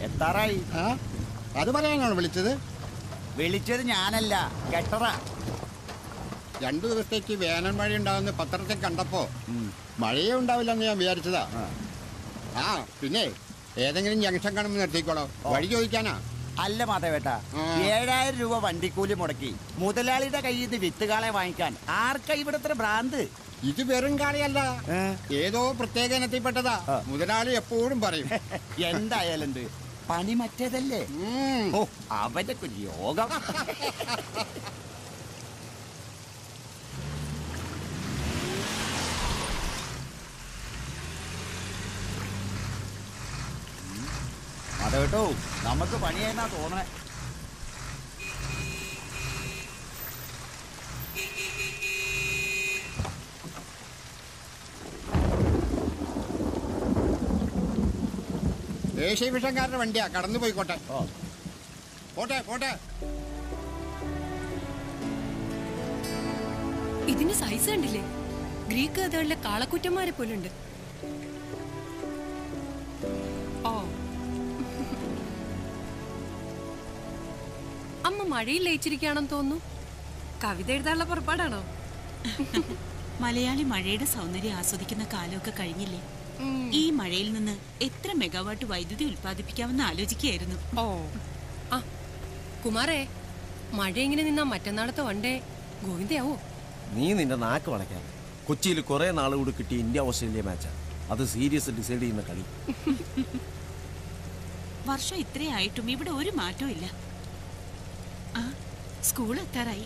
എത്താറായി ആ അത് പറയാനാണ് വിളിച്ചത് വിളിച്ചത് ഞാനല്ല കെട്ടറാ രണ്ടു ദിവസത്തേക്ക് വേനൽ മഴ ഉണ്ടാവുന്ന പത്രത്തിൽ കണ്ടപ്പോ മഴയേ ഉണ്ടാവില്ലെന്ന് ഞാൻ വിചാരിച്ചതാ ആ പിന്നെ ഏതെങ്കിലും ജംഗ്ഷൻ കാണുമ്പോൾ നിർത്തിക്കോളോ വഴി ചോദിക്കാനാ അല്ല മാധവേട്ട ആ. ഏഴായിരം രൂപ വണ്ടിക്കൂലി മുടക്കി മുതലാളിയുടെ കയ്യിൽ നിന്ന് വിത്തുകാളെ വാങ്ങിക്കാൻ ആർക്കാ ഇവിടുത്തെ ഭ്രാന്ത് ഇത് വെറും കാളിയല്ല ഏ? ഏതോ പ്രത്യേക ഇനത്തിൽപ്പെട്ടതാ ആ. മുതലാളി എപ്പോഴും പറയും എന്തായാലും എന്ത് പണി മറ്റേതല്ലേ ഉം. ഓ അവന്റെ ഒരു യോഗം മാധവേട്ടോ നമുക്ക് പണിയായിരുന്നാ തോന്നണേ ദേശീയ വിഷൻകാരുടെ വണ്ടിയാ കടന്നു പോയിക്കോട്ടെ ഓ പോട്ടെ പോട്ടെ ഇതിന് സൈസ് കണ്ടില്ലേ ഗ്രീക്ക് കഥകളിലെ കാളക്കുറ്റന്മാരെ പോലുണ്ട് ഓ അമ്മ മഴയിൽ ലയിച്ചിരിക്കുകയാണെന്ന് തോന്നുന്നു കവിത എഴുതാനുള്ള പുറപ്പാടാണോ മലയാളി മഴയുടെ സൗന്ദര്യം ആസ്വദിക്കുന്ന കാലമൊക്കെ കഴിഞ്ഞില്ലേ ഉം. ഈ മഴയിൽ നിന്ന് എത്ര മെഗാവാട്ട് വൈദ്യുതി ഉൽപ്പാദിപ്പിക്കാമെന്ന് ആലോചിക്കുകയായിരുന്നു ഓ ആ കുമാരേ മഴ ഇങ്ങനെ നിന്നാ മറ്റന്നാളത്തെ വണ്ടേ ഗോവിന്ദയാവോ നീ നിന്റെ നാക്ക് വളയ്ക്കാൻ കൊച്ചിയിൽ കുറെ നാൾ കൂടി കിട്ടിയ ഇന്ത്യ ഓസ്ട്രേലിയ മാച്ചാ അത് സീരിയസ് ഡിസൈഡ് ചെയ്യുന്ന കളി വർഷം ഇത്രയായിട്ടും ഇവിടെ ഒരു മാറ്റവും ഇല്ല ആ സ്കൂൾ എത്താറായി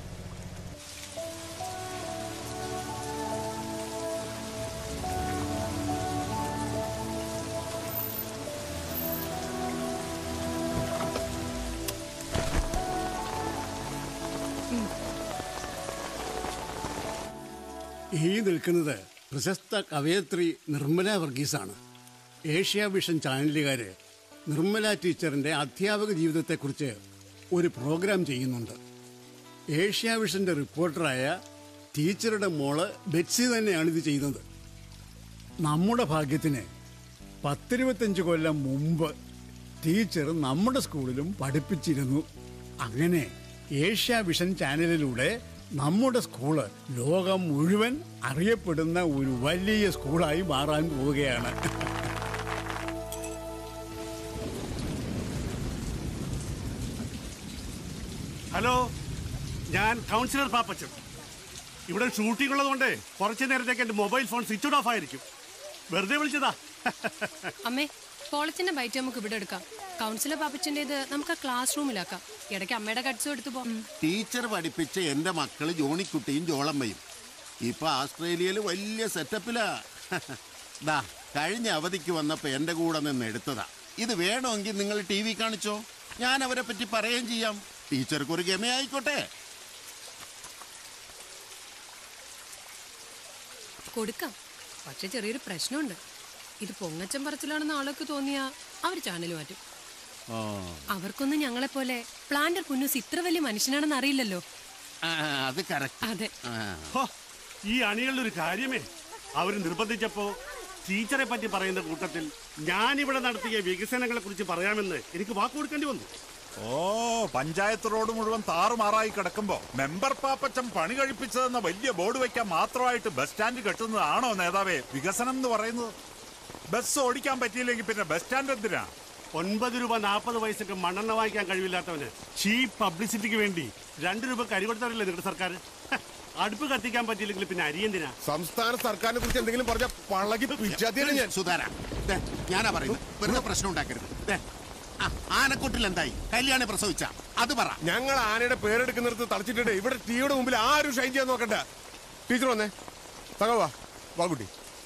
ഈ നിൽക്കുന്നത് പ്രശസ്ത കവയത്രി നിർമ്മല വർഗീസാണ് ഏഷ്യ വിഷൻ ചാനലുകാര് നിർമ്മല ടീച്ചറിന്റെ അധ്യാപക ജീവിതത്തെക്കുറിച്ച് ഒരു പ്രോഗ്രാം ചെയ്യുന്നുണ്ട് ഏഷ്യ വിഷന്റെ റിപ്പോർട്ടറായ ടീച്ചറുടെ മോള് ബെറ്റ്സി തന്നെയാണ് ഇത് ചെയ്യുന്നത് നമ്മുടെ ഭാഗ്യത്തിന് പത്തിരുപത്തഞ്ച് കൊല്ലം മുമ്പ് ടീച്ചർ നമ്മുടെ സ്കൂളിലും പഠിപ്പിച്ചിരുന്നു അങ്ങനെ ഏഷ്യ വിഷൻ ചാനലിലൂടെ നമ്മുടെ സ്കൂള് ലോകം മുഴുവൻ അറിയപ്പെടുന്ന ഒരു വലിയ സ്കൂളായി മാറാൻ പോവുകയാണ് ഹലോ ഞാൻ കൗൺസിലർ പാപ്പച്ചൻ ഇവിടെ ഷൂട്ടിംഗ് ഉള്ളതുകൊണ്ട് കുറച്ചു നേരത്തേക്ക് എന്റെ മൊബൈൽ ഫോൺ സ്വിച്ച് ഓഫ് ആയിരിക്കും വെറുതെ വിളിച്ചതാ അമ്മേ പോളച്ചിന്റെ ബൈറ്റ് നമുക്ക് ഇവിടെ എടുക്കാം കൗൺസിലർ പാപ്പച്ചൻ്റെത് നമുക്ക് ആ ക്ലാസ് റൂമിലാക്കാം ഇടയ്ക്ക് അമ്മയുടെ കട്സും എടുത്തു പോ ടീച്ചർ പഠിപ്പിച്ച എന്റെ മക്കള് ജോണിക്കുട്ടിയും ജോളമ്മയും ഇപ്പൊ ആസ്ട്രേലിയയിൽ വലിയ സെറ്റപ്പിലാ ദാ കഴിഞ്ഞ അവധിക്ക് വന്നപ്പോ എന്റെ കൂടെ നിന്ന് എടുത്തതാ ഇത് വേണമെങ്കിൽ നിങ്ങൾ ടി വി കാണിച്ചോ ഞാൻ അവരെ പറ്റി പറയുകയും ചെയ്യാം ടീച്ചർക്ക് ഒരു ഗമയായിക്കോട്ടെ കൊടുക്കാം പക്ഷെ ചെറിയൊരു പ്രശ്നമുണ്ട് ഇത് പൊങ്ങച്ചം പറച്ചിലാണെന്ന് ആൾക്ക് തോന്നിയാ അവർ ചാനൽ മാറ്റും അവർക്കൊന്നും ഞങ്ങളെ പോലെ പ്ലാന്റർ കുന്നൂസ് ഇത്ര വലിയ മനുഷ്യനാണെന്ന് അറിയില്ലല്ലോ ആ, അത് കറക്റ്റ് അതെ ഹോ, ഈ അണികളുടെ ഒരു കാര്യമേ അവർ നിർബന്ധിച്ചപ്പോ ടീച്ചറെ പറ്റി പറയുന്ന കൂട്ടത്തിൽ ഞാനിവിടെ നടത്തിയ വികസനങ്ങളെ കുറിച്ച് പറയാമെന്ന് എനിക്ക് വാക്ക് കൊടുക്കേണ്ടി വന്നു ഓ പഞ്ചായത്ത് റോഡ് മുഴുവൻ താറുമാറായി കിടക്കുമ്പോ മെമ്പർ പാപ്പച്ചൻ പണി കഴിപ്പിച്ചതെന്ന വലിയ ബോർഡ് വെക്കാൻ മാത്രമായിട്ട് ബസ് സ്റ്റാൻഡ് കെട്ടുന്നതാണോ നേതാവേ വികസനം എന്ന് പറയുന്നത് ബസ് ഓടിക്കാൻ പറ്റിയില്ലെങ്കിൽ പിന്നെ ബസ് സ്റ്റാൻഡ് എന്തിനാ ഒൻപത് രൂപ നാൽപ്പത് പൈസക്ക് മണ്ണെണ്ണ വാങ്ങിക്കാൻ കഴിവില്ലാത്തവന് ചീപ്പ് പബ്ലിസിറ്റിക്ക് വേണ്ടി രണ്ട് രൂപ കരി കൊടുത്തവരല്ലേ നിങ്ങളുടെ സർക്കാർ ഹ, അടുപ്പ് കത്തിക്കാൻ പറ്റിയില്ലെങ്കിൽ പിന്നെ അരി എന്തിനാ സംസ്ഥാന സർക്കാരിനെ കുറിച്ച് എന്തെങ്കിലും പറഞ്ഞ പള്ളകി പിച്ചാത്തിയാണ് ഞാൻ സുധാര ദേ, ഞാനാ പറയുന്നത് വെറുതെ പ്രശ്നം ഉണ്ടാക്കരുത് ദേ, ആ, ആനക്കൊട്ടിൽ എന്തായി കല്യാണി പ്രസവിച്ച അത് പറ ഞങ്ങൾ ആനയുടെ പേരെടുക്കുന്നിടത്ത് തളച്ചിട്ടുണ്ട് ഇവിടെ ടീയുടെ മുമ്പിൽ ആരും ഷൈൻ ചെയ്യാൻ നോക്കണ്ട ടീച്ചർ വന്നേ തകവാ വാ കുട്ടി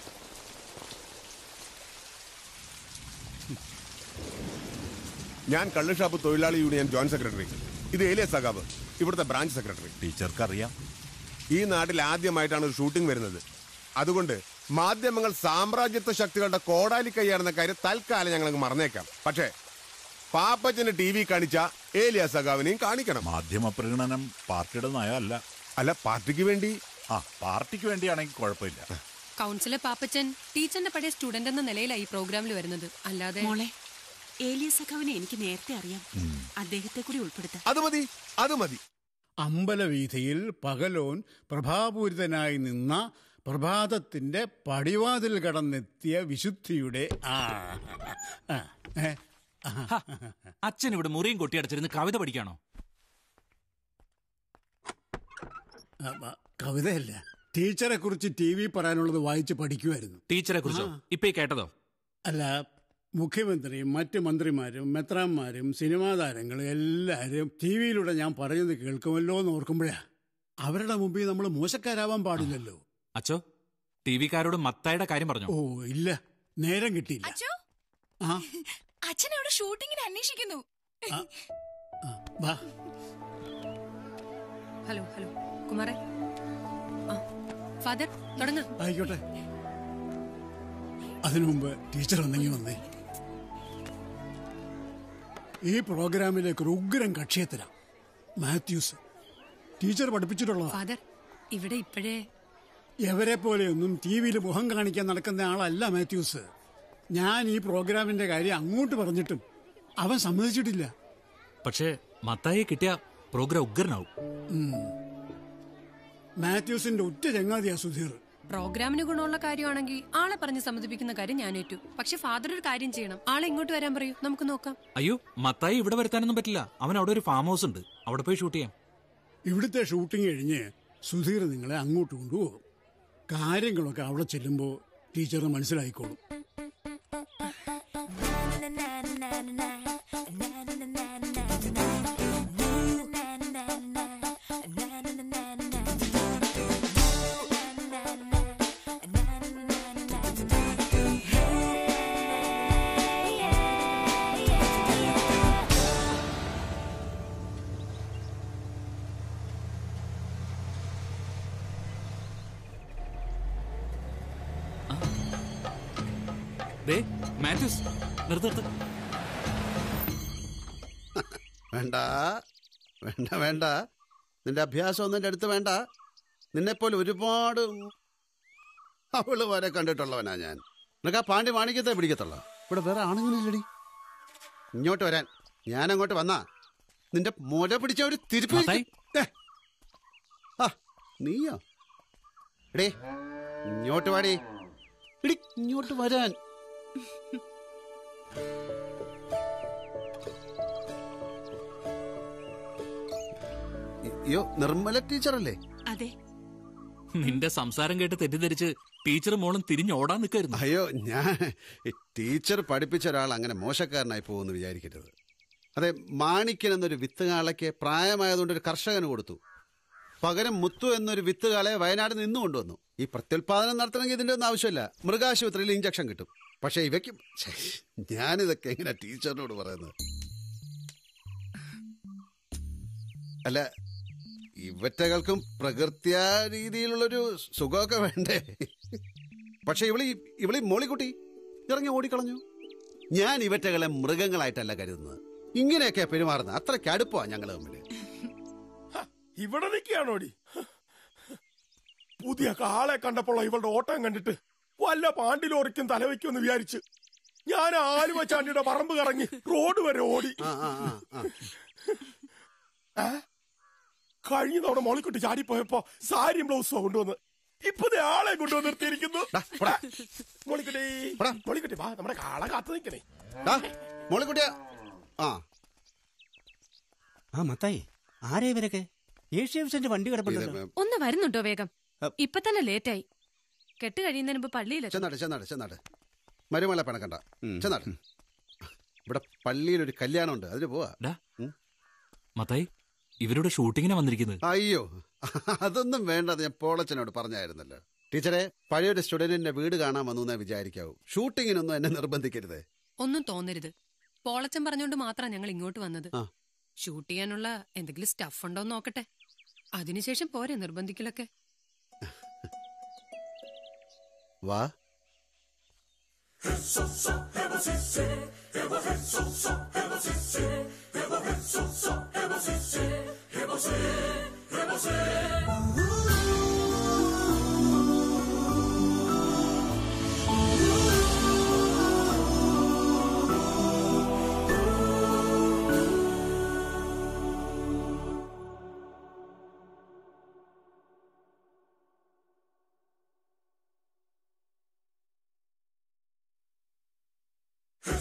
ഞാൻ കള്ളുഷാപ്പ് തൊഴിലാളി യൂണിയൻ ജോയിന്റ് സെക്രട്ടറി ഇത് ഏലിയ സഖാബ് ഇവിടുത്തെ ബ്രാഞ്ച് സെക്രട്ടറി ടീച്ചർക്ക് അറിയാം ഈ നാട്ടിൽ ആദ്യമായിട്ടാണ് ഒരു ഷൂട്ടിംഗ് വരുന്നത് അതുകൊണ്ട് മാധ്യമങ്ങൾ സാമ്രാജ്യത്വ ശക്തികളുടെ കോടാലി കൈയാണെന്ന കാര്യം തൽക്കാലം ഞങ്ങൾ മറന്നേക്കാം പക്ഷേ പാപ്പച്ചന്റെ ടി വി കാണിച്ച ഏലിയ സഖാവിനെയും കാണിക്കണം മാധ്യമ പ്രകടനം പാർട്ടിയുടെ നയമല്ല അല്ല പാർട്ടിക്ക് വേണ്ടി ആ പാർട്ടിക്ക് വേണ്ടിയാണെങ്കിൽ കുഴപ്പമില്ല കൗൺസിലർ പാപ്പച്ചൻ ടീച്ചറിന്റെ പഴയ സ്റ്റുഡന്റ് എന്ന നിലയിലായി ഈ പ്രോഗ്രാമിൽ വരുന്നത് അല്ലാതെ മോളെ ഏലിയ സഖാവിനെ എനിക്ക് നേരത്തെ അറിയാം അദ്ദേഹത്തെ കൂടി ഉൾപ്പെടുത്താം അത് മതി അത് മതി അമ്പലവീഥിയിൽ പകലോൻ പ്രഭാപൂരിതനായി നിന്ന പ്രഭാതത്തിന്റെ പടിവാതിൽ കടന്നെത്തിയ വിശുദ്ധിയുടെ ആ ആ, ഏ, ആ. അച്ഛൻ ഇവിടെ മുറിയും കൊട്ടിയടച്ചിരുന്ന് കവിത പഠിക്കാണോ ആ, ആ, കവിതയല്ല ടീച്ചറെ കുറിച്ച് ടി വി പറയാനുള്ളത് വായിച്ച് പഠിക്കുമായിരുന്നു ടീച്ചറെ കുറിച്ചോ ഇപ്പൊ ഈ കേട്ടതോ അല്ല മുഖ്യമന്ത്രിയും മറ്റ് മന്ത്രിമാരും മെത്രാന്മാരും സിനിമാ താരങ്ങളും എല്ലാവരും ടി വിയിലൂടെ ഞാൻ പറയുന്നത് കേൾക്കുമല്ലോ എന്ന് ഓർക്കുമ്പോഴാ അവരുടെ മുമ്പിൽ നമ്മൾ മോശക്കാരാവാൻ പാടില്ലല്ലോ അച്ഛോ ടി വിക്കാരോട് മത്തായുടെ കാര്യം പറഞ്ഞു ഓ ഇല്ല നേരം കിട്ടിയില്ല അച്ഛോ ആ അച്ഛൻ അവിടെ ഷൂട്ടിങ്ങിന് അന്വേഷിക്കുന്നു ആ, വാ ഹലോ ഹലോ കുമാരേ ആ ഫാദർ തുടങ്ങ ആയിക്കോട്ടെ അതിനു മുമ്പ് ടീച്ചർ ഒന്നെങ്കിൽ വന്നേ ഈ പ്രോഗ്രാമിലേക്ക് ഒരു ഉഗ്രം കക്ഷിയെത്തരാം മാത്യൂസ് ടീച്ചർ പഠിപ്പിച്ചിട്ടുള്ളതാ ഫാദർ ഇവിടെ ഇപ്പോഴേ എവരെ പോലെയൊന്നും ടി വിയിൽ മുഖം കാണിക്കാൻ നടക്കുന്ന ആളല്ല മാത്യൂസ് ഞാൻ ഈ പ്രോഗ്രാമിന്റെ കാര്യം അങ്ങോട്ട് പറഞ്ഞിട്ടും അവൻ സമ്മതിച്ചിട്ടില്ല പക്ഷേ മത്തായെ കിട്ടിയ പ്രോഗ്രാം ഉഗ്രനാവും ഉം. മാത്യൂസിന്റെ ഒറ്റ ചങ്ങാതിയാ സുധീർ പ്രോഗ്രാമിന് ഗുണമുള്ള കാര്യമാണെങ്കിൽ ആളെ പറഞ്ഞ് സമ്മതിപ്പിക്കുന്ന കാര്യം ഞാൻ ഏറ്റു പക്ഷെ ഫാദർ ഒരു കാര്യം ചെയ്യണം ആളെ ഇങ്ങോട്ട് വരാൻ പറയൂ നമുക്ക് നോക്കാം അയ്യോ മത്തായി ഇവിടെ വരുത്താനൊന്നും പറ്റില്ല അവൻ അവിടെ ഒരു ഫാം ഹൗസ് ഉണ്ട് അവിടെ പോയി ഷൂട്ട് ചെയ്യാം ഇവിടുത്തെ ഷൂട്ടിംഗ് കഴിഞ്ഞ് സുധീർ നിങ്ങളെ അങ്ങോട്ട് കൊണ്ടുപോകും കാര്യങ്ങളൊക്കെ അവിടെ ചെല്ലുമ്പോൾ ടീച്ചർ മനസ്സിലായിക്കോളും ദേ മാത്യൂസ് നിർത്ത് നിർത്ത് വേണ്ട വേണ്ട വേണ്ട നിന്റെ അഭ്യാസം ഒന്നും എൻ്റെ അടുത്ത് വേണ്ട നിന്നെപ്പോലെ ഒരുപാട് അവള് വരെ കണ്ടിട്ടുള്ളവനാ ഞാൻ നിനക്ക് ആ പാണ്ഡ്യ മാണിക്യത്തെ പിടിക്കത്തുള്ളൂ ഇവിടെ വേറെ ആണുങ്ങളില്ലടി ഇങ്ങോട്ട് വരാൻ ഞാൻ അങ്ങോട്ട് വന്നാ നിന്റെ മുല പിടിച്ച ഒരു തിരുപ്പി മത്തായി. ഏ. ആ നീയോ എടേ ഇങ്ങോട്ട് വാടി എടി ഇങ്ങോട്ട് വരാൻ അയ്യോ നിർമ്മല ടീച്ചറല്ലേ അതെ നിന്റെ സംസാരം കേട്ട് തെറ്റിദ്ധരിച്ച് ടീച്ചർ മോളും തിരിഞ്ഞോടാൻ നിൽക്കായിരുന്നു അയ്യോ ഞാൻ ടീച്ചർ പഠിപ്പിച്ച ഒരാൾ അങ്ങനെ മോശക്കാരനായി പോകുമെന്ന് വിചാരിക്കരുത് അതെ മാണിക്യൻ എന്നൊരു വിത്തുകാളയ്ക്ക് പ്രായമായതുകൊണ്ട് ഒരു കർഷകന് കൊടുത്തു പകരം മുത്തു എന്നൊരു വിത്തുകാളെ വയനാട് നിന്ന് കൊണ്ടുവന്നു ഈ പ്രത്യുൽപാദനം നടത്തണമെങ്കിൽ ഇതിന്റെ ഒന്നും ആവശ്യമില്ല മൃഗാശുപത്രിയിൽ ഇഞ്ചക്ഷൻ കിട്ടും പക്ഷെ ഇവയ്ക്ക് ഛെ, ഞാനിതൊക്കെ എങ്ങനെ ടീച്ചറിനോട് പറയുന്നത് അല്ല ഇവറ്റകൾക്കും പ്രകൃത്യ രീതിയിലുള്ളൊരു സുഖമൊക്കെ വേണ്ടേ പക്ഷെ ഇവളി ഇവളി മോളിക്കുട്ടി ഇറങ്ങി ഓടിക്കളഞ്ഞു ഞാൻ ഇവറ്റകളെ മൃഗങ്ങളായിട്ടല്ല കരുതുന്നത് ഇങ്ങനെയൊക്കെ പെരുമാറുന്നത് അത്രയ്ക്ക് അടുപ്പമാണ് ഞങ്ങൾ തമ്മിൽ ഇവിടെ നിൽക്കുകയാണോടി പുതിയ കാളെ കണ്ടപ്പോൾ ഇവളുടെ ഓട്ടം കണ്ടിട്ട് വല്ല പാണ്ടി ലോറിക്കും തലവയ്ക്കുമെന്ന് വിചാരിച്ച് ഞാൻ ആലുവ ചാണ്ടിയുടെ പറമ്പ് കറങ്ങി റോഡ് വരെ ഓടി ഏ? കഴിഞ്ഞ തവണ മോളിക്കുട്ടി ചാടിപ്പോയപ്പോ സാരിയും ബ്ലൗസും കൊണ്ടുവന്ന് ഇപ്പൊ ദേ ആളെ കൊണ്ടുവന്ന് നിർത്തിയിരിക്കുന്നു മോളിക്കുട്ടി മോളിക്കുട്ടി വാ നമ്മുടെ കാള കാത്തു നിൽക്കണേ മോളിക്കുട്ടിയ ആ ആ മത്തായി ആരെ ഇവരൊക്കെ ഏഷ്യ വിഷന്റെ വണ്ടി കിടപ്പുണ്ടല്ലോ ഒന്ന് വരുന്നുണ്ടോ വേഗം ഇപ്പൊ തന്നെ ലേറ്റായി കെട്ട് കഴിയുന്നതിന് മുമ്പ് പള്ളിയിലെത്തും ചെന്നാട് ചെന്നാട് ചെന്നാട് മരുമല പണക്കണ്ട ചെന്നാട് ഇവിടെ പള്ളിയിൽ ഒരു കല്യാണം ഉണ്ട് അതിന് പോവാ മത്തായി ഇവരുടെ ഷൂട്ടിങ്ങിനാ വന്നിരിക്കുന്നത് അയ്യോ അതൊന്നും വേണ്ട ഞാൻ പോളച്ചനോട് പറഞ്ഞായിരുന്നല്ലോ ടീച്ചറെ പഴയൊരു സ്റ്റുഡന്റിന്റെ വീട് കാണാൻ വന്നു എന്നേ വിചാരിക്കാവൂ ഷൂട്ടിങ്ങിനൊന്നും എന്നെ നിർബന്ധിക്കരുത് ഒന്നും തോന്നരുത് പോളച്ചൻ പറഞ്ഞോണ്ട് മാത്രം ഞങ്ങൾ ഇങ്ങോട്ട് വന്നത് ആ. ഷൂട്ട് ചെയ്യാനുള്ള എന്തെങ്കിലും സ്റ്റഫ് ഉണ്ടോ എന്ന് നോക്കട്ടെ അതിനുശേഷം പോരെ നിർബന്ധിക്കലൊക്കെ വാ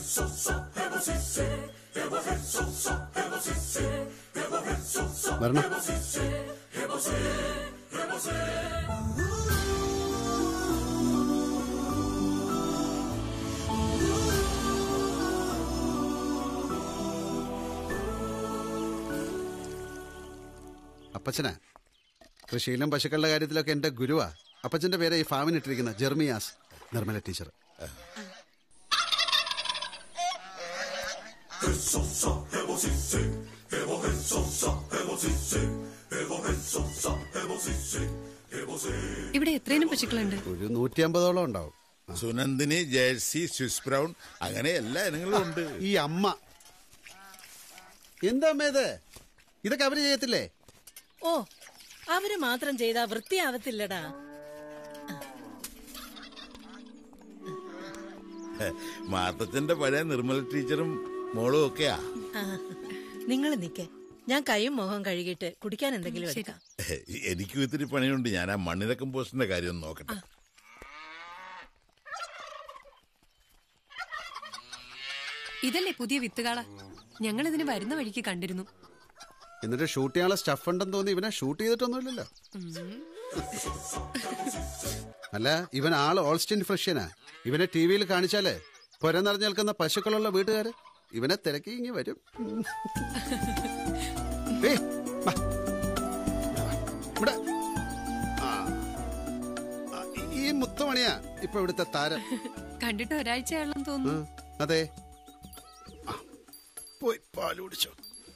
വരണം അപ്പച്ചനാ കൃഷിയിലും പശുക്കളുടെ കാര്യത്തിലൊക്കെ എന്റെ ഗുരുവാ അപ്പച്ചന്റെ പേരെ ഈ ഫാമിന് ഇട്ടിരിക്കുന്ന ജെർമിയാസ് നിർമ്മല ടീച്ചർ ഇവിടെ എത്രയും പശുക്കളുണ്ട് ഒരു നൂറ്റി അമ്പതോളം ഉണ്ടാവും സുനന്ദിനി ജേഴ്സി സ്വിസ് ബ്രൗൺ അങ്ങനെ എല്ലാ ഇനങ്ങളും ഉണ്ട് ഈ അമ്മ എന്താ അമ്മ ഇത് ഇതൊക്കെ അവര് ചെയ്യത്തില്ലേ ഓ അവര് മാത്രം ചെയ്താ വൃത്തിയാവത്തില്ലടാ മാത്തച്ഛന്റെ പഴയ നിർമ്മല ടീച്ചറും മോളും ഒക്കെയാ നിങ്ങൾ നിക്കേ ഞാൻ കൈയും മുഖം കഴുകിയിട്ട് കുടിക്കാൻ എന്തെങ്കിലും എടുക്കാം എനിക്കും ഇത്തിരി പണിയുണ്ട് ഞാൻ ആ മണ്ണിര കമ്പോസ്റ്റിന്റെ കാര്യം ഒന്ന് നോക്കട്ടെ ഇതല്ലേ പുതിയ വിത്തുകാള ഞങ്ങൾ ഇതിന് വരുന്ന വഴിക്ക് കണ്ടിരുന്നു എന്നിട്ട് ഷൂട്ട് ചെയ്യാനുള്ള സ്റ്റഫ് ഉണ്ടെന്ന് തോന്നി ഇവനെ ഷൂട്ട് ചെയ്തിട്ടൊന്നുമില്ലല്ലോ അല്ല ഇവൻ ആള് ഓൾസ്റ്റിൻ ഫ്രഷ്യനാ ഇവനെ ടി വിയിൽ കാണിച്ചാലേ പുര നിറഞ്ഞു നിൽക്കുന്ന പശുക്കളുള്ള വീട്ടുകാര് ഇവനെ തിരക്കി ഇങ്ങി വരും ഏയ്, വാ. ഇവിടെ. ആ. ആ, ഈ മുത്തുമണിയാ ഇപ്പൊ ഇവിടുത്തെ താരം കണ്ടിട്ട് ഒരാഴ്ചയാണെന്ന് ആ, തോന്നുന്നു അതെ ആ, പോയി പാല് കുടിച്ചോ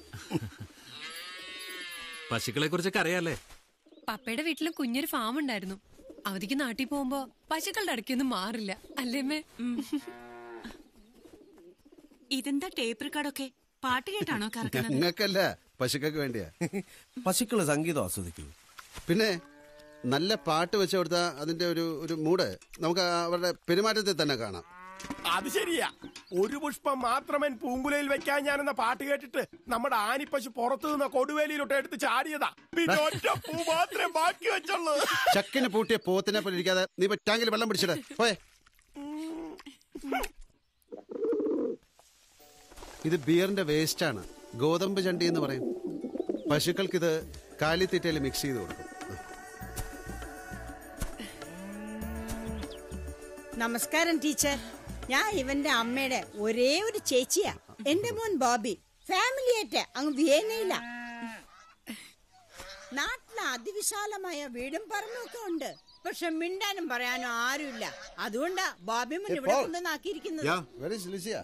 പശുക്കളെ കുറിച്ചൊക്കെ അറിയാലേ പപ്പയുടെ വീട്ടിലും കുഞ്ഞൊരു ഫാം ഉണ്ടായിരുന്നു അവധിക്ക് നാട്ടിൽ പോകുമ്പോ പശുക്കളുടെ അടുക്കൊന്നും മാറില്ല അല്ലേമ്മേ ഇതെന്താ ടേപ്പ് റെക്കോർഡൊക്കെ പാട്ട് കേട്ടാണോ കറക്കുന്നത് ഞങ്ങൾക്കല്ല പശുക്കൾക്ക് വേണ്ടിയാ പശുക്കള് സംഗീതം ആസ്വദിക്കൂ പിന്നെ നല്ല പാട്ട് വെച്ച് കൊടുത്താൽ അതിന്റെ ഒരു ഒരു മൂഡ് നമുക്ക് അവരുടെ പെരുമാറ്റത്തിൽ തന്നെ കാണാം അത് ശരിയാ ഒരു പുഷ്പം മാത്രമൻ പൂങ്കുലയിൽ വെക്കാൻ ഞാനെന്ന പാട്ട് കേട്ടിട്ട് നമ്മുടെ ആനിപ്പശു പുറത്തു നിന്ന് കൊടുവേലിയിലോട്ട് എടുത്ത് ചാടിയതാ പിന്നെ ഒറ്റ പൂ മാത്രമേ ബാക്കി വെച്ചുള്ളൂ ചക്കിന് പൂട്ടിയ പോത്തിനെ പോലെ ഇരിക്കാതെ നീ ഇപ്പൊ ടാങ്കിൽ വെള്ളം പിടിച്ചിട പോയെ ഇത് ബിയറിന്റെ വേസ്റ്റ് ആണ് ഗോതമ്പ് ചണ്ടി എന്ന് പറയും പശുക്കൾക്ക് ഇത് കാലിത്തീറ്റയിൽ മിക്സ് ചെയ്ത് കൊടുക്കും നമസ്കാരം ടീച്ചർ ഞാൻ ഇവന്റെ അമ്മയുടെ ഒരേ ഒരു ചേച്ചിയാ എന്റെ മോൻ ബോബി ഫാമിലിയായിട്ട് അങ്ങ് വിയന്നയില്ല നാട്ടില് അതിവിശാലമായ വീടും പറമ്പും ഒക്കെ ഉണ്ട് പക്ഷെ മിണ്ടാനും പറയാനും ആരുമില്ല അതുകൊണ്ടാ ബോബി മുൻ ഇവിടെ Paul. കൊണ്ടുവന്നാക്കിയിരിക്കുന്നത് Where is Lucia?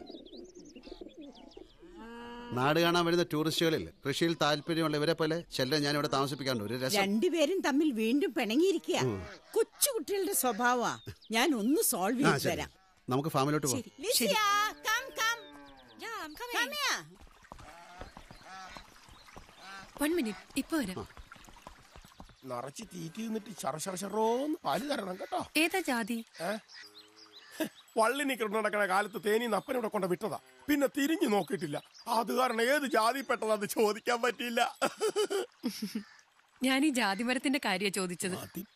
നാട് കാണാൻ വരുന്ന ടൂറിസ്റ്റുകളിൽ കൃഷിയിൽ താല്പര്യമുള്ള ഇവരെ പോലെ ചെല്ലം ഞാൻ ഇവിടെ താമസിപ്പിക്കാണ്ട് ഒരു രസം രണ്ടുപേരും തമ്മിൽ വീണ്ടും പിണങ്ങിയിരിക്കുക ഉം. കൊച്ചുകുട്ടികളുടെ സ്വഭാവമാ ഞാൻ ഒന്ന് സോൾവ് ആ ചെയ്തു ശരി തരാം നമുക്ക് ഫാമിലോട്ട് പോകാം ലിസിയ, come, come. Come here. One minute ഇപ്പൊ വരാം നിറച്ച് തീറ്റി നിന്നിട്ട് ശറ ശറ ശറോന്ന് പാല് തരണം കേട്ടോ ഏതാ ജാതി വള്ളി നിക്കറിട്ട് നടക്കുന്ന കാലത്ത് തേനി നപ്പനിവിടെ കൊണ്ട് വിട്ടതാ പിന്നെ തിരിഞ്ഞു നോക്കിയിട്ടില്ല അത് കാരണം ഏത് ജാതിപ്പെട്ടതാന്ന് ചോദിക്കാൻ പറ്റിയില്ല ഞാൻ ഈ ജാതി മരത്തിന്റെ കാര്യ ചോദിച്ചത്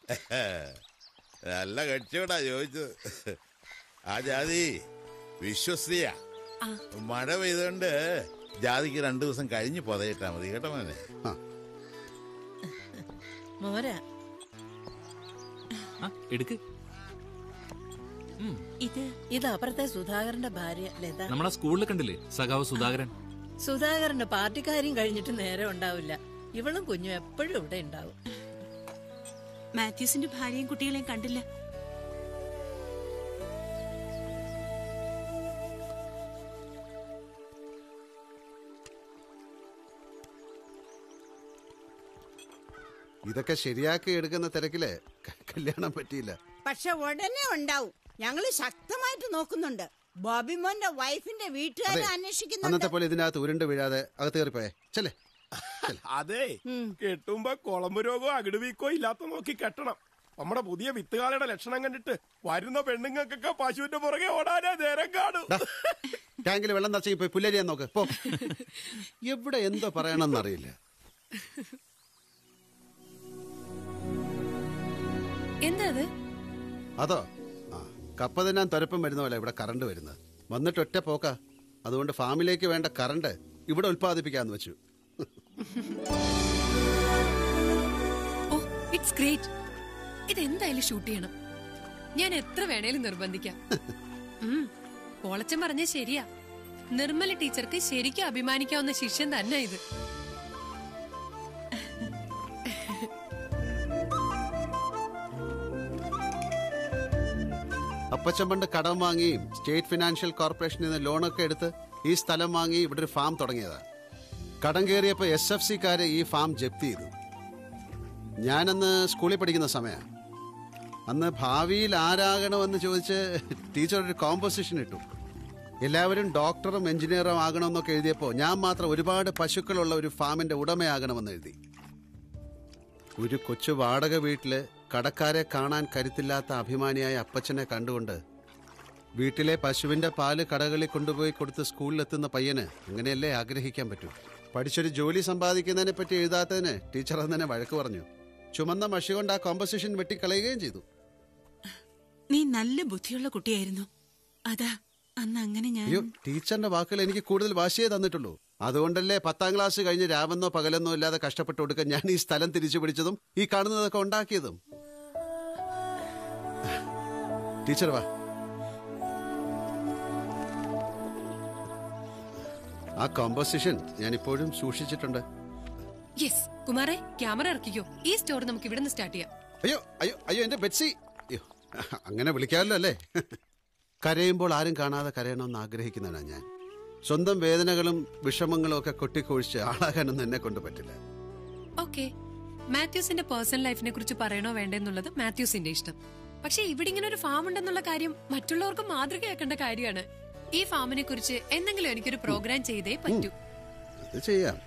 നല്ല കടിച്ചോടാ ചോദിച്ചത് ആ ജാതി വിശ്വസ്തയാ ആ. മഴ പെയ്തുകൊണ്ട് ജാതിക്ക് രണ്ടു ദിവസം കഴിഞ്ഞ് പൊതയിട്ടാ മതി കേട്ടോ മോനെ മോരാ എടുക്ക് ഇത് ഇത് അപ്പുറത്തെ സുധാകരന്റെ ഭാര്യ ലത നമ്മളെ സ്കൂളിൽ കണ്ടില്ലേ സഖാവ് സുധാകരൻ സുധാകരന്റെ പാർട്ടിക്കാര്യം കഴിഞ്ഞിട്ട് നേരെ ഉണ്ടാവില്ല ഇവളും കുഞ്ഞും എപ്പോഴും ഇവിടെ ഉണ്ടാവും മാത്യൂസിന്റെ ഭാര്യയും കുട്ടികളെയും കണ്ടില്ല ഇതൊക്കെ ശരിയാക്കി എടുക്കുന്ന തിരക്കില് ക- കല്യാണം പറ്റിയില്ല പക്ഷെ ഉടനെ ഉണ്ടാവും ഞങ്ങള് ശക്തമായിട്ട് നോക്കുന്നുണ്ട് ബോബി മോന്റെ വൈഫിന്റെ വീട്ടുകാരെ അതെ അന്വേഷിക്കുന്നുണ്ട് അന്നത്തെ പോലെ ഇതിനകത്ത് ഉരുണ്ട് വീഴാതെ അകത്ത് കയറിപ്പോയെ ചെല്ലേ അതെ കെട്ടുമ്പോ കുളമ്പ് രോഗോ അകിട് വീക്കോ ഇല്ലാത്ത നോക്കി കെട്ടണം നമ്മുടെ പുതിയ വിത്തുകാലയുടെ ലക്ഷണം കണ്ടിട്ട് വരുന്ന പെണ്ണുങ്ങൾക്കൊക്കെ പശുവിന്റെ പുറകെ ഓടാനേ നേരം കാണും ടാങ്കിൽ വെള്ളം നിറച്ചെങ്കിൽ പോയി പുല്ലരിയാൻ നോക്ക് പോ എവിടെ എന്തോ പറയണമെന്നറിയില്ല എന്താ അത് അതോ ആ കപ്പ തിന്നാൻ തുരപ്പം വരുന്ന പോലെ ഇവിടെ കറണ്ട് വരുന്നത് വന്നിട്ട് ഒറ്റ പോക്ക അതുകൊണ്ട് ഫാമിലേക്ക് വേണ്ട കറണ്ട് ഇവിടെ ഉൽപ്പാദിപ്പിക്കാന്ന് വെച്ചു ഓ ഇറ്റ്സ് ഗ്രേറ്റ് ഇത് എന്തായാലും ഷൂട്ട് ചെയ്യണം ഞാൻ എത്ര വേണേലും നിർബന്ധിക്കാം ഉം, പോളച്ചൻ പറഞ്ഞ ശരിയാ നിർമ്മല ടീച്ചർക്ക് ശരിക്കും അഭിമാനിക്കാവുന്ന ശിഷ്യൻ തന്നെ ഇത് അപ്പച്ചൻ പണ്ട് കടം വാങ്ങിയും സ്റ്റേറ്റ് ഫിനാൻഷ്യൽ കോർപ്പറേഷനിൽ നിന്ന് ലോണൊക്കെ എടുത്ത് ഈ സ്ഥലം വാങ്ങി ഇവിടെ ഒരു ഫാം തുടങ്ങിയതാ കടം കയറിയപ്പോൾ എസ് എഫ് സിക്കാര് ഈ ഫാം ജപ്തി ചെയ്തു ഞാനന്ന് സ്കൂളിൽ പഠിക്കുന്ന സമയ അന്ന് ഭാവിയിൽ ആരാകണമെന്ന് ചോദിച്ച് ടീച്ചർ ഒരു കോമ്പോസിഷൻ ഇട്ടു എല്ലാവരും ഡോക്ടറും എഞ്ചിനീയറും ആകണമെന്നൊക്കെ എഴുതിയപ്പോൾ ഞാൻ മാത്രം ഒരുപാട് പശുക്കളുള്ള ഒരു ഫാമിന്റെ ഉടമയാകണമെന്ന് എഴുതി ഒരു കൊച്ചു വാടക വീട്ടില് കടക്കാരെ കാണാൻ കരുത്തില്ലാത്ത അഭിമാനിയായ അപ്പച്ചനെ കണ്ടുകൊണ്ട് വീട്ടിലെ പശുവിന്റെ പാല് കടകളിൽ കൊണ്ടുപോയി കൊടുത്ത് സ്കൂളിലെത്തുന്ന പയ്യന് അങ്ങനെയല്ലേ ആഗ്രഹിക്കാൻ പറ്റൂ പഠിച്ചൊരു ജോലി സമ്പാദിക്കുന്നതിനെ പറ്റി എഴുതാത്തതിന് ടീച്ചർ അന്നെ വഴക്ക് പറഞ്ഞു ചുമന്ന മഷി കൊണ്ട് ആ കോമ്പസിഷൻ വെട്ടിക്കളയുകയും ചെയ്തു നീ നല്ല ബുദ്ധിയുള്ള കുട്ടിയായിരുന്നു അതാ അന്ന് അങ്ങനെ ഞാൻ അയ്യോ ടീച്ചറിന്റെ വാക്കുകൾ എനിക്ക് കൂടുതൽ വാശിയേ തന്നിട്ടുള്ളൂ അതുകൊണ്ടല്ലേ പത്താം ക്ലാസ് കഴിഞ്ഞ് രാവെന്നോ പകലെന്നോ ഇല്ലാതെ കഷ്ടപ്പെട്ട് കൊടുക്കാൻ ഞാൻ ഈ സ്ഥലം തിരിച്ചു പിടിച്ചതും ഈ കാണുന്നതൊക്കെ ഉണ്ടാക്കിയതും ടീച്ചർ വാ ആ കോമ്പോസിഷൻ ഞാൻ ഇപ്പോഴും സൂക്ഷിച്ചിട്ടുണ്ട് യെസ് കുമാറെ ക്യാമറ ഇറക്കിക്കോ ഈ സ്റ്റോറി നമുക്ക് ഇവിടെ നിന്ന് സ്റ്റാർട്ട് ചെയ്യാം അയ്യോ അയ്യോ അയ്യോ എന്റെ ബെറ്റ്സി അയ്യോ അങ്ങനെ വിളിക്കാമല്ലോ അല്ലേ കരയുമ്പോൾ ആരും കാണാതെ കരയണമെന്ന് ആഗ്രഹിക്കുന്നതാണ് ഞാൻ സ്വന്തം വേദനകളും വിഷമങ്ങളും ഒക്കെ കൊട്ടിക്കൊഴിച്ച് ആളാകാനൊന്നും എന്നെ കൊണ്ട് പറ്റില്ല ഓക്കെ മാത്യൂസിന്റെ പേഴ്സണൽ ലൈഫിനെ കുറിച്ച് പറയണോ വേണ്ടെന്നുള്ളത് മാത്യൂസിന്റെ ഇഷ്ടം പക്ഷെ ഇവിടെ ഇങ്ങനെ ഒരു ഫാം ഉണ്ടെന്നുള്ള കാര്യം മറ്റുള്ളവർക്ക് മാതൃകയാക്കേണ്ട കാര്യമാണ് ഈ ഫാമിനെ കുറിച്ച് എന്തെങ്കിലും എനിക്കൊരു പ്രോഗ്രാം ചെയ്തേ പറ്റൂ അത് ചെയ്യാം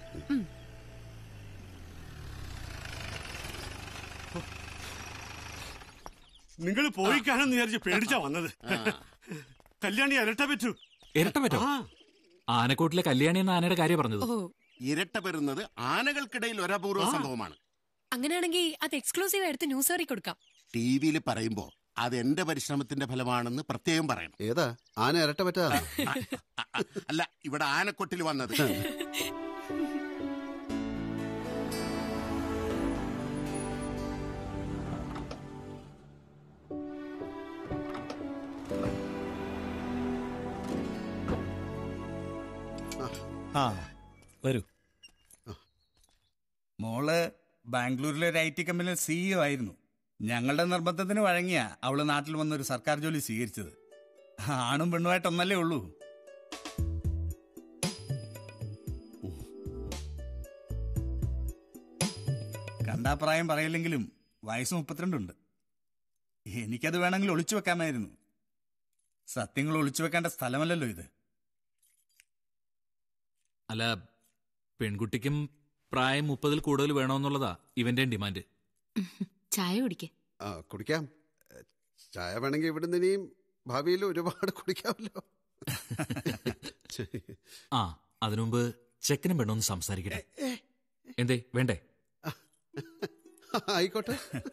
നിങ്ങൾ പോയി കാണാന്ന് വിചാരിച്ച് പേടിച്ചാ വന്നത് കല്യാണി ഇരട്ട പറ്റൂ ഇരട്ട പറ്റോ ആനക്കോട്ടിലെ കല്യാണി എന്ന ആനയുടെ കാര്യം പറഞ്ഞത് ഇരട്ട പെരുന്നത് ആനകൾക്കിടയിൽ ഒരപൂർവ സംഭവമാണ് അങ്ങനെയാണെങ്കിൽ അത് എക്സ്ക്ലൂസീവ് എടുത്ത് ന്യൂസ് കയറി കൊടുക്കാം ടി വിയിൽ പറയുമ്പോ അത് എന്റെ പരിശ്രമത്തിന്റെ ഫലമാണെന്ന് പ്രത്യേകം പറയണം ഏതാ ആന ഇരട്ട പറ്റാ അല്ല ഇവിടെ ആനക്കൊട്ടിൽ വന്നത് ആ വരൂ മോള് ബാംഗ്ലൂരിലെ ഒരു ഐ ടി കമ്പനിയിൽ സിഇഒ ആയിരുന്നു ഞങ്ങളുടെ നിർബന്ധത്തിന് വഴങ്ങിയ അവള് നാട്ടിൽ വന്നൊരു സർക്കാർ ജോലി സ്വീകരിച്ചത് ആണും പെണ്ണുമായിട്ടൊന്നല്ലേ ഉള്ളൂ കണ്ടാപ്രായം പറയില്ലെങ്കിലും വയസ്സ് മുപ്പത്തിരണ്ടുണ്ട് എനിക്കത് വേണമെങ്കിൽ ഒളിച്ചു വെക്കാമായിരുന്നു സത്യങ്ങൾ ഒളിച്ചു വെക്കേണ്ട സ്ഥലമല്ലല്ലോ ഇത് അല്ല പെൺകുട്ടിക്കും പ്രായം മുപ്പതിൽ കൂടുതൽ വേണമെന്നുള്ളതാ ഇവന്റെ ഡിമാൻഡ് ചായ കുടിക്കേ ആ കുടിക്കാം ചായ വേണമെങ്കിൽ ഇവിടുന്ന് ഇനിയും ഭാവിയിൽ ഒരുപാട് കുടിക്കാമല്ലോ ആ അതിനുമുമ്പ് ചെക്കനും പെണ്ണൊന്ന് സംസാരിക്കട്ടെ എന്തേ വേണ്ടേ ആയിക്കോട്ടെ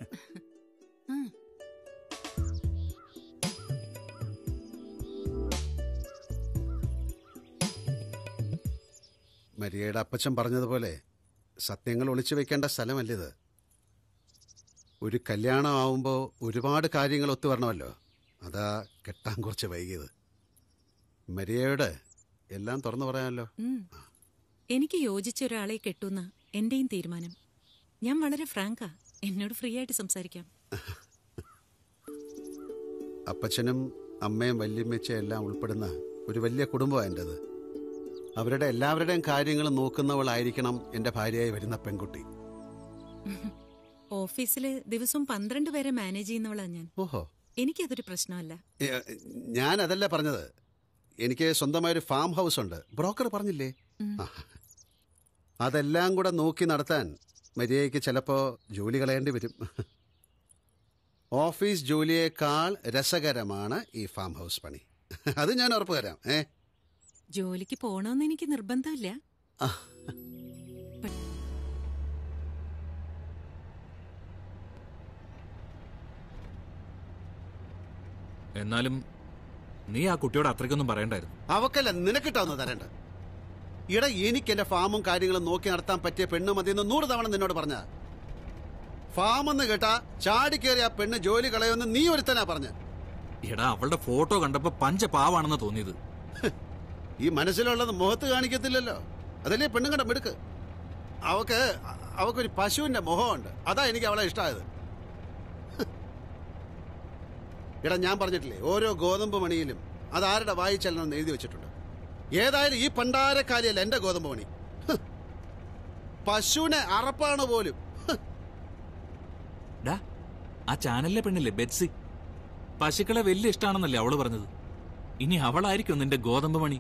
മരിയയുടെ അപ്പച്ചൻ പറഞ്ഞതുപോലെ സത്യങ്ങൾ ഒളിച്ചു വെക്കേണ്ട സ്ഥലമല്ലിത് ഒരു കല്യാണം ആവുമ്പോൾ ഒരുപാട് കാര്യങ്ങൾ ഒത്തുവരണമല്ലോ അതാ കെട്ടാൻ കുറച്ച് വൈകിയത് മരിയയോട് എല്ലാം തുറന്നു പറയാമല്ലോ ഉം. എനിക്ക് യോജിച്ച ഒരാളെ കെട്ടുന്ന എന്റെയും തീരുമാനം ഞാൻ വളരെ ഫ്രാങ്കാ എന്നോട് ഫ്രീ ആയിട്ട് സംസാരിക്കാം അപ്പച്ചനും അമ്മയും വല്യമ്മച്ചയും എല്ലാം ഉൾപ്പെടുന്ന ഒരു വലിയ കുടുംബമാണ് എൻ്റെത് അവരുടെ എല്ലാവരുടെയും കാര്യങ്ങൾ നോക്കുന്നവളായിരിക്കണം എൻ്റെ ഭാര്യയായി വരുന്ന പെൺകുട്ടി ഓഫീസില് ദിവസവും പന്ത്രണ്ട് പേരെ മാനേജ് ചെയ്യുന്നവളാ ഞാൻ ഓഹോ എനിക്കതൊരു പ്രശ്നമല്ല ഏ, ഞാൻ അതല്ല പറഞ്ഞത് എനിക്ക് സ്വന്തമായൊരു ഫാം ഹൗസ് ഉണ്ട് ബ്രോക്കർ പറഞ്ഞില്ലേ ആ. അതെല്ലാം കൂടെ നോക്കി നടത്താൻ മര്യാദയ്ക്ക് ചിലപ്പോൾ ജോലി കളയേണ്ടി വരും ഓഫീസ് ജോലിയേക്കാൾ രസകരമാണ് ഈ ഫാം ഹൗസ് പണി അത് ഞാൻ ഉറപ്പ് തരാം ഏ ജോലിക്ക് പോണമെന്ന് എനിക്ക് നിർബന്ധമില്ല എന്നാലും നീ ആ കുട്ടിയോട് അത്രയ്ക്കൊന്നും പറയണ്ടായിരുന്നു അവക്കല്ല നിനക്കിട്ടാവുന്ന തരണ്ട ഇട എനിക്ക് എന്റെ ഫാമും കാര്യങ്ങളും നോക്കി നടത്താൻ പറ്റിയ പെണ്ണ് മതിയെന്ന് നൂറ് തവണ നിന്നോട് പറഞ്ഞ ഫാമെന്ന് കേട്ടാ ചാടിക്കേറിയ ആ പെണ്ണ് ജോലി കളയുമെന്ന് നീ ഒരുത്തനാ പറഞ്ഞ എടാ അവളുടെ ഫോട്ടോ കണ്ടപ്പോ പഞ്ച പാവാണെന്ന് തോന്നിയത് ഈ മനസ്സിലുള്ളത് മുഖത്ത് കാണിക്കത്തില്ലല്ലോ അതല്ലേ പെണ്ണുങ്ങളുടെ മിടുക്ക് അവക്ക് അവക്കൊരു പശുവിന്റെ മുഖമുണ്ട് അതാ എനിക്ക് അവളെ ഇഷ്ടമായത് എടാ ഞാൻ പറഞ്ഞിട്ടില്ലേ ഓരോ ഗോതമ്പ് മണിയിലും അതാരുടെ വായി ചെല്ലണമെന്ന് എഴുതി വെച്ചിട്ടുണ്ട് ഏതായാലും ഈ പണ്ടാരക്കാലിയല്ല എന്റെ ഗോതമ്പ് മണി ഹ്. പശുവിനെ അറപ്പാണ് പോലും ഡാ ആ ചാനലിലെ പെണ്ണില്ലേ ബെറ്റ്സി പശുക്കളെ വലിയ ഇഷ്ടാണെന്നല്ലേ അവള് പറഞ്ഞത് ഇനി അവളായിരിക്കും നിന്റെ ഗോതമ്പ് മണി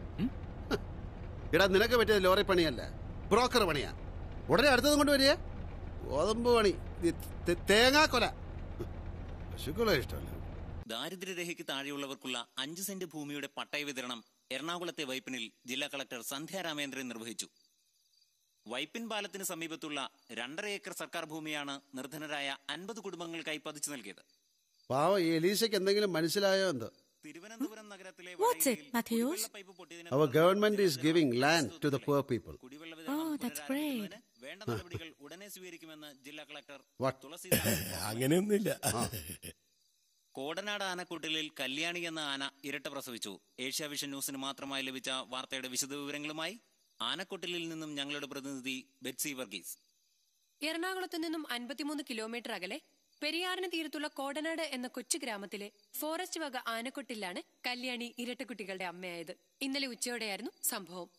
എടാ നിനക്ക് പറ്റിയത് ലോറി പണിയല്ല ബ്രോക്കർ പണിയാ ഉടനെ അടുത്തതും കൊണ്ട് വരിക ഗോതമ്പ് പണി ഇത് തെ- തേങ്ങാക്കൊല പശുക്കളെ ഇഷ്ടമല്ല ദാരിദ്ര്യരേഖയ്ക്ക് താഴെയുള്ളവർക്കുള്ള അഞ്ച് സെന്റ് ഭൂമിയുടെ പട്ടയ വിതരണം എറണാകുളത്തെ വൈപ്പിനിൽ ജില്ലാ കളക്ടർ സന്ധ്യ രാമേന്ദ്രൻ നിർവഹിച്ചു വൈപ്പിൻ പാലത്തിന് സമീപത്തുള്ള രണ്ടര ഏക്കർ സർക്കാർ ഭൂമിയാണ് നിർധനരായ അൻപത് കുടുംബങ്ങൾക്കായി പതിച്ചു നൽകിയത് പാവ ഈ എലീസയ്ക്ക് എന്തെങ്കിലും മനസ്സിലായോ എന്തോ തിരുവനന്തപുരം നഗരത്തിലെ What's it, Matheus? അവർ government is giving land to the poor people Oh, that's great. വേണ്ട നടപടികൾ ഉടനെ സ്വീകരിക്കുമെന്ന് ജില്ലാ കളക്ടർ What? തുളസി അങ്ങനെയൊന്നുമില്ല കോടനാട് ആനക്കൂട്ടലിൽ കല്യാണി എന്ന ആന ഇരട്ട പ്രസവിച്ചു ഏഷ്യ വിഷൻ ന്യൂസിന് മാത്രമായി ലഭിച്ച വാർത്തയുടെ വിശദവിവരങ്ങളുമായി ആനക്കൊട്ടിലിൽ നിന്നും ഞങ്ങളുടെ പ്രതിനിധി ബെറ്റ്സി വർഗീസ് എറണാകുളത്ത് നിന്നും അൻപത്തിമൂന്ന് കിലോമീറ്റർ അകലെ പെരിയാറിന് തീരത്തുള്ള കോടനാട് എന്ന കൊച്ചു ഗ്രാമത്തിലെ ഫോറസ്റ്റ് വക ആനക്കൊട്ടിലാണ് കല്യാണി ഇരട്ടക്കുട്ടികളുടെ അമ്മയായത് ഇന്നലെ ഉച്ചയോടെയായിരുന്നു സംഭവം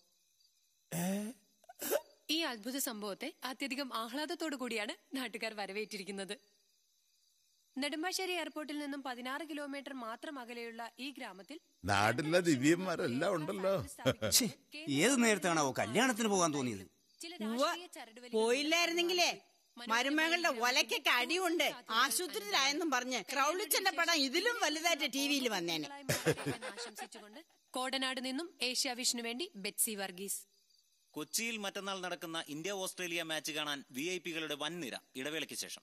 ഈ അത്ഭുത സംഭവത്തെ അത്യധികം ആഹ്ലാദത്തോടു കൂടിയാണ് നാട്ടുകാർ വരവേറ്റിരിക്കുന്നത് നെടുമ്പാശ്ശേരി എയർപോർട്ടിൽ നിന്നും പതിനാറ് കിലോമീറ്റർ മാത്രം അകലെയുള്ള ഈ ഗ്രാമത്തിൽ നാട്ടിലെ ദിവ്യന്മാരെല്ലാം ഉണ്ടല്ലോ ഏത് നേരത്താണാവോ കല്യാണത്തിന് പോകാൻ തോന്നിയത് പോയില്ലായിരുന്നെങ്കിലേ മരുമകളുടെ ഒലക്കൊക്കെ അടിയുണ്ട് ആശുപത്രിയിലായെന്നും പറഞ്ഞ് ക്രൗളിച്ചന്റെ പടം ഇതിലും വലുതായിട്ട് ടി വിയിൽ വന്നേനെ ആശംസിച്ചുകൊണ്ട് കോടനാട് നിന്നും ഏഷ്യ വിഷ്ണു വേണ്ടി ബെറ്റ്സി വർഗീസ് കൊച്ചിയിൽ മറ്റന്നാൾ നടക്കുന്ന ഇന്ത്യ ഓസ്ട്രേലിയ മാച്ച് കാണാൻ വി ഐ പികളുടെ വൻ നിര ഇടവേളയ്ക്ക് ശേഷം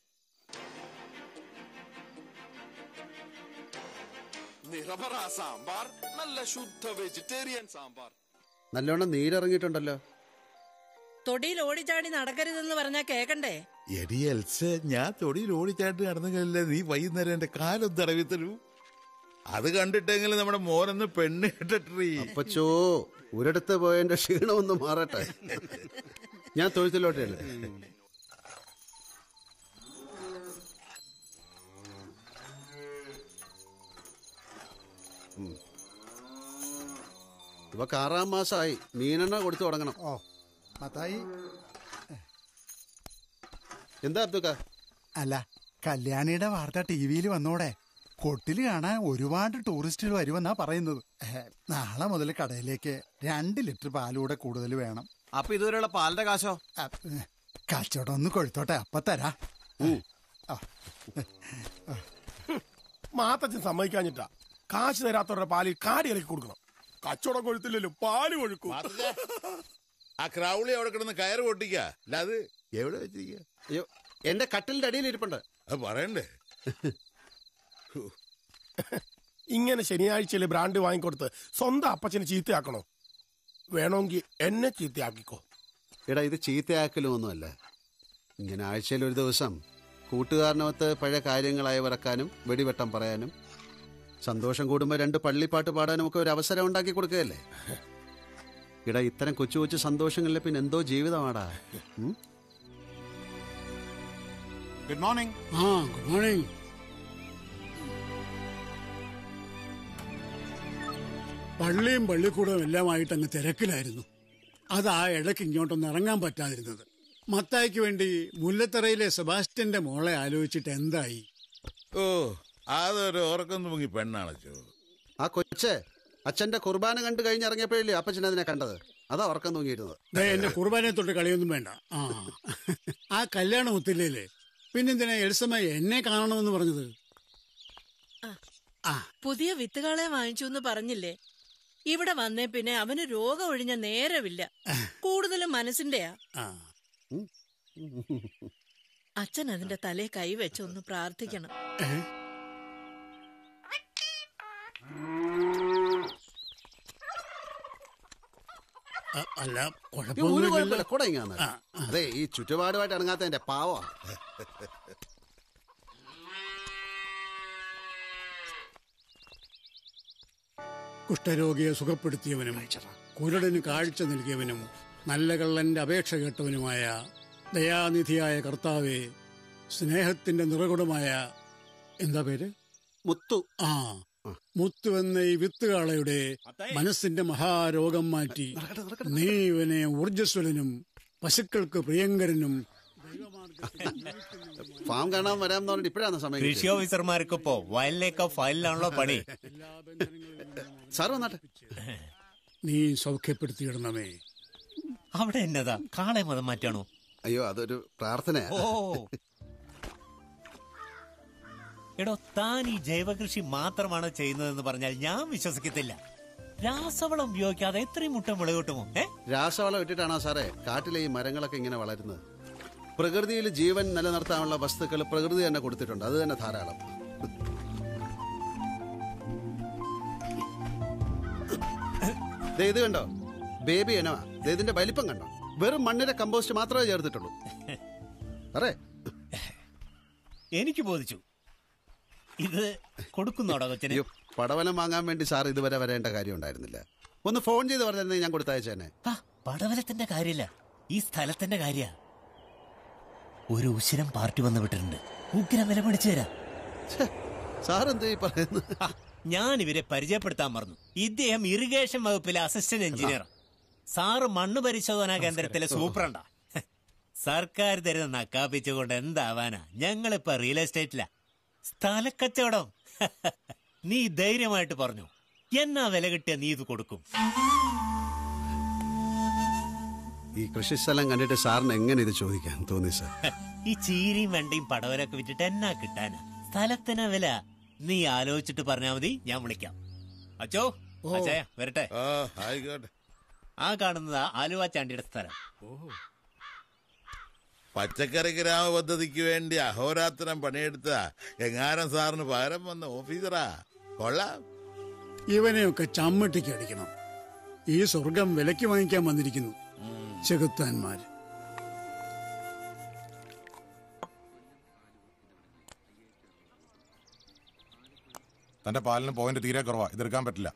നിറപറ സാമ്പാർ നല്ല ശുദ്ധ വെജിറ്റേറിയൻ സാമ്പാർ നല്ലോണം നീരിറങ്ങിയിട്ടുണ്ടല്ലോ തൊടിയിൽ ഓടിച്ചാടി നടക്കരുതെന്ന് പറഞ്ഞാ കേക്കണ്ടേ എടി എൽസ ഞാൻ തൊടിയിൽ ഓടിച്ചാട്ട് നടന്നെങ്കിലല്ലേ നീ വൈകുന്നേരം എന്റെ കാലം തടവി തരൂ അത് കണ്ടിട്ടെങ്കിലും നമ്മുടെ മോനൊന്ന് പെണ്ണ് കേട്ടിട്ടീ അപ്പച്ചോ ഒരിടത്ത് പോയതിന്റെ ക്ഷീണം ഒന്ന് മാറട്ടെ ഞാൻ തൊഴുത്തിലോട്ട് ചെല്ലും. ഉം. ഇവക്ക് ആറാം മാസമായി മീനെണ്ണ കൊടുത്തു തുടങ്ങണം ഓ മത്തായി എന്താ അബ്ദുക്ക അല്ല കല്യാണിയുടെ വാർത്ത ടി വിയിൽ വന്നോടെ കൊട്ടിൽ കാണാൻ ഒരുപാട് ടൂറിസ്റ്റുകൾ വരുമെന്നാ പറയുന്നത് ഏഹ്, നാളെ മുതൽ കടയിലേക്ക് രണ്ട് ലിറ്റർ പാലൂടെ കൂടുതൽ വേണം അപ്പൊ ഇതുവരെയുള്ള പാലിന്റെ കാശോ കച്ചവടം ഒന്ന് കൊഴുത്തോട്ടെ അപ്പൊ തരാ മാത്തച്ഛൻ സമ്മതിക്കാഞ്ഞിട്ടാ കാശ് തരാത്തവരുടെ പാലിൽ കാടി ഇറക്കി കൊടുക്കണം കച്ചവടം കൊഴുത്തില്ലല്ലോ പാല് കൊഴുക്കും ആ ക്രൗളി അവിടെ കിടന്ന് കയറ് പൊട്ടിക്ക അല്ലാതെ എവിടെ വെച്ചിരിക്ക അയ്യോ എന്റെ കട്ടിലിന്റെ അടിയിൽ ഇരിപ്പുണ്ട് അത് പറയണ്ടേ ഇങ്ങനെ ശനിയാഴ്ചയിൽ ബ്രാൻഡ് വാങ്ങിക്കൊടുത്ത് സ്വന്തം അപ്പച്ചനെ ചീത്തയാക്കണോ വേണമെങ്കിൽ എന്നെ ചീത്തയാക്കിക്കോ എടാ ഇത് ചീത്തയാക്കലും ഒന്നുമല്ല ഇങ്ങനെ ആഴ്ചയിൽ ഒരു ദിവസം കൂട്ടുകാരനകത്ത് പഴയ കാര്യങ്ങളായി വിറക്കാനും വെടിവെട്ടം പറയാനും സന്തോഷം കൂടുമ്പോൾ രണ്ട് പള്ളിപ്പാട്ട് പാടാനും ഒക്കെ ഒരു അവസരം ഉണ്ടാക്കി കൊടുക്കുകയല്ലേ ഇടാ ഇത്തരം കൊച്ചു കൊച്ചു സന്തോഷങ്ങളിൽ പിന്നെ എന്തോ ജീവിതമാടാ ഉം? ഗുഡ് മോർണിംഗ് ആ ഗുഡ് മോർണിംഗ് പള്ളിയും പള്ളിക്കൂടവും എല്ലാമായിട്ട് അങ്ങ് തിരക്കിലായിരുന്നു അതാ ഇടയ്ക്ക് ഇങ്ങോട്ടൊന്ന് ഇറങ്ങാൻ പറ്റാതിരുന്നത് മത്തായിക്ക് വേണ്ടി മുല്ലത്തറയിലെ സെബാസ്റ്റ്യന്റെ മോളെ ആലോചിച്ചിട്ട് എന്തായി ഓ അതൊരു ഉറക്കം തൂങ്ങി പെണ്ണാണച്ചോ ആ കൊച്ചെ അച്ഛന്റെ കുർബാന കണ്ടു കഴിഞ്ഞിറങ്ങിയപ്പോഴല്ലേ അപ്പച്ചൻ അതിനെ കണ്ടത് അതാ ഉറക്കം തൂങ്ങിയിരുന്നത് ദേ എന്റെ കുർബാനയെ തൊട്ട് കളിയൊന്നും വേണ്ട ആ ആ കല്യാണം ഒത്തില്ലേ പിന്നെന്തിനാ എൽസമ്മ എന്നെ കാണണമെന്ന് പറഞ്ഞത് പുതിയ വിത്തുകളെ വാങ്ങിച്ചു എന്ന് പറഞ്ഞില്ലേ ഇവിടെ വന്നേ പിന്നെ അവന് രോഗം ഒഴിഞ്ഞ നേരമില്ല കൂടുതലും മനസ്സിന്റെയാ ആ അച്ഛൻ അതിന്റെ തലേ കൈവച്ച് ഒന്ന് പ്രാർത്ഥിക്കണം ഏ? അ- അല്ല ഒരു കുഴപ്പമൊന്നുമില്ലല്ലോ. കുഴപ്പമില്ല കൂടെ ഇങ്ങാന്ന് അതെ ഈ ചുറ്റുപാടുമായിട്ട് ഇണങ്ങാത്ത എന്റെ പാവ കുഷ്ഠരോഗിയെ സുഖപ്പെടുത്തിയവനും കുരുടന് കാഴ്ച നൽകിയവനും നല്ല കള്ളന്റെ അപേക്ഷ കേട്ടവനുമായ ദയാനിധിയായ കർത്താവെ സ്നേഹത്തിന്റെ നിറകുടമായ എന്താ പേര് മുത്തു ആ മുത്തു എന്ന ഈ വിത്തുകാളയുടെ മനസ്സിന്റെ മഹാരോഗം മാറ്റി നീ ഇവനെ ഊർജ്ജസ്വലനും പശുക്കൾക്ക് പ്രിയങ്കരനും ഫാം കാണാൻ വരാമെന്ന് പറഞ്ഞിട്ട് ഇപ്പോഴാണ് സമയം കൃഷി കിട്ടിയത്. ഓഫീസർമാർക്കിപ്പോ വയലിലേക്കോ ഫയലിലാണല്ലോ പണി സാർ വന്നാട്ടെ നീ സൗഖ്യപ്പെടുത്തിയിടണമേ അവിടെ എന്നതാ കാളെ മതം മാറ്റാണോ അയ്യോ അതൊരു പ്രാർത്ഥനയാ ഓ എടോ താൻ ഈ ജൈവകൃഷി മാത്രമാണ് ചെയ്യുന്നതെന്ന് പറഞ്ഞാൽ ഞാൻ വിശ്വസിക്കത്തില്ല രാസവളം ഉപയോഗിക്കാതെ എത്രയും മുട്ട വിളയോട്ടുമോ ഏ രാസവളം ഇട്ടിട്ടാണോ സാറേ കാട്ടിലെ ഈ മരങ്ങളൊക്കെ ഇങ്ങനെ വളരുന്നത് പ്രകൃതിയിൽ ജീവൻ നിലനിർത്താനുള്ള വസ്തുക്കൾ പ്രകൃതി തന്നെ കൊടുത്തിട്ടുണ്ട് അത് തന്നെ ധാരാളം ദേ ഇത് കണ്ടോ ബേബി ഇനവാ ദേ ഇതിന്റെ വലിപ്പം കണ്ടോ വെറും മണ്ണിര കമ്പോസ്റ്റ് മാത്രമേ ചേർത്തിട്ടുള്ളൂ അറേ എനിക്ക് ബോധിച്ചു ഇത് കൊടുക്കുന്നോടോ കൊച്ചനെ അയ്യോ പടവലം വാങ്ങാൻ വേണ്ടി സാർ ഇതുവരെ വരേണ്ട കാര്യം ഉണ്ടായിരുന്നില്ല ഒന്ന് ഫോൺ ചെയ്ത് പറഞ്ഞിരുന്നെങ്കിൽ ഞാൻ കൊടുത്തയച്ചേനെ ആ പടവലത്തിന്റെ കാര്യമില്ല ഈ സ്ഥലത്തിന്റെ കാര്യ ഒരു ഉശിരം പാർട്ടി വന്ന് വിട്ടിട്ടുണ്ട് ഉഗ്രം വില പിടിച്ചു തരാം സാർ എന്ത് പറയുന്നത് ഞാൻ ഇവരെ പരിചയപ്പെടുത്താൻ മറന്നു ഇദ്ദേഹം ഇറിഗേഷൻ വകുപ്പിലെ അസിസ്റ്റന്റ് എഞ്ചിനീയർ സാറ് മണ്ണ് പരിശോധനാ കേന്ദ്രത്തിലെ സൂപ്രണ്ടാ സർക്കാർ തരുന്ന നക്കാപ്പിച്ചുകൊണ്ട് എന്താവാനാ ഞങ്ങളിപ്പോ റിയൽ എസ്റ്റേറ്റിലാ സ്ഥലക്കച്ചവടം നീ ധൈര്യമായിട്ട് പറഞ്ഞു എന്നാ വില കിട്ടിയ നീ ഇത് കൊടുക്കും ഈ കൃഷിസ്ഥലം കണ്ടിട്ട് സാറിന് എങ്ങനെ ഇത് ചോദിക്കാൻ തോന്നി സാർ ഈ ചീരിയും വെണ്ടയും പടവലൊക്കെ വിറ്റിട്ട് എന്നാ കിട്ടാനാ സ്ഥലത്തിന് വില നീ ആലോചിച്ചിട്ട് പറഞ്ഞാ മതി ഞാൻ വിളിക്കാം അച്ചോ അച്ഛായ വരട്ടെ ആയിക്കോട്ടെ ആ കാണുന്നത് ആലുവ ചാണ്ടിയുടെ സ്ഥലം പച്ചക്കറി ഗ്രാമ പദ്ധതിക്ക് വേണ്ടി അഹോരാത്രം പണിയെടുത്ത എങ്ങാരം സാറിന് പകരം വന്ന ഓഫീസറാ കൊള്ളാം ഇവനെയൊക്കെ ചമ്മട്ടിക്ക് അടിക്കണം ഈ സ്വർഗം വിലയ്ക്ക് വാങ്ങിക്കാൻ വന്നിരിക്കുന്നു ചെകുത്താന്മാര് തന്റെ പാലിന് പോയിന്റ് തീരെ കുറവാ ഇതെടുക്കാൻ പറ്റില്ല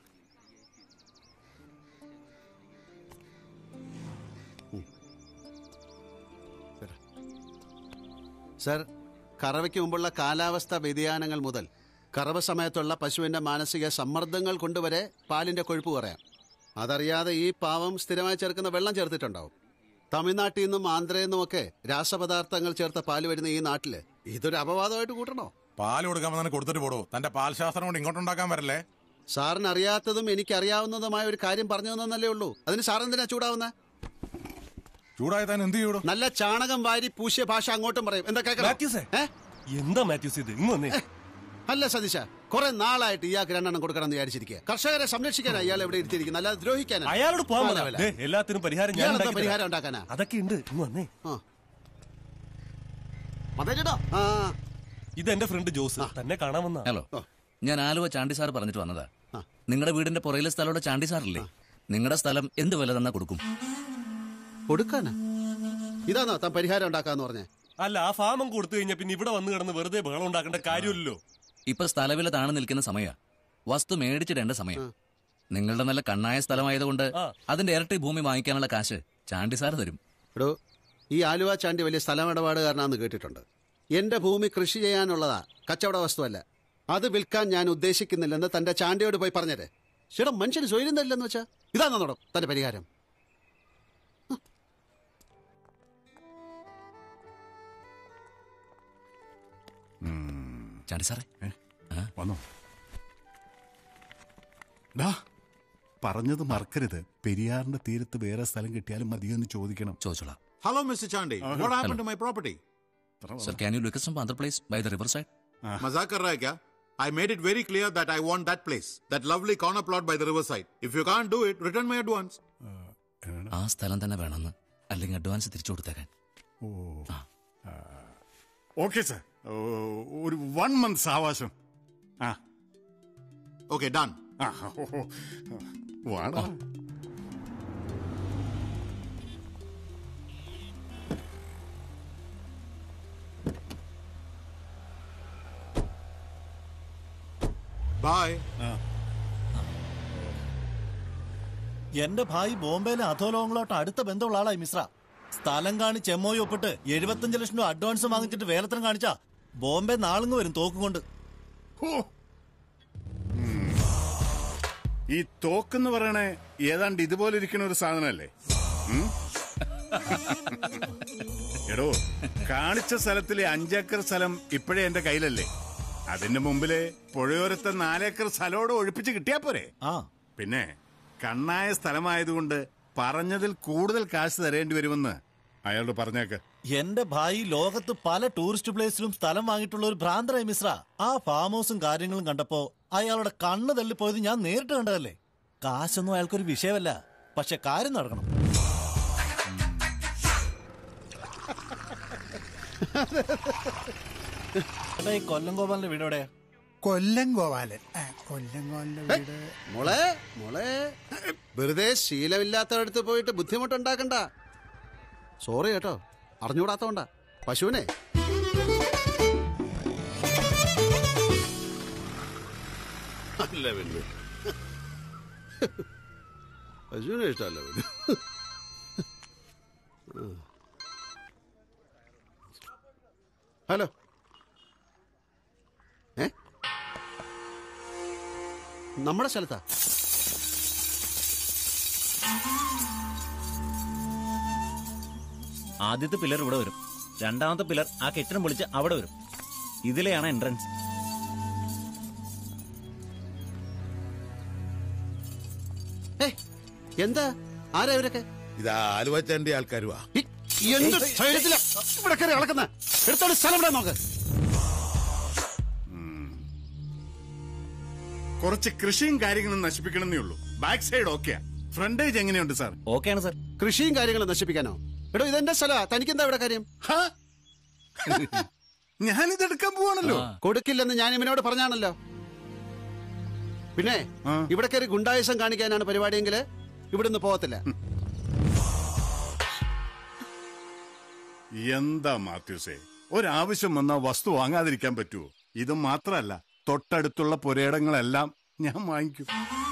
സർ കറവയ്ക്ക് മുമ്പുള്ള കാലാവസ്ഥാ വ്യതിയാനങ്ങൾ മുതൽ കറവ സമയത്തുള്ള പശുവിന്റെ മാനസിക സമ്മർദ്ദങ്ങൾ കൊണ്ടുവരെ പാലിന്റെ കൊഴുപ്പ് കുറയാം അതറിയാതെ ഈ പാവം സ്ഥിരമായി ചേർക്കുന്ന വെള്ളം ചേർത്തിട്ടുണ്ടാവും തമിഴ്നാട്ടിൽ നിന്നും ആന്ധ്രയിൽ നിന്നുമൊക്കെ രാസപദാർത്ഥങ്ങൾ ചേർത്ത പാല് വരുന്ന ഈ നാട്ടില് ഇതൊരു അപവാദമായിട്ട് കൂട്ടണോ പാൽ കൊടുക്കാൻ തന്നെ കൊടുത്തിട്ട് പോടൂ തന്റെ പാൽ ശാസ്ത്രം കൊണ്ട് ഇങ്ങോട്ടുണ്ടാക്കാൻ വരല്ലേ സാറിന് അറിയാത്തതും എനിക്കറിയാവുന്നതുമായ ഒരു കാര്യം പറഞ്ഞു തന്നല്ലേ ഉള്ളൂ അതിന് സാർ എന്തിനാ ചൂടാവുന്ന ചൂടായി താൻ എന്ത് ചെയ്യൂടോ നല്ല ചാണകം വാരി പൂശിയ ഭാഷ അങ്ങോട്ടും പറയും എന്താ കേൾക്കണം ഏ? എന്താ മാത്യൂസ് ഇത് ഇങ്ങ് വന്നേ അല്ല സതീശ കുറെ നാളായിട്ട് ഇയാൾക്ക് രണ്ടെണ്ണം കൊടുക്കണം എന്ന് വിചാരിച്ചിരിക്കുക കർഷകരെ സംരക്ഷിക്കാനാ ഇയാൾ എവിടെ ഇരുത്തിയിരിക്കുന്നത് അല്ലാതെ ദ്രോഹിക്കാനാ അയാളോട് പോകാൻ ആ, പറ. അല്ല. ദേ, എല്ലാത്തിനും പരിഹാരം ഞാൻ ഇയാളെന്താ ഉണ്ടാക്കി തരാം. പരിഹാരം ഉണ്ടാക്കാനാ അതൊക്കെ ഉണ്ട് ഇങ്ങ് വന്നേ മതേട്ടോ ആ ഇത് എന്റെ ഫ്രണ്ട് ജോസ് തന്നെ കാണാൻ വന്ന ഹലോ ഞാൻ ആലുവ ചാണ്ടി സാർ പറഞ്ഞിട്ട് വന്നതാ നിങ്ങളുടെ വീടിന്റെ പുറയിലെ സ്ഥലമുള്ള ചാണ്ടി സാറില്ലേ നിങ്ങളുടെ സ്ഥലം എന്ത് വില തന്നാ കൊടുക്കും കൊടുക്കാനാ ഇതാണോ താൻ പരിഹാരം ഉണ്ടാക്കാന്ന് പറഞ്ഞേ അല്ല ആ ഫാമം കൊടുത്തു കഴിഞ്ഞാൽ പിന്നെ ഇവിടെ വന്ന് കിടന്ന് വെറുതെ ബഹളം ഉണ്ടാക്കേണ്ട കാര്യമില്ലല്ലോ ഇപ്പൊ സ്ഥലവില താണു നിൽക്കുന്ന സമയ വസ്തു മേടിച്ചിടേണ്ട സമയം നിങ്ങളുടെ നല്ല കണ്ണായ സ്ഥലമായതുകൊണ്ട് അതിന്റെ ഇരട്ടി ഭൂമി വാങ്ങിക്കാനുള്ള കാശ് ചാണ്ടി സാർ തരും എടോ ഈ ആലുവ ചാണ്ടി വലിയ സ്ഥലമിടപാടുകാരനാന്ന് കേട്ടിട്ടുണ്ട് എന്റെ ഭൂമി കൃഷി ചെയ്യാനുള്ളതാ കച്ചവട വസ്തുവല്ല അത് വിൽക്കാൻ ഞാൻ ഉദ്ദേശിക്കുന്നില്ലെന്ന് തന്റെ ചാണ്ടിയോട് പോയി പറഞ്ഞേരെ ചേട്ടാ മനുഷ്യന് സ്വൈര്യം തരില്ലെന്ന് വെച്ചാ ഇതാണോ നടം തന്റെ പരിഹാരം ചാണ്ടി സാറേ വന്നോ ഡാ പറഞ്ഞത് മറക്കരുത് പെരിയാറിന്റെ തീരത്ത് വേറെ സ്ഥലം കിട്ടിയാലും മതിയെന്ന് ചോദിക്കണം ചോദിച്ചോളാം Hello, Mr. Chandi. Uh, what happened hello. to my property? Sir, can you look at some other place by the riverside? मजाक कर रहा है क्या? I made it very clear that I want that place, that lovely corner plot by the riverside. If you can't do it, return my advance. ആ സ്ഥലം തന്നെ വേണമെന്ന് അല്ലെങ്കിൽ അഡ്വാൻസ് തിരിച്ചു കൊടുത്തേക്കാൻ ഓ ഓക്കെ സാർ ഒരു വൺ മന്ത്സ് ആവാസം ആ Okay, done. ആ ഓ, ഓ. വാടാ ബായ് എന്റെ ഭായി ബോംബെയിലെ അധോലോകങ്ങളോട്ട് അടുത്ത ബന്ധമുള്ള ആളായി മിശ്ര സ്ഥലം കാണിച്ച് എം ഒ ഒപ്പിട്ട് എഴുപത്തഞ്ച് ലക്ഷം രൂപ അഡ്വാൻസ് വാങ്ങിച്ചിട്ട് വേലത്തരം കാണിച്ചാ ബോംബെ നാളുങ്ങ് വരും തോക്കും കൊണ്ട് ഈ തോക്കെന്ന് പറയണേ ഏതാണ്ട് ഇതുപോലെ ഇരിക്കുന്ന ഒരു സാധനമല്ലേ ഉം? എടോ കാണിച്ച സ്ഥലത്തിലെ അഞ്ചേക്കർ സ്ഥലം ഇപ്പോഴേ എന്റെ കയ്യിലല്ലേ അതിന്റെ മുമ്പില് പുഴയോരത്തെ നാലേക്കർ സ്ഥലോട് ഒഴിപ്പിച്ച് കിട്ടിയാ പോരെ ആ പിന്നെ കണ്ണായ സ്ഥലമായതുകൊണ്ട് പറഞ്ഞതിൽ കൂടുതൽ കാശ് തരേണ്ടി വരുമെന്ന് അയാളോട് പറഞ്ഞേക്ക് എന്റെ ഭായി ലോകത്ത് പല ടൂറിസ്റ്റ് പ്ലേസിലും സ്ഥലം വാങ്ങിയിട്ടുള്ള ഒരു ഭ്രാന്തരായി മിശ്ര ആ ഫാം ഹൗസും കാര്യങ്ങളും കണ്ടപ്പോ അയാളുടെ കണ്ണ് തള്ളിപ്പോയത് ഞാൻ നേരിട്ട് കണ്ടതല്ലേ കാശൊന്നും അയാൾക്കൊരു വിഷയമല്ല പക്ഷെ കാര്യം നടക്കണം എടാ, ഈ കൊല്ലം ഗോപാലിന്റെ വീട് എവിടെയാ കൊല്ലം ഗോപാലൻ ആ, കൊല്ലം ഗോപാലന്റെ വീട് മോളെ മോളെ വെറുതെ ശീലമില്ലാത്തടത്ത് പോയിട്ട് ബുദ്ധിമുട്ടുണ്ടാക്കണ്ട സോറി കേട്ടോ അറിഞ്ഞുകൂടാത്തോണ്ടാ പശുവിനെ അല്ല പിന്നെ പശുവിനെ ഇഷ്ടമല്ല പിന്നെ ഹലോ ഏ നമ്മുടെ സ്ഥലത്താ ആദ്യത്തെ പില്ലർ ഇവിടെ വരും രണ്ടാമത്തെ പില്ലർ ആ കെട്ടിടം പൊളിച്ച് അവിടെ വരും ഇതിലെയാണ് എൻട്രൻസ് എന്താ ആരാ ഇവരൊക്കെ ഇതാ ആലുവച്ചന്റെ ആൾക്കാരുവാ എന്ത് ധൈര്യത്തിലാ ഇവിടെ കയറി അളക്കുന്ന എടുത്തോണ്ട് സ്ഥലം ഇവിടെ നോക്ക് കുറച്ച് കൃഷിയും കാര്യങ്ങളും നശിപ്പിക്കണമെന്നേ ഉള്ളൂ ബാക്ക് സൈഡ് ഓക്കെയാ ഫ്രണ്ടേജ് എങ്ങനെയുണ്ട് സാർ ഓക്കെയാണ് സാർ കൃഷിയും കാര്യങ്ങളും നശിപ്പിക്കാനോ എടോ ഇതെന്റെ സ്ഥലമാ തനിക്കെന്താ ഇവിടെ കാര്യം ഞാനിത് എടുക്കാൻ പോവാണല്ലോ കൊടുക്കില്ലെന്ന് ഞാൻ ഇവനോട് പറഞ്ഞാണല്ലോ പിന്നെ ഇവിടെ കയറി ഗുണ്ടായുസം കാണിക്കാനാണ് പരിപാടിയെങ്കിൽ ഇവിടുന്ന് പോകത്തില്ല എന്താ മാത്യൂസേ ഒരാവശ്യം വന്നാ വസ്തു വാങ്ങാതിരിക്കാൻ പറ്റുമോ ഇത് മാത്രല്ല തൊട്ടടുത്തുള്ള പുരയിടങ്ങളെല്ലാം ഞാൻ വാങ്ങിക്കും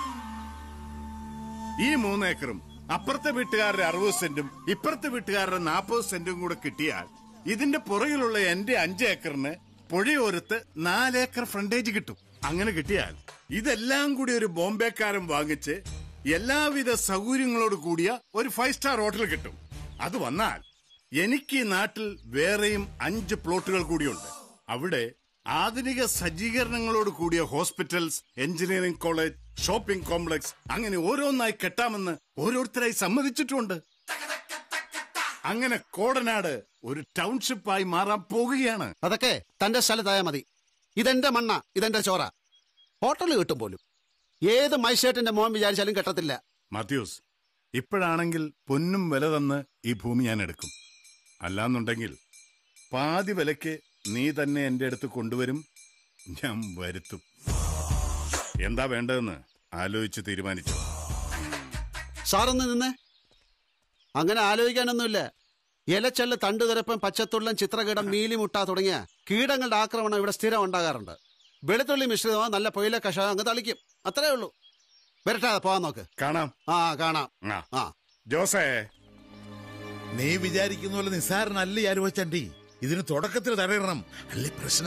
ഈ മൂന്നേക്കറും അപ്പുറത്തെ വീട്ടുകാരുടെ അറുപത് സെന്റും ഇപ്പുറത്തെ വീട്ടുകാരുടെ നാൽപ്പത് സെന്റും കൂടെ കിട്ടിയാൽ ഇതിന്റെ പുറകിലുള്ള എന്റെ അഞ്ച് ഏക്കറിന് പുഴയോരത്ത് നാലേക്കർ ഫ്രണ്ടേജ് കിട്ടും അങ്ങനെ കിട്ടിയാൽ ഇതെല്ലാം കൂടി ഒരു ബോംബെക്കാരൻ വാങ്ങിച്ച് എല്ലാവിധ സൗകര്യങ്ങളോട് കൂടിയ ഒരു ഫൈവ് സ്റ്റാർ ഹോട്ടൽ കിട്ടും അത് വന്നാൽ എനിക്ക് ഈ നാട്ടിൽ വേറെയും അഞ്ച് പ്ലോട്ടുകൾ കൂടിയുണ്ട് അവിടെ ആധുനിക സജ്ജീകരണങ്ങളോട് കൂടിയ hospitals engineering college shopping complex അങ്ങനെ ഓരോന്നായി കെട്ടാമെന്ന് ഓരോരുത്തരായി സമ്മതിച്ചിട്ടുമുണ്ട് അങ്ങനെ കോടനാട് ഒരു ടൗൺഷിപ്പായി മാറാൻ പോകുകയാണ് അതൊക്കെ തന്റെ സ്ഥലത്തായാ മതി ഇതെന്റെ മണ്ണ ഇതെന്റെ ചോറ ഹോട്ടൽ കിട്ടും പോലും ഏത് മൈസേട്ടിന്റെ മോൻ വിചാരിച്ചാലും കെട്ടത്തില്ല മാത്യൂസ് ഇപ്പോഴാണെങ്കിൽ പൊന്നും വില തന്ന് ഈ ഭൂമി ഞാൻ എടുക്കും അല്ലാന്നുണ്ടെങ്കിൽ പാതി വിലയ്ക്ക് നീ തന്നെ എന്റെ അടുത്ത് കൊണ്ടുവരും ഞാൻ വരുത്തും എന്താ വേണ്ടതെന്ന് ആലോചിച്ച് തീരുമാനിച്ചു സാറൊന്ന് നിന്നേ അങ്ങനെ ആലോചിക്കാനൊന്നുമില്ല ഇലച്ചെല്ല് തണ്ടുതിരപ്പൻ പച്ചത്തുള്ളൻ ചിത്രകീടം മീലിമുട്ട തുടങ്ങിയ കീടങ്ങളുടെ ആക്രമണം ഇവിടെ സ്ഥിരം ഉണ്ടാകാറുണ്ട് വെളുത്തുള്ളി മിശ്രിതമോ നല്ല പൊയില കഷായം അങ്ങ് തളിക്കും അത്രേ ഉള്ളൂ വരട്ടെ പോവാൻ നോക്ക് കാണാം ആ കാണാം ആ ജോസേ നീ വിചാരിക്കുന്ന പോലെ നിസ്സാരനല്ല ഈ ആലുവച്ചണ്ടി ഇതിന് തുടക്കത്തിൽ തടയിടണം അല്ലേ പ്രശ്ന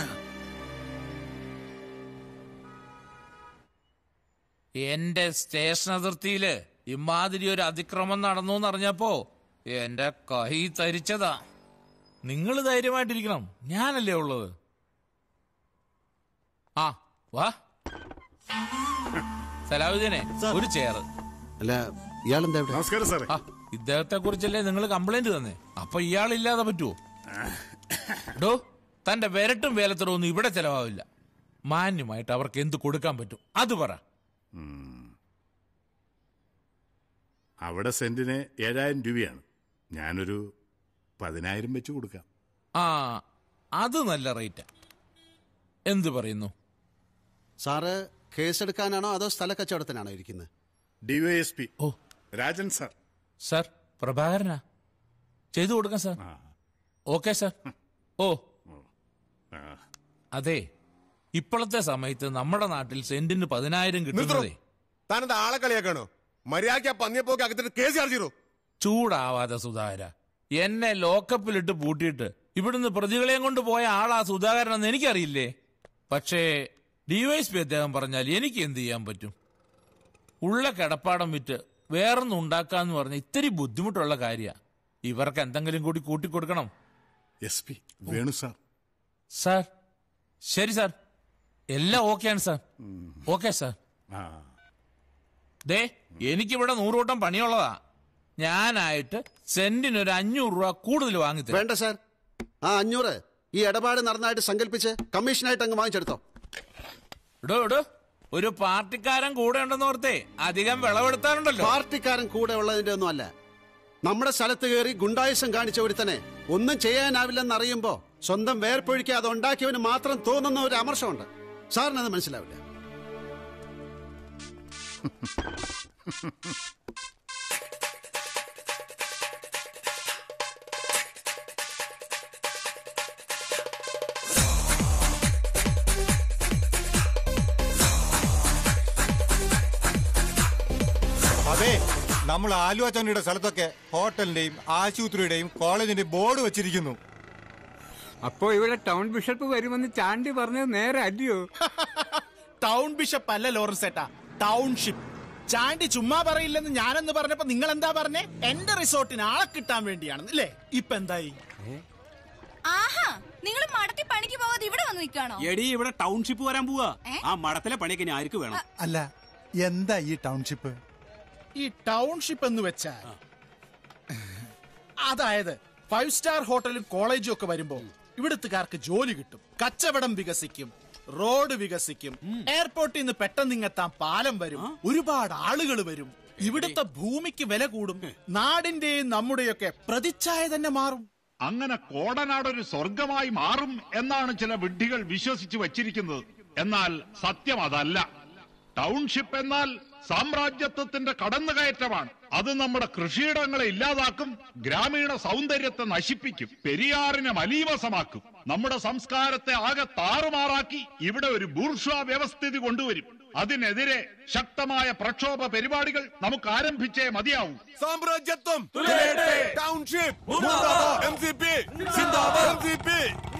എന്റെ സ്റ്റേഷൻ അതിർത്തിയില് ഇമാതിരി ഒരു അതിക്രമം നടന്നു എന്നറിഞ്ഞപ്പോ എന്റെ കൈ തരിച്ചതാ നിങ്ങൾ ധൈര്യമായിട്ടിരിക്കണം ഞാനല്ലേ ഉള്ളത് ആ വാ സലാഹുദ്ദീനെ ഒരു ചെയർ അല്ല ഇയാളെന്താ ഇവിടെ നമസ്കാരം സാറേ ഇദ്ദേഹത്തെ കുറിച്ചല്ലേ നിങ്ങൾ കംപ്ലൈന്റ് തന്നെ അപ്പൊ ഇയാൾ ഇല്ലാതെ പറ്റുമോ ഡോ തന്റെ വിരട്ടും വേലത്തരവും ഒന്നും ഇവിടെ ചെലവാവില്ല മാന്യമായിട്ട് അവർക്ക് എന്ത് കൊടുക്കാൻ പറ്റും അത് പറ അവിടെ സെന്റിന് ഏഴായിരം രൂപയാണ് ഞാനൊരു പതിനായിരം വെച്ച് കൊടുക്കാം ആ അത് നല്ല റേറ്റാ എന്ത് പറയുന്നു സാറ് കേസെടുക്കാനാണോ അതോ സ്ഥല കച്ചവടത്തിനാണോ ഇരിക്കുന്നത് ഡിവൈഎസ്പി ഓ രാജൻ സാർ സാർ പ്രഭാകരനാ ചെയ്തു കൊടുക്കാം സാർ ഓക്കെ സാർ ഓ അതെ ഇപ്പോഴത്തെ സമയത്ത് നമ്മുടെ നാട്ടിൽ സെന്റിന് പതിനായിരം കിട്ടുന്നതേ താനെന്താ ആളെ കളിയാക്കാണോ മര്യാദയ്ക്ക് ആ പന്നിയപ്പോക്ക് അകത്തിട്ട് കേസ് ചാർജ് ചെയ്തോ ചൂടാവാതെ സുധാകര എന്നെ ലോക്കപ്പിലിട്ട് പൂട്ടിയിട്ട് ഇവിടുന്ന് പ്രതികളെയും കൊണ്ട് പോയ ആളാ സുധാകരൻ എന്ന് എനിക്കറിയില്ലേ പക്ഷേ ഡിവൈഎസ്പി അദ്ദേഹം പറഞ്ഞാൽ എനിക്ക് എന്ത് ചെയ്യാൻ പറ്റും ഉള്ള കിടപ്പാടം വിറ്റ് വേറൊന്നും ഉണ്ടാക്കാന്ന് പറഞ്ഞ ഇത്തിരി ബുദ്ധിമുട്ടുള്ള കാര്യ ഇവർക്ക് എന്തെങ്കിലും കൂടി കൂട്ടിക്കൊടുക്കണം S P Venu sir sir ശരി സാർ എല്ലാം ഓക്കെയാണ് സാർ ഓക്കെ സാർ ദേ എനിക്കിവിടെ നൂറുകൂട്ടം പണിയുള്ളതാ ഞാനായിട്ട് സെന്റിന് ഒരു അഞ്ഞൂറ് രൂപ കൂടുതൽ വാങ്ങിത്തരാം വേണ്ട സാർ ആ അഞ്ഞൂറ് ഈ ഇടപാട് നടന്നായിട്ട് സങ്കല്പിച്ച് കമ്മീഷനായിട്ട് അങ്ങ് വാങ്ങിച്ചെടുത്തോ ഇടോ ഇടോ ഒരു പാർട്ടിക്കാരൻ കൂടെ ഉണ്ടെന്ന് ഓർത്തേ അധികം വിളവെടുത്താറുണ്ടല്ലോ പാർട്ടിക്കാരൻ കൂടെ ഉള്ളതിന്റെ ഒന്നും അല്ല നമ്മുടെ സ്ഥലത്ത് കയറി ഗുണ്ടായുസം കാണിച്ച ഒരുത്തനെ ഒന്നും ചെയ്യാനാവില്ലെന്ന് അറിയുമ്പോ സ്വന്തം വേർപ്പൊഴിക്കാതെ ഉണ്ടാക്കിയവന് മാത്രം തോന്നുന്ന ഒരു അമർഷമുണ്ട് സാറിനത് മനസ്സിലാവില്ല അതെ നമ്മൾ ആലുവ ചന്ദ്രയുടെ സ്ഥലത്തൊക്കെ ഹോട്ടലിന്റെയും ആശുപത്രിയുടെയും കോളേജിന്റെയും ബോർഡ് വെച്ചിരിക്കുന്നു അപ്പോ ഇവിടെ ടൗൺ ബിഷപ്പ് വരുമെന്ന് ചാണ്ടി പറഞ്ഞത് നേരെ അല്ലയോ ടൗൺ ബിഷപ്പ് അല്ല ലോറൻസ് ഏട്ടാ ടൗൺഷിപ്പ് ചാണ്ടി ചുമ്മാ പറയില്ലെന്ന് ഞാനെന്ന് പറഞ്ഞപ്പോ നിങ്ങൾ എന്താ പറഞ്ഞേ എന്റെ റിസോർട്ടിന് ആളെ കിട്ടാൻ വേണ്ടിയാണെന്ന് അല്ലേ ഇപ്പൊ എന്തായി ആഹാ നിങ്ങൾ മടത്തി പണിക്ക് പോകാതെ ഇവിടെ വന്ന് നിൽക്കാണോ എടി ഇവിടെ ടൗൺഷിപ്പ് വരാൻ പോവാ ആ മഠത്തിലെ പണിയൊക്കെ ഇനി ആർക്ക് വേണം അല്ല എന്താ ഈ ടൗൺഷിപ്പ് ഈ ടൗൺഷിപ്പ് എന്ന് വെച്ചാൽ അതായത് ഫൈവ് സ്റ്റാർ ഹോട്ടലും കോളേജും ഒക്കെ വരുമ്പോ ഇവിടുത്തുകാർക്ക് ജോലി കിട്ടും കച്ചവടം വികസിക്കും റോഡ് വികസിക്കും എയർപോർട്ടിൽ നിന്ന് പെട്ടെന്ന് ഇങ്ങെത്താൻ പാലം വരും ഒരുപാട് ആളുകൾ വരും ഇവിടുത്തെ ഭൂമിക്ക് വില കൂടും നാടിന്റെയും നമ്മുടെയൊക്കെ പ്രതിച്ഛായ തന്നെ മാറും അങ്ങനെ കോടനാട് ഒരു സ്വർഗമായി മാറും എന്നാണ് ചില വിഡ്ഢികൾ വിശ്വസിച്ചു വച്ചിരിക്കുന്നത് എന്നാൽ സത്യം അതല്ല ടൗൺഷിപ്പ് എന്നാൽ സാമ്രാജ്യത്വത്തിന്റെ കടന്നുകയറ്റമാണ് അത് നമ്മുടെ കൃഷിയിടങ്ങളെ ഇല്ലാതാക്കും ഗ്രാമീണ സൗന്ദര്യത്തെ നശിപ്പിക്കും പെരിയാറിനെ മലീവസമാക്കും നമ്മുടെ സംസ്കാരത്തെ ആകെ താറുമാറാക്കി ഇവിടെ ഒരു ബൂർഷ്വ വ്യവസ്ഥിതി കൊണ്ടുവരും അതിനെതിരെ ശക്തമായ പ്രക്ഷോഭ പരിപാടികൾ നമുക്ക് ആരംഭിച്ചേ മതിയാവൂ സാമ്രാജ്യത്വം township M C P M C P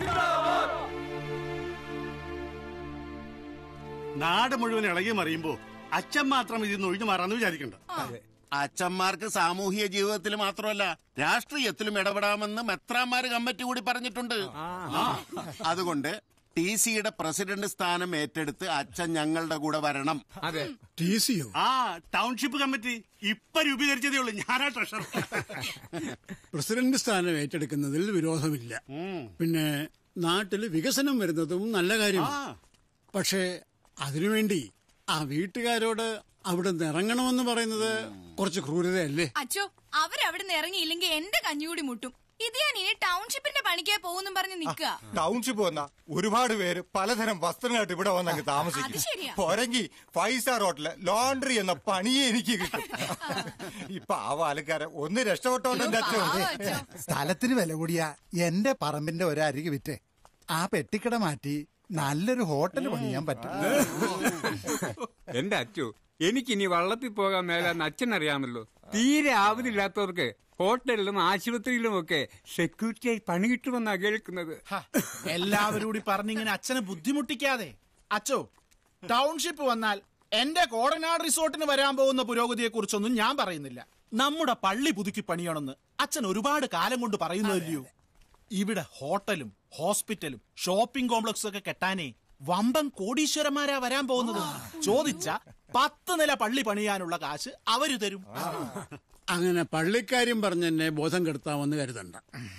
നാട് മുഴുവൻ ഇളകി മറിയുമ്പോ അച്ഛൻ മാത്രം ഇതിൽ ഒഴിഞ്ഞു മാറാന്ന് വിചാരിക്കണ്ട അച്ഛന്മാർക്ക് സാമൂഹിക ജീവിതത്തിൽ മാത്രമല്ല രാഷ്ട്രീയത്തിലും ഇടപെടാമെന്ന് മെത്രാന്മാര് കമ്മിറ്റി കൂടി പറഞ്ഞിട്ടുണ്ട് അതുകൊണ്ട് ടി സിയുടെ പ്രസിഡന്റ് സ്ഥാനം ഏറ്റെടുത്ത് അച്ഛൻ ഞങ്ങളുടെ കൂടെ വരണം അതെ ടി സിയോ ആ ടൗൺഷിപ്പ് കമ്മിറ്റി ഇപ്പൊ രൂപീകരിച്ചതേ ഉള്ളൂ ഞാനാ ട്രഷറർ പ്രസിഡന്റ് സ്ഥാനം ഏറ്റെടുക്കുന്നതിൽ വിരോധമില്ല പിന്നെ നാട്ടിൽ വികസനം വരുന്നതും നല്ല കാര്യമാണ് പക്ഷേ അതിനുവേണ്ടി ആ വീട്ടുകാരോട് അവിടെ നിന്ന് ഇറങ്ങണമെന്ന് പറയുന്നത് കുറച്ച് ക്രൂരതയല്ലേ അച്ചോ അവരവിടുന്ന് ഇറങ്ങിയില്ലെങ്കിൽ എന്റെ കഞ്ഞുകൂടി മുട്ടും ഇത് ഞാൻ ഇനി ടൗൺഷിപ്പിന്റെ പണിക്കേ പോകുന്നും പറഞ്ഞ് നിക്കുക ടൗൺഷിപ്പ് വന്ന ഒരുപാട് പേര് പലതരം വസ്ത്രങ്ങളായിട്ട് ഇവിടെ വന്ന് അങ്ങ് അത് താമസിക്കും ശരിയാ. പോരെങ്കി ഫൈവ് സ്റ്റാർ ഹോട്ടല് ലോണ്ടറി എന്ന പണിയെ എനിക്ക് കിട്ടും ഇപ്പൊ ആ ആൾക്കാരെ ഒന്ന് രക്ഷപ്പെട്ടോണ്ട് എന്റെ അച്ഛൻ സ്ഥലത്തിന് വില കൂടിയ എന്റെ പറമ്പിന്റെ ഒരരികെ വിറ്റ് ആ പെട്ടിക്കട മാറ്റി നല്ലൊരു ഹോട്ടൽ പണിയാൻ പറ്റും എന്റെ അച്ചു എനിക്കിനി വള്ളത്തിൽ പോകാൻ മേലാന്ന് അച്ഛനറിയാമല്ലോ തീരെ ആവതില്ലാത്തവർക്ക് ഹോട്ടലിലും ആശുപത്രിയിലും ഒക്കെ സെക്യൂരിറ്റിയായി പണി കിട്ടുമെന്നാ കേൾക്കുന്നത് എല്ലാവരും കൂടി പറഞ്ഞിങ്ങനെ അച്ഛനെ ബുദ്ധിമുട്ടിക്കാതെ അച്ചോ ടൗൺഷിപ്പ് വന്നാൽ എന്റെ കോടനാട് റിസോർട്ടിന് വരാൻ പോകുന്ന പുരോഗതിയെ കുറിച്ചൊന്നും ഞാൻ പറയുന്നില്ല നമ്മുടെ പള്ളി പുതുക്കി പണിയണമെന്ന് അച്ഛൻ ഒരുപാട് കാലം കൊണ്ട് പറയുന്നതല്ലയോ ഇവിടെ ഹോട്ടലും ഹോസ്പിറ്റലും ഷോപ്പിംഗ് കോംപ്ലക്സും ഒക്കെ കെട്ടാനേ വമ്പൻ കോടീശ്വരന്മാരാ വരാൻ പോകുന്നത് ചോദിച്ച പത്ത് നില പള്ളി പണിയാനുള്ള കാശ് അവര് തരും അങ്ങനെ പള്ളിക്കാര്യം പറഞ്ഞ് എന്നെ ബോധം കെടുത്താമെന്ന് കരുതണ്ട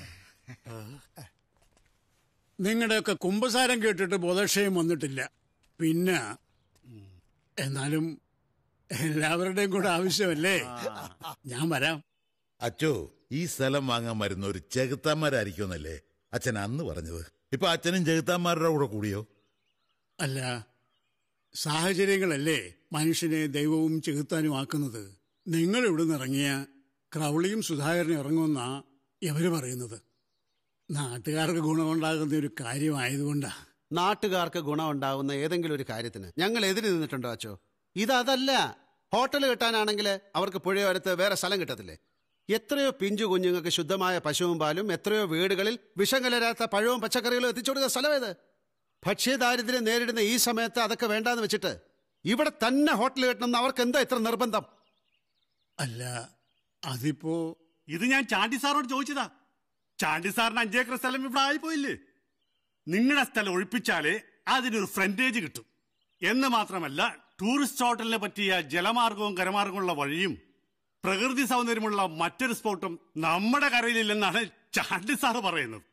നിങ്ങളുടെയൊക്കെ കുംഭസാരം കേട്ടിട്ട് ബോധക്ഷയം വന്നിട്ടില്ല പിന്നെ എന്നാലും എല്ലാവരുടെയും കൂടെ ആവശ്യമല്ലേ ഞാൻ വരാം അച്ചോ ഈ സ്ഥലം വാങ്ങാൻ വരുന്ന ഒരു ചെകുത്താന്മാരായിരിക്കുമെന്നല്ലേ അച്ഛൻ അന്ന് പറഞ്ഞത് ഇപ്പൊ അച്ഛനും ചെകുത്താന്മാരുടെ കൂടെ കൂടിയോ അല്ല സാഹചര്യങ്ങളല്ലേ മനുഷ്യനെ ദൈവവും ചെകുത്താനും ആക്കുന്നത് നിങ്ങൾ ഇവിടുന്ന് ഇറങ്ങിയ ക്രൗളിയും സുധാകരനും ഇറങ്ങുമെന്നാ ഇവര് പറയുന്നത് നാട്ടുകാർക്ക് ഗുണമുണ്ടാകുന്ന ഒരു കാര്യമായതുകൊണ്ടാ നാട്ടുകാർക്ക് ഗുണമുണ്ടാവുന്ന ഏതെങ്കിലും ഒരു കാര്യത്തിന് ഞങ്ങൾ എതിര് നിന്നിട്ടുണ്ടോ അച്ചോ ഇത് അതല്ല ഹോട്ടൽ കിട്ടാനാണെങ്കിൽ അവർക്ക് പുഴയോരത്ത് വേറെ സ്ഥലം കിട്ടത്തില്ലേ എത്രയോ പിഞ്ചു കുഞ്ഞുങ്ങൾക്ക് ശുദ്ധമായ പശുവും പാലും എത്രയോ വീടുകളിൽ വിഷം കലരാത്ത പഴവും പച്ചക്കറികളും എത്തിച്ചു കൊടുക്കുന്ന സ്ഥലമേത് ഭക്ഷ്യദാരിദ്ര്യം നേരിടുന്ന ഈ സമയത്ത് അതൊക്കെ വേണ്ടാന്ന് വെച്ചിട്ട് ഇവിടെ തന്നെ ഹോട്ടൽ കിട്ടണമെന്ന് അവർക്ക് എന്താ ഇത്ര നിർബന്ധം അല്ല അതിപ്പോ ഇത് ഞാൻ ചാണ്ടി സാറോട് ചോദിച്ചതാ ചാണ്ടി സാറിന് അഞ്ചേക്കർ സ്ഥലം ഇവിടെ ആയിപ്പോയില്ലേ നിങ്ങളുടെ സ്ഥലം ഒഴിപ്പിച്ചാലേ അതിനൊരു ഫ്രണ്ടേജ് കിട്ടും എന്ന് മാത്രമല്ല ടൂറിസ്റ്റ് ഹോട്ടലിനെ പറ്റിയ ജലമാർഗവും കരമാർഗമുള്ള വഴിയും പ്രകൃതി സൗന്ദര്യമുള്ള മറ്റൊരു സ്പോട്ടും നമ്മുടെ കരയിലില്ലെന്നാണ് ചാണ്ടി സാറ് പറയുന്നത്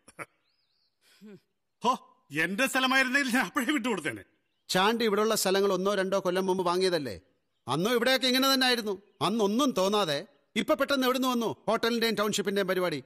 ഹോ എന്റെ സ്ഥലമായിരുന്നെങ്കിൽ ഞാൻ അപ്പോഴേ വിട്ടുകൊടുത്തേനെ ചാണ്ടി ഇവിടെയുള്ള സ്ഥലങ്ങൾ ഒന്നോ രണ്ടോ കൊല്ലം മുമ്പ് വാങ്ങിയതല്ലേ അന്നും ഇവിടെയൊക്കെ ഇങ്ങനെ തന്നെ ആയിരുന്നു അന്നൊന്നും തോന്നാതെ ഇപ്പൊ പെട്ടെന്ന് എവിടുന്ന് വന്നു ഹോട്ടലിന്റെയും ടൗൺഷിപ്പിന്റെയും പരിപാടി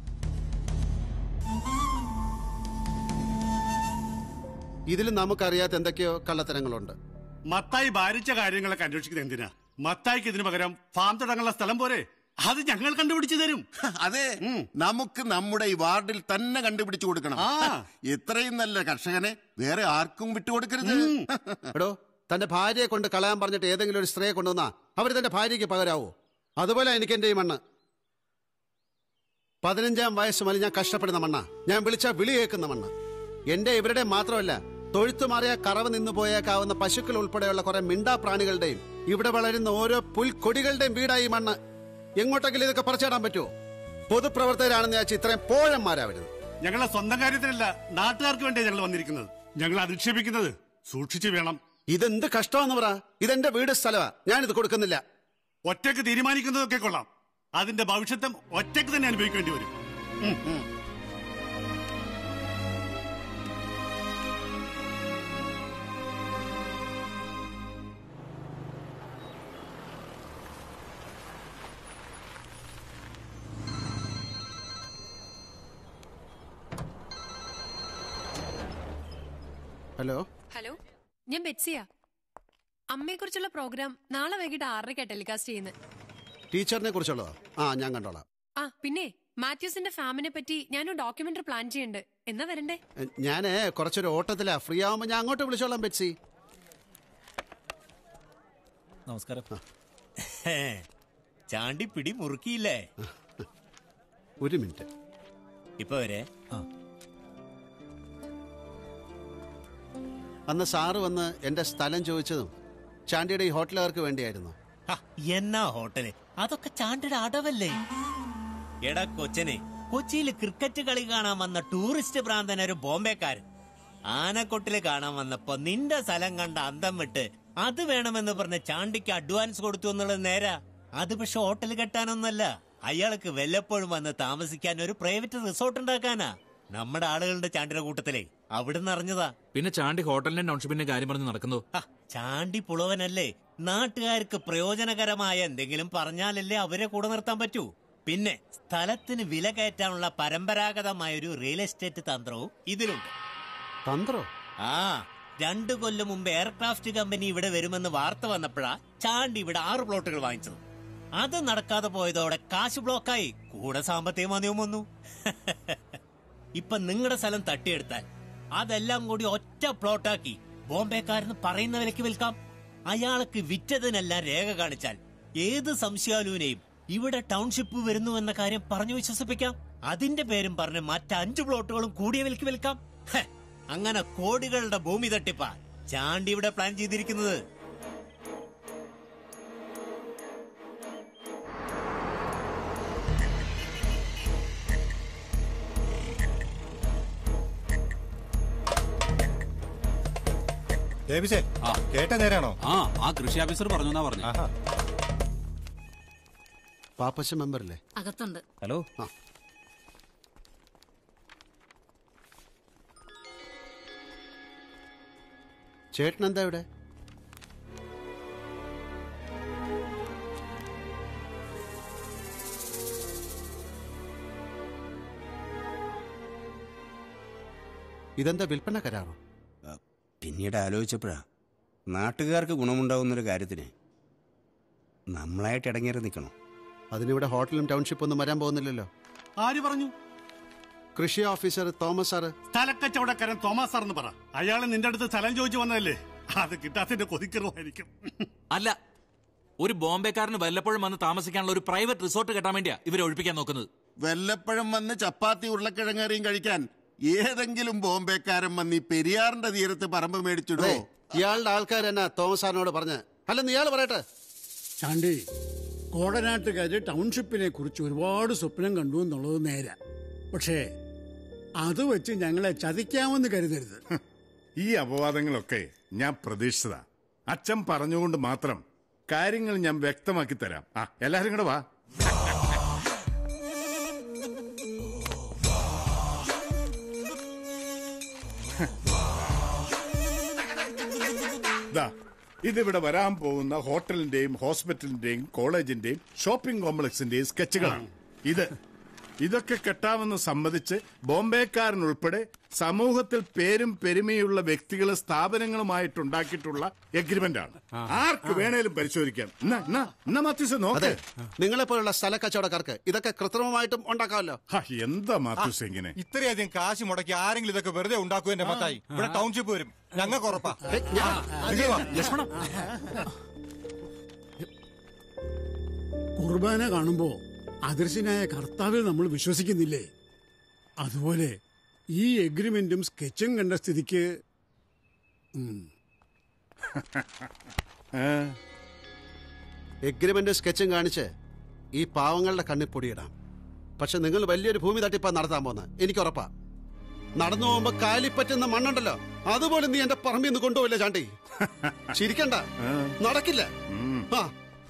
ഇതിൽ നമുക്കറിയാത്ത എന്തൊക്കെയോ കള്ളത്തരങ്ങളുണ്ട് മത്തായി ഭാരിച്ച കാര്യങ്ങളൊക്കെ അന്വേഷിക്കുന്നത് എന്തിനാ മത്തായിക്ക് ഇതിനു പകരം ഫാം തുടങ്ങാനുള്ള സ്ഥലം പോരെ അത് ഞങ്ങൾ കണ്ടുപിടിച്ചു തരും അതെ നമുക്ക് നമ്മുടെ ഈ വാർഡിൽ തന്നെ കണ്ടുപിടിച്ചു കൊടുക്കണം ഇത്രയും നല്ല കർഷകനെ വേറെ ആർക്കും വിട്ടുകൊടുക്കരുത് എടോ തന്റെ ഭാര്യയെ കൊണ്ട് കളയാൻ പറഞ്ഞിട്ട് ഏതെങ്കിലും ഒരു സ്ത്രീയെ കൊണ്ടുവന്നാ അവർ തന്റെ ഭാര്യയ്ക്ക് പകരാവോ അതുപോലെ എനിക്ക് എന്റെ ഈ മണ്ണ് പതിനഞ്ചാം വയസ്സ് മുതൽ ഞാൻ കഷ്ടപ്പെടുന്ന മണ്ണ ഞാൻ വിളിച്ച വിളി കേൾക്കുന്ന മണ്ണ് എന്റെ ഇവരുടെ മാത്രമല്ല തൊഴുത്തു മാറിയ കറവ് നിന്നു പോയേക്കാവുന്ന പശുക്കൾ ഉൾപ്പെടെയുള്ള കുറെ മിണ്ടാ പ്രാണികളുടെയും ഇവിടെ വളരുന്ന ഓരോ പുൽക്കൊടികളുടെയും വീടായി ഈ മണ്ണ് എങ്ങോട്ടെങ്കിലും ഇതൊക്കെ പറിച്ചിടാൻ പറ്റുമോ പൊതുപ്രവർത്തകരാണെന്ന് വെച്ചാൽ ഇത്രയും പോഴന്മാരാ വരുന്നത് ഞങ്ങളെ സ്വന്തം കാര്യത്തിലല്ല നാട്ടുകാർക്ക് വേണ്ടിയാണ് ഞങ്ങൾ വന്നിരിക്കുന്നത് ഞങ്ങൾ അധിക്ഷേപിക്കുന്നത് സൂക്ഷിച്ചു വേണം ഇതെന്ത് കഷ്ടമെന്ന് പറ ഇതെന്റെ വീട് സ്ഥലമാ ഞാനിത് കൊടുക്കുന്നില്ല ഒറ്റയ്ക്ക് തീരുമാനിക്കുന്നതൊക്കെ കൊള്ളാം അതിന്റെ ഭവിഷ്യത്തും ഒറ്റയ്ക്ക് തന്നെ അനുഭവിക്കേണ്ടി വരും ഉം, ഉം. ഹലോ ഹലോ ഞാൻ ബെറ്റ്സിയ അമ്മയെ കുറിച്ചുള്ള പ്രോഗ്രാം നാളെ വൈകിട്ട് ആറരയ്ക്കാ ടെലികാസ്റ്റ് ചെയ്യുന്നത് ടീച്ചറിനെ കുറിച്ചുള്ളതോ ആ ഞാൻ കണ്ടോളാം ആ പിന്നെ മാത്യൂസിന്റെ ഫാമിനെ പറ്റി ഞാനൊരു ഡോക്യുമെന്ററി പ്ലാൻ ചെയ്യുന്നുണ്ട് എന്നാ വരണ്ടേ ഞാന് കുറച്ചൊരു ഓട്ടത്തിലാ ഫ്രീ ആവുമ്പോ ഞാൻ അങ്ങോട്ട് വിളിച്ചോളാം ബെറ്റ്സി നമസ്കാരം ചാണ്ടി പിടി മുറുക്കിയില്ലേ ഒരു മിനിറ്റ് ഇപ്പൊ വരെ അന്ന് സാറ് വന്ന് എന്റെ സ്ഥലം ചോദിച്ചതും ചാണ്ടിയുടെ ഈ ഹോട്ടലുകാർക്ക് വേണ്ടിയായിരുന്നു ഹ, എന്നാ ഹോട്ടല് അതൊക്കെ ചാണ്ടിയുടെ അടവല്ലേ എടാ കൊച്ചനെ കൊച്ചിയിൽ ക്രിക്കറ്റ് കളി കാണാൻ വന്ന ടൂറിസ്റ്റ് ഭ്രാന്തൻ ഒരു ബോംബെക്കാരൻ ആനക്കൊട്ടില് കാണാൻ വന്നപ്പോ നിന്റെ സ്ഥലം കണ്ട അന്തം വിട്ട് അത് വേണമെന്ന് പറഞ്ഞ് ചാണ്ടിക്ക് അഡ്വാൻസ് കൊടുത്തു എന്നുള്ളത് നേരാ അത് പക്ഷെ ഹോട്ടൽ കെട്ടാനൊന്നല്ല അയാൾക്ക് വല്ലപ്പോഴും വന്ന് താമസിക്കാൻ ഒരു പ്രൈവറ്റ് റിസോർട്ട് ഉണ്ടാക്കാനാ നമ്മുടെ ആളുകളുടെ ചാണ്ടിയുടെ കൂട്ടത്തിലേ അവിടുന്ന് അറിഞ്ഞതാ പിന്നെ ചാണ്ടി ഹോട്ടലിന്റെ ടൗൺഷിപ്പിന്റെ കാര്യം പറഞ്ഞ് നടക്കുന്നു ഹ, ചാണ്ടി പുളവനല്ലേ നാട്ടുകാർക്ക് പ്രയോജനകരമായ എന്തെങ്കിലും പറഞ്ഞാലല്ലേ അവരെ കൂടെ നിർത്താൻ പറ്റൂ പിന്നെ സ്ഥലത്തിന് വില കയറ്റാനുള്ള പരമ്പരാഗതമായ ഒരു റിയൽ എസ്റ്റേറ്റ് തന്ത്രവും ഇതിലുണ്ട് തന്ത്രോ ആ രണ്ടു കൊല്ലം മുമ്പ് എയർക്രാഫ്റ്റ് കമ്പനി ഇവിടെ വരുമെന്ന് വാർത്ത വന്നപ്പോഴാ ചാണ്ടി ഇവിടെ ആറ് പ്ലോട്ടുകൾ വാങ്ങിച്ചത് അത് നടക്കാതെ പോയതോടെ കാശ് ബ്ലോക്കായി കൂടെ സാമ്പത്തിക മാന്ദ്യവും വന്നു ഇപ്പൊ നിങ്ങളുടെ സ്ഥലം തട്ടിയെടുത്താൽ അതെല്ലാം കൂടി ഒറ്റ പ്ലോട്ടാക്കി ബോംബെക്കാരന് പറയുന്ന വിലക്ക് വിൽക്കാം അയാൾക്ക് വിറ്റതിനെല്ലാം രേഖ കാണിച്ചാൽ ഏത് സംശയാലുവിനെയും ഇവിടെ ടൗൺഷിപ്പ് വരുന്നു എന്ന കാര്യം പറഞ്ഞു വിശ്വസിപ്പിക്കാം അതിന്റെ പേരും പറഞ്ഞ് മറ്റഞ്ചു പ്ലോട്ടുകളും കൂടിയ വിലക്ക് വിൽക്കാം ഹെ, അങ്ങനെ കോടികളുടെ ഭൂമി തട്ടിപ്പാ ചാണ്ടി ഇവിടെ പ്ലാൻ ചെയ്തിരിക്കുന്നത് ദേവിസേ കേട്ട നേരാണോ ആ ആ കൃഷി ഓഫീസർ പറഞ്ഞു എന്നാ പറഞ്ഞു പാപ്പശ മെമ്പറല്ലേ അകത്തുണ്ട് ഹലോ ആ ചേട്ടൻ എന്താ ഇവിടെ ഇതെന്താ വിൽപ്പന കരാറോ പിന്നീട് ആലോചിച്ചപ്പോഴാ നാട്ടുകാർക്ക് ഗുണമുണ്ടാവുന്നൊരു കാര്യത്തിന് നമ്മളായിട്ട് ഇടങ്ങേറി നിൽക്കണം അതിനിവിടെ ഹോട്ടലും ടൗൺഷിപ്പും ഒന്നും വരാൻ പോകുന്നില്ലല്ലോ ആര് പറഞ്ഞു കൃഷി ഓഫീസർ തോമസ് സാറ് സ്ഥലക്കച്ചവടക്കാരൻ തോമസ് സാർ എന്ന് പറ അയാൾ നിന്റെ അടുത്ത് സ്ഥലം ചോദിച്ചു വന്നതല്ലേ അത് കിട്ടാത്തതിന്റെ കൊതിക്കറുമായിരിക്കും അല്ല ഒരു ബോംബെക്കാരന് വല്ലപ്പോഴും വന്ന് താമസിക്കാനുള്ള ഒരു പ്രൈവറ്റ് റിസോർട്ട് കെട്ടാൻ വേണ്ടിയാ ഇവരെ ഒഴിപ്പിക്കാൻ നോക്കുന്നത് വല്ലപ്പഴം വന്ന് ചപ്പാത്തി ഉരുളക്കിഴങ്ങറിയും കഴിക്കാൻ ഏതെങ്കിലും ബോംബെക്കാരൻ വന്ന് ഈ പെരിയാറിന്റെ തീരത്ത് പറമ്പ് മേടിച്ചിടോ ഇയാളുടെ ആൾക്കാർ എന്നാ തോമസ് സാറിനോട് പറഞ്ഞ് അല്ലെന്ന് ഇയാൾ പറയട്ടെ ചാണ്ടി കോടനാട്ടുകാര് ടൗൺഷിപ്പിനെ കുറിച്ച് ഒരുപാട് സ്വപ്നം കണ്ടു എന്നുള്ളത് നേരാ പക്ഷേ അത് വെച്ച് ഞങ്ങളെ ചതിക്കാമെന്ന് കരുതരുത് ഈ അപവാദങ്ങളൊക്കെ ഞാൻ പ്രതീക്ഷിച്ചതാ അച്ഛൻ പറഞ്ഞുകൊണ്ട് മാത്രം കാര്യങ്ങൾ ഞാൻ വ്യക്തമാക്കി തരാം ആ എല്ലാരും കൂടെ വാ ദാ, ഇതിവിടെ വരാൻ പോകുന്ന ഹോട്ടലിന്റെയും ഹോസ്പിറ്റലിന്റെയും കോളേജിന്റെയും ഷോപ്പിംഗ് കോംപ്ലക്സിന്റെയും സ്കെച്ചുകളാണ് ഇത് ഇതൊക്കെ കെട്ടാമെന്ന് സമ്മതിച്ച് ബോംബെക്കാരൻ ഉൾപ്പെടെ സമൂഹത്തിൽ പേരും പെരുമയുള്ള വ്യക്തികളും സ്ഥാപനങ്ങളുമായിട്ടുണ്ടാക്കിയിട്ടുള്ള എഗ്രിമെന്റ് ആണ് ആർക്ക് വേണേലും പരിശോധിക്കാം എന്നാ, എന്നാ, എന്നാ മാത്യൂസ് നോക്ക് നിങ്ങളെ പോലുള്ള സ്ഥല കച്ചവടക്കാർക്ക് ഇതൊക്കെ കൃത്രിമമായിട്ടും ഉണ്ടാക്കാമല്ലോ ഹാ, എന്താ മാത്യൂസ് ഇങ്ങനെ ഇത്രയധികം കാശ് മുടക്കി ആരെങ്കിലും ഇതൊക്കെ വെറുതെ ഉണ്ടാക്കും എന്റെ മത്തായി ഇവിടെ ടൗൺഷിപ്പ് വരും ഞങ്ങൾക്ക് ഉറപ്പാ നിങ്ങൾ വാ. കുർബാന കാണുമ്പോ അദർശനായ കർത്താവിൽ നമ്മൾ വിശ്വസിക്കുന്നില്ലേ അതുപോലെ ഈ എഗ്രിമെന്റും സ്കെച്ചും കണ്ട സ്ഥിതിക്ക് ഉം, എഗ്രിമെന്റ് സ്കെച്ചും കാണിച്ച് ഈ പാവങ്ങളുടെ കണ്ണിൽ പൊടിയിടാം പക്ഷെ നിങ്ങൾ വലിയൊരു ഭൂമി തട്ടിപ്പാ നടത്താൻ പോന്ന് എനിക്ക് ഉറപ്പാ നടന്നു പോകുമ്പോ കാലിപ്പറ്റുന്ന മണ്ണുണ്ടല്ലോ അതുപോലെ നീ എന്റെ പറമ്പിൽ നിന്ന് കൊണ്ടുപോയില്ല ചാണ്ടി ചിരിക്കണ്ട നടക്കില്ല ആ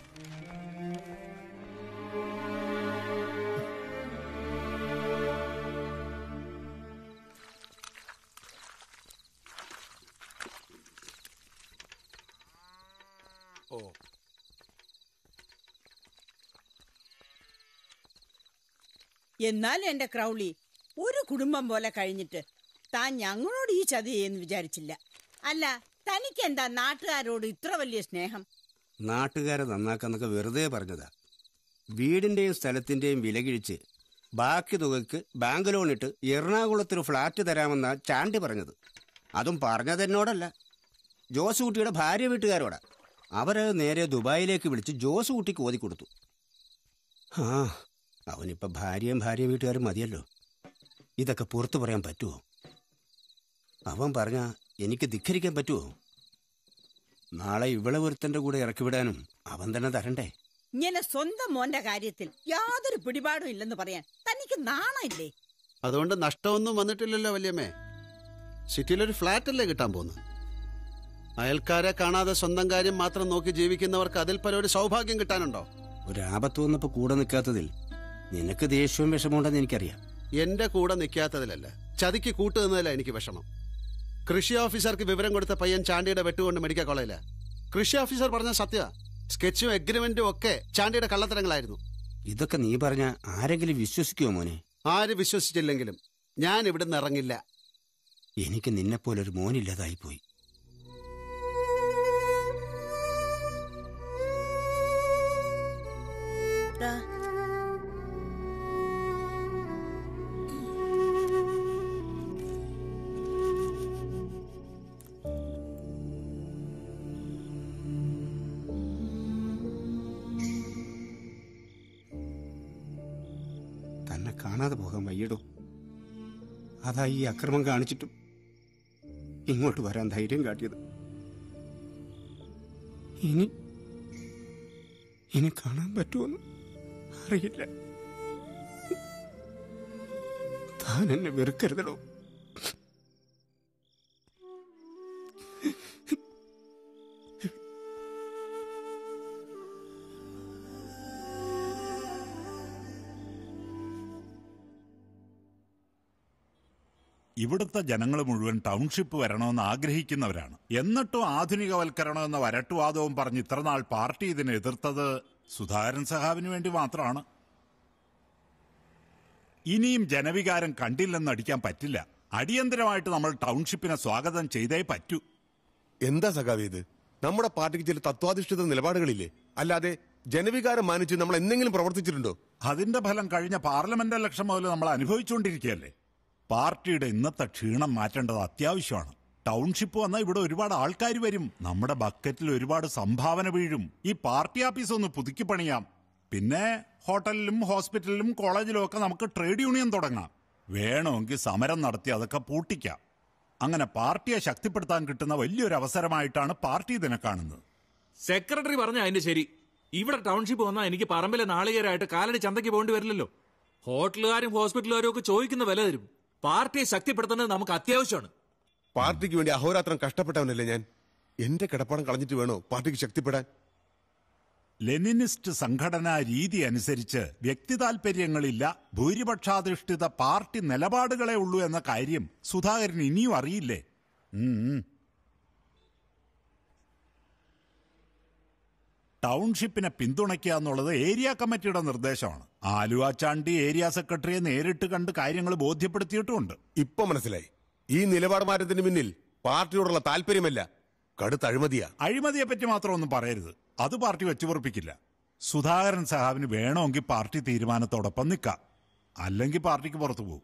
ഓ എന്നാലും എന്റെ ക്രൗളി ഒരു കുടുംബം പോലെ കഴിഞ്ഞിട്ട് താൻ ഞങ്ങളോട് ഈ ചതി ചെയ്യുമെന്ന് വിചാരിച്ചില്ല അല്ല തനിക്കെന്താ നാട്ടുകാരോട് ഇത്ര വലിയ സ്നേഹം നാട്ടുകാരെ നന്നാക്കാന്നൊക്കെ വെറുതെ പറഞ്ഞതാ വീടിന്റെയും സ്ഥലത്തിന്റെയും വില കിഴിച്ച് ബാക്കി തുകയ്ക്ക് ബാങ്ക് ലോൺ ഇട്ട് എറണാകുളത്തൊരു ഫ്ലാറ്റ് തരാമെന്നാ ചാണ്ടി പറഞ്ഞത് അതും പറഞ്ഞത് എന്നോടല്ല ജോസ് കുട്ടിയുടെ ഭാര്യ വീട്ടുകാരോടാ അവരത് നേരെ ദുബായിലേക്ക് വിളിച്ച് ജോസ് കുട്ടിക്ക് ഓതി കൊടുത്തു ആ അവനിപ്പോ ഭാര്യയും ഭാര്യ വീട്ടുകാരും മതിയല്ലോ ഇതൊക്കെ പുറത്തു പറയാൻ പറ്റുമോ അവൻ പറഞ്ഞ എനിക്ക് ധിഖരിക്കാൻ പറ്റുമോ നാളെ ഇവളെ ഒരുത്തന്റെ കൂടെ ഇറക്കിവിടാനും അവൻ തന്നെ തരണ്ടേ ഇങ്ങനെ സ്വന്തം മോന്റെ കാര്യത്തിൽ യാതൊരു പിടിപാടും ഇല്ലെന്ന് പറയാൻ തനിക്ക് നാണമില്ലേ അതുകൊണ്ട് നഷ്ടമൊന്നും വന്നിട്ടില്ലല്ലോ വല്യമ്മേ സിറ്റിയിലൊരു ഫ്ലാറ്റ് അല്ലേ കിട്ടാൻ പോകുന്നത് അയൽക്കാരെ കാണാതെ സ്വന്തം കാര്യം മാത്രം നോക്കി ജീവിക്കുന്നവർക്ക് അതിൽ പല ഒരു സൗഭാഗ്യം കിട്ടാനുണ്ടോ ഒരു ആപത്ത് വന്നപ്പോ കൂടെ നിൽക്കാത്തതിൽ നിനക്ക് ദേഷ്യവും വിഷമമുണ്ടെന്ന് എനിക്കറിയാം എന്റെ കൂടെ നിൽക്കാത്തതിലല്ല ചതിക്ക് കൂട്ടുനിന്നതില എനിക്ക് വിഷമം കൃഷി ഓഫീസർക്ക് വിവരം കൊടുത്ത പയ്യൻ ചാണ്ടിയുടെ വെട്ടുകൊണ്ട് മെഡിക്കൽ കോളേജില കൃഷി ഓഫീസർ പറഞ്ഞ സത്യ സ്കെച്ചും എഗ്രിമെന്റും ഒക്കെ ചാണ്ടിയുടെ കള്ളത്തരങ്ങളായിരുന്നു ഇതൊക്കെ നീ പറഞ്ഞ ആരെങ്കിലും വിശ്വസിക്കുമോ മോനെ ആര് വിശ്വസിച്ചില്ലെങ്കിലും ഞാൻ ഇവിടുന്ന് ഇറങ്ങില്ല എനിക്ക് നിന്നെപ്പോലൊരു മോനില്ലാതായിപ്പോയി തന്നെ കാണാതെ പോകാൻ വയ്യടോ അതാ ഈ അക്രമം കാണിച്ചിട്ടും ഇങ്ങോട്ട് വരാൻ ധൈര്യം കാട്ടിയത് ഇനി ഇനി കാണാൻ പറ്റുമെന്ന് അറിയില്ല താൻ എന്നെ വെറുക്കരുതടോ ഇവിടുത്തെ ജനങ്ങൾ മുഴുവൻ ടൗൺഷിപ്പ് വരണമെന്ന് ആഗ്രഹിക്കുന്നവരാണ് എന്നിട്ടും ആധുനികവൽക്കരണം എന്ന വരട്ടുവാദവും പറഞ്ഞ് ഇത്രനാൾ പാർട്ടി ഇതിനെ എതിർത്തത് സുധാകരൻ സഹാവിന് വേണ്ടി മാത്രമാണ് ഇനിയും ജനവികാരം കണ്ടില്ലെന്ന് അടിക്കാൻ പറ്റില്ല അടിയന്തരമായിട്ട് നമ്മൾ ടൗൺഷിപ്പിനെ സ്വാഗതം ചെയ്തേ പറ്റൂ എന്താ സഖാവി ഇത് നമ്മുടെ പാർട്ടിക്ക് ചില തത്വാധിഷ്ഠിത നിലപാടുകളില്ലേ അല്ലാതെ ജനവികാരം മാനിച്ച് നമ്മൾ എന്തെങ്കിലും പ്രവർത്തിച്ചിട്ടുണ്ടോ അതിന്റെ ഫലം കഴിഞ്ഞ പാർലമെന്റ് ഇലക്ഷൻ മുതൽ നമ്മൾ അനുഭവിച്ചുകൊണ്ടിരിക്കുകയല്ലേ പാർട്ടിയുടെ ഇന്നത്തെ ക്ഷീണം മാറ്റേണ്ടത് അത്യാവശ്യമാണ് ടൗൺഷിപ്പ് വന്നാൽ ഇവിടെ ഒരുപാട് ആൾക്കാർ വരും നമ്മുടെ ബക്കറ്റിൽ ഒരുപാട് സംഭാവന വീഴും ഈ പാർട്ടി ഓഫീസ് ഒന്ന് പുതുക്കി പണിയാം പിന്നെ ഹോട്ടലിലും ഹോസ്പിറ്റലിലും കോളേജിലും ഒക്കെ നമുക്ക് ട്രേഡ് യൂണിയൻ തുടങ്ങാം വേണമെങ്കിൽ സമരം നടത്തി അതൊക്കെ പൂട്ടിക്കാം അങ്ങനെ പാർട്ടിയെ ശക്തിപ്പെടുത്താൻ കിട്ടുന്ന വലിയൊരു അവസരമായിട്ടാണ് പാർട്ടി ഇതിനെ കാണുന്നത് സെക്രട്ടറി പറഞ്ഞ അതിന്റെ ശരി ഇവിടെ ടൗൺഷിപ്പ് വന്നാൽ എനിക്ക് പറമ്പിലെ നാളികേരായിട്ട് കാലടി ചന്തയ്ക്ക് പോകേണ്ടി വരില്ലല്ലോ ഹോട്ടലുകാരും ഹോസ്പിറ്റലുകാരും ഒക്കെ ചോദിക്കുന്ന വില തരും പാർട്ടിയെ ശക്തിപ്പെടുത്തുന്നത് നമുക്ക് അത്യാവശ്യമാണ് പാർട്ടിക്ക് വേണ്ടി അഹോരാത്രം കഷ്ടപ്പെട്ടവനല്ലേ ഞാൻ എന്റെ കിടപ്പാടം കളഞ്ഞിട്ട് വേണോ പാർട്ടിക്ക് ശക്തിപ്പെടാൻ ലെനിനിസ്റ്റ് സംഘടനാ രീതി അനുസരിച്ച് വ്യക്തി താൽപര്യങ്ങളില്ല ഭൂരിപക്ഷാധിഷ്ഠിത പാർട്ടി നിലപാടുകളെ ഉള്ളൂ എന്ന കാര്യം സുധാകരൻ ഇനിയും അറിയില്ലേ ഉം, ഉം. ടൗൺഷിപ്പിനെ പിന്തുണയ്ക്കുക എന്നുള്ളത് ഏരിയ കമ്മിറ്റിയുടെ നിർദ്ദേശമാണ് ആലുവ ചാണ്ടി ഏരിയ സെക്രട്ടറിയെ നേരിട്ട് കണ്ട് കാര്യങ്ങൾ ബോധ്യപ്പെടുത്തിയിട്ടുമുണ്ട് ഇപ്പൊ മനസ്സിലായി ഈ നിലപാട് മാറ്റത്തിന് പിന്നിൽ പാർട്ടിയോടുള്ള താല്പര്യമല്ല കടുത്ത അഴിമതിയാ അഴിമതിയെ പറ്റി മാത്രം ഒന്നും പറയരുത് അത് പാർട്ടി വെച്ചുപുറപ്പിക്കില്ല സുധാകരൻ സഹാബിന് വേണമെങ്കിൽ പാർട്ടി തീരുമാനത്തോടൊപ്പം നിൽക്കാം അല്ലെങ്കിൽ പാർട്ടിക്ക് പുറത്തു പോകും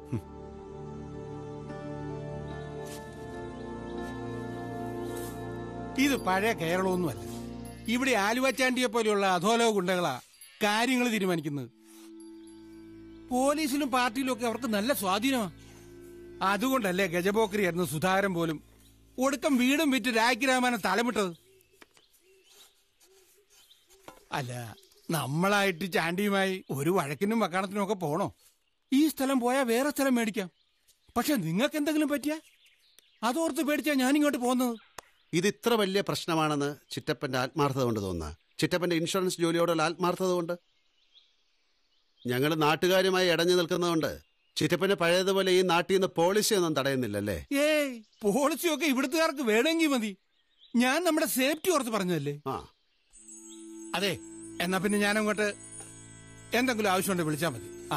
ഇത് പഴയ കേരളമൊന്നുമല്ല ഇവിടെ ആലുവച്ചാണ്ടിയെ പോലെയുള്ള അധോലോക ഗുണ്ടകളാ കാര്യങ്ങൾ തീരുമാനിക്കുന്നത് പോലീസിലും പാർട്ടിയിലും ഒക്കെ അവർക്ക് നല്ല സ്വാധീനമാണ് അതുകൊണ്ടല്ലേ ഗജപോക്രിയായിരുന്നു സുധാകരൻ പോലും ഒടുക്കം വീടും വിറ്റ് രാജ്യരാമാനെ തലമിട്ടത് അല്ല നമ്മളായിട്ട് ചാണ്ടിയുമായി ഒരു വഴക്കിനും വക്കാണത്തിനും ഒക്കെ പോണോ ഈ സ്ഥലം പോയാൽ വേറെ സ്ഥലം മേടിക്കാം പക്ഷെ നിങ്ങൾക്ക് എന്തെങ്കിലും പറ്റിയ അതോർത്ത് പേടിച്ചാ ഞാനിങ്ങോട്ട് പോകുന്നത് ഇത് ഇത്ര വലിയ പ്രശ്നമാണെന്ന് ചിറ്റപ്പന്റെ ആത്മാർത്ഥത കൊണ്ട് തോന്നുക ചിറ്റപ്പന്റെ ഇൻഷുറൻസ് ജോലിയോടുള്ള ആത്മാർത്ഥത കൊണ്ട് ഞങ്ങൾ നാട്ടുകാരുമായി ഇടഞ്ഞു നിൽക്കുന്നതുകൊണ്ട് ചിറ്റപ്പന് പഴയതുപോലെ ഈ നാട്ടിൽ നിന്ന് പോളിസി ഒന്നും തടയുന്നില്ലല്ലേ ഏയ് പോളിസിയൊക്കെ ഇവിടുത്തുകാർക്ക് വേണമെങ്കിൽ മതി ഞാൻ നമ്മുടെ സേഫ്റ്റി ഓർത്ത് പറഞ്ഞതല്ലേ ആ അതെ എന്നാ പിന്നെ ഞാൻ അങ്ങോട്ട് എന്തെങ്കിലും ആവശ്യമുണ്ട് വിളിച്ചാൽ മതി ആ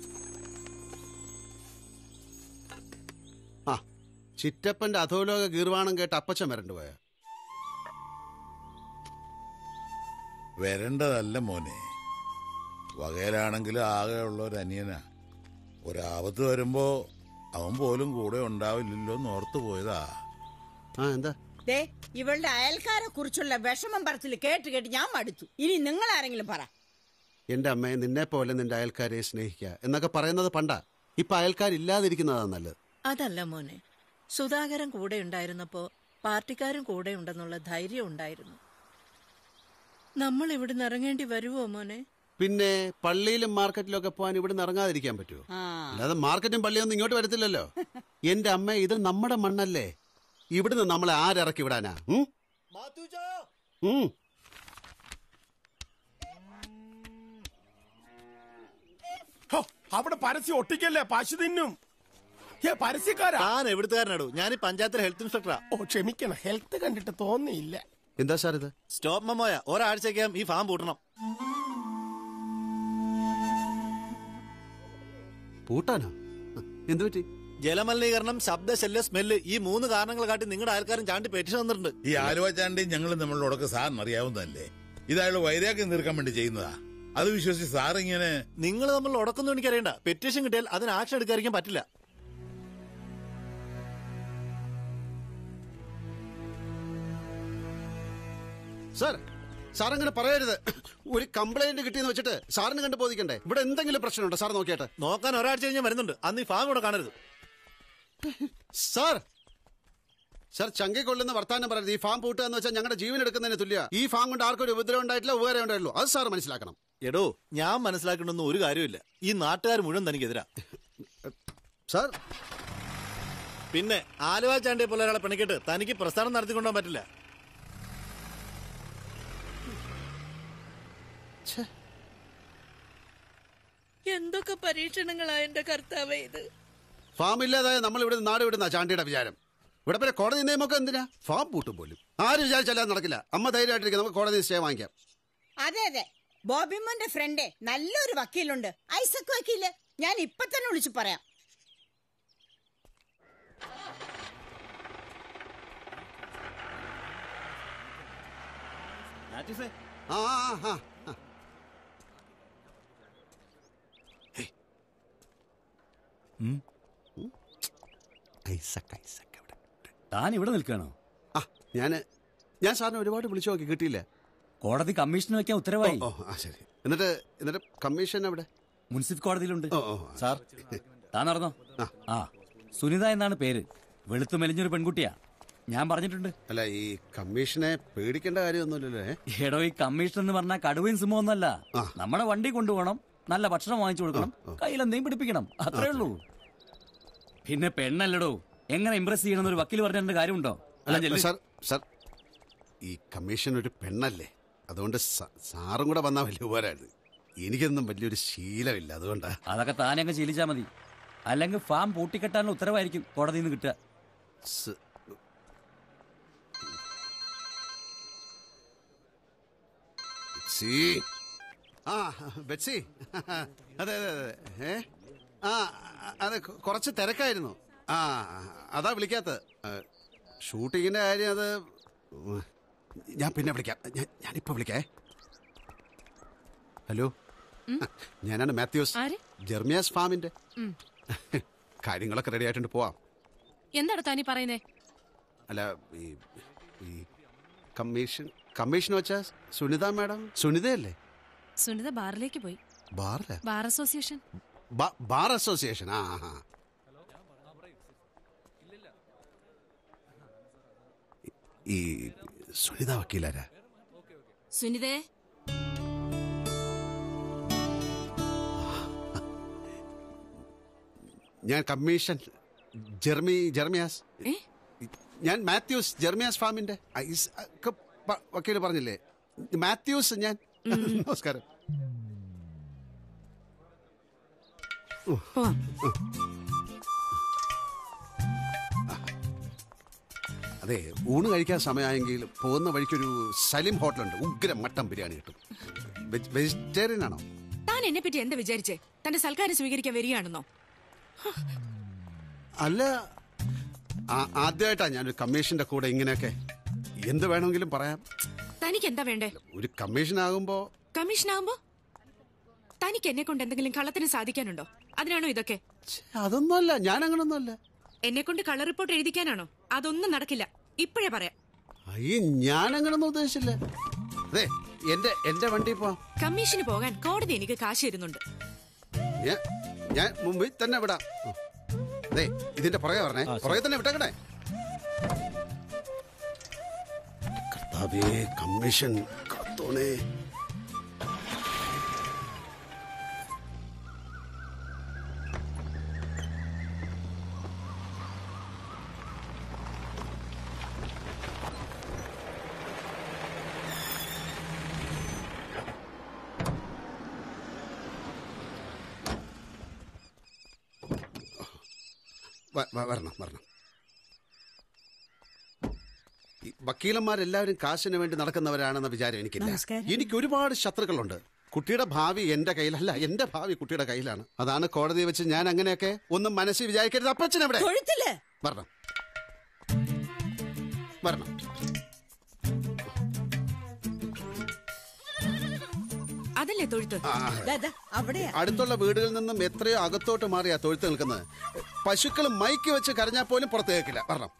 ആ ചിറ്റപ്പന്റെ അധോലോക ഗീർവാണം കേട്ട് അപ്പച്ചൻ വരണ്ടു പോയ വരേണ്ടതല്ല മോനെ വകയിലാണെങ്കിലും ആകെ ഉള്ള ഒരു അനിയനാ ഒരാപത്ത് വരുമ്പോ അവൻ പോലും കൂടെ ഉണ്ടാവില്ലല്ലോ എന്ന് ഓർത്തു പോയതാ ആ എന്താ ദേ ഇവളുടെ അയൽക്കാരെ കുറിച്ചുള്ള വിഷമം പറച്ചിൽ കേട്ട് കേട്ട് ഞാൻ മടുത്തു ഇനി നിങ്ങൾ ആരെങ്കിലും പറ എന്റെ അമ്മയെ നിന്നെ പോലെ നിന്റെ അയൽക്കാരെ സ്നേഹിക്കുക എന്നൊക്കെ പറയുന്നത് പണ്ടാ ഇപ്പൊ അയൽക്കാരില്ലാതിരിക്കുന്നതാ നല്ലത് അതല്ല മോനെ സുധാകരൻ കൂടെ ഉണ്ടായിരുന്നപ്പോ പാർട്ടിക്കാരും കൂടെ ഉണ്ടെന്നുള്ള ധൈര്യം ഉണ്ടായിരുന്നു നമ്മൾ ഇവിടുന്ന് ഇറങ്ങേണ്ടി വരുവോ മോനെ പിന്നെ പള്ളിയിലും മാർക്കറ്റിലും ഒക്കെ പോകാൻ ഇവിടെ നിന്ന് ഇറങ്ങാതിരിക്കാൻ പറ്റുമോ അല്ലാതെ മാർക്കറ്റും പള്ളിയൊന്നും ഇങ്ങോട്ട് വരത്തില്ലല്ലോ എന്റെ അമ്മ ഇത് നമ്മുടെ മണ്ണല്ലേ ഇവിടുന്ന് നമ്മളെ ആരിറക്കി വിടാനാ ഉം? ഉം. ഹോ, അവിടെ പരസ്യം ഒട്ടിക്കല്ലേ പശു തിന്നും ഏ പരസ്യക്കാരാ താൻ എവിടുത്തുകാരനാടോ ഞാൻ ഈ പഞ്ചായത്തിലെ ഹെൽത്ത് ഇൻസ്പെക്ടറാ ഓ ക്ഷമിക്കണം ഹെൽത്ത് കണ്ടിട്ട് തോന്നിയില്ല എന്താ സാർ ഇത് സ്റ്റോപ്പ് മെമ്മോയ ഒരാഴ്ചക്കകം ഈ ഫാം പൂട്ടണം പൂട്ടാനോ എന്തു പറ്റി ജലമലിനീകരണം ശബ്ദശല്യ സ്മെല്ല് ഈ മൂന്ന് കാരണങ്ങൾ കാട്ടി നിങ്ങളുടെ അയൽക്കാരൻ ചാണ്ടി പെറ്റീഷൻ തന്നിട്ടുണ്ട് ഈ ആലുവ ചാണ്ടിയും ഞങ്ങളും നമ്മളിലൊക്കെ സാറിന് അറിയാവുന്നതല്ലേ ഇത് അയാൾ വൈരാഗ്യം തീർക്കാൻ വേണ്ടി ചെയ്യുന്നതാ അത് വിശ്വസിച്ച് സാർ ഇങ്ങനെ നിങ്ങൾ തമ്മിൽ ഉടക്കൊന്നും എനിക്കറിയണ്ട പെറ്റീഷൻ കിട്ടിയാൽ അതിന് ആക്ഷൻ എടുക്കാതിരിക്കാൻ പറ്റില്ല സാർ സാർ അങ്ങനെ പറയരുത് ഒരു കംപ്ലൈന്റ് കിട്ടിയെന്ന് വെച്ചിട്ട് സാറിന് കണ്ടു ബോധിക്കണ്ടേ ഇവിടെ എന്തെങ്കിലും പ്രശ്നമുണ്ടോ സാർ നോക്കിയാട്ടെ നോക്കാൻ ഒരാഴ്ച കഴിഞ്ഞാൽ വരുന്നുണ്ട് അന്ന് ഈ ഫാം ഇവിടെ കാണരുത് സാർ സാർ ചങ്കി കൊള്ളുന്ന വർത്താനം പറയരുത് ഈ ഫാം പൂട്ടുക എന്ന് വെച്ചാൽ ഞങ്ങളുടെ ജീവൻ എടുക്കുന്നതിന് തുല്യ ഈ ഫാം കൊണ്ട് ആർക്കും ഒരു ഉപദ്രവം ഉണ്ടായിട്ടില്ല ഉപകാരം ഉണ്ടായിട്ടുള്ളൂ അത് സാർ മനസ്സിലാക്കണം എടോ ഞാൻ മനസ്സിലാക്കണമെന്ന് ഒരു കാര്യമില്ല ഈ നാട്ടുകാർ മുഴുവൻ തനിക്കെതിരാ സാർ പിന്നെ ആലുവ ചാണ്ടിയെ പോലെ ഒരാളെ പിണക്കിട്ട് തനിക്ക് പ്രസ്ഥാനം നടത്തിക്കൊണ്ടുപോകാൻ പറ്റില്ല എന്തൊക്കെ പരീക്ഷണങ്ങളാ എന്റെ കർത്താവേ ഇത് ഫാം ഇല്ലാതായ നമ്മൾ ഇവിടെ നാട് വിടുന്ന ചാണ്ടിയുടെ വിചാരം ഇവിടെ പിന്നെ കോടതി നിയമമൊക്കെ എന്തിനാ ഫാം പൂട്ടും പോലും ആര് വിചാരിച്ചാലും അത് നടക്കില്ല അമ്മ ധൈര്യമായിട്ടിരിക്കും നമുക്ക് കോടതി സ്റ്റേ വാങ്ങിക്കാം അതെ അതെ ബോബിമോന്റെ ഫ്രണ്ടേ നല്ലൊരു വക്കീലുണ്ട് ഐസക് വക്കീല് ഞാൻ ഇപ്പൊ തന്നെ വിളിച്ചു പറയാം ആ ആ, ആ, ആ. കൈസ കൈസ താൻ ഇവിടെ നിൽക്കണോ ആ ഞാന് ഞാൻ സാറിനെ ഒരുപാട് വിളിച്ചു നോക്കി കിട്ടിയില്ല കോടതി കമ്മീഷൻ വെക്കാൻ ഉത്തരവായി ഓ ആ ശരി എന്നിട്ട് എന്നിട്ട് കമ്മീഷൻ എവിടെ മുനിസിപ്പൽ കോടതിയിലുണ്ട് ഓ ഓ സാർ താൻ നടന്നോ ആ സുനിത എന്നാണ് പേര് വെളുത്തു മെലിഞ്ഞൊരു പെൺകുട്ടിയാ ഞാൻ പറഞ്ഞിട്ടുണ്ട് അല്ല ഈ കമ്മീഷനെ പേടിക്കേണ്ട കാര്യമൊന്നുമില്ലല്ലോ ഏ? എടോ ഈ കമ്മീഷൻ എന്ന് പറഞ്ഞാൽ കടുവയും സിംഹം ഒന്നല്ല നമ്മുടെ വണ്ടി കൊണ്ടുപോകണം നല്ല ഭക്ഷണം വാങ്ങിച്ചു കൊടുക്കണം കയ്യിലെന്തെങ്കിലും പിടിപ്പിക്കണം അത്രേ ഉള്ളൂ പിന്നെ പെണ്ണല്ലടോ എങ്ങനെ ഇംപ്രസ് ചെയ്യണമെന്ന് ഒരു വക്കീൽ പറഞ്ഞിട്ട് കാര്യമുണ്ടോ അല്ല ചെല്ല്. സാർ സാർ ഈ കമ്മീഷൻ ഒരു പെണ്ണല്ലേ അതുകൊണ്ട് സ- സാറും കൂടെ വന്നാൽ വലിയ ഉപകാരമായിരുന്നു എനിക്കൊന്നും വലിയൊരു ശീലമില്ല അതുകൊണ്ടാ അതൊക്കെ താനെ അങ്ങ് ശീലിച്ചാ മതി അല്ലെങ്കിൽ ഫാം പൂട്ടിക്കെട്ടാനുള്ള ഉത്തരവായിരിക്കും കോടതിയിൽ നിന്ന് കിട്ടുക സ്- ബെറ്റ്സി ആ ബെറ്റ്സി അതെ അതെ അതെ ഏ ആ അതെ കൊ- കുറച്ച് തിരക്കായിരുന്നു ആ അതാ വിളിക്കാത്ത ഷൂട്ടിങ്ങിന്റെ കാര്യം അത് ഉം, ഞാൻ പിന്നെ വിളിക്കാം ഞാൻ ഞാനിപ്പോ വിളിക്കേ ഹലോ ഞാനാണ് മാത്യൂസ് ജെർമിയാസ് ഫാമിന്റെ ഉം. കാര്യങ്ങളൊക്കെ റെഡി ആയിട്ടുണ്ട് പോവാം എന്താണ് താനീ പറയുന്നേ അല്ല ഈ ഈ കമ്മീഷൻ കമ്മീഷൻ വെച്ചാ സുനിത മാഡം സുനിതയല്ലേ സുനിത ബാറിലേക്ക് പോയി ബാറില ബാർ അസോസിയേഷൻ ബാർ അസോസിയേഷൻ ആ ആ, ആ. ഈ സുനിത വക്കീലാരാ സുനിതേ ഞാൻ കമ്മീഷൻ ജെർമി ജെർമിയാസ് ഏ? ഞാൻ മാത്യൂസ് ജെർമിയാസ് ഫാമിന്റെ ആ, ഈ സ്- ഒക്കെ പ- വക്കീല് പറഞ്ഞില്ലേ മാത്യൂസ് ഞാൻ നമസ്കാരം പോവാം അതെ ഊണ് കഴിക്കാൻ സമയമായെങ്കിൽ പോകുന്ന വഴിക്കൊരു സലിം ഹോട്ടലുണ്ട് ഉഗ്രം മട്ടൻ ബിരിയാണി കിട്ടും വെജ്- വെജിറ്റേറിയൻ ആണോ താൻ എന്നെ പറ്റി എന്താ വിചാരിച്ചേ തന്റെ സൽക്കാരം സ്വീകരിക്കാൻ വരികയാണെന്നോ അല്ല ആ- ആദ്യമായിട്ടാ ഞാനൊരു കമ്മീഷന്റെ കൂടെ ഇങ്ങനെയൊക്കെ എന്ത് വേണമെങ്കിലും പറയാം തനിക്ക് എന്താ വേണ്ടേ ഒരു കമ്മീഷൻ ആകുമ്പോ കമ്മീഷൻ ആവുമ്പോ തനിക്ക് എന്നെ കൊണ്ട് എന്തെങ്കിലും കള്ളത്തിന് സാധിക്കാനുണ്ടോ അതിനാണോ ഇതൊക്കെ അതൊന്നുമല്ല ഞാൻ അങ്ങനൊന്നുമല്ല എന്നെ കൊണ്ട് കള്ള റിപ്പോർട്ട് എഴുതിക്കാനാണോ അതൊന്നും നടക്കില്ല ഇപ്പോഴേ പറയാം അയ്യ ഞാൻ അങ്ങനൊന്നും ഉദ്ദേശിച്ചില്ല അതെ എന്റെ എന്റെ വണ്ടി പോ കമ്മീഷന് പോകാൻ കോടതി എനിക്ക് കാശ് തരുന്നുണ്ട് ഞാൻ ഞാൻ മുമ്പിൽ തന്നെ വിടാം ഉം. അതെ ഇതിന്റെ പുറകെ പറഞ്ഞേ പുറകെ തന്നെ വിട്ടേക്കണേ കർത്താവേ കമ്മീഷൻ കത്തോണേ വ- വ- വരണം വരണം ഈ വക്കീലന്മാരെല്ലാവരും കാശിന് വേണ്ടി നടക്കുന്നവരാണെന്ന വിചാരം എനിക്കില്ല നമസ്കാരം. എനിക്ക് ഒരുപാട് ശത്രുക്കളുണ്ട് കുട്ടിയുടെ ഭാവി എന്റെ കയ്യിലല്ല എന്റെ ഭാവി കുട്ടിയുടെ കയ്യിലാണ് അതാണ് കോടതി വെച്ച് ഞാൻ അങ്ങനെയൊക്കെ ഒന്നും മനസ്സിൽ വിചാരിക്കരുത് അപ്പച്ചൻ എവിടെ തൊഴുത്തില് വരണം വരണം അതല്ലേ തൊഴുത്ത് ആ, ദാ, ദാ, അവിടെയാ അടുത്തുള്ള വീടുകളിൽ നിന്നും എത്രയോ അകത്തോട്ട് മാറിയാ തൊഴുത്ത് നിൽക്കുന്നത് പശുക്കൾ മൈക്ക് വെച്ച് കരഞ്ഞാൽ പോലും പുറത്ത് കേൾക്കില്ല വരണം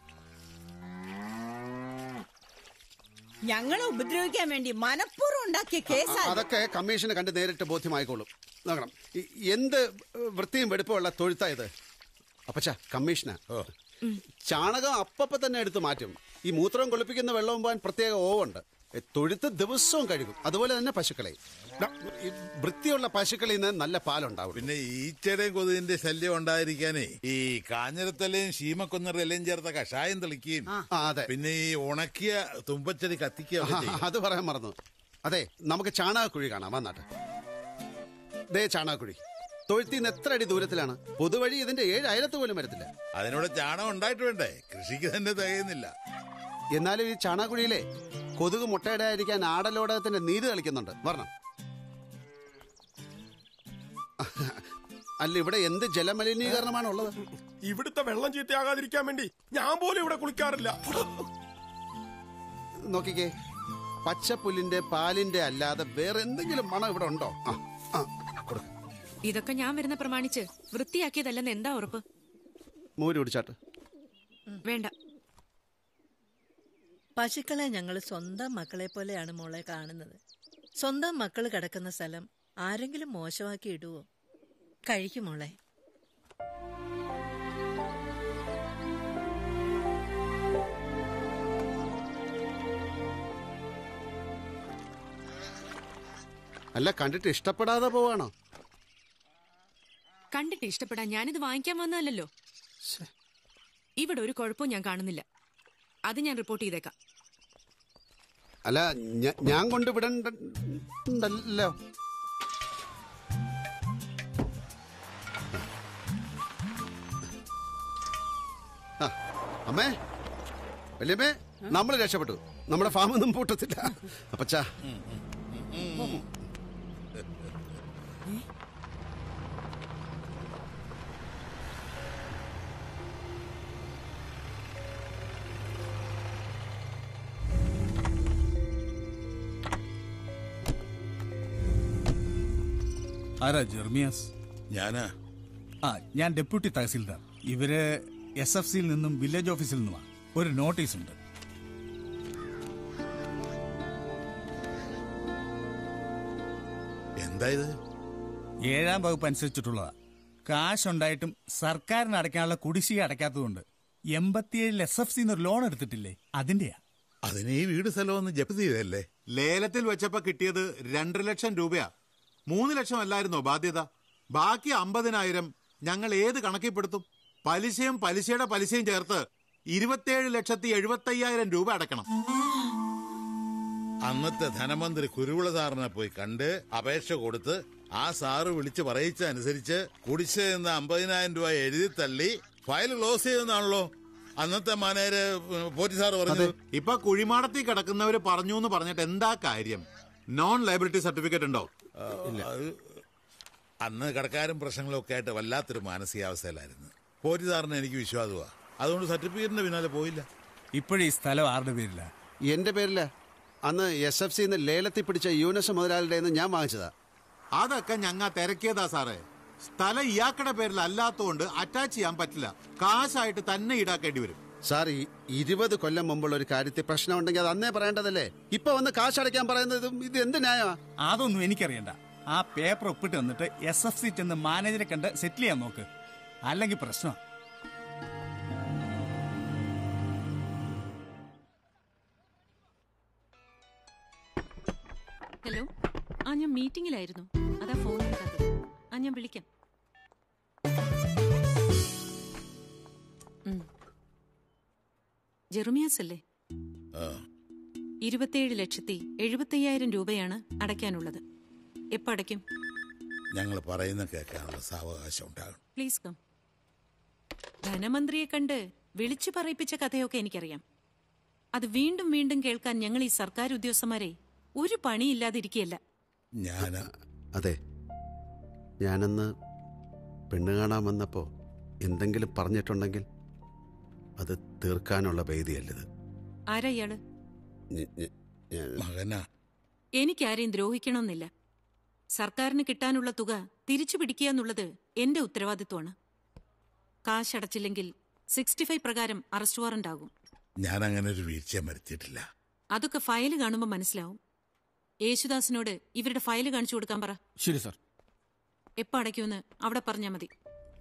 ഞങ്ങളെ ഉപദ്രവിക്കാൻ വേണ്ടി മനഃപൂർവ്വം ഉണ്ടാക്കിയ കേസാ ഇത്. അതൊക്കെ കമ്മീഷന് കണ്ട് നേരിട്ട് ബോധ്യമായിക്കോളും നോക്കണം ഈ എന്ത് വൃത്തിയും വെടുപ്പമുള്ള തൊഴുത്തായത് അപ്പച്ച കമ്മീഷനാ ചാണകം അപ്പപ്പ തന്നെ എടുത്ത് മാറ്റും ഈ മൂത്രം കൊളിപ്പിക്കുന്ന വെള്ളവും പോകാൻ പ്രത്യേക ഓവുണ്ട് ഏ, തൊഴുത്ത് ദിവസവും കഴുകും അതുപോലെ തന്നെ പശുക്കളെ ദാ, ഈ വൃത്തിയുള്ള പശുക്കളിൽ നിന്ന് നല്ല പാലുണ്ടാവും പിന്നെ ഈച്ചയുടെയും കൊതുകിന്റെ ശല്യം ഉണ്ടായിരിക്കാനേ ഈ കാഞ്ഞിരത്തലയും ശീമക്കൊന്നറും എല്ലാം ചേർത്ത കഷായം തെളിക്കുകയും അതെ പിന്നെ ഈ ഉണക്കിയ തുമ്പച്ചെടി കത്തിക്കുകയൊക്കെ ചെയ്യും. അത് പറയാൻ മറന്നു അതെ നമുക്ക് ചാണകക്കുഴി കാണാം വന്നാട്ടെ ദേ ചാണകക്കുഴി തൊഴുത്തിൽ നിന്ന് എത്ര അടി ദൂരത്തിലാണ് പൊതുവഴി ഇതിന്റെ ഏഴ് അയലത്ത് പോലും വരത്തില്ല അതിനോട് ചാണകം ഉണ്ടായിട്ട് വേണ്ടേ കൃഷിക്ക് തന്നെ തികയുന്നില്ല എന്നാലും ഈ ചാണകക്കുഴിയിലെ കൊതുക് മുട്ടയിടാതിരിക്കാൻ ആടലോടകത്തിന്റെ നീര് കളിക്കുന്നുണ്ട് വരണം അല്ല ഇവിടെ എന്ത് ജലമലിനീകരണമാണ് ഉള്ളത് ഇവിടുത്തെ വെള്ളം ചീത്തയാകാതിരിക്കാൻ വേണ്ടി ഞാൻ പോലും ഇവിടെ കുളിക്കാറില്ല നോക്കിക്കേ പച്ചപ്പുല്ലിന്റെ പാലിന്റെ അല്ലാതെ വേറെ എന്തെങ്കിലും മണം ഇവിടെ ഉണ്ടോ ആ, ആ, കൊടുക്ക്. ഇതൊക്കെ ഞാൻ വരുന്ന പ്രമാണിച്ച് വൃത്തിയാക്കിയതല്ലെന്ന് എന്താ ഉറപ്പ് മോര് കുടിച്ചാട്ട് വേണ്ട പശുക്കളെ ഞങ്ങൾ സ്വന്തം മക്കളെ പോലെയാണ് മോളെ കാണുന്നത് സ്വന്തം മക്കൾ കിടക്കുന്ന സ്ഥലം ആരെങ്കിലും മോശമാക്കി ഇടുവോ കഴിക്കും മോളെ അല്ല കണ്ടിട്ട് ഇഷ്ടപ്പെടാതെ പോവാണോ കണ്ടിട്ട് ഇഷ്ടപ്പെടാൻ ഞാനിത് വാങ്ങിക്കാൻ വന്നതല്ലോ ഇവിടെ ഒരു കുഴപ്പവും ഞാൻ കാണുന്നില്ല അത് ഞാൻ റിപ്പോർട്ട് ചെയ്തേക്കാം അല്ല ഞ- ഞാൻ കൊണ്ടുവിടണ്ടല്ലോ ആ, അമ്മേ വല്യമ്മേ നമ്മൾ രക്ഷപ്പെട്ടു നമ്മുടെ ഫാമൊന്നും പൂട്ടത്തില്ല അപ്പച്ചാ ആരാ ജെർമിയാസ് ഞാനാ ആ ഞാൻ ഡെപ്യൂട്ടി തഹസീൽദാർ ഇവര് എസ് എഫ് സിയിൽ നിന്നും വില്ലേജ് ഓഫീസിൽ നിന്നുമാണ് ഒരു നോട്ടീസ് ഉണ്ട് എന്താ ഇത് ഏഴാം വകുപ്പ് അനുസരിച്ചിട്ടുള്ളതാ കാശുണ്ടായിട്ടും സർക്കാരിന് അടയ്ക്കാനുള്ള കുടിശ്ശിക അടയ്ക്കാത്തതുകൊണ്ട് എൺപത്തിയേഴിൽ എസ് എഫ് സിന്ന് ഒരു ലോൺ എടുത്തിട്ടില്ലേ അതിന്റെയാ അതിന് ഈ വീട് സ്ഥലമൊന്ന് ജപ്തി ചെയ്തല്ലേ ലേലത്തിൽ വെച്ചപ്പോ കിട്ടിയത് രണ്ടര ലക്ഷം രൂപയാ മൂന്ന് ലക്ഷം അല്ലായിരുന്നോ ബാധ്യത ബാക്കി അമ്പതിനായിരം ഞങ്ങൾ ഏത് കണക്കിൽപ്പെടുത്തും പലിശയും പലിശയുടെ പലിശയും ചേർത്ത് ഇരുപത്തിയേഴ് ലക്ഷത്തി എഴുപത്തയ്യായിരം രൂപ അടക്കണം അന്നത്തെ ധനമന്ത്രി കുരുവിള സാറിനെ പോയി കണ്ട് അപേക്ഷ കൊടുത്ത് ആ സാറ് വിളിച്ച് പറയിച്ചതനുസരിച്ച് കുടിശ്ശ എന്ന അമ്പതിനായിരം രൂപ എഴുതി തള്ളി ഫയൽ ക്ലോസ് ചെയ്തെന്നാണല്ലോ അന്നത്തെ മാനേര് പോറ്റി സാറ് പറഞ്ഞത് ഇപ്പൊ കുഴിമാടത്തിൽ കിടക്കുന്നവര് പറഞ്ഞു എന്ന് പറഞ്ഞിട്ട് എന്താ കാര്യം നോൺ ലൈബിലിറ്റി സർട്ടിഫിക്കറ്റ് ഉണ്ടോ അത് അന്ന് കടക്കാരും പ്രശ്നങ്ങളും ഒക്കെ ആയിട്ട് വല്ലാത്തൊരു മാനസികാവസ്ഥയിലായിരുന്നു പോറ്റി സാറിന് എനിക്ക് വിശ്വാസമാ അതുകൊണ്ട് സർട്ടിഫിക്കറ്റിന്റെ പിന്നാലെ പോയില്ല ഇപ്പോഴീ സ്ഥലം ആരുടെ പേരില്ല എന്റെ പേരില അന്ന് എസ് എഫ് സിന്ന് ലേലത്തിൽ പിടിച്ച യൂനസ് മുതലാളിയുടെ ഞാൻ വാങ്ങിച്ചതാ അതൊക്കെ ഞങ്ങ തിരക്കിയതാ സാറേ സ്ഥലം ഇയാക്കടെ പേരിൽ അല്ലാത്തോണ്ട് അറ്റാച്ച് ചെയ്യാൻ പറ്റില്ല കാശായിട്ട് തന്നെ ഈടാക്കേണ്ടി വരും സാർ ഈ ഇരുപത് കൊല്ലം മുമ്പുള്ള ഒരു കാര്യത്തിൽ പ്രശ്നമുണ്ടെങ്കിൽ അത് അന്നേ പറയേണ്ടതല്ലേ ഇപ്പൊ വന്ന് കാശടയ്ക്കാൻ പറയുന്നത് ഇത് എന്ത് ന്യായമാ അതൊന്നും എനിക്കറിയണ്ട ആ പേപ്പർ ഒപ്പിട്ട് വന്നിട്ട് എസ് എഫ് സി ചെന്ന് മാനേജറെ കണ്ട് സെറ്റിൽ ചെയ്യാൻ നോക്ക് അല്ലെങ്കിൽ പ്രശ്നം ഹലോ ആ ഞാൻ മീറ്റിംഗിലായിരുന്നു അതാ ഫോൺ എടുക്കാത്തത് ആ ഞാൻ വിളിക്കാം ഉം. ജെറുമിയാസ് അല്ലേ ഇരുപത്തിയേഴ് ലക്ഷത്തി എഴുപത്തയ്യായിരം രൂപയാണ് അടയ്ക്കാനുള്ളത് എപ്പോ അടയ്ക്കും ഞങ്ങൾ പറയുന്ന കേൾക്കാനുള്ള സാവകാശം ഉണ്ടാകണം പ്ലീസ് കം ധനമന്ത്രിയെ കണ്ട് വിളിച്ചു പറയിപ്പിച്ച കഥയൊക്കെ എനിക്കറിയാം അത് വീണ്ടും വീണ്ടും കേൾക്കാൻ ഞങ്ങൾ ഈ സർക്കാർ ഉദ്യോഗസ്ഥന്മാരെ ഒരു പണിയില്ലാതിരിക്കുകയല്ല ഞാൻ അതെ ഞാനന്ന് പെണ്ണ് കാണാൻ വന്നപ്പോ എന്തെങ്കിലും പറഞ്ഞിട്ടുണ്ടെങ്കിൽ അത് തീർക്കാനുള്ള വേദിയല്ലത് ആരാ ഇയാള് മകനാ എനിക്കാരെയും ദ്രോഹിക്കണമെന്നില്ല സർക്കാരിന് കിട്ടാനുള്ള തുക തിരിച്ചു പിടിക്കുക എന്നുള്ളത് എന്റെ ഉത്തരവാദിത്വമാണ് കാശടച്ചില്ലെങ്കിൽ സിക്സ്റ്റി ഫൈവ് പ്രകാരം അറസ്റ്റ് വാറന്റ് ആകും ഞാൻ അങ്ങനെ ഒരു വീഴ്ച വരുത്തിയിട്ടില്ല അതൊക്കെ ഫയല് കാണുമ്പോൾ മനസ്സിലാവും യേശുദാസിനോട് ഇവരുടെ ഫയല് കാണിച്ചു കൊടുക്കാൻ പറ ശരി സാർ എപ്പോ അടയ്ക്കുമെന്ന് അവിടെ പറഞ്ഞാൽ മതി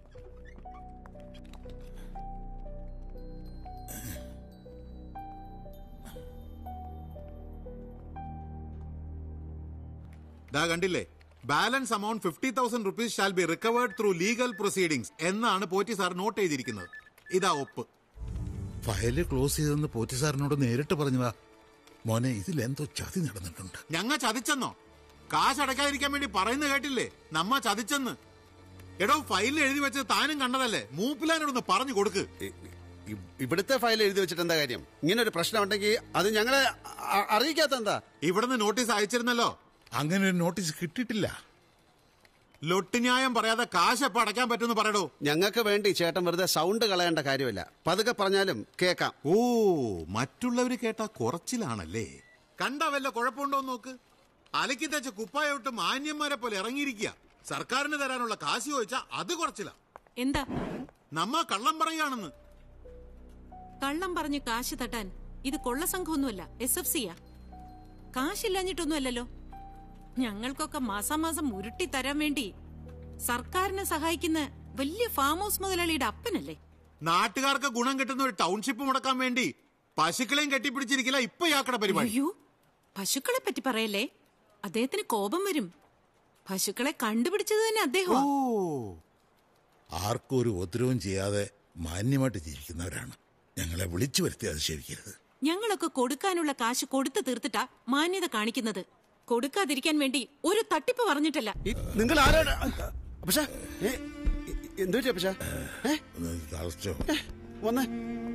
ദാ കണ്ടില്ലേ balance amount fifty thousand rupees shall be recovered through legal proceedings എന്നാണ് പോറ്റി സാർ നോട്ട് ചെയ്തിരിക്കുന്നത് ഇതാ ഒപ്പ് ഫയല് ക്ലോസ് ചെയ്തെന്ന് പോറ്റി സാറിനോട് നേരിട്ട് പറഞ്ഞതാ മോനെ ഇതിലെന്തോ ചതി നടന്നിട്ടുണ്ട് ഞങ്ങ ചതിച്ചെന്നോ കാശ് അടയ്ക്കാതിരിക്കാൻ വേണ്ടി പറയുന്ന കേട്ടില്ലേ നമ്മ ചതിച്ചെന്ന് എടോ ഫയലിൽ എഴുതി വെച്ച് താനും കണ്ടതല്ലേ മൂപ്പിലാനോടൊന്ന് പറഞ്ഞു കൊടുക്ക് ഇവിടുത്തെ ഫയൽ എഴുതി വെച്ചിട്ട് എന്താ കാര്യം ഇങ്ങനെ ഒരു പ്രശ്നം ഉണ്ടെങ്കിൽ അത് ഞങ്ങളെ അ- അറിയിക്കാത്ത എന്താ ഇവിടുന്ന് നോട്ടീസ് അയച്ചിരുന്നല്ലോ അങ്ങനെ ഒരു നോട്ടീസ് കിട്ടിയിട്ടില്ല ലൊട്ടിന്യായം പറയാതെ കാശ് എപ്പോ അടയ്ക്കാൻ പറ്റുമെന്ന് പറയടോ ഞങ്ങൾക്ക് വേണ്ടി ചേട്ടൻ വെറുതെ സൗണ്ട് കളയേണ്ട കാര്യമില്ല പതുക്കെ പറഞ്ഞാലും കേക്കാം ഓ മറ്റുള്ളവര് കേട്ട കുറച്ചിലാണല്ലേ കണ്ട വല്ല കുഴപ്പമുണ്ടോ എന്ന് നോക്ക് അലക്കി തച്ച കുപ്പായോട്ട് മാന്യന്മാരെ പോലെ ഇറങ്ങിയിരിക്കുക സർക്കാരിന് തരാനുള്ള കാശ് ചോദിച്ചാ അത് കുറച്ചില്ല എന്താ നമ്മ കള്ളം പറയുകയാണെന്ന് കള്ളം പറഞ്ഞ് കാശ് തട്ടാൻ ഇത് കൊള്ള സംഘമൊന്നുമല്ല എസ് എഫ് സിയാ കാശില്ലാഞ്ഞിട്ടൊന്നുമല്ലല്ലോ ഞങ്ങൾക്കൊക്കെ മാസാമാസം ഉരുട്ടി തരാൻ വേണ്ടി സർക്കാരിനെ സഹായിക്കുന്ന വലിയ ഫാം ഹൗസ് മുതലാളിയുടെ അപ്പനല്ലേ നാട്ടുകാർക്ക് ഗുണം കിട്ടുന്ന ഒരു ടൗൺഷിപ്പ് മുടക്കാൻ വേണ്ടി പശുക്കളെയും കെട്ടിപ്പിടിച്ചിരിക്കില്ല ഇപ്പൊ ഇയാക്കടെ പരിപാടി അയ്യോ പശുക്കളെ പറ്റി പറയല്ലേ അദ്ദേഹത്തിന് കോപം വരും പശുക്കളെ കണ്ടുപിടിച്ചത് തന്നെ അദ്ദേഹം ആർക്കും ഒരു ഉപദ്രവവും ചെയ്യാതെ മാന്യമായിട്ട് ജീവിക്കുന്നവരാണ് ഞങ്ങളെ വിളിച്ചു വരുത്തി അധിക്ഷേപിക്കരുത് ഞങ്ങളൊക്കെ കൊടുക്കാനുള്ള കാശ് കൊടുത്തു തീർത്തിട്ടാ മാന്യത കാണിക്കുന്നത് കൊടുക്കാതിരിക്കാൻ വേണ്ടി ഒരു തട്ടിപ്പ് പറഞ്ഞിട്ടല്ല നിങ്ങൾ ആരാണ് പക്ഷേ എന്തു പറ്റിയ പക്ഷേ തളച്ചോ വന്നേ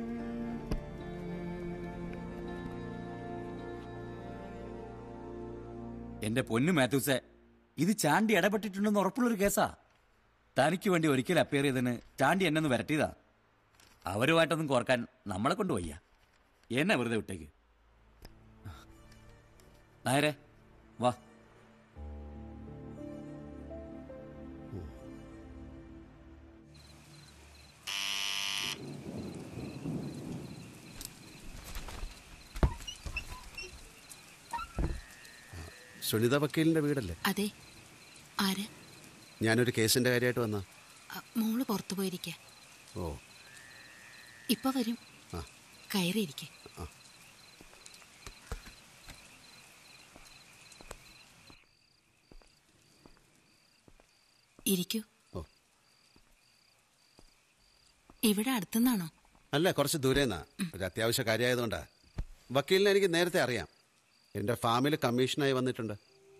എന്റെ പൊന്നു മാത്യൂസെ ഇത് ചാണ്ടി ഇടപെട്ടിട്ടുണ്ടെന്ന് ഉറപ്പുള്ളൊരു കേസാ തനിക്ക് വേണ്ടി ഒരിക്കൽ അപ്പിയർ ചെയ്തതിന് ചാണ്ടി എന്നെ ഒന്ന് വരട്ടിയതാ അവരുമായിട്ടൊന്നും കോർക്കാൻ നമ്മളെ കൊണ്ട് വയ്യ എന്നെ വെറുതെ വിട്ടേക്ക് നായരെ വാ സുനിത വക്കീലിന്റെ വീടല്ലേ അതെ ആര് ഞാനൊരു കേസിന്റെ കാര്യമായിട്ട് വന്ന അ, മോള് പുറത്തു പോയിരിക്ക ഓ ഇപ്പൊ വരും ആ. കയറിയിരിക്ക ആ. ഇരിക്കൂ ഓ. ഇവിടെ അടുത്തുനിന്നാണോ അല്ല കുറച്ച് ദൂരേന്നാ ഒരു അത്യാവശ്യ കാര്യമായതുകൊണ്ടാ വക്കീലിനെ എനിക്ക് നേരത്തെ അറിയാം എന്റെ ഫാമിൽ കമ്മീഷനായി വന്നിട്ടുണ്ട്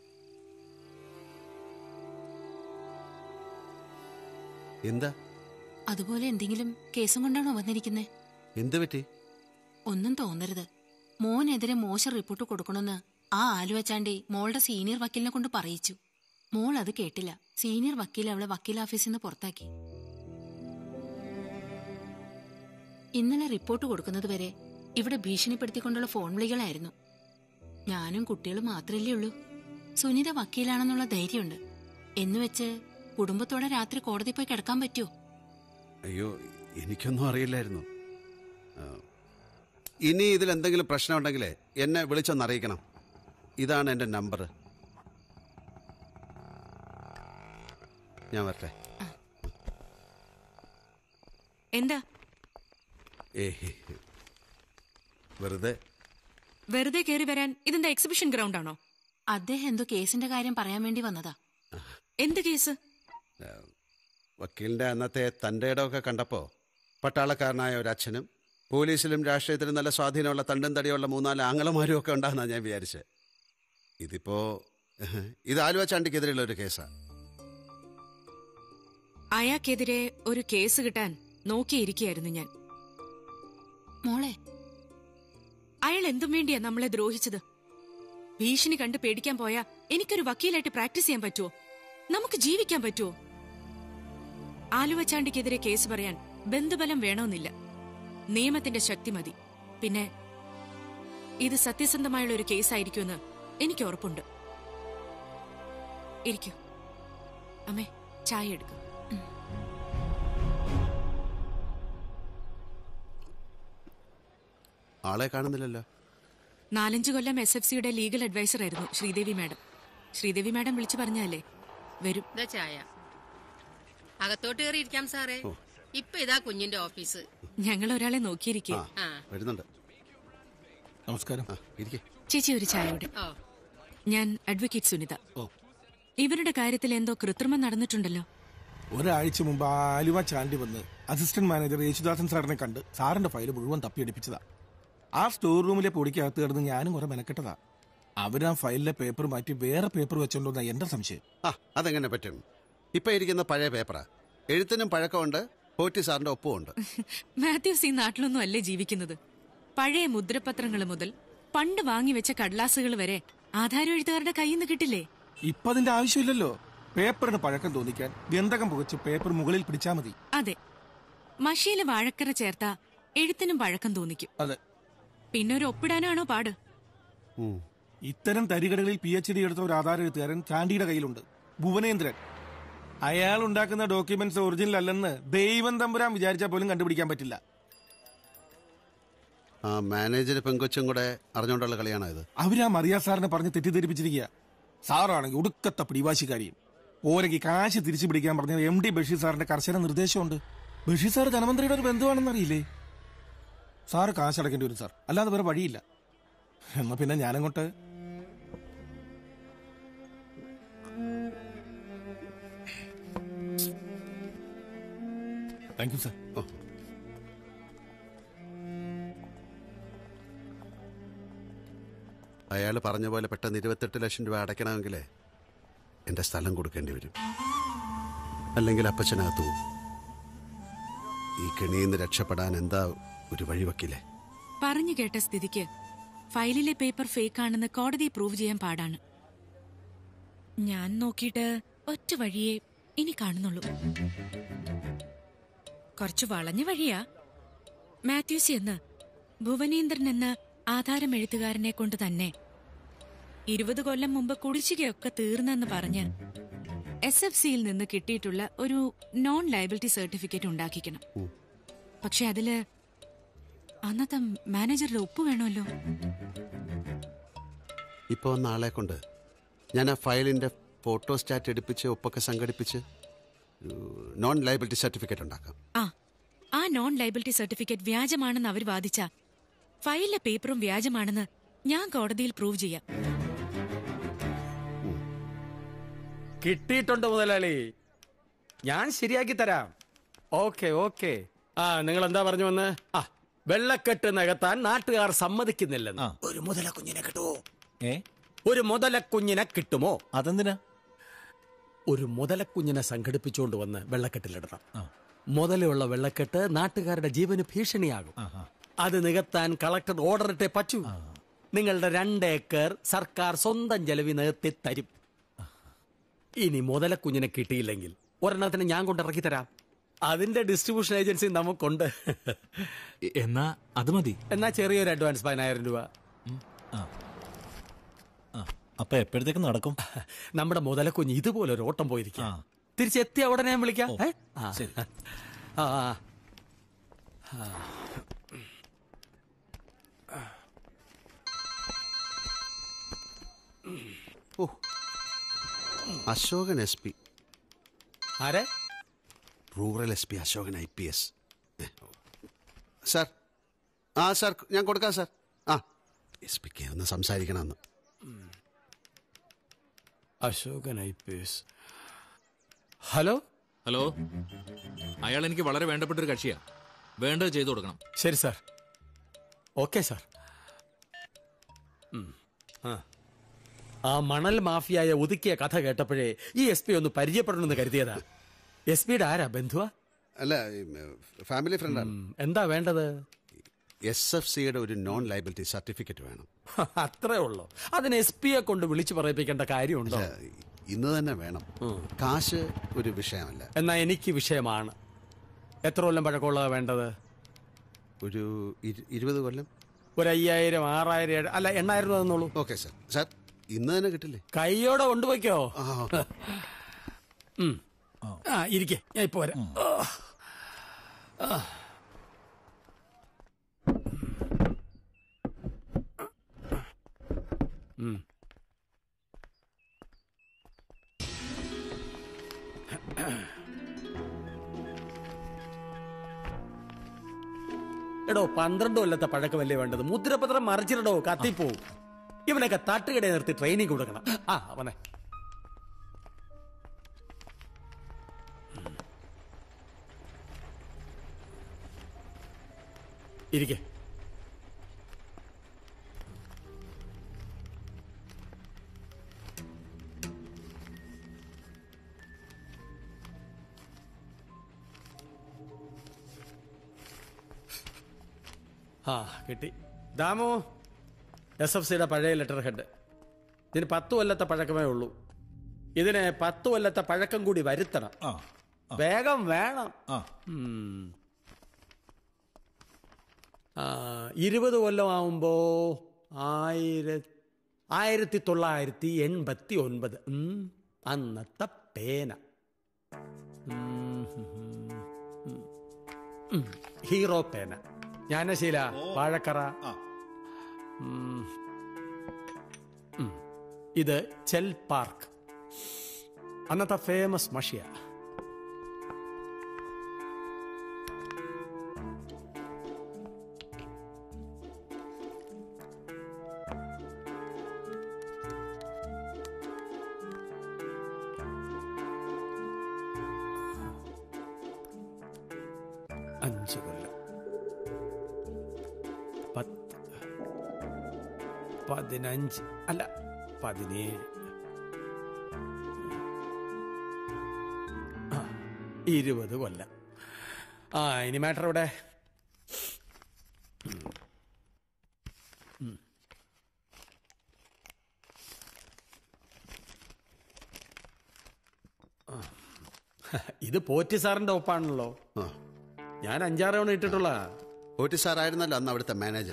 എന്താ അതുപോലെ എന്തെങ്കിലും കേസും കൊണ്ടാണോ വന്നിരിക്കുന്നത് എന്ത് പറ്റി ഒന്നും തോന്നരുത് മോനെതിരെ മോശം റിപ്പോർട്ട് കൊടുക്കണമെന്ന് ആ ആലുവച്ചാണ്ടി മോളുടെ സീനിയർ വക്കീലിനെ കൊണ്ട് പറയിച്ചു മോൾ അത് കേട്ടില്ല സീനിയർ വക്കീൽ അവളെ വക്കീൽ ഓഫീസിൽ നിന്ന് പുറത്താക്കി ഇന്നലെ റിപ്പോർട്ട് കൊടുക്കുന്നത് വരെ ഇവിടെ ഭീഷണിപ്പെടുത്തിക്കൊണ്ടുള്ള ഫോൺ വിളികളായിരുന്നു ഞാനും കുട്ടികളും മാത്രമല്ലേ ഉള്ളൂ സുനിത വക്കീലാണെന്നുള്ള ധൈര്യമുണ്ട് എന്നുവെച്ച് കുടുംബത്തോടെ രാത്രി കോടതി പോയി കിടക്കാൻ പറ്റുമോ അയ്യോ എനിക്കൊന്നും അറിയില്ലായിരുന്നു ആ, ഇനി ഇതിൽ എന്തെങ്കിലും പ്രശ്നമുണ്ടെങ്കിൽ എന്നെ വിളിച്ചൊന്ന് അറിയിക്കണം ഇതാണ് എൻ്റെ നമ്പർ ഞാൻ വരട്ടെ എന്താ ഏ വെറുതെ വെറുതെ കയറി വരാൻ ഇതെന്താ എക്സിബിഷൻ ഗ്രൗണ്ട് ആണോ അദ്ദേഹം എന്തോ കേസിന്റെ കാര്യം പറയാൻ വേണ്ടി വന്നതാ എന്ത് കേസ് വക്കീലിന്റെ അന്നത്തെ തൻ്റെ ഇടമൊക്കെ കണ്ടപ്പോൾ പട്ടാളക്കാരനായ ഒരു അച്ഛനും പോലീസിലും രാഷ്ട്രീയത്തിലും നല്ല സ്വാധീനമുള്ള തണ്ടും തടിയുള്ള മൂന്നാല് ആങ്ങളമാരും ഒക്കെ ഉണ്ടാകുന്ന ഞാൻ വിചാരിച്ചത് ഇതിപ്പോ ഇത് ആലുവ ചാണ്ടിക്കെതിരെയുള്ള ഒരു കേസാണ് അയാൾക്കെതിരെ ഒരു കേസ് കിട്ടാൻ നോക്കിയിരിക്കുകയായിരുന്നു ഞാൻ മോളെ അയാൾ എന്തും വേണ്ടിയാ നമ്മളെ ദ്രോഹിച്ചത് ഭീഷണി കണ്ട് പേടിക്കാൻ പോയാ എനിക്കൊരു വക്കീലായിട്ട് പ്രാക്ടീസ് ചെയ്യാൻ പറ്റുമോ നമുക്ക് ജീവിക്കാൻ പറ്റുമോ ആലുവച്ചാണ്ടിക്കെതിരെ കേസ് പറയാൻ ബന്ധുബലം വേണമെന്നില്ല നിയമത്തിന്റെ ശക്തി മതി പിന്നെ ഇത് സത്യസന്ധമായുള്ള ഒരു കേസായിരിക്കുമെന്ന് എനിക്ക് ഉറപ്പുണ്ട് ഇരിക്കൂ അമ്മേ ചായ എടുക്കും ആളെ കാണുന്നില്ലല്ലോ നാലഞ്ചു കൊല്ലം എസ് എഫ് സിയുടെ ലീഗൽ അഡ്വൈസർ ആയിരുന്നു ശ്രീദേവി മാഡം ശ്രീദേവി മാഡം വിളിച്ചു പറഞ്ഞല്ലേ വരും ഇതാ ചായ അകത്തോട്ട് കയറി ഇരിക്കാം സാറേ ഇപ്പൊ ഇതാ കുഞ്ഞിന്റെ ഓഫീസ് ഞങ്ങൾ ഒരാളെ നോക്കിയിരിക്കുക ആ വരുന്നുണ്ട് നമസ്കാരം ഇരിക്കെ ചേച്ചി ഒരു ചായയുടെ ഓ ഞാൻ അഡ്വക്കേറ്റ് സുനിത ഓ. ഇവരുടെ കാര്യത്തിൽ എന്തോ കൃത്രിമം നടന്നിട്ടുണ്ടല്ലോ ഒരാഴ്ച മുമ്പ് ആലുവ ചാണ്ടി വന്ന് അസിസ്റ്റന്റ് മാനേജർ യേശുദാസൻ സാറിനെ കണ്ട് സാറിന്റെ ഫയൽ മുഴുവൻ തപ്പിയടിപ്പിച്ചതാ ആ സ്റ്റോർ റൂമിലെ പൊടിക്കകത്ത് കിടന്ന് ഞാനും കുറെ മെനക്കെട്ടതാ അവരാ ഫയലിലെ പേപ്പർ മാറ്റി വേറെ പേപ്പർ വെച്ചോണ്ടെന്ന എന്റെ സംശയം ആ അതെങ്ങനെ പറ്റും ഇപ്പൊ ഇരിക്കുന്ന പഴയ പേപ്പറാ എഴുത്തിനും പഴക്കമുണ്ട് പോറ്റി സാറിന്റെ ഒപ്പമുണ്ട് മാത്യൂസ് ഈ നാട്ടിലൊന്നും അല്ലേ ജീവിക്കുന്നത് പഴയ മുദ്രപത്രങ്ങൾ മുതൽ പണ്ട് വാങ്ങിവെച്ച കടലാസുകൾ വരെ ആധാരം എഴുത്തുകാരുടെ കയ്യിൽ നിന്ന് കിട്ടില്ലേ ഇപ്പൊ അതിന്റെ ആവശ്യമില്ലല്ലോ പേപ്പറിന് പഴക്കം തോന്നിക്കാൻ ഗന്ധകം പുകച്ച് പേപ്പർ മുകളിൽ പിടിച്ചാ മതി അതെ മഷിയില് വാഴക്കറ ചേർത്ത എഴുത്തിനും പഴക്കം തോന്നിക്കും അതെ പിന്നെ ഒരു ഒപ്പിടാനാണോ പാട് ഇത്തരം തരികടകളിൽ പി എച്ച് ഡി എടുത്ത ഒരു ആധാര എഴുത്തുകാരൻ ചാണ്ടിയുടെ കയ്യിലുണ്ട് ഭുവനേന്ദ്രൻ അയാൾ ഉണ്ടാക്കുന്ന ഡോക്യുമെന്റ്സ് ഒറിജിനൽ അല്ലെന്ന് ദൈവം തമ്പുരാൻ വിചാരിച്ചാൽ പോലും കണ്ടുപിടിക്കാൻ പറ്റില്ല ആ മാനേജർ പെങ്കൊച്ചും കൂടെ അറിഞ്ഞുകൊണ്ടുള്ള കളിയാണോ ഇത് അവരാ മറിയ സാറിനെ പറഞ്ഞ് തെറ്റിദ്ധരിപ്പിച്ചിരിക്കുക സാറാണെങ്കിൽ ഒടുക്കത്തെ പിടിവാശിക്കാരിയും ഓരക്ക് കാശ് തിരിച്ചു പിടിക്കാൻ പറഞ്ഞ എം ഡി ബഷീർ സാറിന്റെ കർശന നിർദ്ദേശമുണ്ട് ബഷീർ സാർ ധനമന്ത്രിയുടെ ഒരു ബന്ധുവാണെന്ന് അറിയില്ലേ സാറ് കാശ് അടക്കേണ്ടി വരും സാർ അല്ലാതെ വേറെ വഴിയില്ല എന്നാ പിന്നെ ഞാനങ്ങോട്ട് താങ്ക് യു സാർ അയാൾ പറഞ്ഞ പോലെ പെട്ടെന്ന് ഇരുപത്തെട്ട് ലക്ഷം രൂപ അടയ്ക്കണമെങ്കിൽ എൻ്റെ സ്ഥലം കൊടുക്കേണ്ടി വരും അല്ലെങ്കിൽ അപ്പച്ചനകത്തു പോകും. ഈ കെണിയിൽ നിന്ന് രക്ഷപ്പെടാൻ എന്താ ഒരു വഴിവെക്കില്ലേ പറഞ്ഞു കേട്ട സ്ഥിതിക്ക് ഫയലിലെ പേപ്പർ ഫേക്ക് ആണെന്ന് കോടതി പ്രൂവ് ചെയ്യാൻ പാടാണ് ഞാൻ നോക്കിയിട്ട് ഒറ്റ വഴിയേ ഇനി കാണുന്നുള്ളൂ കുറച്ചു വളഞ്ഞ വഴിയാ മാത്യൂസി എന്ന് ഭുവനേന്ദ്രൻ എന്ന ആധാരം എഴുത്തുകാരനെ കൊണ്ട് തന്നെ ഇരുപത് കൊല്ലം മുമ്പ് കുടിശ്ശികയൊക്കെ തീർന്നെന്ന് പറഞ്ഞ് എസ് എഫ് സിയിൽ നിന്ന് കിട്ടിയിട്ടുള്ള ഒരു നോൺ ലയബിലിറ്റി സർട്ടിഫിക്കറ്റ് ഉണ്ടാക്കിക്കണം പക്ഷെ അതില് അന്നത്തെ മാനേജറുടെ ഒപ്പ് വേണമല്ലോ ഇപ്പോൾ വന്ന ആളെ കൊണ്ട് ഞാൻ ആ ഫയലിൻ്റെ ഫോട്ടോ സ്റ്റാറ്റ് എടുപ്പിച്ച് ഒപ്പൊക്കെ സംഘടിപ്പിച്ച് നോൺ ലയബിലിറ്റി സർട്ടിഫിക്കറ്റ് ഉണ്ടാക്കാം ആ ആ നോൺ ലയബിലിറ്റി സർട്ടിഫിക്കറ്റ് വ്യാജമാണെന്ന് അവർ വാദിച്ച ഫയലിലെ പേപ്പറും വ്യാജമാണെന്ന് ഞാൻ കോടതിയിൽ പ്രൂവ് ചെയ്യാം കിട്ടിയിട്ടുണ്ട് മുതലാളി ഞാൻ ശരിയാക്കി തരാം ഓക്കെ ഓക്കെ ആ നിങ്ങൾ എന്താ പറഞ്ഞു വന്ന് ആ വെള്ളക്കെട്ട് നികത്താൻ നാട്ടുകാർ സമ്മതിക്കുന്നില്ലെന്ന് ഒരു മുതല കുഞ്ഞിനെ കിട്ടുമോ ഏ ഒരു മുതല കുഞ്ഞിനെ കിട്ടുമോ അതെന്തിനാ ഒരു മുതലക്കുഞ്ഞിനെ സംഘടിപ്പിച്ചുകൊണ്ട് വന്ന് വെള്ളക്കെട്ടിലിടണം മുതലുള്ള വെള്ളക്കെട്ട് നാട്ടുകാരുടെ ജീവന് ഭീഷണിയാകും അത് നികത്താൻ കളക്ടർ ഓർഡർ ഇട്ടേ പറ്റൂ നിങ്ങളുടെ രണ്ടേക്കർ സർക്കാർ സ്വന്തം ചെലവി നികത്തി തരും ഇനി മുതലക്കുഞ്ഞിനെ കിട്ടിയില്ലെങ്കിൽ ഒരെണ്ണത്തിന് ഞാൻ കൊണ്ടിറക്കി തരാം അതിന്റെ ഡിസ്ട്രിബ്യൂഷൻ ഏജൻസി നമുക്കുണ്ട് എന്നാ അത് മതി എന്നാ ചെറിയൊരു അഡ്വാൻസ് പതിനായിരം രൂപ അപ്പൊ എപ്പോഴത്തേക്ക് നടക്കും നമ്മുടെ മുതലക്കുഞ്ഞ് ഇതുപോലെ ഒരു ഓട്ടം പോയിരിക്കാം തിരിച്ചെത്തിയ ഉടനെ ഞാൻ വിളിക്കാം ഏ? ആ. ആ, ആ. ആ. ഓ അശോകൻ എസ് പി ആരെ rural S P Ashokan I P S sir ആ സാർ ഞാൻ കൊടുക്കാം സാർ ആ എസ് പിക്ക് ഒന്ന് സംസാരിക്കണമെന്ന് Ashokan I P S hello hello അയാൾ എനിക്ക് വളരെ വേണ്ടപ്പെട്ട ഒരു കക്ഷിയാ വേണ്ടത് ചെയ്തു കൊടുക്കണം ശരി സാർ ഓക്കെ സാർ ഉം. ആ. ആ മണൽ മാഫിയായ ഒതുക്കിയ കഥ കേട്ടപ്പോഴേ ഈ എസ് പി ഒന്ന് പരിചയപ്പെടണമെന്ന് കരുതിയതാ എസ് പിയുടെ ആരാ ബന്ധുവാ അല്ല ഫാമിലി ഫ്രണ്ടാണ് എന്താ വേണ്ടത് എസ് എഫ് സിയുടെ ഒരു നോൺ ലൈബിലിറ്റി സർട്ടിഫിക്കറ്റ് വേണം അത്രേ ഉള്ളൂ അതിന് എസ് പിയെ കൊണ്ട് വിളിച്ചു പറയിപ്പിക്കേണ്ട കാര്യമുണ്ടോ ഇന്ന് തന്നെ വേണം കാശ് ഒരു വിഷയമല്ല എന്നാ എനിക്ക് വിഷയമാണ് എത്ര കൊല്ലം പഴക്കമുള്ളതാ വേണ്ടത് ഒരു ഇരു- ഇരുപത് കൊല്ലം ഒരു അയ്യായിരം ആറായിരം ഏഴ്- അല്ല എണ്ണായിരം രൂപ തന്നോളൂ ഓക്കെ സാർ സാർ ഇന്ന് തന്നെ കിട്ടില്ലേ കൈയോടെ കൊണ്ടുപോയിക്കോ ഉം. ആ ഇരിക്കെ ഞാൻ ഇപ്പൊ വരാം ആ. ഉം. എടോ പന്ത്രണ്ട് കൊല്ലത്തെ പഴക്കമല്ലേ വേണ്ടത് മുദ്രപത്രം മറിച്ചിടോ കത്തിപ്പോവും ഇവനൊക്കെ തട്ടുകടയിൽ നിർത്തി ട്രെയിനിങ് കൊടുക്കണം ആ അവനെ ഇരിക്കെ ആ കിട്ടി ദാമു എസ് എഫ് സിയുടെ പഴയ ലെറ്റർ ഹെഡ് ഇതിന് പത്ത് കൊല്ലത്തെ പഴക്കമേ ഉള്ളൂ ഇതിന് പത്ത് കൊല്ലത്തെ പഴക്കം കൂടി വരുത്തണം വേഗം വേണം ഉം. ആ, ഇരുപത് കൊല്ലമാവുമ്പോ ആയിര ആയിരത്തി തൊള്ളായിരത്തി എൺപത്തി ഒൻപത് ഉം. അന്നത്തെ പേന ഉം, ഉം, ഉം. ഉം. ഹീറോ പേന ജ്ഞാനശീല വാഴക്കറ ഉം. ഉം. ഇത് ചെൽ പാർക്ക് അന്നത്തെ ഫേമസ് മഷിയ അഞ്ച് കൊല്ലം പത്ത് പതിനഞ്ച് അല്ല പതിനേഴ് ആ, ഇരുപത് കൊല്ലം ആ ഇനി മാറ്റർ ഇവിടെ ഉം. ഉം. ആ. ഇത് പോറ്റി സാറിന്റെ ഒപ്പാണല്ലോ ഞാൻ അഞ്ചാറ് തവണ ഇട്ടിട്ടുള്ള പോറ്റി സാറായിരുന്നല്ലോ അന്ന് അവിടുത്തെ മാനേജർ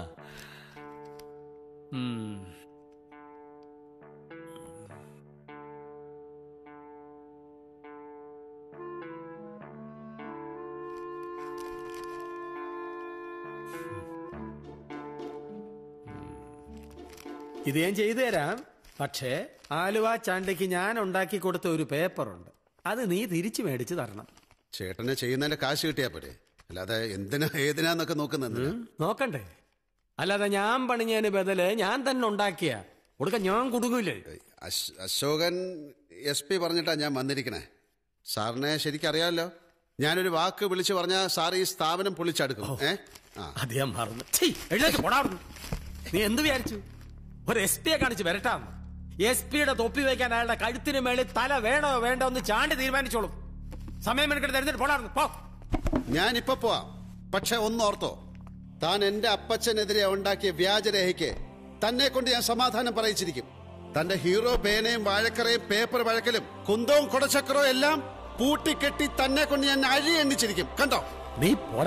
ഇത് ഞാൻ ചെയ്തു തരാം പക്ഷേ ആലുവ ചാണ്ടയ്ക്ക് ഞാൻ ഉണ്ടാക്കി കൊടുത്ത ഒരു പേപ്പറുണ്ട് അത് നീ തിരിച്ചു മേടിച്ച് തരണം ചേട്ടന് ചെയ്യുന്നതിന്റെ കാശ് കിട്ടിയാ പോരെ അല്ലാതെ എന്തിനാ ഏതിനാന്നൊക്കെ നോക്കുന്നത് നോക്കണ്ടേ അല്ലാതെ ഞാൻ പണിഞ്ഞതിന് ബദല് ഞാൻ തന്നെ ഉണ്ടാക്കിയ കൊടുക്ക ഞാൻ കൊടുക്കൂലേ അശ്- അശോകൻ എസ് പി പറഞ്ഞിട്ടാ ഞാൻ വന്നിരിക്കണേ സാറിനെ ശരിക്കറിയാമല്ലോ ഞാനൊരു വാക്ക് വിളിച്ചു പറഞ്ഞാൽ സാർ ഈ സ്ഥാപനം പൊളിച്ചടുക്കും ഏ ആ അത് ഞാൻ മറന്നു ഛീ, എഴുന്നേറ്റ് പോടാ അവിടുന്ന്. നീ എന്ത് വിചാരിച്ചു ഒരു എസ് പിയെ കാണിച്ച് വരട്ടാം എസ് പിയുടെ തൊപ്പി വയ്ക്കാൻ അയാളുടെ കഴുത്തിന് മേളിൽ തല വേണോ വേണ്ടോ എന്ന് ചാണ്ടി തീരുമാനിച്ചോളും സമയം എടുക്കരുത് എഴുന്നേറ്റ് പോടാ അവിടുന്ന്. പോ ഞാനിപ്പോ പോവാം പക്ഷെ ഒന്നോർത്തോ താൻ എന്റെ അപ്പച്ചനെതിരെ ഉണ്ടാക്കിയ വ്യാജരേഖയ്ക്ക് തന്നെ കൊണ്ട് ഞാൻ സമാധാനം പറയിച്ചിരിക്കും തന്റെ ഹീറോ പേനയും വാഴക്കറയും പേപ്പർ വഴക്കലും കുന്തവും കുടച്ചക്രവും എല്ലാം പൂട്ടിക്കെട്ടി തന്നെ കൊണ്ട് ഞാൻ അഴി എണ്ണിച്ചിരിക്കും കണ്ടോ നീ പോടാ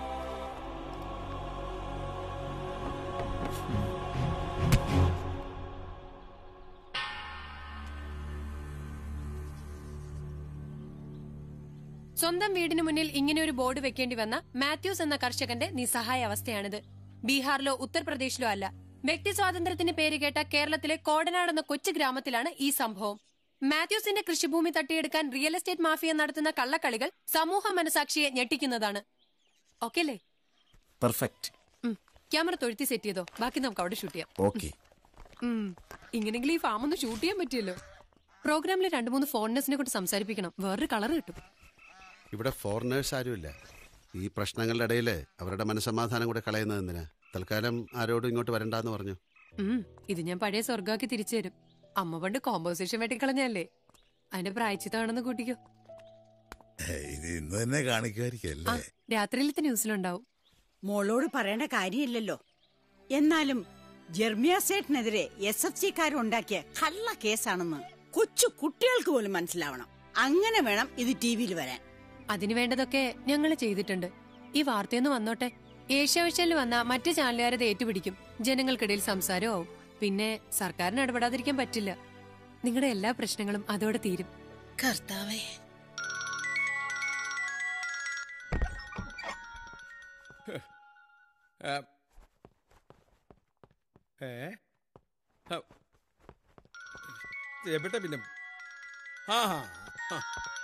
സ്വന്തം വീടിന് മുന്നിൽ ഇങ്ങനെ ഒരു ബോർഡ് വെക്കേണ്ടി വന്ന മാത്യൂസ് എന്ന കർഷകന്റെ നിസ്സഹായ അവസ്ഥയാണിത് ബീഹാറിലോ ഉത്തർപ്രദേശിലോ അല്ല വ്യക്തി സ്വാതന്ത്ര്യത്തിന് പേര് കേട്ട കേരളത്തിലെ കോടനാട് എന്ന കൊച്ചു ഗ്രാമത്തിലാണ് ഈ സംഭവം മാത്യൂസിന്റെ കൃഷിഭൂമി തട്ടിയെടുക്കാൻ റിയൽ എസ്റ്റേറ്റ് മാഫിയ നടത്തുന്ന കള്ളക്കളികൾ സമൂഹ മനസാക്ഷിയെ ഞെട്ടിക്കുന്നതാണ് ഓക്കെ അല്ലേ പെർഫെക്റ്റ് ഉം. ക്യാമറ തൊഴുത്തി സെറ്റ് ചെയ്തോ ബാക്കി നമുക്ക് അവിടെ ഷൂട്ട് ചെയ്യാം ഓക്കെ ഉം. ഇങ്ങനെങ്കിലും ഈ ഫാം ഒന്ന് ഷൂട്ട് ചെയ്യാൻ പറ്റിയല്ലോ പ്രോഗ്രാമിൽ രണ്ടു മൂന്ന് ഫോറിനേഴ്സിനെ കൊണ്ട് സംസാരിപ്പിക്കണം വേറൊരു കളർ കിട്ടും ഇവിടെ ഫോറിനേഴ്സ് ആരുമില്ല ഈ പ്രശ്നങ്ങളുടെ ഇടയിൽ അവരുടെ മനസമാധാനം കൂടെ കളയുന്നത് എന്തിനാ തൽക്കാലം ആരോടും ഇങ്ങോട്ട് വരണ്ടാന്ന് പറഞ്ഞു ഉം. ഇത് ഞാൻ പഴയ സ്വർഗമാക്കി തിരിച്ചു തരും അമ്മ പണ്ട് കോമ്പോസിഷൻ വെട്ടിക്കളഞ്ഞല്ലേ അതിന്റെ പ്രായച്ചിത്താണെന്ന് കൂട്ടിക്കോ ഇത് ഇന്ന് തന്നെ കാണിക്കുമായിരിക്കും ആ രാത്രിയിലത്തെ ന്യൂസിലുണ്ടാവും മോളോട് പറയേണ്ട കാര്യമില്ലല്ലോ എന്നാലും ജെർമിയ സേട്ടിനെതിരെ എസ് എഫ് സിക്കാരുണ്ടാക്കിയ കള്ള കേസാണെന്ന് കൊച്ചു കുട്ടികൾക്ക് പോലും മനസ്സിലാവണം അങ്ങനെ വേണം ഇത് ടി വിയിൽ വരാൻ അതിനു വേണ്ടതൊക്കെ ഞങ്ങൾ ചെയ്തിട്ടുണ്ട് ഈ വാർത്തയൊന്ന് വന്നോട്ടെ ഏഷ്യാവിഷനിൽ വന്ന മറ്റു ചാനലുകാരത് ഏറ്റുപിടിക്കും ജനങ്ങൾക്കിടയിൽ സംസാരമാവും പിന്നെ സർക്കാരിന് ഇടപെടാതിരിക്കാൻ പറ്റില്ല നിങ്ങളുടെ എല്ലാ പ്രശ്നങ്ങളും അതോടെ തീരും കർത്താവേ ഏ ഹ. എവിടെ പിന്നെ ആ ഹാ. ആ.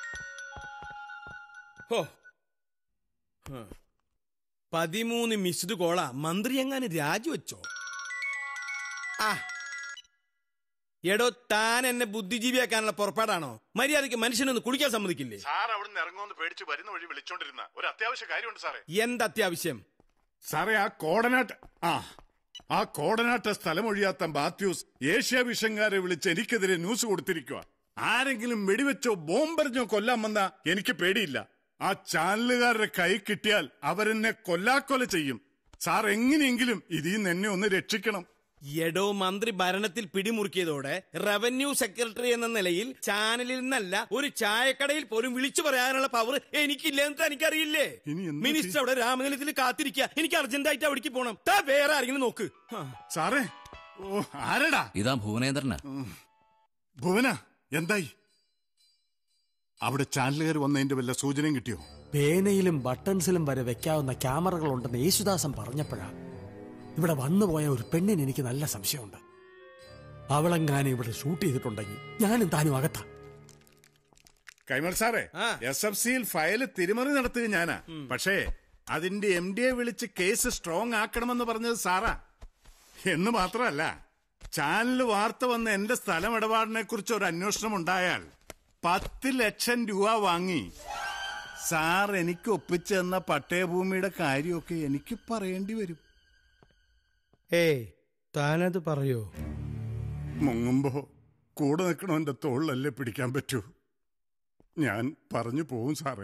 ഹോ ഹ. പതിമൂന്ന് മിസ്ഡ് കോള മന്ത്രി എങ്ങാനും രാജിവെച്ചോ ആ എടോ താൻ എന്നെ ബുദ്ധിജീവിയാക്കാനുള്ള പുറപ്പാടാണോ മര്യാദയ്ക്ക് മനുഷ്യനൊന്ന് കുളിക്കാൻ സമ്മതിക്കില്ലേ സാർ അവിടുന്ന് ഇറങ്ങുമെന്ന് പേടിച്ച് വരുന്ന വഴി വിളിച്ചോണ്ടിരുന്ന ഒരു അത്യാവശ്യ കാര്യമുണ്ട് സാറേ എന്ത് അത്യാവശ്യം സാറേ ആ കോടനാട്ട് ആ ആ കോടനാട്ട് സ്ഥലമൊഴിയാത്ത മാത്യൂസ് ഏഷ്യ വിഷങ്കാരെ വിളിച്ച് എനിക്കെതിരെ ന്യൂസ് കൊടുത്തിരിക്കുക ആരെങ്കിലും വെടിവെച്ചോ ബോംബെറിഞ്ഞോ കൊല്ലാൻ വന്ന എനിക്ക് പേടിയില്ല ആ ചാനലുകാരുടെ കൈ കിട്ടിയാൽ അവരെന്നെ കൊല്ലാക്കൊല ചെയ്യും സാർ എങ്ങനെയെങ്കിലും ഇതിൽ നിന്ന് എന്നെ ഒന്ന് രക്ഷിക്കണം എടോ മന്ത്രി ഭരണത്തിൽ പിടിമുറുക്കിയതോടെ റവന്യൂ സെക്രട്ടറി എന്ന നിലയിൽ ചാനലിൽ നിന്നല്ല ഒരു ചായക്കടയിൽ പോലും വിളിച്ചു പറയാനുള്ള പവർ എനിക്കില്ലെന്ന് തനിക്കറിയില്ലേ മിനിസ്റ്റർ അവിടെ രാമനിലയത്തിൽ കാത്തിരിക്കുക എനിക്ക് അർജന്റായിട്ട് അവിടേക്ക് പോണം താ വേറെ ആരെങ്കിലും നോക്ക് സാറേ ഓ ആരടാ ഇതാ ഭുവനേന്ദ്രനാ ഭുവന എന്തായി അവിടെ ചാനലുകാർ വന്നതിന്റെ വല്ല സൂചനയും കിട്ടിയോ പേനയിലും ബട്ടൺസിലും വരെ വെക്കാവുന്ന ക്യാമറകൾ ഉണ്ടെന്ന് യേശുദാസൻ പറഞ്ഞപ്പോഴാ ഇവിടെ വന്നുപോയ ഒരു പെണ്ണിന് എനിക്ക് നല്ല സംശയമുണ്ട് അവളെങ്ങാനും ഇവിടെ ഷൂട്ട് ചെയ്തിട്ടുണ്ടെങ്കിൽ ഞാനും താനും അകത്താ കൈമൾ സാറേ എസ് എഫ് സിയിൽ ഫയല് തിരിമറി നടത്തുക ഞാനാ പക്ഷേ അതിന്റെ എം ഡിയെ വിളിച്ച് കേസ് സ്ട്രോങ് ആക്കണമെന്ന് പറഞ്ഞത് സാറാ എന്ന് മാത്രമല്ല ചാനൽ വാർത്ത വന്ന എന്റെ സ്ഥലം ഇടപാടിനെ കുറിച്ച് ഒരു അന്വേഷണം ഉണ്ടായാൽ പത്ത് ലക്ഷം രൂപ വാങ്ങി സാർ എനിക്ക് ഒപ്പിച്ചു തന്ന പട്ടയഭൂമിയുടെ കാര്യമൊക്കെ എനിക്ക് പറയേണ്ടി വരും ഏയ് താനത് പറയോ മുങ്ങുമ്പോ കൂടെ നിൽക്കണവന്റെ തോളിലല്ലേ പിടിക്കാൻ പറ്റൂ ഞാൻ പറഞ്ഞു പോവും സാറേ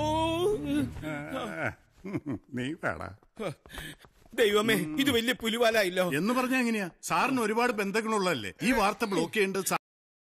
ആ, നീ വേടാ ദൈവമേ ഇത് വലിയ പുലിവാലായില്ലോ എന്ന് പറഞ്ഞാ എങ്ങനെയാ സാറിന് ഒരുപാട് ബന്ധങ്ങളുള്ളതല്ലേ ഈ വാർത്ത ബ്ലോക്ക് ചെയ്യേണ്ടത് സാ-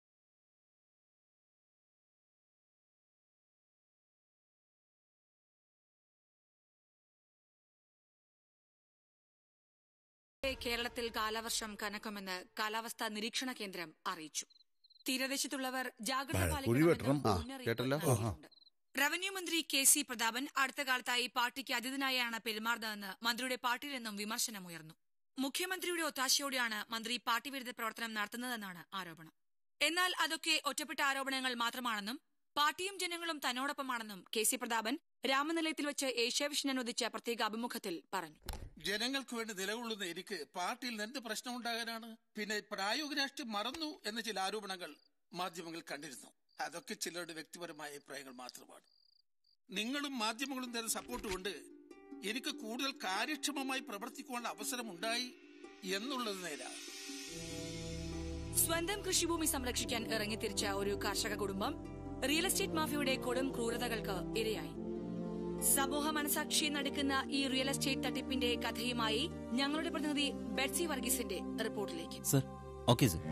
കേരളത്തിൽ കാലവർഷം കനക്കുമെന്ന് കാലാവസ്ഥാ നിരീക്ഷണ കേന്ദ്രം അറിയിച്ചു തീരദേശത്തുള്ളവർ ജാഗ്രത കുഴി വെട്ടണം ആ കേട്ടല്ലോ റവന്യൂ മന്ത്രി കെ സി പ്രതാപൻ അടുത്ത കാലത്തായി പാർട്ടിക്ക് അതിഥിനായാണ് പെരുമാറുന്നതെന്ന് മന്ത്രിയുടെ പാർട്ടിയിൽ നിന്നും വിമർശനമുയർന്നു മുഖ്യമന്ത്രിയുടെ ഒത്താശയോടെയാണ് മന്ത്രി പാർട്ടി വിരുദ്ധ പ്രവർത്തനം നടത്തുന്നതെന്നാണ് ആരോപണം എന്നാൽ അതൊക്കെ ഒറ്റപ്പെട്ട ആരോപണങ്ങൾ മാത്രമാണെന്നും പാർട്ടിയും ജനങ്ങളും തന്നോടൊപ്പമാണെന്നും കെ സി പ്രതാപൻ രാമനിലയത്തിൽ വെച്ച് ഏഷ്യാവിഷൻ അനുവദിച്ച പ്രത്യേക അഭിമുഖത്തിൽ പറഞ്ഞു ജനങ്ങൾക്ക് വേണ്ടി നിലകൊള്ളുന്ന എനിക്ക് പാർട്ടിയിൽ നിന്ന് എന്ത് പ്രശ്നമുണ്ടാകാനാണ് പിന്നെ പ്രായോഗിക രാഷ്ട്രീയം മറന്നു എന്ന ചില ആരോപണങ്ങൾ മാധ്യമങ്ങൾ കണ്ടിരുന്നു അതൊക്കെ ചിലരുടെ വ്യക്തിപരമായ അഭിപ്രായങ്ങൾ മാത്രമാണ് നിങ്ങളും മാധ്യമങ്ങളും തരുന്ന സപ്പോർട്ട് കൊണ്ട് എനിക്ക് കൂടുതൽ കാര്യക്ഷമമായി പ്രവർത്തിക്കുവാനുള്ള അവസരം ഉണ്ടായി എന്നുള്ളത് നേരാണ് സ്വന്തം കൃഷിഭൂമി സംരക്ഷിക്കാൻ ഇറങ്ങിത്തിരിച്ച ഒരു കർഷക കുടുംബം റിയൽ എസ്റ്റേറ്റ് മാഫിയയുടെ കൊടും ക്രൂരതകൾക്ക് ഇരയായി സമൂഹ മനസാക്ഷി നടക്കുന്ന ഈ റിയൽ എസ്റ്റേറ്റ് തട്ടിപ്പിന്റെ കഥയുമായി ഞങ്ങളുടെ പ്രതിനിധി ബെറ്റ്സി വർഗീസിന്റെ റിപ്പോർട്ടിലേക്ക് സർ ഓക്കെ സർ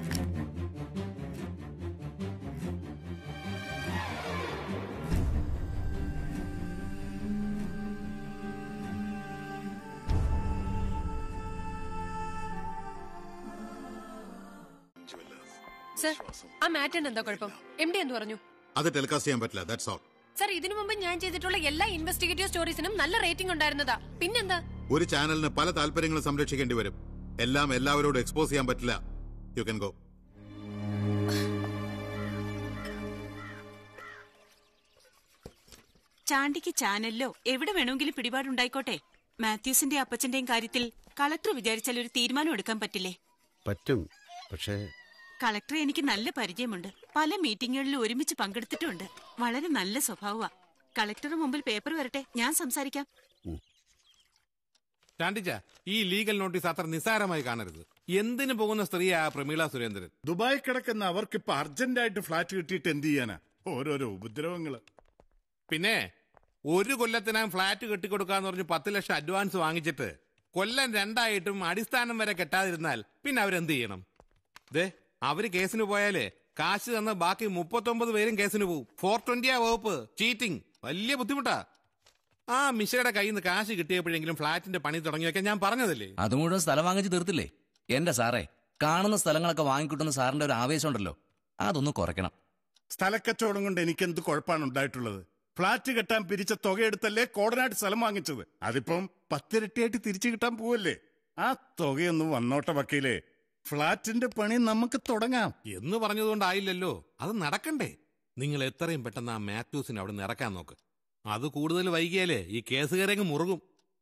സർ ആ മാറ്റിന് എന്താ കുഴപ്പം എം ഡി എന്ത് പറഞ്ഞു അത് ടെലികാസ്റ്റ് ചെയ്യാൻ പറ്റില്ല ദാറ്റ്സ് ഓൾ സർ ഇതിനു മുമ്പ് ഞാൻ ചെയ്തിട്ടുള്ള എല്ലാ ഇൻവെസ്റ്റിഗേറ്റീവ് സ്റ്റോറീസിനും നല്ല റേറ്റിംഗ് ഉണ്ടായിരുന്നതാ പിന്നെന്താ ഒരു ചാനലിന് പല താല്പര്യങ്ങളും സംരക്ഷിക്കേണ്ടി വരും എല്ലാം എല്ലാവരോടും എക്സ്പോസ് ചെയ്യാൻ പറ്റില്ല യു കൻ ഗോ ചാണ്ടിക്ക് ചാനലിലോ എവിടെ വേണമെങ്കിലും പിടിപാടുണ്ടായിക്കോട്ടെ മാത്യൂസിന്റെ അപ്പച്ചന്റെയും കാര്യത്തിൽ കളക്ടർ വിചാരിച്ചാൽ ഒരു തീരുമാനം എടുക്കാൻ പറ്റില്ലേ പറ്റും പക്ഷേ കളക്ടറെ എനിക്ക് നല്ല പരിചയമുണ്ട് പല മീറ്റിങ്ങുകളിലും ഒരുമിച്ച് പങ്കെടുത്തിട്ടുണ്ട് വളരെ നല്ല സ്വഭാവമാ കളക്ടറുടെ മുമ്പിൽ പേപ്പർ വരട്ടെ ഞാൻ സംസാരിക്കാം ചാണ്ടിച്ച ഈ ലീഗൽ നോട്ടീസ് അത്ര നിസ്സാരമായി കാണരുത് എന്തിനു പോകുന്ന സ്ത്രീയാ പ്രമീള സുരേന്ദ്രൻ ദുബായ് കിടക്കുന്ന അവർക്ക് ഇപ്പൊ അർജന്റായിട്ട് ഫ്ലാറ്റ് കിട്ടിയിട്ട് എന്ത് ചെയ്യാനാ ഓരോരോ ഉപദ്രവങ്ങള് പിന്നെ ഒരു കൊല്ലത്തിനകം ഫ്ലാറ്റ് കെട്ടിക്കൊടുക്കാന്ന് പറഞ്ഞ് പത്ത് ലക്ഷം അഡ്വാൻസ് വാങ്ങിച്ചിട്ട് കൊല്ലം രണ്ടായിട്ടും അടിസ്ഥാനം വരെ കെട്ടാതിരുന്നാൽ പിന്നെ അവരെന്ത് ചെയ്യണം ദേ അവര് കേസിന് പോയാലേ കാശ് തന്ന ബാക്കി മുപ്പത്തൊമ്പത് പേരും കേസിന് പോകും ഫോർ ട്വന്റിയാ വകുപ്പ് ചീറ്റിംഗ് വലിയ ബുദ്ധിമുട്ടാ ആ മിശയുടെ കയ്യിൽ നിന്ന് കാശ് കിട്ടിയപ്പോഴെങ്കിലും ഫ്ലാറ്റിന്റെ പണി തുടങ്ങിയൊക്കെ ഞാൻ പറഞ്ഞതല്ലേ അത് മുഴുവൻ സ്ഥലം വാങ്ങിച്ച് തീർത്തില്ലേ എന്റെ സാറേ കാണുന്ന സ്ഥലങ്ങളൊക്കെ വാങ്ങിക്കിട്ടുന്ന സാറിന്റെ ഒരു ആവേശം ഉണ്ടല്ലോ അതൊന്ന് കുറയ്ക്കണം സ്ഥലക്കച്ചവടം കൊണ്ട് എനിക്ക് എന്ത് കുഴപ്പമാണ് ഉണ്ടായിട്ടുള്ളത് ഫ്ലാറ്റ് കെട്ടാൻ പിരിച്ച തുകയെടുത്തല്ലേ കോടനായിട്ട് സ്ഥലം വാങ്ങിച്ചത് അതിപ്പം പത്തിരട്ടിയായിട്ട് തിരിച്ചു കിട്ടാൻ പോവല്ലേ ആ തുകയൊന്നും വന്നോട്ടെ വക്കീലേ ഫ്ലാറ്റിന്റെ പണി നമുക്ക് തുടങ്ങാം എന്ന് പറഞ്ഞതുകൊണ്ടായില്ലല്ലോ അത് നടക്കണ്ടേ നിങ്ങൾ എത്രയും പെട്ടെന്ന് ആ മാത്യൂസിനെ അവിടെ നിന്ന് ഇറക്കാൻ നോക്ക് അത് കൂടുതൽ വൈകിയാലേ ഈ കേസുകാരങ്ങ് മുറുകും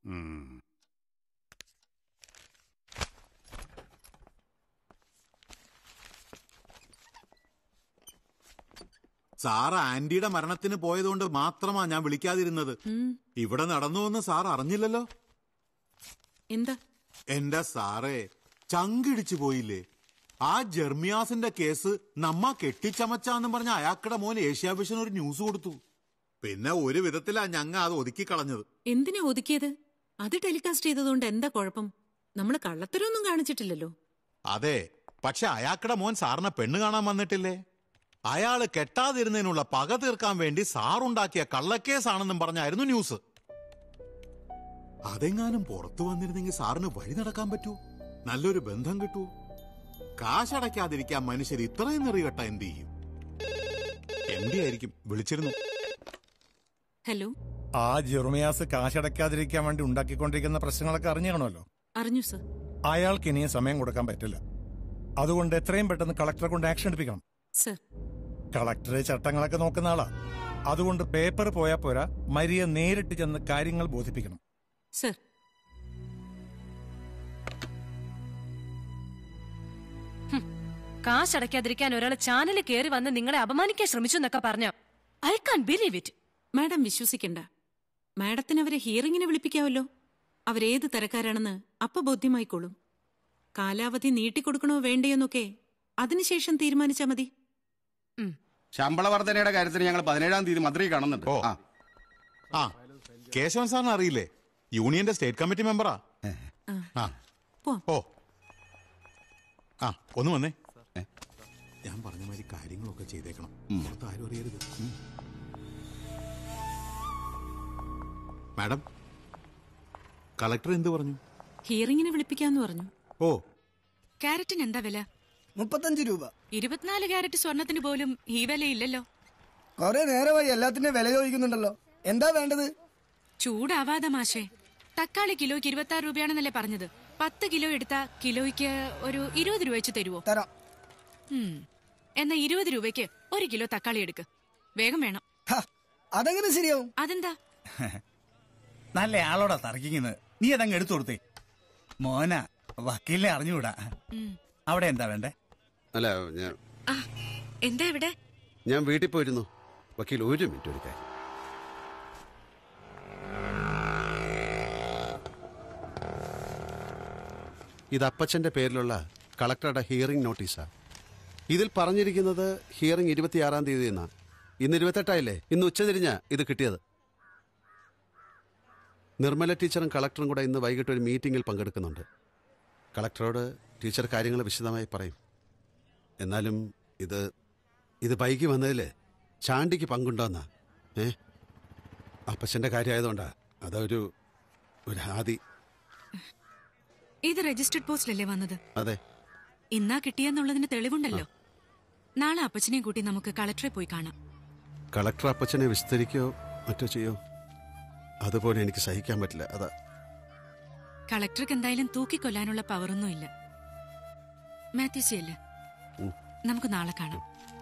സാർ ആന്റിയുടെ മരണത്തിന് പോയതുകൊണ്ട് മാത്രമാ ഞാൻ വിളിക്കാതിരുന്നത് ഇവിടെ നടന്നുവെന്ന് സാർ അറിഞ്ഞില്ലല്ലോ എന്താ എന്റെ സാറേ ചങ്കിടിച്ചു പോയില്ലേ ആ ജെർമിയാസിന്റെ കേസ് നമ്മ കെട്ടിച്ചമച്ചാന്നും പറഞ്ഞ അയാക്കടെ മോൻ ഏഷ്യാവിഷൻ ഒരു ന്യൂസ് കൊടുത്തു പിന്നെ ഒരു വിധത്തിലാ ഞങ്ങ അത് ഒതുക്കി കളഞ്ഞത് എന്തിനാ ഒതുക്കിയത് അത് ടെലികാസ്റ്റ് ചെയ്തതുകൊണ്ട് എന്താ കുഴപ്പം നമ്മൾ കള്ളത്തരമൊന്നും കാണിച്ചിട്ടില്ലല്ലോ അതെ പക്ഷെ അയാക്കടെ മോൻ സാറിനെ പെണ്ണ് കാണാൻ വന്നിട്ടില്ലേ അയാള് കെട്ടാതിരുന്നതിനുള്ള പക തീർക്കാൻ വേണ്ടി സാറുണ്ടാക്കിയ കള്ളക്കേസാണെന്നും പറഞ്ഞായിരുന്നു ന്യൂസ് അതെങ്ങാനും പുറത്തു വന്നിരുന്നെങ്കിൽ സാറിന് വഴി നടക്കാൻ പറ്റൂ നല്ലൊരു ബന്ധം കിട്ടൂ കാശടയ്ക്കാതിരിക്കാൻ മനുഷ്യർ ഇത്രയും നെറികെട്ട എന്ത് ചെയ്യും എം ഡി ആയിരിക്കും വിളിച്ചിരുന്നു ഹലോ ആ ജെറുമിയാസ് കാശടക്കാതിരിക്കാൻ വേണ്ടി ഉണ്ടാക്കിക്കൊണ്ടിരിക്കുന്ന പ്രശ്നങ്ങളൊക്കെ അറിഞ്ഞു കാണുമല്ലോ അറിഞ്ഞു സർ അയാൾക്ക് ഇനിയും സമയം കൊടുക്കാൻ പറ്റില്ല അതുകൊണ്ട് എത്രയും പെട്ടെന്ന് കളക്ടറെ കൊണ്ട് ആക്ഷൻ എടുപ്പിക്കണം സർ കളക്ടർ ചട്ടങ്ങളൊക്കെ നോക്കുന്ന ആളാ അതുകൊണ്ട് പേപ്പർ പോയാ പോരാ മരിയ നേരിട്ട് ചെന്ന് കാര്യങ്ങൾ ബോധിപ്പിക്കണം സർ കാശടയ്ക്കാതിരിക്കാൻ ഒരാൾ ചാനലിൽ കയറി വന്ന് നിങ്ങളെ അപമാനിക്കാൻ ശ്രമിച്ചു എന്നൊക്കെ പറഞ്ഞ I can believe it madam വിശ്വസിക്കണ്ട മാഡത്തിന് അവരെ ഹിയറിങ്ങിന് വിളിപ്പിക്കാവല്ലോ അവരേത് തരക്കാരാണെന്ന് അപ്പ ബോധ്യമായിക്കോളും കാലാവധി നീട്ടിക്കൊടുക്കണോ വേണ്ടയോന്നൊക്കെ അതിനുശേഷം തീരുമാനിച്ചാ മതി ശമ്പള വർധനയുടെ കാര്യത്തിന് ഞങ്ങൾ പതിനേഴാം തീയതി മന്ത്രി കാണുന്നുണ്ട് ആ ആ കേശവൻ സാറിന് അറിയില്ലേ യൂണിയന്റെ സ്റ്റേറ്റ് കമ്മിറ്റി മെമ്പറാ ആ ഓ ആ ഒന്ന് വന്നേ ഞാൻ പറഞ്ഞ മാതിരി കാര്യങ്ങളൊക്കെ ചെയ്തേക്കണം പുറത്ത് ആരും അറിയരുത് ഉം. മാഡം കളക്ടർ എന്ത് പറഞ്ഞു ഹിയറിങ്ങിന് വിളിപ്പിക്കാന്ന് പറഞ്ഞു ഓ ക്യാരറ്റിന് എന്താ വില മുപ്പത്തഞ്ച് രൂപ ഇരുപത്തിനാല് ക്യാരറ്റ് സ്വർണത്തിന് പോലും ഈ വിലയില്ലല്ലോ കുറെ നേരമായി എല്ലാത്തിന്റെ വില ചോദിക്കുന്നുണ്ടല്ലോ എന്താ വേണ്ടത് ചൂടാവാതെ മാഷേ തക്കാളി കിലോയ്ക്ക് ഇരുപത്തി ആറ് രൂപയാണെന്നല്ലേ പറഞ്ഞത് പത്ത് കിലോ എടുത്താ കിലോയ്ക്ക് ഒരു ഇരുപത് രൂപ വെച്ച് തരുവോ തരാം എന്നാ ഇരുപത് രൂപയ്ക്ക് ഒരു കിലോ തക്കാളി എടുക്ക് വേഗം വേണം അതെങ്ങനെ ശരിയാവും അതെന്താ നല്ല ആളോടാ തർക്കിക്കുന്നത് നീ അതങ്ങ് എടുത്തു കൊടുത്തേ മോന വക്കീലിനെ അറിഞ്ഞുകൂടാ അവിടെ എന്താ വേണ്ടേ അല്ല ഞാൻ എന്താ ഇവിടെ ഞാൻ വീട്ടിൽ പോയിരുന്നു വക്കീൽ ഒരു മിനിറ്റ് ഒരു കാര്യം ഇത് അപ്പച്ചന്റെ പേരിലുള്ള കളക്ടറുടെ ഹിയറിംഗ് നോട്ടീസാ ഇതിൽ പറഞ്ഞിരിക്കുന്നത് ഹിയറിംഗ് ഇരുപത്തിയാറാം തീയതി എന്നാ ഇന്ന് ഇരുപത്തെട്ടായില്ലേ ഇന്ന് ഉച്ചതിരിഞ്ഞ ഇത് കിട്ടിയത് നിർമ്മല ടീച്ചറും കളക്ടറും കൂടെ ഇന്ന് വൈകിട്ട് ഒരു മീറ്റിംഗിൽ പങ്കെടുക്കുന്നുണ്ട് കളക്ടറോട് ടീച്ചർ കാര്യങ്ങൾ വിശദമായി പറയും എന്നാലും ഇത് ഇത് വൈകി വന്നതിൽ ചാണ്ടിക്ക് പങ്കുണ്ടോന്നാ ഏ അപ്പച്ചന്റെ കാര്യമായതുകൊണ്ടാ അതൊരു ഒരു ആദി ഇത് രജിസ്റ്റർഡ് പോസ്റ്റിലല്ലേ വന്നത് അതെ ഇന്നാ കിട്ടിയെന്നുള്ളതിന് തെളിവുണ്ടല്ലോ നാളെ അപ്പച്ചനെയും കൂട്ടി നമുക്ക് കളക്ടറെ പോയി കാണാം കളക്ടർ അപ്പച്ചനെ വിസ്തരിക്കോ മറ്റോ ചെയ്യോ അതുപോലെ എനിക്ക് സഹിക്കാൻ പറ്റില്ല അതാ കളക്ടർക്ക് എന്തായാലും തൂക്കിക്കൊല്ലാനുള്ള പവറൊന്നും ഇല്ല മാത്യുസി അല്ലേ ഉം. നമുക്ക് നാളെ കാണാം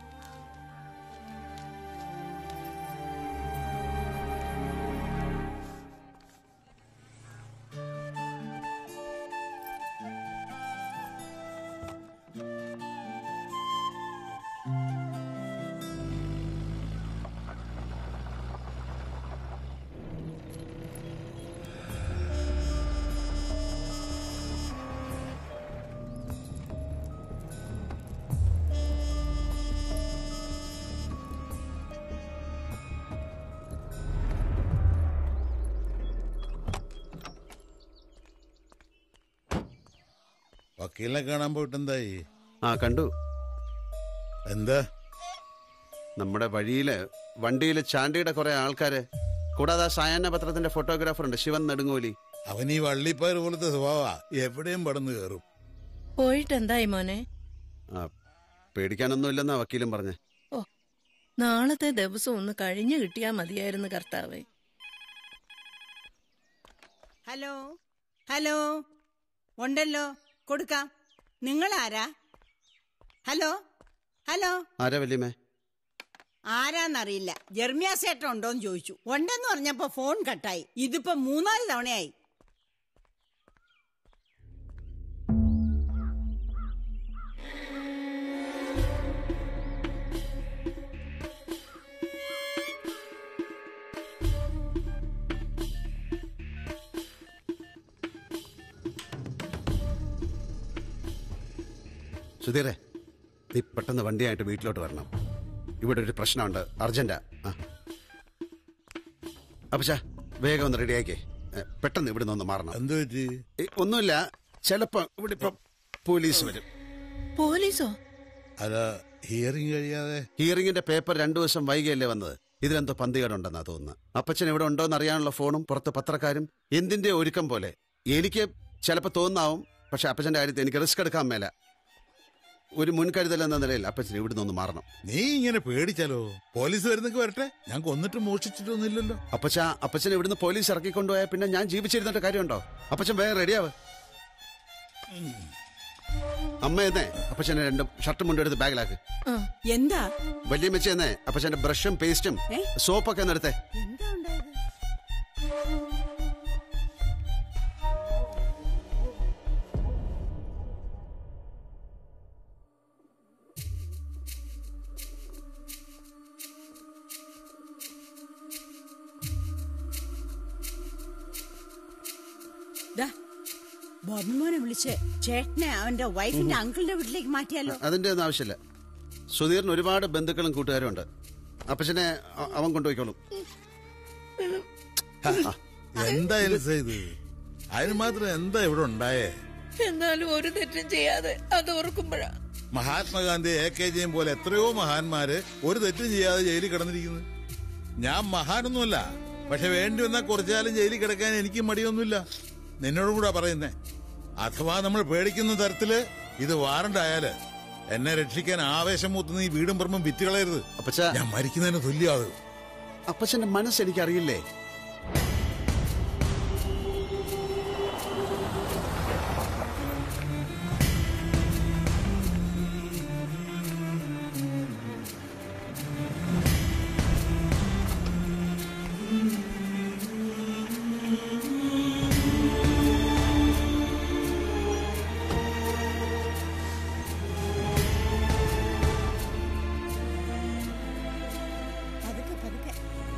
വക്കീലിനെ കാണാൻ പോയിട്ട് എന്തായി ആ കണ്ടു എന്താ നമ്മുടെ വഴിയില് വണ്ടിയില് ചാണ്ടിയുടെ കുറെ ആൾക്കാര് കൂടാതെ ആ സായാഹ്ന പത്രത്തിന്റെ ഫോട്ടോഗ്രാഫർ ഉണ്ട് ശിവൻ നെടുങ്ങോലി അവൻ ഈ വള്ളിപ്പയർ പോലത്തെ സ്വഭാവ എവിടെയും പടന്നു കയറും പോയിട്ട് എന്തായി മോനെ ആ പേടിക്കാനൊന്നുമില്ലെന്നാ വക്കീലും പറഞ്ഞേ ഓ നാളത്തെ ദിവസം ഒന്ന് കഴിഞ്ഞു കിട്ടിയാ മതിയായിരുന്നു കർത്താവേ ഹലോ ഹലോ ഉണ്ടല്ലോ കൊടുക്കാം നിങ്ങൾ ആരാ ഹലോ ഹലോ ആരാ വല്യമ്മേ ആരാന്നറിയില്ല ജെർമിയ സേട്ടൻ ഉണ്ടോന്ന് ചോദിച്ചു ഉണ്ടെന്ന് പറഞ്ഞപ്പോ ഫോൺ കട്ടായി ഇതിപ്പോ മൂന്നാല് തവണയായി സുധീറെ നീ പെട്ടെന്ന് വണ്ടിയായിട്ട് വീട്ടിലോട്ട് വരണം ഇവിടെ ഒരു പ്രശ്നമുണ്ട് അർജന്റാ ആ അപ്പച്ചാ വേഗം ഒന്ന് റെഡിയാക്കേ ഏ, പെട്ടെന്ന് ഇവിടെ നിന്ന് മാറണം എന്ത് പറ്റി ഒന്നുമില്ല ചിലപ്പോ ഇവിടെ ഇപ്പൊ പോലീസ് വരും പോലീസോ അല്ല ഹിയറിംഗ് കഴിയാതെ ഹിയറിംഗിന്റെ പേപ്പർ രണ്ടു ദിവസം വൈകിയല്ലേ വന്നത് ഇതിലെന്തോ പന്തികേടുണ്ടെന്നാ തോന്നുന്നത് അപ്പച്ചൻ ഇവിടെ ഉണ്ടോന്ന് അറിയാനുള്ള ഫോണും പുറത്ത് പത്രക്കാരും എന്തിന്റെ ഒരുക്കം പോലെ എനിക്ക് ചിലപ്പോ തോന്നാവും പക്ഷെ അപ്പച്ചന്റെ കാര്യത്തിൽ എനിക്ക് റിസ്ക് എടുക്കാൻ മേല ഒരു മുൻകരുതൽ എന്ന നിലയിൽ അപ്പച്ചൻ ഇവിടുന്ന് ഒന്ന് മാറണം നീ ഇങ്ങനെ പേടിച്ചാലോ പോലീസ് വരുന്നൊക്കെ വരട്ടെ ഞാൻ കൊന്നിട്ട് മോഷിച്ചിട്ടൊന്നുമില്ലല്ലോ അപ്പച്ച അപ്പച്ചനെ ഇവിടുന്ന് പോലീസ് ഇറക്കിക്കൊണ്ടുപോയാൽ പിന്നെ ഞാൻ ജീവിച്ചിരുന്നിട്ട് കാര്യമുണ്ടോ അപ്പച്ചൻ വേഗം റെഡിയാവ് അമ്മ എന്നേ അപ്പച്ചനെ രണ്ടും ഷർട്ടും മുണ്ടും എടുത്ത് ബാഗിലാക്ക് എന്താ വല്യമ്മച്ച എന്നേ അപ്പച്ചന്റെ ബ്രഷും പേസ്റ്റും സോപ്പൊക്കെ ഒന്ന് എടുത്തേ എന്താ ഉണ്ടായത് ദാ, ബോബിമോനെ വിളിച്ച് ചേട്ടനെ അവന്റെ വൈഫിന്റെ അങ്കിളിന്റെ വീട്ടിലേക്ക് മാറ്റിയാലോ അതിന്റെ ഒന്നും ആവശ്യമില്ല സുധീറിന് ഒരുപാട് ബന്ധുക്കളും കൂട്ടുകാരും ഉണ്ട് അപ്പച്ചനെ അ- അവൻ കൊണ്ടുപോയിക്കോളും എന്താ എലിസ ഇത് അതിന് മാത്രം എന്താ ഇവിടെ ഉണ്ടായേ എന്നാലും ഒരു തെറ്റും ചെയ്യാതെ അത് ഓർക്കുമ്പോഴാ മഹാത്മാഗാന്ധി എ കെ ജിയും പോലെ എത്രയോ മഹാന്മാര് ഒരു തെറ്റും ചെയ്യാതെ ജയിലിൽ കിടന്നിരിക്കുന്നു ഞാൻ മഹാനൊന്നുമല്ല പക്ഷെ വേണ്ടി വന്നാൽ കുറച്ചുകാലം ജയിലിൽ കിടക്കാൻ എനിക്ക് മടിയൊന്നുമില്ല നിന്നോടും കൂടെ പറയുന്നേ അഥവാ നമ്മൾ പേടിക്കുന്ന തരത്തില് ഇത് വാറണ്ടായാല് എന്നെ രക്ഷിക്കാൻ ആവേശം മൂത്തുന്ന ഈ വീടും പറമ്പും വിറ്റ് കളയരുത് ഞാൻ മരിക്കുന്നതിന് തുല്യമാത് അപ്പച്ചന്റെ മനസ്സ് എനിക്കറിയില്ലേ പതുക്കെ പതുക്കെ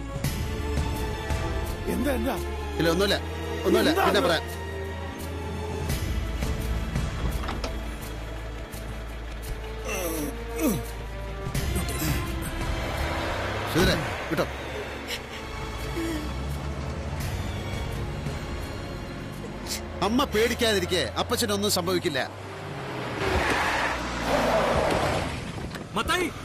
എന്താ എന്താ ഇല്ല ഒന്നുമില്ല ഒന്നുമില്ല എന്താ പിന്നെ അത്? പറയാം സുധീരെ കിട്ടോ അമ്മ പേടിക്കാതിരിക്കെ അപ്പച്ചനൊന്നും സംഭവിക്കില്ല മത്തായി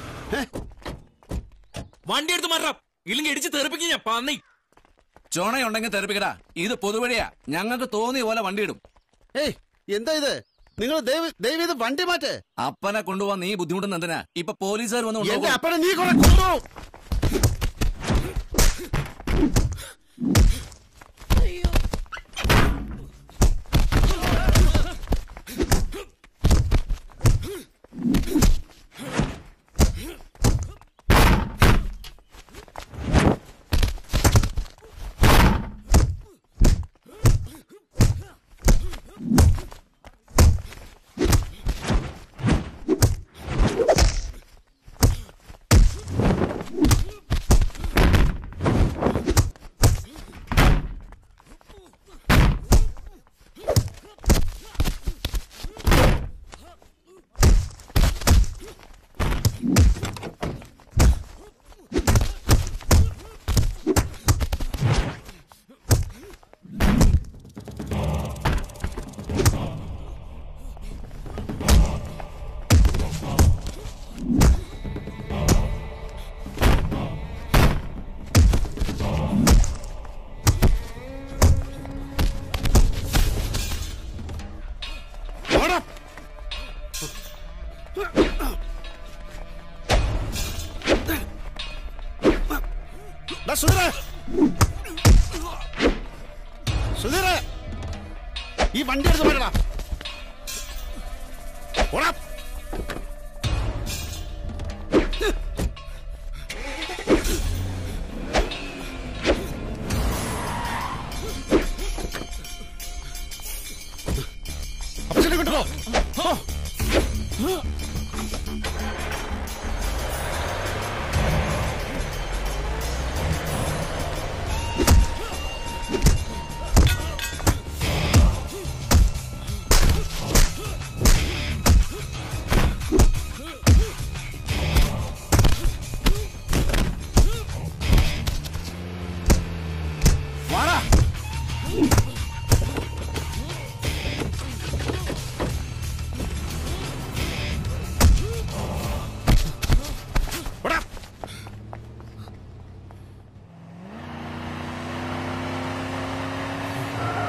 വണ്ടി എടുത്ത് മാറ്റാം ഇല്ലെങ്കിൽ ഇടിച്ച് തെറിപ്പിക്കും ഞാൻ പന്നി ചുണയുണ്ടെങ്കിൽ തെറിപ്പിക്കടാ ഇത് പൊതുവഴിയാ ഞങ്ങൾക്ക് തോന്നിയ പോലെ വണ്ടി ഇടും ഏയ് എന്താ ഇത് നിങ്ങൾ ദയവ് ഇത് വണ്ടി മാറ്റ് അപ്പനെ കൊണ്ടുപോവാൻ നീ ബുദ്ധിമുട്ടുന്ന എന്തിനാ ഇപ്പൊ പോലീസുകാർ വന്ന് എന്റെ കൊണ്ടുപോകും. അപ്പനെ നീ കുറെ കൊണ്ടുപോകും ഡാ, സുധീരെ! സുധീരെ! ഈ വണ്ടി എടുത്ത് മാറ്റടാ ഓടാ അപ്പച്ചനെ കൊണ്ടുപോ പോ. വാടാ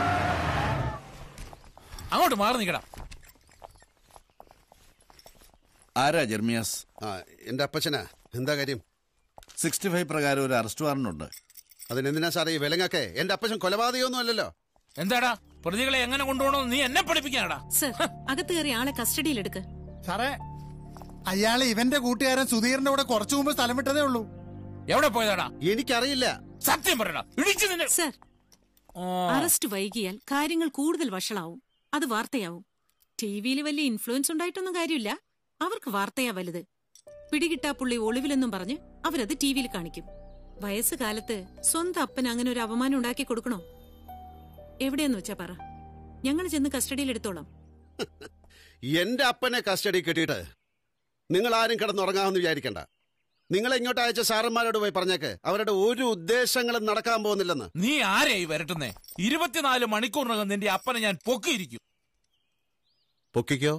അങ്ങോട്ട് മാറി നിൽക്കടാ ആരാ ജെർമിയാസ് ആ എന്റെ അപ്പച്ചനാ എന്താ കാര്യം സിക്സ്റ്റി ഫൈവ് പ്രകാരം ഒരു അറസ്റ്റ് വാറണ്ട് ഉണ്ട് അതിനെന്തിനാ സാറേ ഈ വിലങ്ങൊക്കെ എന്റെ അപ്പച്ചൻ കൊലപാതകമൊന്നും അല്ലല്ലോ എന്താടാ പ്രതികളെ എങ്ങനെ കൊണ്ടുപോകണമെന്ന് നീ എന്നെ പഠിപ്പിക്കാനടാ സർ അകത്ത് കയറി ആളെ കസ്റ്റഡിയിലെടുക്ക് സാറേ അയാള് ഇവന്റെ കൂട്ടുകാരൻ സുധീറിന്റെ കൂടെ കുറച്ചു മുമ്പ് സ്ഥലം വിട്ടതേ ഉള്ളൂ എവിടെ പോയതാടാ എനിക്കറിയില്ല സത്യം പറയടാ ഇടിച്ചു നിന്നെ സർ അറസ്റ്റ് വൈകിയാൽ കാര്യങ്ങൾ കൂടുതൽ വഷളാവും അത് വാർത്തയാവും ടിവിയിൽ വലിയ ഇൻഫ്ലുവൻസ് ഉണ്ടായിട്ടൊന്നും കാര്യമില്ല അവർക്ക് വാർത്തയാ വലുത് പിടികിട്ടാ പുള്ളി ഒളിവിലെന്നും പറഞ്ഞ് അവരത് ടിവിയിൽ കാണിക്കും വയസ്സുകാലത്ത് സ്വന്തം അപ്പന് അങ്ങനെ ഒരു അപമാനം ഉണ്ടാക്കി കൊടുക്കണോ എവിടെയെന്ന് വെച്ചാ പറ ഞങ്ങൾ ചെന്ന് കസ്റ്റഡിയിൽ എടുത്തോളാം എന്റെ അപ്പനെ കസ്റ്റഡി കിട്ടിയിട്ട് നിങ്ങൾ ആരും കിടന്നുറങ്ങാമെന്ന് വിചാരിക്കണ്ട നിങ്ങളെ ഇങ്ങോട്ട് അയച്ച സാറന്മാരോട് പോയി പറഞ്ഞേക്ക് അവരുടെ ഒരു ഉദ്ദേശങ്ങളും നടക്കാൻ പോകുന്നില്ലെന്ന് നീ ആരെയായി വരട്ടുന്നേ ഇരുപത്തിനാല് മണിക്കൂറിനകം നിന്റെ അപ്പനെ ഞാൻ പൊക്കിയിരിക്കും പൊക്കിക്കോ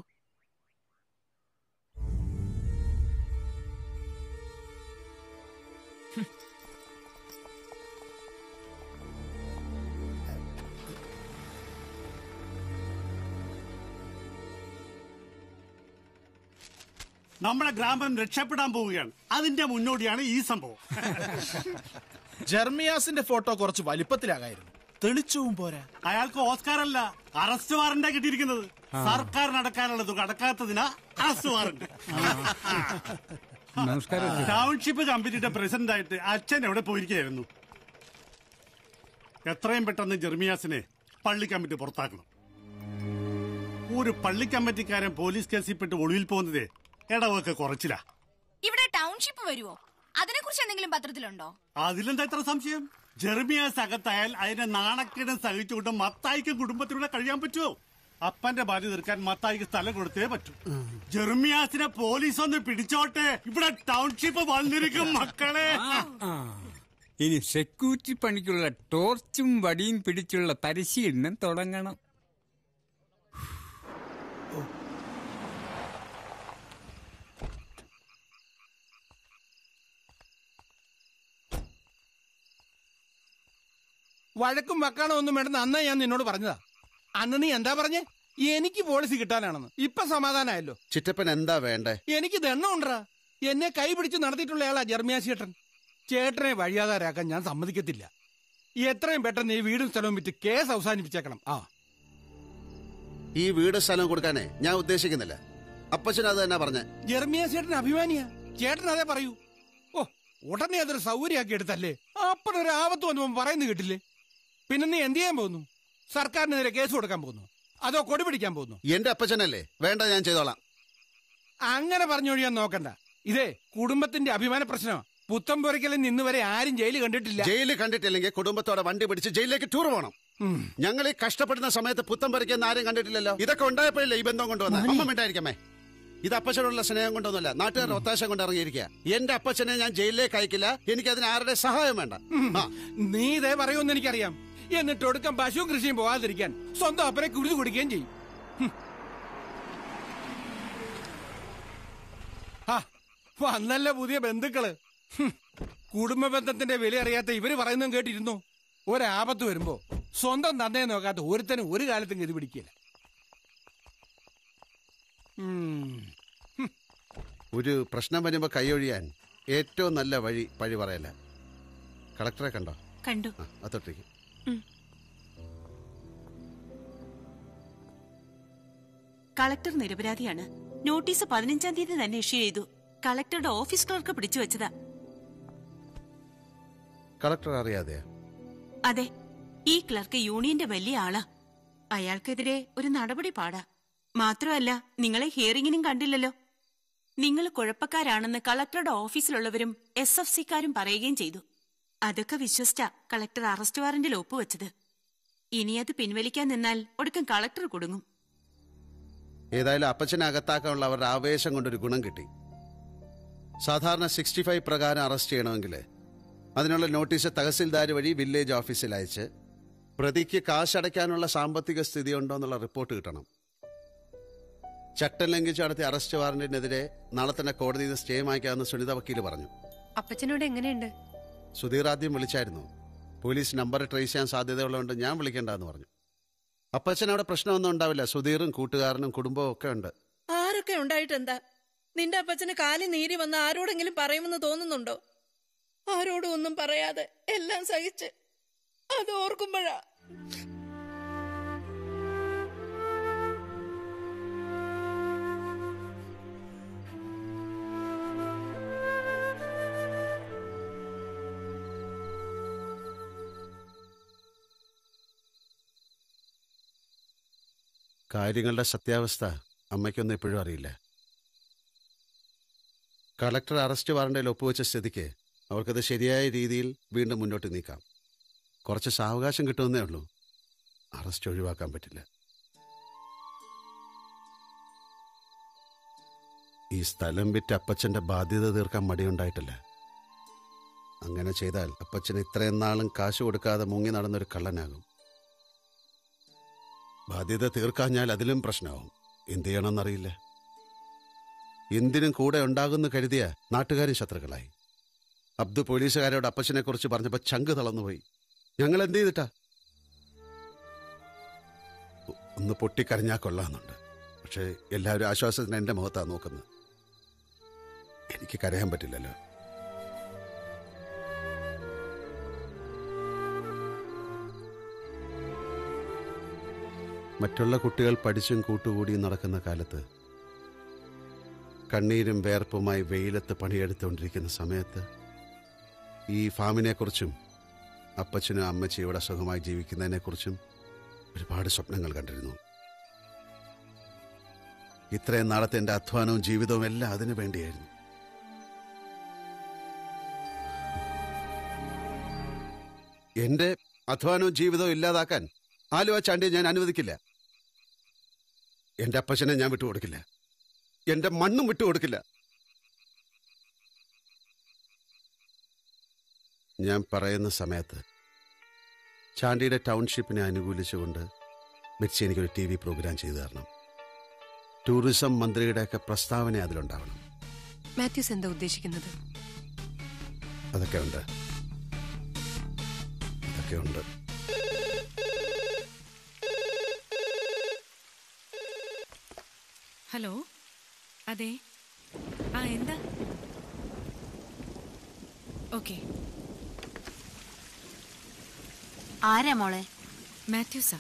നമ്മുടെ ഗ്രാമം രക്ഷപ്പെടാൻ പോവുകയാണ് അതിന്റെ മുന്നോടിയാണ് ഈ സംഭവം ജെർമിയാസിന്റെ ഫോട്ടോ കുറച്ച് വലിപ്പത്തിലാകായിരുന്നു തെളിച്ചവും പോരാ അയാൾക്ക് ഓസ്കാർ അല്ല അറസ്റ്റ് വാറന്റാ കിട്ടിയിരിക്കുന്നത് സർക്കാർ നടക്കാനുള്ള തുക അടക്കാത്തതിനാ അറസ്റ്റ് വാറന്റ് നമസ്കാരം ടൗൺഷിപ്പ് കമ്പനിയുടെ പ്രസിഡന്റ് ആയിട്ട് അച്ഛൻ എവിടെ പോയിരിക്കുകയായിരുന്നു എത്രയും പെട്ടെന്ന് ജെർമിയാസിനെ പള്ളി കമ്മിറ്റി പുറത്താക്കണം ഒരു പള്ളി കമ്മിറ്റിക്കാരൻ പോലീസ് കേസിൽ പെട്ട് ഒളിവിൽ പോകുന്നതേ ഇടവൊക്കെ കുറച്ചില്ല ഇവിടെ ടൗൺഷിപ്പ് വരുവോ അതിനെ കുറിച്ച് എന്തെങ്കിലും പത്രത്തിലുണ്ടോ അതിലെന്താ ഇത്ര സംശയം ജെർമിയാസ് അകത്തായാൽ അതിനെ നാണക്കേടും സഹിച്ചുകൊണ്ട് മത്തായിക്ക് കുടുംബത്തിലൂടെ കഴിയാൻ പറ്റുമോ അപ്പന്റെ ബാധ്യത തീർക്കാൻ മത്തായിക്ക് സ്ഥലം കൊടുത്തേ പറ്റൂ ജെർമിയാസിനെ പോലീസ് ഒന്ന് പിടിച്ചോട്ടെ ഇവിടെ ടൗൺഷിപ്പ് വന്നിരിക്കും മക്കളെ ഇനി സെക്യൂരിറ്റി പണിക്കുള്ള ടോർച്ചും വടിയും പിടിച്ചുള്ള പരിശീലനം തുടങ്ങണം വഴക്കും വക്കാണോ ഒന്നും വേണ്ടെന്ന് അന്ന് ഞാൻ നിന്നോട് പറഞ്ഞതാ അന്ന് നീ എന്താ പറഞ്ഞേ എനിക്ക് പോളിസി കിട്ടാനാണെന്ന് ഇപ്പൊ സമാധാനമായല്ലോ ചിറ്റപ്പൻ എന്താ വേണ്ടേ എനിക്ക് ദണ്ണം ഉണ്ടറാ എന്നെ കൈ പിടിച്ച് നടത്തിയിട്ടുള്ളയാളാ ജർമ്മിയ ചേട്ടൻ ചേട്ടനെ വഴിയാതാരാക്കാൻ ഞാൻ സമ്മതിക്കത്തില്ല എത്രയും പെട്ടെന്ന് ഈ വീടും സ്ഥലവും വിറ്റ് കേസ് അവസാനിപ്പിച്ചേക്കണം ആ ഈ വീട് സ്ഥലം കൊടുക്കാനേ ഞാൻ ഉദ്ദേശിക്കുന്നില്ല അപ്പച്ചൻ അത് തന്നെ പറഞ്ഞ ജെർമിയ ചേട്ടൻ അഭിമാനിയാ ചേട്ടൻ അതേ പറയൂ ഓ ഉടനെ അതൊരു സൗകര്യമാക്കി എടുത്തല്ലേ അപ്പനൊരു ആപത്ത് വന്നപ്പോ പറയുന്നു കേട്ടില്ലേ പിന്നെ നീ എന്ത് ചെയ്യാൻ പോകുന്നു സർക്കാരിനെതിരെ കേസ് കൊടുക്കാൻ പോകുന്നു അതോ കൊടി പിടിക്കാൻ പോകുന്നു എന്റെ അപ്പച്ചനല്ലേ വേണ്ട ഞാൻ ചെയ്തോളാം അങ്ങനെ പറഞ്ഞൊഴിയാൻ നോക്കണ്ട ഇതേ കുടുംബത്തിന്റെ അഭിമാന പ്രശ്നമാണ് പുത്തമ്പുരയ്ക്കലിൽ നിന്ന് വരെ ആരും ജയില് കണ്ടിട്ടില്ല ജയിലിൽ കണ്ടിട്ടില്ലെങ്കിൽ കുടുംബത്തോടെ വണ്ടി പിടിച്ച് ജയിലിലേക്ക് ടൂർ പോകണം ഞങ്ങൾ ഈ കഷ്ടപ്പെടുന്ന സമയത്ത് പുത്തം പറിക്കുന്ന ആരും കണ്ടിട്ടില്ലല്ലോ ഇതൊക്കെ ഉണ്ടായപ്പോഴല്ലേ ഈ ബന്ധം കൊണ്ടുവന്ന അമ്മ മിണ്ടായിരിക്കമേ ഇത് അപ്പച്ചനോടുള്ള സ്നേഹം കൊണ്ടൊന്നുമല്ല നാട്ടുകാരുടെ ഒത്താശം കൊണ്ട് ഇറങ്ങിയിരിക്കുക എന്റെ അപ്പച്ചനെ ഞാൻ ജയിലിലേക്ക് അയക്കില്ല എനിക്ക് അതിന് ആരുടെ സഹായം വേണ്ട ആ നീ ഇതേ പറയുമെന്ന് എനിക്കറിയാം എന്നിട്ട് ഒടുക്കം പശുവും കൃഷിയും പോകാതിരിക്കാൻ സ്വന്തം അപ്പനെ കുരുതി കുടിക്കുകയും ചെയ്യും ഹും. ആ, വന്നല്ല പുതിയ ബന്ധുക്കള് ഹും. കുടുംബ ബന്ധത്തിന്റെ വില അറിയാത്ത ഇവര് പറയുന്നതും കേട്ടിരുന്നു ഒരാപത്ത് വരുമ്പോ സ്വന്തം തന്തയെ നോക്കാത്ത ഒരുത്തനും ഒരു കാലത്തും ഗതി പിടിക്കില്ല ഒരു പ്രശ്നം വരുമ്പോ കൈയൊഴിയാൻ ഏറ്റവും നല്ല വഴി പഴി പറയല കളക്ടറെ കണ്ടോ കണ്ടു ആ, അതൊട്ടിരിക്കും കളക്ടർ നിരപരാധിയാണ് നോട്ടീസ് പതിനഞ്ചാം തീയതി തന്നെ ഇഷ്യൂ ചെയ്തു കളക്ടറുടെ ഓഫീസ് ക്ലർക്ക് പിടിച്ചു വെച്ചതാ കളക്ടർ അറിയാതെ അതെ ഈ ക്ലർക്ക് യൂണിയന്റെ വലിയ ആളാ അയാൾക്കെതിരെ ഒരു നടപടി പാടാ മാത്രമല്ല നിങ്ങളെ ഹിയറിംഗിനും കണ്ടില്ലല്ലോ നിങ്ങൾ കുഴപ്പക്കാരാണെന്ന് കളക്ടറുടെ ഓഫീസിലുള്ളവരും എസ് എഫ് സിക്കാരും പറയുകയും ചെയ്തു അതൊക്കെ വിശ്വസിച്ച കളക്ടർ അറസ്റ്റ് വാറന്റിൽ ഒപ്പുവെച്ചത് ഇനി അത് പിൻവലിക്കാൻ നിന്നാൽ ഒടുക്കം കളക്ടർ കുടുങ്ങും ഏതായാലും അപ്പച്ചനെ അകത്താക്കാനുള്ള അവരുടെ ആവേശം കൊണ്ടൊരു ഗുണം കിട്ടി സാധാരണ സിക്സ്റ്റി ഫൈവ് പ്രകാരം അറസ്റ്റ് ചെയ്യണമെങ്കിൽ അതിനുള്ള നോട്ടീസ് തഹസിൽദാർ വഴി വില്ലേജ് ഓഫീസിൽ അയച്ച് പ്രതിക്ക് കാശടയ്ക്കാനുള്ള സാമ്പത്തിക സ്ഥിതി ഉണ്ടോ എന്നുള്ള റിപ്പോർട്ട് കിട്ടണം ചട്ടം ലംഘിച്ച് നടത്തിയ അറസ്റ്റ് വാറന്റിനെതിരെ നാളെ തന്നെ കോടതിയിൽ നിന്ന് സ്റ്റേ വാങ്ങിക്കാമെന്ന് സുനിത വക്കീൽ പറഞ്ഞു അപ്പച്ചനോട് എങ്ങനെയുണ്ട് സുധീർ ആദ്യം വിളിച്ചായിരുന്നു പോലീസ് നമ്പർ ട്രേസ് ചെയ്യാൻ സാധ്യതയുള്ളതുകൊണ്ട് ഞാൻ വിളിക്കേണ്ടെന്ന് പറഞ്ഞു അപ്പച്ചൻ അവിടെ പ്രശ്നമൊന്നും ഉണ്ടാവില്ല സുധീറും കൂട്ടുകാരനും കുടുംബവും ഒക്കെ ഉണ്ട് ആരൊക്കെ ഉണ്ടായിട്ട് എന്താ നിന്റെ അപ്പച്ചന് കാലി നീരി വന്ന് ആരോടെങ്കിലും പറയുമെന്ന് തോന്നുന്നുണ്ടോ ആരോടും ഒന്നും പറയാതെ എല്ലാം സഹിച്ച് അത് ഓർക്കുമ്പോഴാ കാര്യങ്ങളുടെ സത്യാവസ്ഥ അമ്മയ്ക്കൊന്നും ഇപ്പോഴും അറിയില്ല കളക്ടർ അറസ്റ്റ് വാറണ്ടിൽ ഒപ്പുവെച്ച സ്ഥിതിക്ക് അവർക്കത് ശരിയായ രീതിയിൽ വീണ്ടും മുന്നോട്ട് നീക്കാം കുറച്ച് സാവകാശം കിട്ടുമെന്നേ ഉള്ളൂ അറസ്റ്റ് ഒഴിവാക്കാൻ പറ്റില്ല ഈ സ്ഥലം വിറ്റ് അപ്പച്ചന്റെ ബാധ്യത തീർക്കാൻ മടിയുണ്ടായിട്ടില്ല അങ്ങനെ ചെയ്താൽ അപ്പച്ചന് ഇത്രയും നാളും കാശ് കൊടുക്കാതെ മുങ്ങി നടന്നൊരു കള്ളനാകും ബാധ്യത തീർക്കാഞ്ഞാൽ അതിലും പ്രശ്നമാവും എന്ത് ചെയ്യണമെന്നറിയില്ല എന്തിനും കൂടെ ഉണ്ടാകുമെന്ന് കരുതിയ നാട്ടുകാരും ശത്രുക്കളായി അബ്ദു പോലീസുകാരോട് അപ്പച്ചനെ കുറിച്ച് പറഞ്ഞപ്പോ ചങ്ക് തളർന്നുപോയി ഞങ്ങൾ എന്ത് ചെയ്തിട്ടാ ഒ- ഒന്ന് പൊട്ടിക്കരഞ്ഞാ കൊള്ളാമെന്നുണ്ട് പക്ഷെ എല്ലാവരും ആശ്വാസത്തിന് എന്റെ മുഖത്താ നോക്കുന്നത് എനിക്ക് കരയാൻ പറ്റില്ലല്ലോ മറ്റുള്ള കുട്ടികൾ പഠിച്ചും കൂട്ടുകൂടിയും നടക്കുന്ന കാലത്ത് കണ്ണീരും വേർപ്പുമായി വെയിലത്ത് പണിയെടുത്തുകൊണ്ടിരിക്കുന്ന സമയത്ത് ഈ ഫാമിനെക്കുറിച്ചും അപ്പച്ചനും അമ്മച്ചിയും ഇവിടെ സുഖമായി ജീവിക്കുന്നതിനെക്കുറിച്ചും ഒരുപാട് സ്വപ്നങ്ങൾ കണ്ടിരുന്നു ഇത്രയും നാളത്തെ എൻ്റെ അധ്വാനവും ജീവിതവും എല്ലാം അതിനു വേണ്ടിയായിരുന്നു എന്റെ അധ്വാനവും ജീവിതവും ഇല്ലാതാക്കാൻ ആലുവ ചാണ്ടിയെ ഞാൻ അനുവദിക്കില്ല എന്റെ അപ്പച്ചനെ ഞാൻ വിട്ടുകൊടുക്കില്ല എന്റെ മണ്ണും വിട്ടുകൊടുക്കില്ല ഞാൻ പറയുന്ന സമയത്ത് ചാണ്ടിയുടെ ടൗൺഷിപ്പിനെ അനുകൂലിച്ചുകൊണ്ട് മിച്ചി എനിക്കൊരു ടി വി പ്രോഗ്രാം ചെയ്തു തരണം ടൂറിസം മന്ത്രിയുടെയൊക്കെ പ്രസ്താവന അതിലുണ്ടാവണം മാത്യൂസ് എന്താ ഉദ്ദേശിക്കുന്നത് അതൊക്കെ ഉണ്ട് അതൊക്കെ ഉണ്ട് ഹലോ അതെ ആ എന്താ ഓക്കെ ആരാ മോളെ മാത്യൂസാ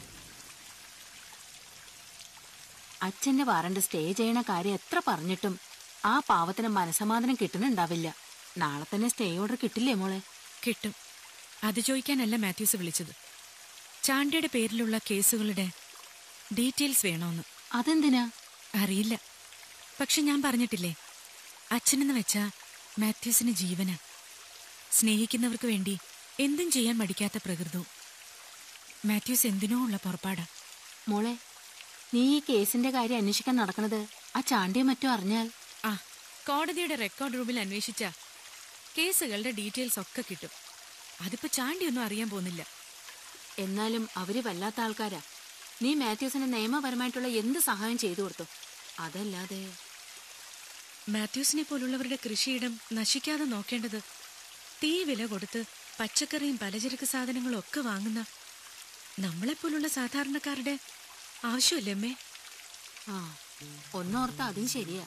അച്ഛന്റെ വാറണ്ട് സ്റ്റേ ചെയ്യണ കാര്യം എത്ര പറഞ്ഞിട്ടും ആ പാവത്തിന് മനസമാധാനം കിട്ടുന്നുണ്ടാവില്ല നാളെ തന്നെ സ്റ്റേ ഓർഡർ കിട്ടില്ലേ മോളെ കിട്ടും അത് ചോദിക്കാനല്ല മാത്യൂസ് വിളിച്ചത് ചാണ്ടിയുടെ പേരിലുള്ള കേസുകളുടെ ഡീറ്റെയിൽസ് വേണോന്ന് അതെന്തിനാ അറിയില്ല പക്ഷെ ഞാൻ പറഞ്ഞിട്ടില്ലേ അച്ഛനെന്ന് വെച്ചാ മാത്യൂസിന് ജീവന സ്നേഹിക്കുന്നവർക്ക് വേണ്ടി എന്തും ചെയ്യാൻ മടിക്കാത്ത പ്രകൃതവും മാത്യൂസ് എന്തിനോ ഉള്ള പുറപ്പാടാ മോളെ നീ ഈ കേസിന്റെ കാര്യം അന്വേഷിക്കാൻ നടക്കണത് ആ ചാണ്ടിയെ മറ്റോ അറിഞ്ഞാൽ ആ കോടതിയുടെ റെക്കോർഡ് റൂമിൽ അന്വേഷിച്ച കേസുകളുടെ ഡീറ്റെയിൽസ് ഒക്കെ കിട്ടും അതിപ്പോ ചാണ്ടിയൊന്നും അറിയാൻ പോകുന്നില്ല എന്നാലും അവര് വല്ലാത്ത ആൾക്കാരാ നീ മാത്യൂസിന് നിയമപരമായിട്ടുള്ള എന്ത് സഹായം ചെയ്തു കൊടുത്തു അതല്ലാതെ മാത്യൂസിനെ പോലുള്ളവരുടെ കൃഷിയിടം നശിക്കാതെ നോക്കേണ്ടത് തീ വില കൊടുത്ത് പച്ചക്കറിയും പലചരക്ക് സാധനങ്ങളും ഒക്കെ വാങ്ങുന്ന നമ്മളെപ്പോലുള്ള സാധാരണക്കാരുടെ ആവശ്യമല്ലേ അമ്മേ ആ ഒന്നോർത്ത അതും ശരിയാ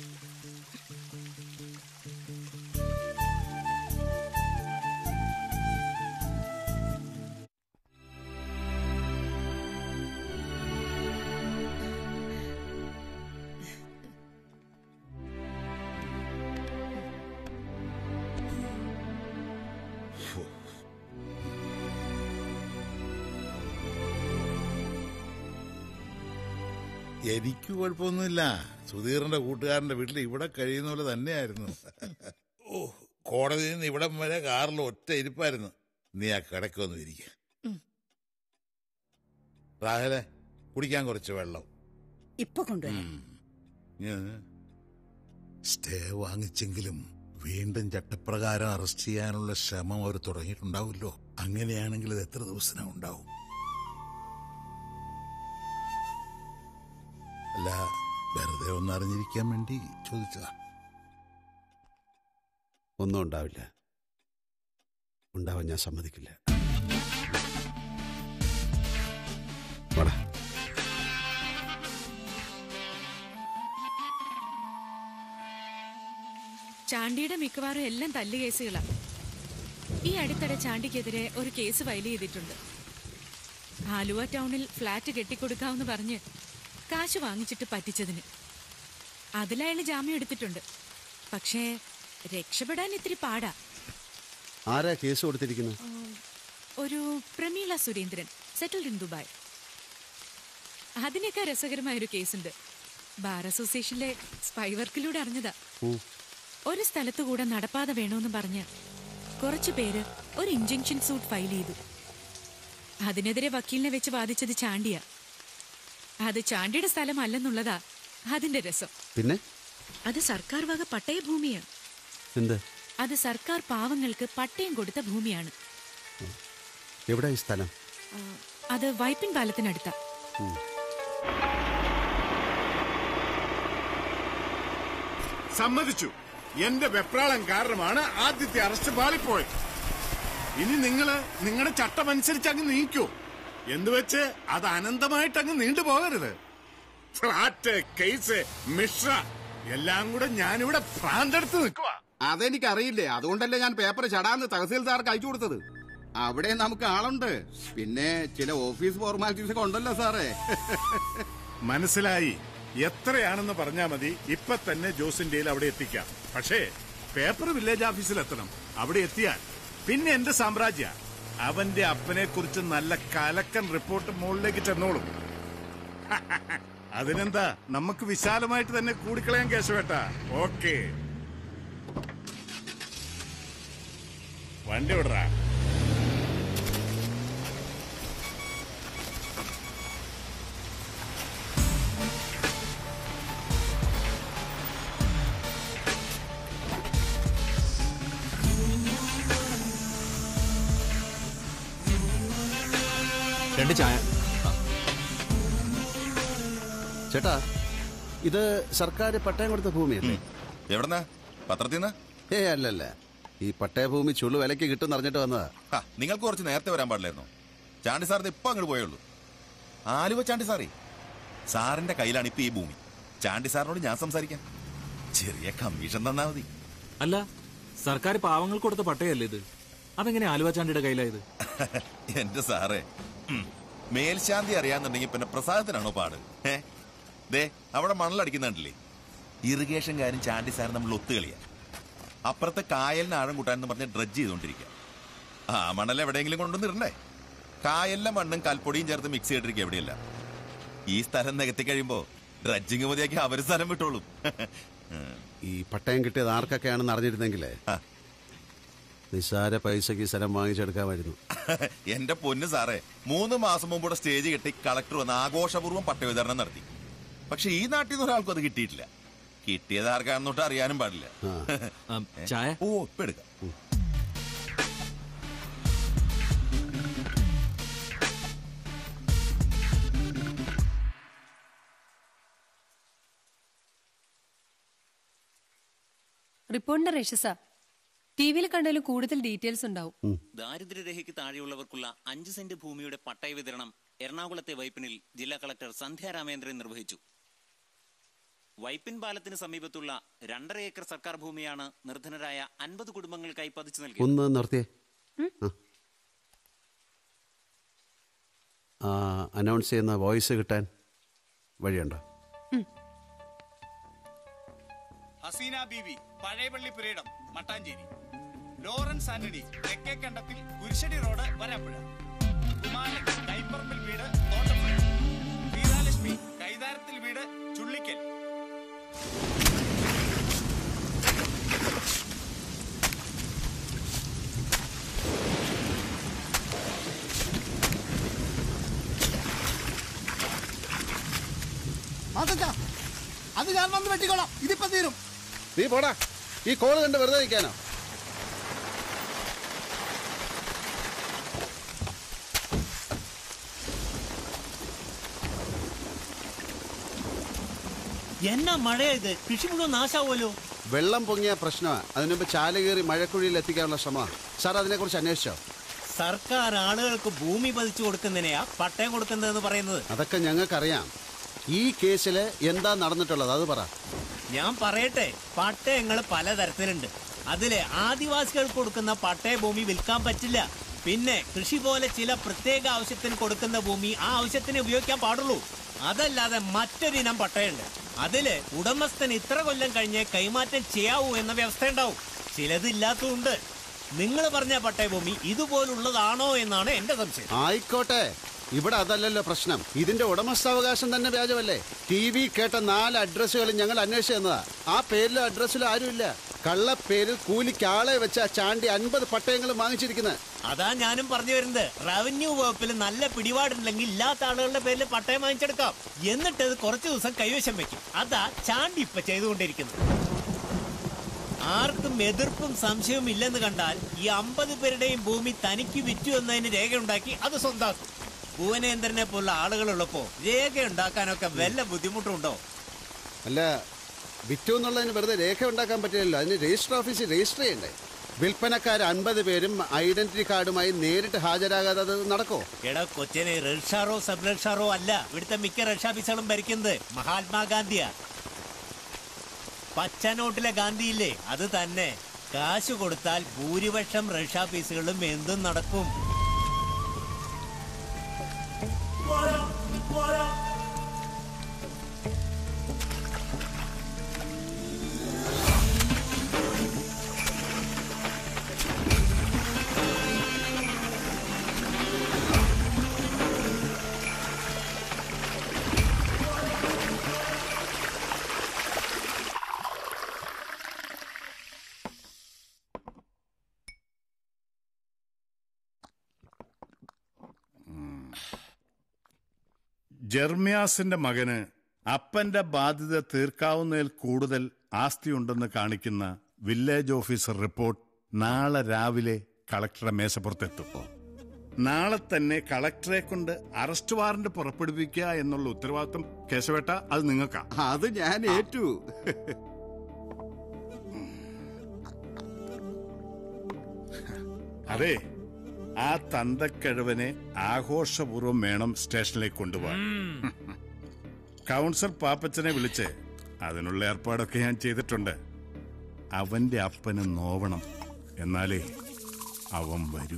എനിക്ക് കുഴപ്പമൊന്നുമില്ല സുധീറിന്റെ കൂട്ടുകാരന്റെ വീട്ടിൽ ഇവിടെ കഴിയുന്ന പോലെ തന്നെയായിരുന്നു ഓ കോടതിയിൽ നിന്ന് ഇവിടം വരെ കാറിൽ ഒറ്റ ഇരിപ്പായിരുന്നു നീ ആ കിടക്കൊന്നും ഇരിക്ക റാഹലെ കുടിക്കാൻ കുറച്ച് വെള്ളം ഇപ്പൊ കൊണ്ടുവരാം ഉം. സ്റ്റേ വാങ്ങിച്ചെങ്കിലും വീണ്ടും ചട്ടപ്രകാരം അറസ്റ്റ് ചെയ്യാനുള്ള ശ്രമം അവർ തുടങ്ങിയിട്ടുണ്ടാവുമല്ലോ അങ്ങനെയാണെങ്കിൽ ഇത് എത്ര ദിവസത്തിനാ ഉണ്ടാവും അല്ല വെറുതെ ഒന്ന് അറിഞ്ഞിരിക്കാൻ വേണ്ടി ചോദിച്ചതാ ഒന്നും ഉണ്ടാവില്ല ഉണ്ടാവാൻ ഞാൻ സമ്മതിക്കില്ല വാടാ. ചാണ്ടിയുടെ മിക്കവാറും എല്ലാം തല്ല് കേസുകളാ ഈ അടുത്തിടെ ചാണ്ടിക്കെതിരെ ഒരു കേസ് ഫയൽ ചെയ്തിട്ടുണ്ട് ആലുവ ടൗണിൽ ഫ്ലാറ്റ് കെട്ടിക്കൊടുക്കാമെന്ന് പറഞ്ഞ് കാശ് വാങ്ങിച്ചിട്ട് പറ്റിച്ചതിന് അതിലയാൾ ജാമ്യം എടുത്തിട്ടുണ്ട് പക്ഷേ രക്ഷപ്പെടാൻ ഇത്തിരി പാടാ ആരാ കേസ് കൊടുത്തിരിക്കുന്നത് ഒരു Pramila Surendran settled in Dubai അതിനേക്കാൾ രസകരമായ ഒരു കേസുണ്ട് ബാർ അസോസിയേഷനിലെ സ്പൈ വർക്കിലൂടെ അറിഞ്ഞതാ ഉം. ഒരു സ്ഥലത്ത് കൂടെ നടപ്പാത വേണമെന്ന് പറഞ്ഞ് കുറച്ചു പേര് ഒരു ഇഞ്ചക്ഷൻ സൂട്ട് ഫയൽ ചെയ്തു അതിനെതിരെ വക്കീലിനെ വെച്ച് വാദിച്ചത് ചാണ്ടിയ അത് ചാണ്ടിയുടെ സ്ഥലമല്ലെന്നുള്ളതാ അതിന്റെ രസം പിന്നെ അത് സർക്കാർ വക പട്ടയ ഭൂമിയാ എന്ത് അത് സർക്കാർ പാവങ്ങൾക്ക് പട്ടയം കൊടുത്ത ഭൂമിയാണ് എവിടെ ഈ സ്ഥലം ആ, അത് വൈപ്പിൻ പാലത്തിനടുത്താ ഉം. സമ്മതിച്ചു എന്റെ വെപ്രാളം കാരണമാണ് ആദ്യത്തെ അറസ്റ്റ് പാളിപ്പോയത് ഇനി നിങ്ങള് നിങ്ങളുടെ ചട്ടമനുസരിച്ച് അങ്ങ് നീക്കൂ എന്ന് വെച്ച് അത് അനന്തമായിട്ട് അങ്ങ് നീണ്ടുപോകരുത് ഫ്ലാറ്റ് കേസ് മിശ്ര എല്ലാം കൂടെ ഞാനിവിടെ ഭ്രാന്തെടുത്ത് നിൽക്കുക അതെനിക്കറിയില്ലേ അതുകൊണ്ടല്ലേ ഞാൻ പേപ്പർ ചടാന്ന് തഹസീൽദാർക്ക് അയച്ചു കൊടുത്തത് അവിടെ നമുക്ക് ആളുണ്ട് പിന്നെ ചില ഓഫീസ് ഫോർമാലിറ്റീസ് ഒക്കെ ഉണ്ടല്ലോ സാറേ മനസ്സിലായി എത്രയാണെന്ന് പറഞ്ഞാ മതി ഇപ്പൊ തന്നെ ജോസിന്റെയിൽ അവിടെ എത്തിക്കാം പക്ഷേ പേപ്പർ വില്ലേജ് ഓഫീസിൽ എത്തണം അവിടെ എത്തിയാൽ പിന്നെ എന്റെ സാമ്രാജ്യ അവന്റെ അപ്പനെ കുറിച്ച് നല്ല കലക്കൻ റിപ്പോർട്ട് മുകളിലേക്ക് ചെന്നോളും അതിനെന്താ നമുക്ക് വിശാലമായിട്ട് തന്നെ കൂടിക്കളയാൻ കേശവേട്ട ഓക്കെ വണ്ടി വിടറാ രണ്ട് ചായ ചേട്ടാ ഇത് സർക്കാർ പട്ടയം കൊടുത്ത ഭൂമിയല്ലേ എവിടെന്നാ പത്രത്തിൽ ഏ അല്ലല്ല ഈ പട്ടയഭൂമി ചുള്ളു വിലക്ക് കിട്ടും അറിഞ്ഞിട്ട് വന്നതാ നിങ്ങൾക്ക് കുറച്ച് നേരത്തെ വരാൻ പാടില്ലായിരുന്നു ചാണ്ടി സാറിന് ഇപ്പൊ അങ്ങോട്ട് പോയുള്ളൂ ആലുവ ചാണ്ടി സാറേ സാറിന്റെ കയ്യിലാണ് ഇപ്പൊ ഈ ഭൂമി ചാണ്ടി സാറിനോട് ഞാൻ സംസാരിക്കാം ചെറിയ കമ്മീഷൻ തന്നാ മതി അല്ല സർക്കാർ പാവങ്ങൾക്ക് കൊടുത്ത പട്ടയല്ലേ ഇത് അതെങ്ങനെ ആലുവ ചാണ്ടിയുടെ കയ്യിലായത് എന്റെ സാറേ ഉം. മേൽശാന്തി അറിയാന്നുണ്ടെങ്കിൽ പിന്നെ പ്രസാദത്തിനാണോ പാട് ഏ ദേ അവിടെ മണലടിക്കുന്നുണ്ടല്ലേ ഇറിഗേഷൻ കാര്യം ചാണ്ടി സാർ നമ്മൾ ഒത്തുകളിയാ അപ്പുറത്തെ കായലിന് ആഴം കൂട്ടാനെന്ന് പറഞ്ഞ് ഡ്രഡ്ജ് ചെയ്തോണ്ടിരിക്കുക ആ മണൽ എവിടെയെങ്കിലും കൊണ്ടുവന്നിരണ്ടേ കായലിലെ മണ്ണും കൽപ്പൊടിയും ചേർത്ത് മിക്സ് ചെയ്തിരിക്കുക എവിടെയല്ല ഈ സ്ഥലം നികത്തി കഴിയുമ്പോ ഡ്രഡ്ജിങ് മതിയാക്കി അവര് സ്ഥലം വിട്ടോളും ഈ പട്ടയം കിട്ടിയത് ആർക്കൊക്കെയാണെന്ന് അറിഞ്ഞിരുന്നെങ്കിലേ നിസ്സാര പൈസക്ക് ഈ സ്ഥലം വാങ്ങിച്ചെടുക്കാമായിരുന്നു എന്റെ പൊന്ന് സാറേ മൂന്ന് മാസം മുമ്പ് ഇവിടെ സ്റ്റേജ് കെട്ടി കളക്ടർ വന്ന് ആഘോഷപൂർവ്വം പട്ടവിതരണം നടത്തി പക്ഷെ ഈ നാട്ടിൽ നിന്ന് ഒരാൾക്കും അത് കിട്ടിയിട്ടില്ല കിട്ടിയത് ആർക്കാണെന്നോട്ട് അറിയാനും പാടില്ല ചായ ഓ ഇപ്പൊ എടുക്കാം റിപ്പോർട്ടിന്റെ രക്ഷസ ടി വിയിൽ കണ്ടതിലും കൂടുതൽ ഡീറ്റെയിൽസ് ഉണ്ടാവും ദാരിദ്ര്യരേഖയ്ക്ക് താഴെയുള്ളവർക്കുള്ള അഞ്ച് സെന്റ് ഭൂമിയുടെ പട്ടയ വിതരണം എറണാകുളത്തെ വൈപ്പിനിൽ ജില്ലാ കളക്ടർ സന്ധ്യ രാമേന്ദ്രൻ നിർവഹിച്ചു വൈപ്പിൻ പാലത്തിന് സമീപത്തുള്ള രണ്ടര ഏക്കർ സർക്കാർ ഭൂമിയാണ് നിർധനരായ അൻപത് കുടുംബങ്ങൾക്കായി പതിച്ചു നൽകിയത് ഒന്ന് നിർത്തിയേ ആ അനൗൺസ് ചെയ്യുന്ന വോയിസ് കിട്ടാൻ വഴിയുണ്ടോ ഹസീന ബീവി പഴയപള്ളി പുരയിടം മട്ടാഞ്ചേരി ലോറൻസ് ആന്റണി തെക്കേക്കണ്ടത്തിൽ കുരിശടി റോഡ് വരാപ്പുഴ കുമാരൻ കൈപ്പറമ്പിൽ വീട് തോട്ടപ്പുഴ സീതാലക്ഷ്മി കൈതാരത്തിൽ വീട് ചുള്ളിക്കൽ മാസച്ച അത് ഞാൻ വന്ന് വെട്ടിക്കോളാം ഇതിപ്പോ തീരും നീ പോടാ ഈ കോള് കണ്ട് വെറുതെ നിൽക്കാനോ എന്നാ മഴയാ ഇത് കൃഷി മുഴുവൻ നാശാവുമല്ലോ വെള്ളം പൊങ്ങിയ പ്രശ്നമാണ് അതിനുമുമ്പ് ചാല് കയറി മഴക്കുഴിയിൽ എത്തിക്കാനുള്ള ശ്രമമാണ് സാർ അതിനെക്കുറിച്ച് അന്വേഷിച്ചോ സർക്കാർ ആളുകൾക്ക് ഭൂമി പതിച്ചു കൊടുക്കുന്നതിനെയാ പട്ടയം കൊടുക്കുന്നതെന്ന് പറയുന്നത് അതൊക്കെ ഞങ്ങൾക്കറിയാം ഈ കേസിൽ എന്താ നടന്നിട്ടുള്ളത് അത് പറ ഞാൻ പറയട്ടെ പട്ടയങ്ങൾ പലതരത്തിലുണ്ട് അതില് ആദിവാസികൾക്ക് കൊടുക്കുന്ന പട്ടയ ഭൂമി വിൽക്കാൻ പറ്റില്ല പിന്നെ കൃഷി പോലെ ചില പ്രത്യേക ആവശ്യത്തിന് കൊടുക്കുന്ന ഭൂമി ആ ആവശ്യത്തിന് ഉപയോഗിക്കാൻ പാടുള്ളൂ അതല്ലാതെ മറ്റൊരിനം പട്ടയുണ്ട് അതില് ഉടമസ്ഥൻ ഇത്ര കൊല്ലം കഴിഞ്ഞ് കൈമാറ്റം ചെയ്യാവൂ എന്ന വ്യവസ്ഥ ഉണ്ടാവും ചിലതില്ലാത്തതുണ്ട് നിങ്ങൾ പറഞ്ഞ പട്ടയഭൂമി ഇതുപോലുള്ളതാണോ എന്നാണ് എന്റെ സംശയം ആയിക്കോട്ടെ ഇവിടെ അതല്ലല്ലോ പ്രശ്നം ഇതിന്റെ ഉടമസ്ഥാവകാശം തന്നെ വ്യാജമല്ലേ ടി വി കേട്ട നാല് അഡ്രസ്സുകളും ഞങ്ങൾ അന്വേഷിച്ചു തന്നതാ ആ പേരിലും അഡ്രസ്സിലും ആരുമില്ല കള്ളപ്പേരിൽ കൂലിക്ക് ആളെ വെച്ച ചാണ്ടി അൻപത് പട്ടയങ്ങളും വാങ്ങിച്ചിരിക്കുന്നത് അതാ ഞാനും പറഞ്ഞു വരുന്നത് റവന്യൂ വകുപ്പിൽ നല്ല പിടിപാടുണ്ടെങ്കിൽ ഇല്ലാത്ത ആളുകളുടെ പേരിൽ പട്ടയം വാങ്ങിച്ചെടുക്കാം എന്നിട്ട് അത് കുറച്ചു ദിവസം കൈവശം വെക്കും അതാ ചാണ്ടി ഇപ്പൊ ചെയ്തുകൊണ്ടിരിക്കുന്നത് ആർക്കും എതിർപ്പും സംശയവും ഇല്ലെന്ന് കണ്ടാൽ ഈ അമ്പത് പേരുടെയും ഭൂമി തനിക്ക് വിറ്റു എന്നതിന് രേഖയുണ്ടാക്കി അത് സ്വന്താക്കും ഭുവനേന്ദ്രനെ പോലുള്ള ആളുകളുള്ളപ്പോ രേഖ ഉണ്ടാക്കാനൊക്കെ വല്ല ബുദ്ധിമുട്ടുണ്ടോ അല്ല വിറ്റു എന്നുള്ളതിന് വെറുതെ രേഖ ഉണ്ടാക്കാൻ പറ്റില്ലല്ലോ അതിന് രജിസ്റ്റർ ഓഫീസിൽ രജിസ്റ്റർ ചെയ്യണ്ടേ വിൽപ്പനക്കാർ അൻപത് പേരും ഐഡന്റിറ്റി കാർഡുമായി നേരിട്ട് ഹാജരാകാതെ അത് നടക്കോ എടാ കൊച്ചിനെ റെഡ്ഷാറോ സബ് റെഡ്ഷാറോ അല്ല ഇവിടുത്തെ മിക്ക റെഡ്ഷാഫീസുകളും ഭരിക്കുന്നത് മഹാത്മാഗാന്ധിയാ പച്ച നോട്ടിലെ ഗാന്ധിയില്ലേ അത് തന്നെ കാശ് കൊടുത്താൽ ഭൂരിപക്ഷം റെഡ്ഷാഫീസുകളും എന്തും നടക്കും ജെർമ്യാസിന്റെ മകന് അപ്പന്റെ ബാധ്യത തീർക്കാവുന്നതിൽ കൂടുതൽ ആസ്തിയുണ്ടെന്ന് കാണിക്കുന്ന വില്ലേജ് ഓഫീസർ റിപ്പോർട്ട് നാളെ രാവിലെ കളക്ടറുടെ മേശപ്പുറത്തെത്തും നാളെ തന്നെ കളക്ടറെ കൊണ്ട് അറസ്റ്റ് വാറന്റ് പുറപ്പെടുവിക്കുക എന്നുള്ള ഉത്തരവാദിത്വം കേശവേട്ട അത് നിങ്ങൾക്കാ അത് ഞാൻ ഏറ്റു അതെ ആ തന്തക്കിഴവനെ ആഘോഷപൂർവ്വം വേണം സ്റ്റേഷനിലേക്ക് കൊണ്ടുപോകാൻ കൗൺസിൽ പാപ്പച്ചനെ വിളിച്ച് അതിനുള്ള ഏർപ്പാടൊക്കെ ഞാൻ ചെയ്തിട്ടുണ്ട് അവന്റെ അപ്പന് നോവണം എന്നാലേ അവൻ വരൂ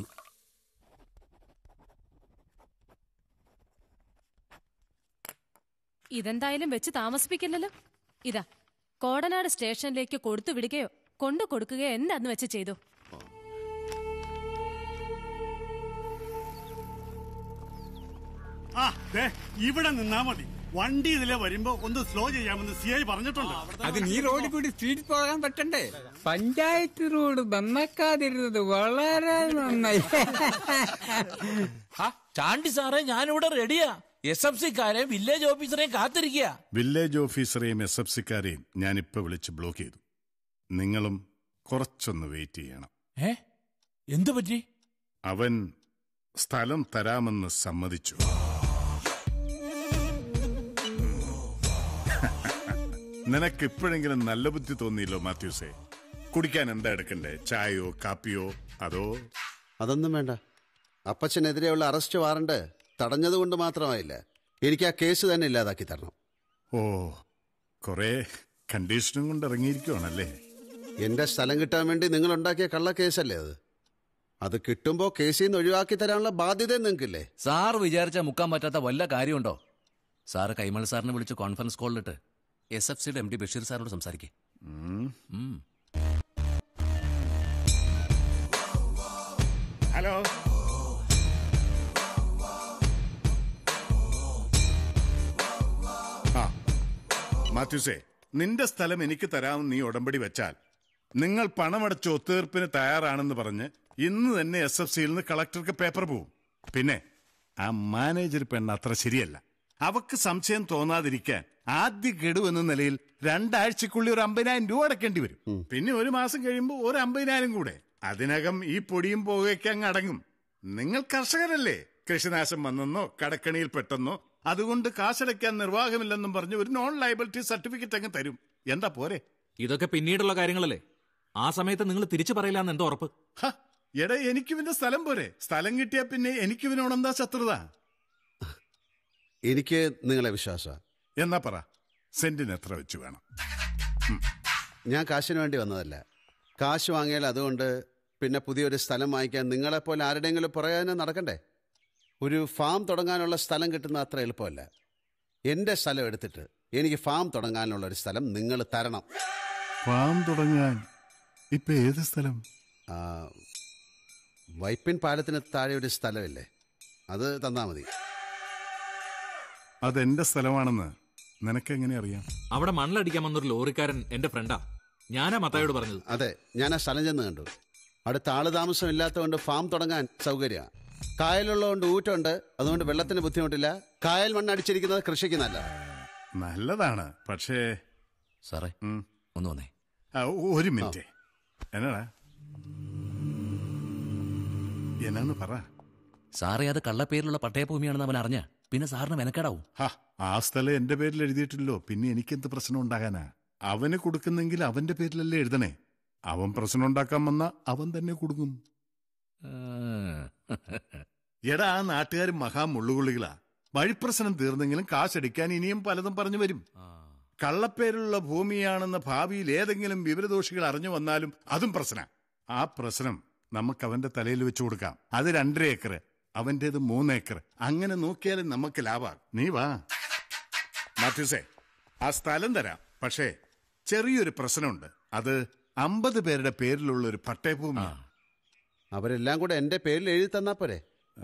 ഇതെന്തായാലും വെച്ച് താമസിപ്പിക്കില്ലല്ലോ ഇതാ കോടനാട് സ്റ്റേഷനിലേക്ക് കൊടുത്തു വിടുകയോ കൊണ്ടു കൊടുക്കുകയോ എന്താന്ന് വെച്ച് ചെയ്തു ആ ദേ ഇവിടെ നിന്നാ മതി വണ്ടി ഇതിലെ വരുമ്പോ ഒന്ന് സ്ലോ ചെയ്യാമെന്ന് സി ഐ പറഞ്ഞിട്ടുണ്ട് അത് നീ റോഡിൽ കൂടി സ്പീഡിൽ പോകാൻ പറ്റണ്ടേ പഞ്ചായത്ത് റോഡ് നന്നാക്കാതിരുന്നത് വളരെ നന്നായി ചാണ്ടി സാറേ ഞാനിവിടെ റെഡിയാ എസ് എഫ് സിക്കാരെയും വില്ലേജ് ഓഫീസറെയും കാത്തിരിക്കുക വില്ലേജ് ഓഫീസറെയും എസ് എഫ് സിക്കാരെയും ഞാൻ ഇപ്പൊ വിളിച്ച് ബ്ലോക്ക് ചെയ്തു നിങ്ങളും കുറച്ചൊന്ന് വെയിറ്റ് ചെയ്യണം ഏ എന്തു പറ്റി അവൻ സ്ഥലം തരാമെന്ന് സമ്മതിച്ചു നിനക്ക് ഇപ്പോഴെങ്കിലും നല്ല ബുദ്ധി തോന്നിയല്ലോ മാത്യൂസേ കുടിക്കാൻ എന്താ എടുക്കണ്ടേ ചായയോ കാപ്പിയോ അതോ അതൊന്നും വേണ്ട അപ്പച്ചനെതിരെയുള്ള അറസ്റ്റ് വാറണ്ട് തടഞ്ഞതുകൊണ്ട് മാത്രമായില്ല എനിക്ക് ആ കേസ് തന്നെ ഇല്ലാതാക്കി തരണം ഓ കുറെ കണ്ടീഷനും കൊണ്ട് ഇറങ്ങിയിരിക്കുവാണല്ലേ എന്റെ സ്ഥലം കിട്ടാൻ വേണ്ടി നിങ്ങൾ ഉണ്ടാക്കിയ കള്ള കേസല്ലേ അത് അത് കിട്ടുമ്പോ കേസിൽ നിന്ന് ഒഴിവാക്കി തരാനുള്ള ബാധ്യത നിങ്ങൾക്കില്ലേ സാർ വിചാരിച്ച മുക്കാൻ പറ്റാത്ത വല്ല കാര്യമുണ്ടോ സാറ് കൈമൾ സാറിനെ വിളിച്ച് കോൺഫറൻസ് കോളിലിട്ട് എസ് എഫ് സിയുടെ എം ഡി ബഷീർ സാറിനോട് സംസാരിക്കേ ഹലോ ആ മാത്യുസേ നിന്റെ സ്ഥലം എനിക്ക് തരാമെന്ന് നീ ഉടമ്പടി വെച്ചാൽ നിങ്ങൾ പണമടച്ച് ഒത്തുതീർപ്പിന് തയ്യാറാണെന്ന് പറഞ്ഞ് ഇന്ന് തന്നെ എസ് എഫ് സിയിൽ നിന്ന് കളക്ടർക്ക് പേപ്പർ പോവും പിന്നെ ആ മാനേജർ പെണ്ണ് അത്ര ശരിയല്ല അവക്ക് സംശയം തോന്നാതിരിക്കാൻ ആദ്യ ഗഡു എന്ന നിലയിൽ രണ്ടാഴ്ചക്കുള്ളിൽ ഒരു അമ്പതിനായിരം രൂപ അടക്കേണ്ടി വരും പിന്നെ ഒരു മാസം കഴിയുമ്പോൾ ഒരു അമ്പതിനായിരം കൂടെ അതിനകം ഈ പൊടിയും പുകയൊക്കെ അങ്ങ് അടങ്ങും നിങ്ങൾ കർഷകരല്ലേ കൃഷിനാശം വന്നെന്നോ കടക്കണിയിൽ പെട്ടെന്നോ അതുകൊണ്ട് കാശടയ്ക്കാൻ നിർവാഹമില്ലെന്നും പറഞ്ഞ് ഒരു നോൺ ലയബിലിറ്റി സർട്ടിഫിക്കറ്റ് അങ്ങ് തരും എന്താ പോരെ ഇതൊക്കെ പിന്നീടുള്ള കാര്യങ്ങളല്ലേ ആ സമയത്ത് നിങ്ങൾ തിരിച്ചു പറയില്ലാന്ന് എന്തോ ഉറപ്പ് ഹ, എടാ എനിക്ക് പിന്നെ സ്ഥലം പോരെ സ്ഥലം കിട്ടിയാ പിന്നെ എനിക്ക് ഇവനോടെന്താ ശത്രുത എനിക്ക് നിങ്ങളെ വിശ്വാസ എന്നാ പറ സെന്റിന് എത്ര വെച്ച് വേണം ഞാൻ കാശിന് വേണ്ടി വന്നതല്ല കാശ് വാങ്ങിയാൽ അതുകൊണ്ട് പിന്നെ പുതിയൊരു സ്ഥലം വാങ്ങിക്കാൻ നിങ്ങളെപ്പോലെ ആരുടെയെങ്കിലും പുറകെ തന്നെ നടക്കണ്ടേ ഒരു ഫാം തുടങ്ങാനുള്ള സ്ഥലം കിട്ടുന്ന അത്ര എളുപ്പമല്ല എൻ്റെ സ്ഥലം എടുത്തിട്ട് എനിക്ക് ഫാം തുടങ്ങാനുള്ള ഒരു സ്ഥലം നിങ്ങൾ തരണം ഫാം തുടങ്ങാൻ ഇപ്പൊ ഏത് സ്ഥലം ആ, വൈപ്പിൻ പാലത്തിന് താഴെ ഒരു സ്ഥലമില്ലേ അത് തന്നാ മതി അതെന്റെ സ്ഥലമാണെന്ന് നിനക്കെങ്ങനെ അറിയാം അവിടെ മണ്ണടിക്കാൻ വന്നൊരു ലോറിക്കാരൻ എന്റെ ഫ്രണ്ടാ ഞാനാ മത്തായോട് പറഞ്ഞത് അതെ ഞാൻ ആ സ്ഥലം ചെന്ന് കണ്ടു അടുത്ത ആള് താമസം ഇല്ലാത്തതുകൊണ്ട് ഫാം തുടങ്ങാൻ സൗകര്യമാണ് കായലുള്ളതുകൊണ്ട് ഊറ്റുണ്ട് അതുകൊണ്ട് വെള്ളത്തിന് ബുദ്ധിമുട്ടില്ല കായൽ മണ്ണ് അടിച്ചിരിക്കുന്നത് കൃഷിക്ക് നല്ല നല്ലതാണ് പക്ഷേ സാറേ ഒന്ന് വന്നേ ആ, ഒരു മിനിറ്റ് എന്നാടാ എന്നാന്ന് പറ സാറേ അത് കള്ളപ്പേരിലുള്ള പട്ടയഭൂമിയാണെന്ന് അവൻ അറിഞ്ഞ പിന്നെ സാറിന് മെനക്കേടാവും ഹാ, ആ സ്ഥലം എന്റെ പേരിൽ എഴുതിയിട്ടില്ലോ പിന്നെ എനിക്കെന്ത് പ്രശ്നം ഉണ്ടാകാനാ അവന് കൊടുക്കുന്നെങ്കിൽ അവന്റെ പേരിലല്ലേ എഴുതണേ അവൻ പ്രശ്നം ഉണ്ടാക്കാൻ വന്ന അവൻ തന്നെ കൊടുക്കും എടാ ആ നാട്ടുകാർ മഹാമുള്ളുകൊള്ളികളാ വഴിപ്രശ്നം തീർന്നെങ്കിലും കാശടിക്കാൻ ഇനിയും പലതും പറഞ്ഞു വരും കള്ളപ്പേരുള്ള ഭൂമിയാണെന്ന് ഭാവിയിൽ ഏതെങ്കിലും വിവരദോഷികൾ അറിഞ്ഞു വന്നാലും അതും പ്രശ്ന ആ പ്രശ്നം നമുക്ക് അവന്റെ തലയിൽ വെച്ചു കൊടുക്കാം അത് രണ്ടര ഏക്കർ അവന്റേത് മൂന്നേക്കർ അങ്ങനെ നോക്കിയാലും നമുക്ക് ലാഭാ നീ വാ മാത്യൂസേ ആ സ്ഥലം തരാം പക്ഷേ ചെറിയൊരു പ്രശ്നമുണ്ട് അത് അമ്പത് പേരുടെ പേരിലുള്ള ഒരു പട്ടയഭൂമി അവരെല്ലാം കൂടെ എൻ്റെ പേരിൽ എഴുതി തന്നാ പോരെ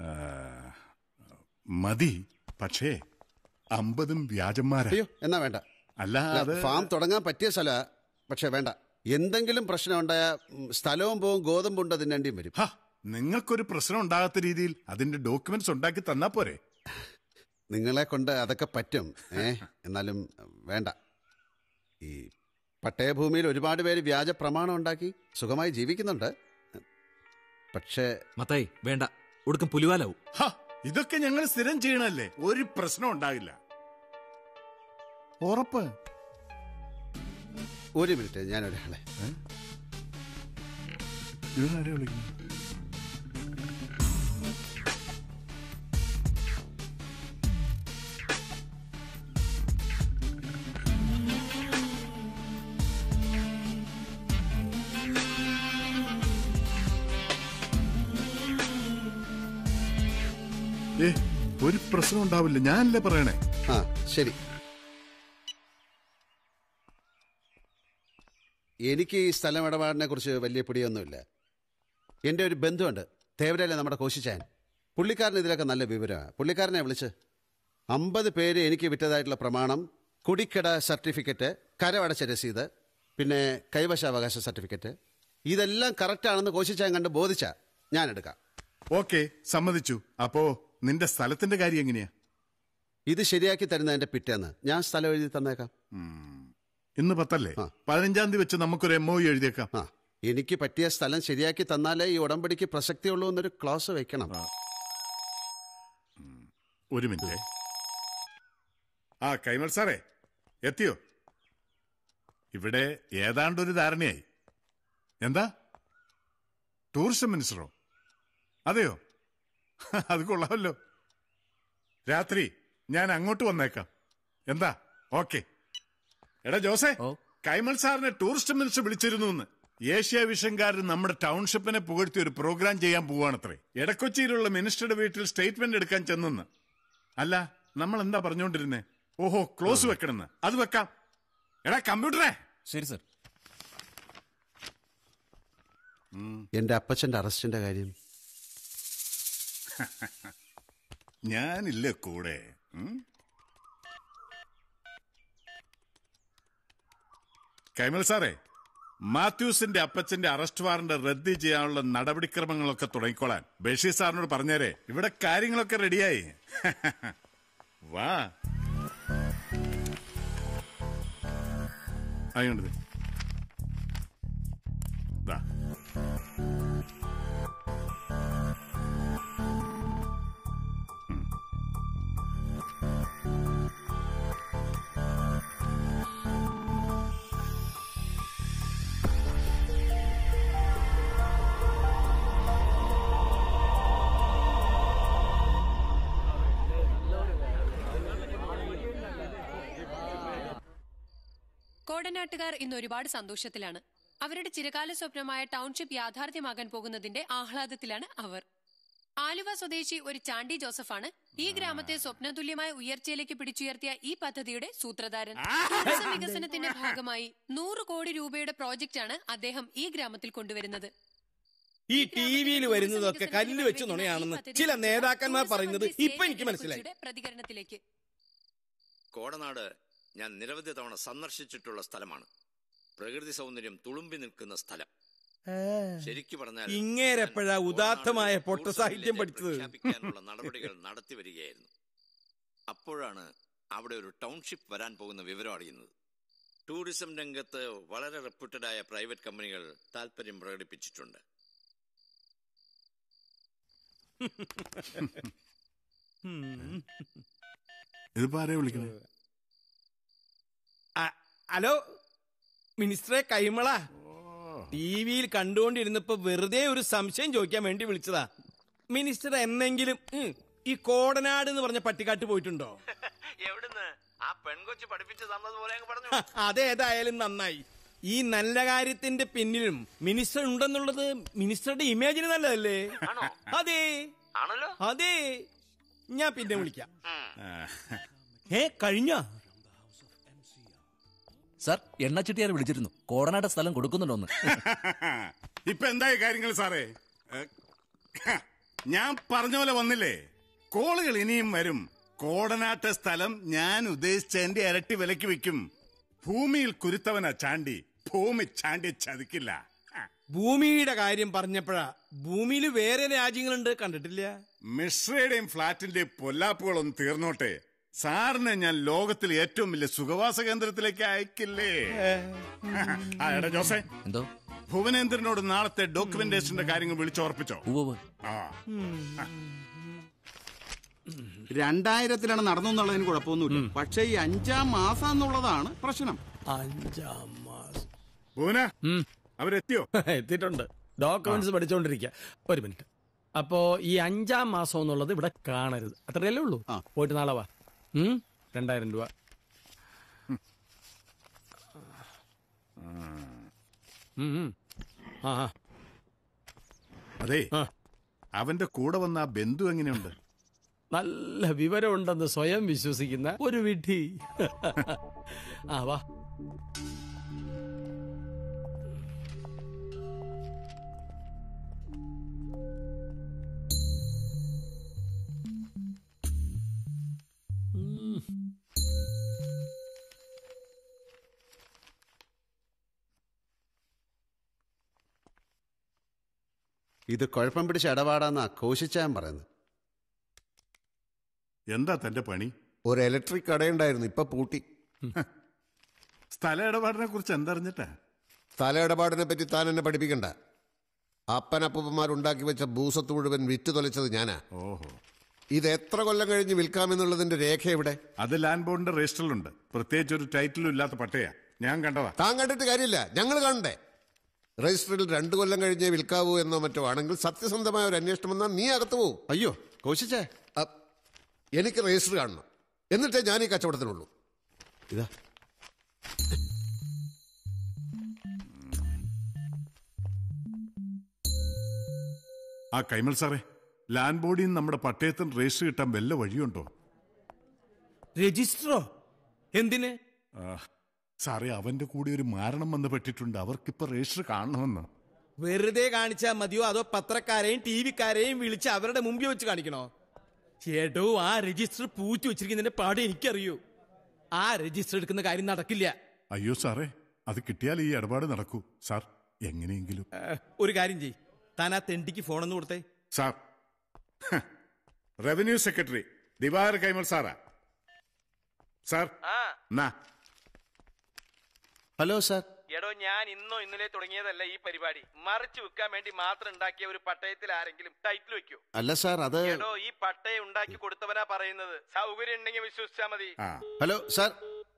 മതി പക്ഷേ അമ്പതും വ്യാജന്മാരാ അയ്യോ എന്നാ വേണ്ട അല്ല അത് ഫാം തുടങ്ങാൻ പറ്റിയ സ്ഥല പക്ഷെ വേണ്ട എന്തെങ്കിലും പ്രശ്നം ഉണ്ടായ സ്ഥലവും പോവും ഗോതമ്പുണ്ട് തിന്നേണ്ടിയും വരും നിങ്ങൾക്കൊരു പ്രശ്നം ഉണ്ടാകാത്ത രീതിയിൽ അതിന്റെ ഡോക്യുമെന്റ്സ് ഉണ്ടാക്കി തന്നാ പോരെ നിങ്ങളെ കൊണ്ട് അതൊക്കെ പറ്റും ഏ എന്നാലും വേണ്ട ഈ പട്ടയഭൂമിയിൽ ഒരുപാട് പേര് വ്യാജ പ്രമാണം ഉണ്ടാക്കി സുഖമായി ജീവിക്കുന്നുണ്ട് പക്ഷേ മത്തായി വേണ്ട ഒടുക്കം പുലിവാലാവും ഹ, ഇതൊക്കെ ഞങ്ങൾ സ്ഥിരം ചെയ്യണല്ലേ ഒരു പ്രശ്നം ഉണ്ടാകില്ല ഉറപ്പ് ഒരു മിനിറ്റ് ഞാൻ ഒരാളെ ഇവരാരെ വിളിക്കുന്നു ഏ ഒരു പ്രശ്നം ഉണ്ടാവില്ല ഞാനല്ലേ പറയണേ ആ ശരി എനിക്ക് ഈ സ്ഥലം ഇടപാടിനെ കുറിച്ച് വലിയ പിടിയൊന്നുമില്ല എൻ്റെ ഒരു ബന്ധുവുണ്ട് തേവരല്ലേ നമ്മുടെ കോശിച്ചാൻ പുള്ളിക്കാരൻ ഇതിലൊക്കെ നല്ല വിവരമാണ് പുള്ളിക്കാരനെ വിളിച്ച് അമ്പത് പേര് എനിക്ക് വിറ്റതായിട്ടുള്ള പ്രമാണം കുടിക്കട സർട്ടിഫിക്കറ്റ് കരമടച്ച രസീത് പിന്നെ കൈവശാവകാശ സർട്ടിഫിക്കറ്റ് ഇതെല്ലാം കറക്റ്റാണെന്ന് കോശിച്ചാൻ കണ്ട് ബോധിച്ച ഞാൻ എടുക്കാം ഓക്കെ സമ്മതിച്ചു അപ്പോ നിന്റെ സ്ഥലത്തിന്റെ കാര്യം എങ്ങനെയാ ഇത് ശരിയാക്കി തരുന്നതിന്റെ പിറ്റേന്ന് ഞാൻ സ്ഥലം എഴുതി തന്നേക്കാം ഇന്ന് പത്തല്ലേ പതിനഞ്ചാം തീയതി വെച്ച് നമുക്കൊരു എം ഒ എഴുതിയേക്കാം ആ എനിക്ക് പറ്റിയ സ്ഥലം ശരിയാക്കി തന്നാലേ ഈ ഉടമ്പടിക്ക് പ്രസക്തിയുള്ളൂ എന്നൊരു ക്ലോസ് വെക്കണം ഒരു മിനിറ്റ് ആ കൈമൾ സാറേ എത്തിയോ ഇവിടെ ഏതാണ്ടൊരു ധാരണയായി എന്താ ടൂറിസം മിനിസ്റ്ററോ അതെയോ അത് കൊള്ളാമല്ലോ രാത്രി ഞാൻ അങ്ങോട്ട് വന്നേക്കാം എന്താ ഓക്കെ എടാ ജോസേ കൈമൾ സാറിനെ ടൂറിസ്റ്റ് മിനിസ്റ്റർ വിളിച്ചിരുന്നു എന്ന് ഏഷ്യ വിഷൻകാരൻ നമ്മുടെ ടൗൺഷിപ്പിനെ പുകഴ്ത്തി ഒരു പ്രോഗ്രാം ചെയ്യാൻ പോവാണത്രേ എടക്കൊച്ചിയിലുള്ള മിനിസ്റ്ററുടെ വീട്ടിൽ സ്റ്റേറ്റ്മെന്റ് എടുക്കാൻ ചെന്നെന്ന് അല്ല നമ്മൾ എന്താ പറഞ്ഞുകൊണ്ടിരുന്നേ ഓഹോ ക്ലോസ് വെക്കണമെന്ന് അത് വെക്കാം എടാ കമ്പ്യൂട്ടറേ ശരി സർ എന്റെ അപ്പച്ചന്റെ അറസ്റ്റിന്റെ കാര്യം ഞാനില്ല കൂടെ ഉം? കൈമൽ സാറേ മാത്യൂസിന്റെ അപ്പച്ചന്റെ അറസ്റ്റ് വാറന്റ് റദ്ദ് ചെയ്യാനുള്ള നടപടിക്രമങ്ങളൊക്കെ തുടങ്ങിക്കോളാൻ ബഷീർ സാറിനോട് പറഞ്ഞേരെ ഇവിടെ കാര്യങ്ങളൊക്കെ റെഡിയായി വാ അതുകൊണ്ട് ദേ. ദാ. കോടനാട്ടുകാർ ഇന്ന് ഒരുപാട് സന്തോഷത്തിലാണ് അവരുടെ ചിരകാല സ്വപ്നമായ ടൗൺഷിപ്പ് യാഥാർത്ഥ്യമാകാൻ പോകുന്നതിന്റെ ആഹ്ലാദത്തിലാണ് അവർ ആലുവ സ്വദേശി ഒരു ചാണ്ടി ജോസഫാണ് ഈ ഗ്രാമത്തെ സ്വപ്നതുല്യമായ ഉയർച്ചയിലേക്ക് പിടിച്ചുയർത്തിയ ഈ പദ്ധതിയുടെ സൂത്രധാരൻ ടൂറിസം വികസനത്തിന്റെ ഭാഗമായി നൂറ് കോടി രൂപയുടെ പ്രോജക്റ്റാണ് അദ്ദേഹം ഈ ഗ്രാമത്തിൽ കൊണ്ടുവരുന്നത് ഈ ടി വിയിൽ വരുന്നതൊക്കെ കല്ല് വെച്ച് നുണയാണെന്ന് ചില നേതാക്കന്മാർ പറയുന്നത് ഇപ്പൊ എനിക്ക് മനസ്സിലായി പ്രതികരണത്തിലേക്ക് കോടനാട് ഞാൻ നിരവധി തവണ സന്ദർശിച്ചിട്ടുള്ള സ്ഥലമാണ് പ്രകൃതി സൗന്ദര്യം തുളുമ്പി നിൽക്കുന്ന സ്ഥലം ശരിക്കു പറഞ്ഞാൽ ഇങ്ങേരെപ്പോഴാ ഉദാത്തമായ പൊട്ട സാഹിത്യം പഠിച്ചത് പ്രഖ്യാപിക്കാനുള്ള നടപടികൾ നടത്തി വരികയായിരുന്നു അപ്പോഴാണ് അവിടെ ഒരു ടൗൺഷിപ്പ് വരാൻ പോകുന്ന വിവരം അറിയുന്നത് ടൂറിസം രംഗത്ത് വളരെ റെപ്യൂട്ടഡായ പ്രൈവറ്റ് കമ്പനികൾ താല്പര്യം പ്രകടിപ്പിച്ചിട്ടുണ്ട് ഇതിപ്പോ ആരെയാ വിളിക്കുന്നത് അ- ഹലോ മിനിസ്റ്ററെ കൈമള ടി വിയിൽ കണ്ടുകൊണ്ടിരുന്നപ്പോ വെറുതെ ഒരു സംശയം ചോദിക്കാൻ വേണ്ടി വിളിച്ചതാ മിനിസ്റ്റർ എന്നെങ്കിലും ഉം, ഈ കോടനാട് എന്ന് പറഞ്ഞ പട്ടിക്കാട്ട് പോയിട്ടുണ്ടോ എവിടുന്ന് ആ പെൺകൊച്ചു പഠിപ്പിച്ചു തന്നതുപോലെ അങ്ങ് പറഞ്ഞു ഹ, അതേതായാലും നന്നായി ഈ നല്ല കാര്യത്തിന്റെ പിന്നിലും മിനിസ്റ്റർ ഉണ്ടെന്നുള്ളത് മിനിസ്റ്ററുടെ ഇമേജിന് നല്ലതല്ലേ അതെ ആണല്ലോ അതെ ഞാൻ പിന്നെ വിളിക്കാം ഏ കഴിഞ്ഞ സാർ എണ്ണച്ചിട്ടിയാർ വിളിച്ചിരുന്നു കോടനാട് സ്ഥലം കൊടുക്കുന്നുണ്ടോന്ന് ഇപ്പൊ എന്തായി കാര്യങ്ങൾ സാറേ ഏ, ഞാൻ പറഞ്ഞ പോലെ വന്നില്ലേ കോളുകൾ ഇനിയും വരും കോടനാട്ട സ്ഥലം ഞാൻ ഉദ്ദേശിച്ചതിന്റെ ഇരട്ടി വിലക്ക് വെക്കും ഭൂമിയിൽ കുരുത്തവനാ ചാണ്ടി ഭൂമി ചാണ്ടി ചതിക്കില്ല ഭൂമിയുടെ കാര്യം പറഞ്ഞപ്പോഴാ ഭൂമിയിൽ വേറെ രാജ്യങ്ങളുണ്ട് കണ്ടിട്ടില്ല മിശ്രയുടെയും ഫ്ളാറ്റിന്റെയും പൊല്ലാപ്പുകളൊന്നും തീർന്നോട്ടെ സാറിനെ ഞാൻ ലോകത്തിൽ ഏറ്റവും വലിയ സുഖവാസ കേന്ദ്രത്തിലേക്ക് അയക്കില്ലേ ആ എടാ ജോസേ എന്തോ ഭുവനേന്ദ്രനോട് നാളത്തെ ഡോക്യുമെന്റേഷന്റെ കാര്യങ്ങൾ വിളിച്ചോർപ്പിച്ചോ ആ രണ്ടായിരത്തിലാണ് നടന്നു എന്നുള്ളതിന് കുഴപ്പമൊന്നുമില്ല പക്ഷേ ഈ അഞ്ചാം മാസം എന്നുള്ളതാണ് പ്രശ്നം അഞ്ചാം മാസം ഭുവന അവരെത്തിയോ എത്തിയിട്ടുണ്ട് ഡോക്യുമെന്റ്സ് പഠിച്ചുകൊണ്ടിരിക്കുക ഒരു മിനിറ്റ് അപ്പോ ഈ അഞ്ചാം മാസം എന്നുള്ളത് ഇവിടെ കാണരുത് അത്രയല്ലേ ഉള്ളൂ പോയിട്ട് നാളെ വാ ഉം? രണ്ടായിരം രൂപ ഉം, ഉം. ആ ആ. അതെ അവന്റെ കൂടെ വന്ന ആ ബന്ധു എങ്ങനെയുണ്ട് നല്ല വിവരമുണ്ടെന്ന് സ്വയം വിശ്വസിക്കുന്ന ഒരു വിഡ്ഢി ആ വാ ഇത് കുഴപ്പം പിടിച്ച ഇടപാടാന്നാ കോശിച്ചാൻ പറയുന്നത് എന്താ തന്റെ പണി ഒരു ഇലക്ട്രിക് കടയുണ്ടായിരുന്നു ഇപ്പൊ പൂട്ടി സ്ഥല ഇടപാടിനെ കുറിച്ച് എന്തറിഞ്ഞിട്ടാ സ്ഥല ഇടപാടിനെ പറ്റി താൻ എന്നെ പഠിപ്പിക്കണ്ട അപ്പനപ്പൂപ്പന്മാരുണ്ടാക്കി വെച്ച ഭൂസത്ത് മുഴുവൻ വിറ്റ് തൊലച്ചത് ഞാനാ ഓഹോ ഇത് എത്ര കൊല്ലം കഴിഞ്ഞ് വിൽക്കാമെന്നുള്ളതിന്റെ രേഖ എവിടെ അത് ലാൻഡ് ബോർഡിന്റെ രജിസ്റ്ററിലുണ്ട് പ്രത്യേകിച്ച് ഒരു ടൈറ്റിലും ഇല്ലാത്ത പട്ടയാ ഞാൻ കണ്ടതാ താൻ കണ്ടിട്ട് കാര്യമില്ല ഞങ്ങൾ കാണണ്ടേ രജിസ്റ്ററിൽ രണ്ടു കൊല്ലം കഴിഞ്ഞേ വിൽക്കാവൂ എന്നോ മറ്റോ ആണെങ്കിൽ സത്യസന്ധമായ ഒരു അന്വേഷണം വന്നാൽ നീ അകത്ത് പോവും അയ്യോ കോശിച്ചേ അ, എനിക്ക് രജിസ്റ്റർ കാണണം എന്നിട്ടേ ഞാൻ ഈ കച്ചവടത്തിനുള്ളൂ ഇതാ ആ കൈമൽ സാറേ ലാൻഡ് ബോർഡിൽ നിന്ന് നമ്മുടെ പട്ടയത്തിന് രജിസ്റ്റർ കിട്ടാൻ വല്ല വഴിയുണ്ടോ രജിസ്റ്ററോ എന്തിന് ആ, സാറേ അവന്റെ കൂടെ ഒരു മാരണം വന്ന് പെട്ടിട്ടുണ്ട് അവർക്കിപ്പോ രജിസ്റ്റർ കാണണമെന്ന് വെറുതെ കാണിച്ചാൽ മതിയോ അതോ പത്രക്കാരെയും ടി വിക്കാരെയും വിളിച്ച് അവരുടെ മുമ്പിൽ വെച്ച് കാണിക്കണോ ചേട്ടോ ആ രജിസ്റ്റർ പൂച്ചു വെച്ചിരിക്കുന്നതിന്റെ പാട് എനിക്കറിയൂ ആ രജിസ്റ്റർ എടുക്കുന്ന കാര്യം നടക്കില്ല അയ്യോ സാറേ അത് കിട്ടിയാൽ ഈ ഇടപാട് നടക്കൂ സാർ എങ്ങനെയെങ്കിലും ഏഹ്, ഒരു കാര്യം ചെയ് താൻ ആ തെണ്ടിക്ക് ഫോണൊന്ന് കൊടുത്തേ സാർ ഹ, റവന്യൂ സെക്രട്ടറി ദിവാകർ കൈമൽ സാറാ സാർ നാ ഹലോ സാർ എടോ ഞാൻ ഇന്നോ ഇന്നലെ തുടങ്ങിയതല്ല ഈ പരിപാടി മറിച്ച് വെക്കാൻ വേണ്ടി മാത്രം ഉണ്ടാക്കിയ ഒരു പട്ടയത്തിൽ ആരെങ്കിലും ടൈറ്റിൽ വെക്കോ അല്ല സാർ അത് എടോ ഈ പട്ടയം ഉണ്ടാക്കി കൊടുത്തവനാ പറയുന്നത് സൗകര്യം ഉണ്ടെങ്കിൽ വിശ്വസിച്ചാ മതി ഹലോ സാർ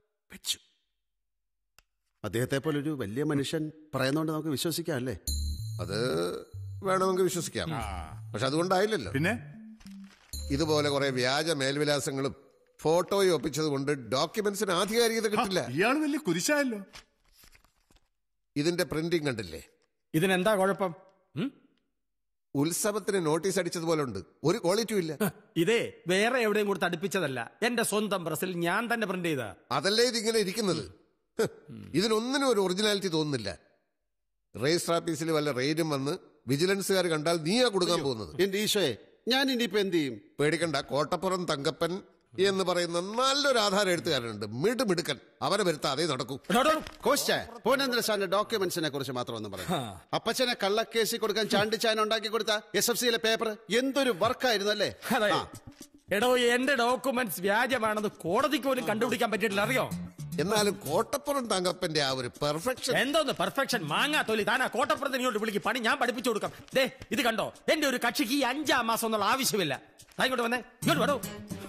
അദ്ദേഹത്തെ പോലെ ഒരു വലിയ മനുഷ്യൻ പറയുന്നോണ്ട് നമുക്ക് വിശ്വസിക്കാം അല്ലേ അത് വേണമെങ്കിൽ വിശ്വസിക്കാം പക്ഷെ അതുകൊണ്ടായില്ലല്ലോ പിന്നെ ഇതുപോലെ കുറെ വ്യാജ മേൽവിലാസങ്ങളും ഫോട്ടോയും ഒപ്പിച്ചത് കൊണ്ട് ഡോക്യുമെന്റ്സിന് ആധികാരികത കിട്ടില്ല ഇയാൾ വലിയ കുരിശായല്ലോ ഇതിന്റെ പ്രിന്റിംഗ് കണ്ടില്ലേ ഇതിനെന്താ കുഴപ്പം ഉത്സവത്തിന് നോട്ടീസ് അടിച്ചതുപോലെ ഉണ്ട് ഒരു ക്വാളിറ്റിയും ഇല്ല ഇതേ വേറെ എവിടെയും കൊടുത്ത് അടുപ്പിച്ചതല്ല എന്റെ സ്വന്തം പ്രസിൽ ഞാൻ തന്നെ പ്രിന്റ് ചെയ്ത അതല്ലേ ഇതിങ്ങനെ ഇരിക്കുന്നത് ഹ്, ഇതിനൊന്നിനും ഒരു ഒറിജിനാലിറ്റി തോന്നുന്നില്ല രജിസ്റ്റർ ഓഫീസിൽ വല്ല റെയ്ഡും വന്ന് വിജിലൻസുകാർ കണ്ടാൽ നീയാ കൊടുക്കാൻ പോകുന്നത് എന്റെ ഈശോയെ ഞാൻ ഇനിയിപ്പോ എന്ത് ചെയ്യും പേടിക്കണ്ട കോട്ടപ്പുറം തങ്കപ്പൻ എന്ന് പറയുന്ന നല്ലൊരു ആധാരം എഴുത്തുകാരനുണ്ട് മിടു മിടുക്കൻ അവനെ വരുത്താതെ നടക്കൂ കോസ്റ്റ പൂനേന്ദ്ര സാറിന്റെ ഡോക്യുമെന്റ്സിനെ കുറിച്ച് മാത്രം ഒന്ന് പറയാം അപ്പച്ചനെ കള്ളക്കേസിൽ കൊടുക്കാൻ ചാണ്ടിച്ചാൻ ഉണ്ടാക്കി കൊടുത്ത എസ് എഫ് സിയിലെ പേപ്പർ എന്തൊരു വർക്കായിരുന്നു അല്ലേ അതെ എടോ എന്റെ ഡോക്യുമെന്റ്സ് വ്യാജമാണെന്ന് കോടതിക്ക് പോലും കണ്ടുപിടിക്കാൻ പറ്റിയിട്ടില്ല അറിയോ എന്നാലും കോട്ടപ്പുറം തങ്കപ്പന്റെ ആ ഒരു പെർഫെക്ഷൻ എന്തോന്ന് പെർഫെക്ഷൻ മാങ്ങാ തൊലി താനാ കോട്ടപ്പുറത്തിന് ഇങ്ങോട്ട് വിളിക്കും പണി ഞാൻ പഠിപ്പിച്ചു കൊടുക്കാം ദേ ഇത് കണ്ടോ എന്റെ ഒരു കക്ഷിക്ക് ഈ അഞ്ചാം മാസം എന്നുള്ള ആവശ്യമില്ല ദാ ഇങ്ങോട്ട് വന്നേ ഇങ്ങോട്ട് വേണോ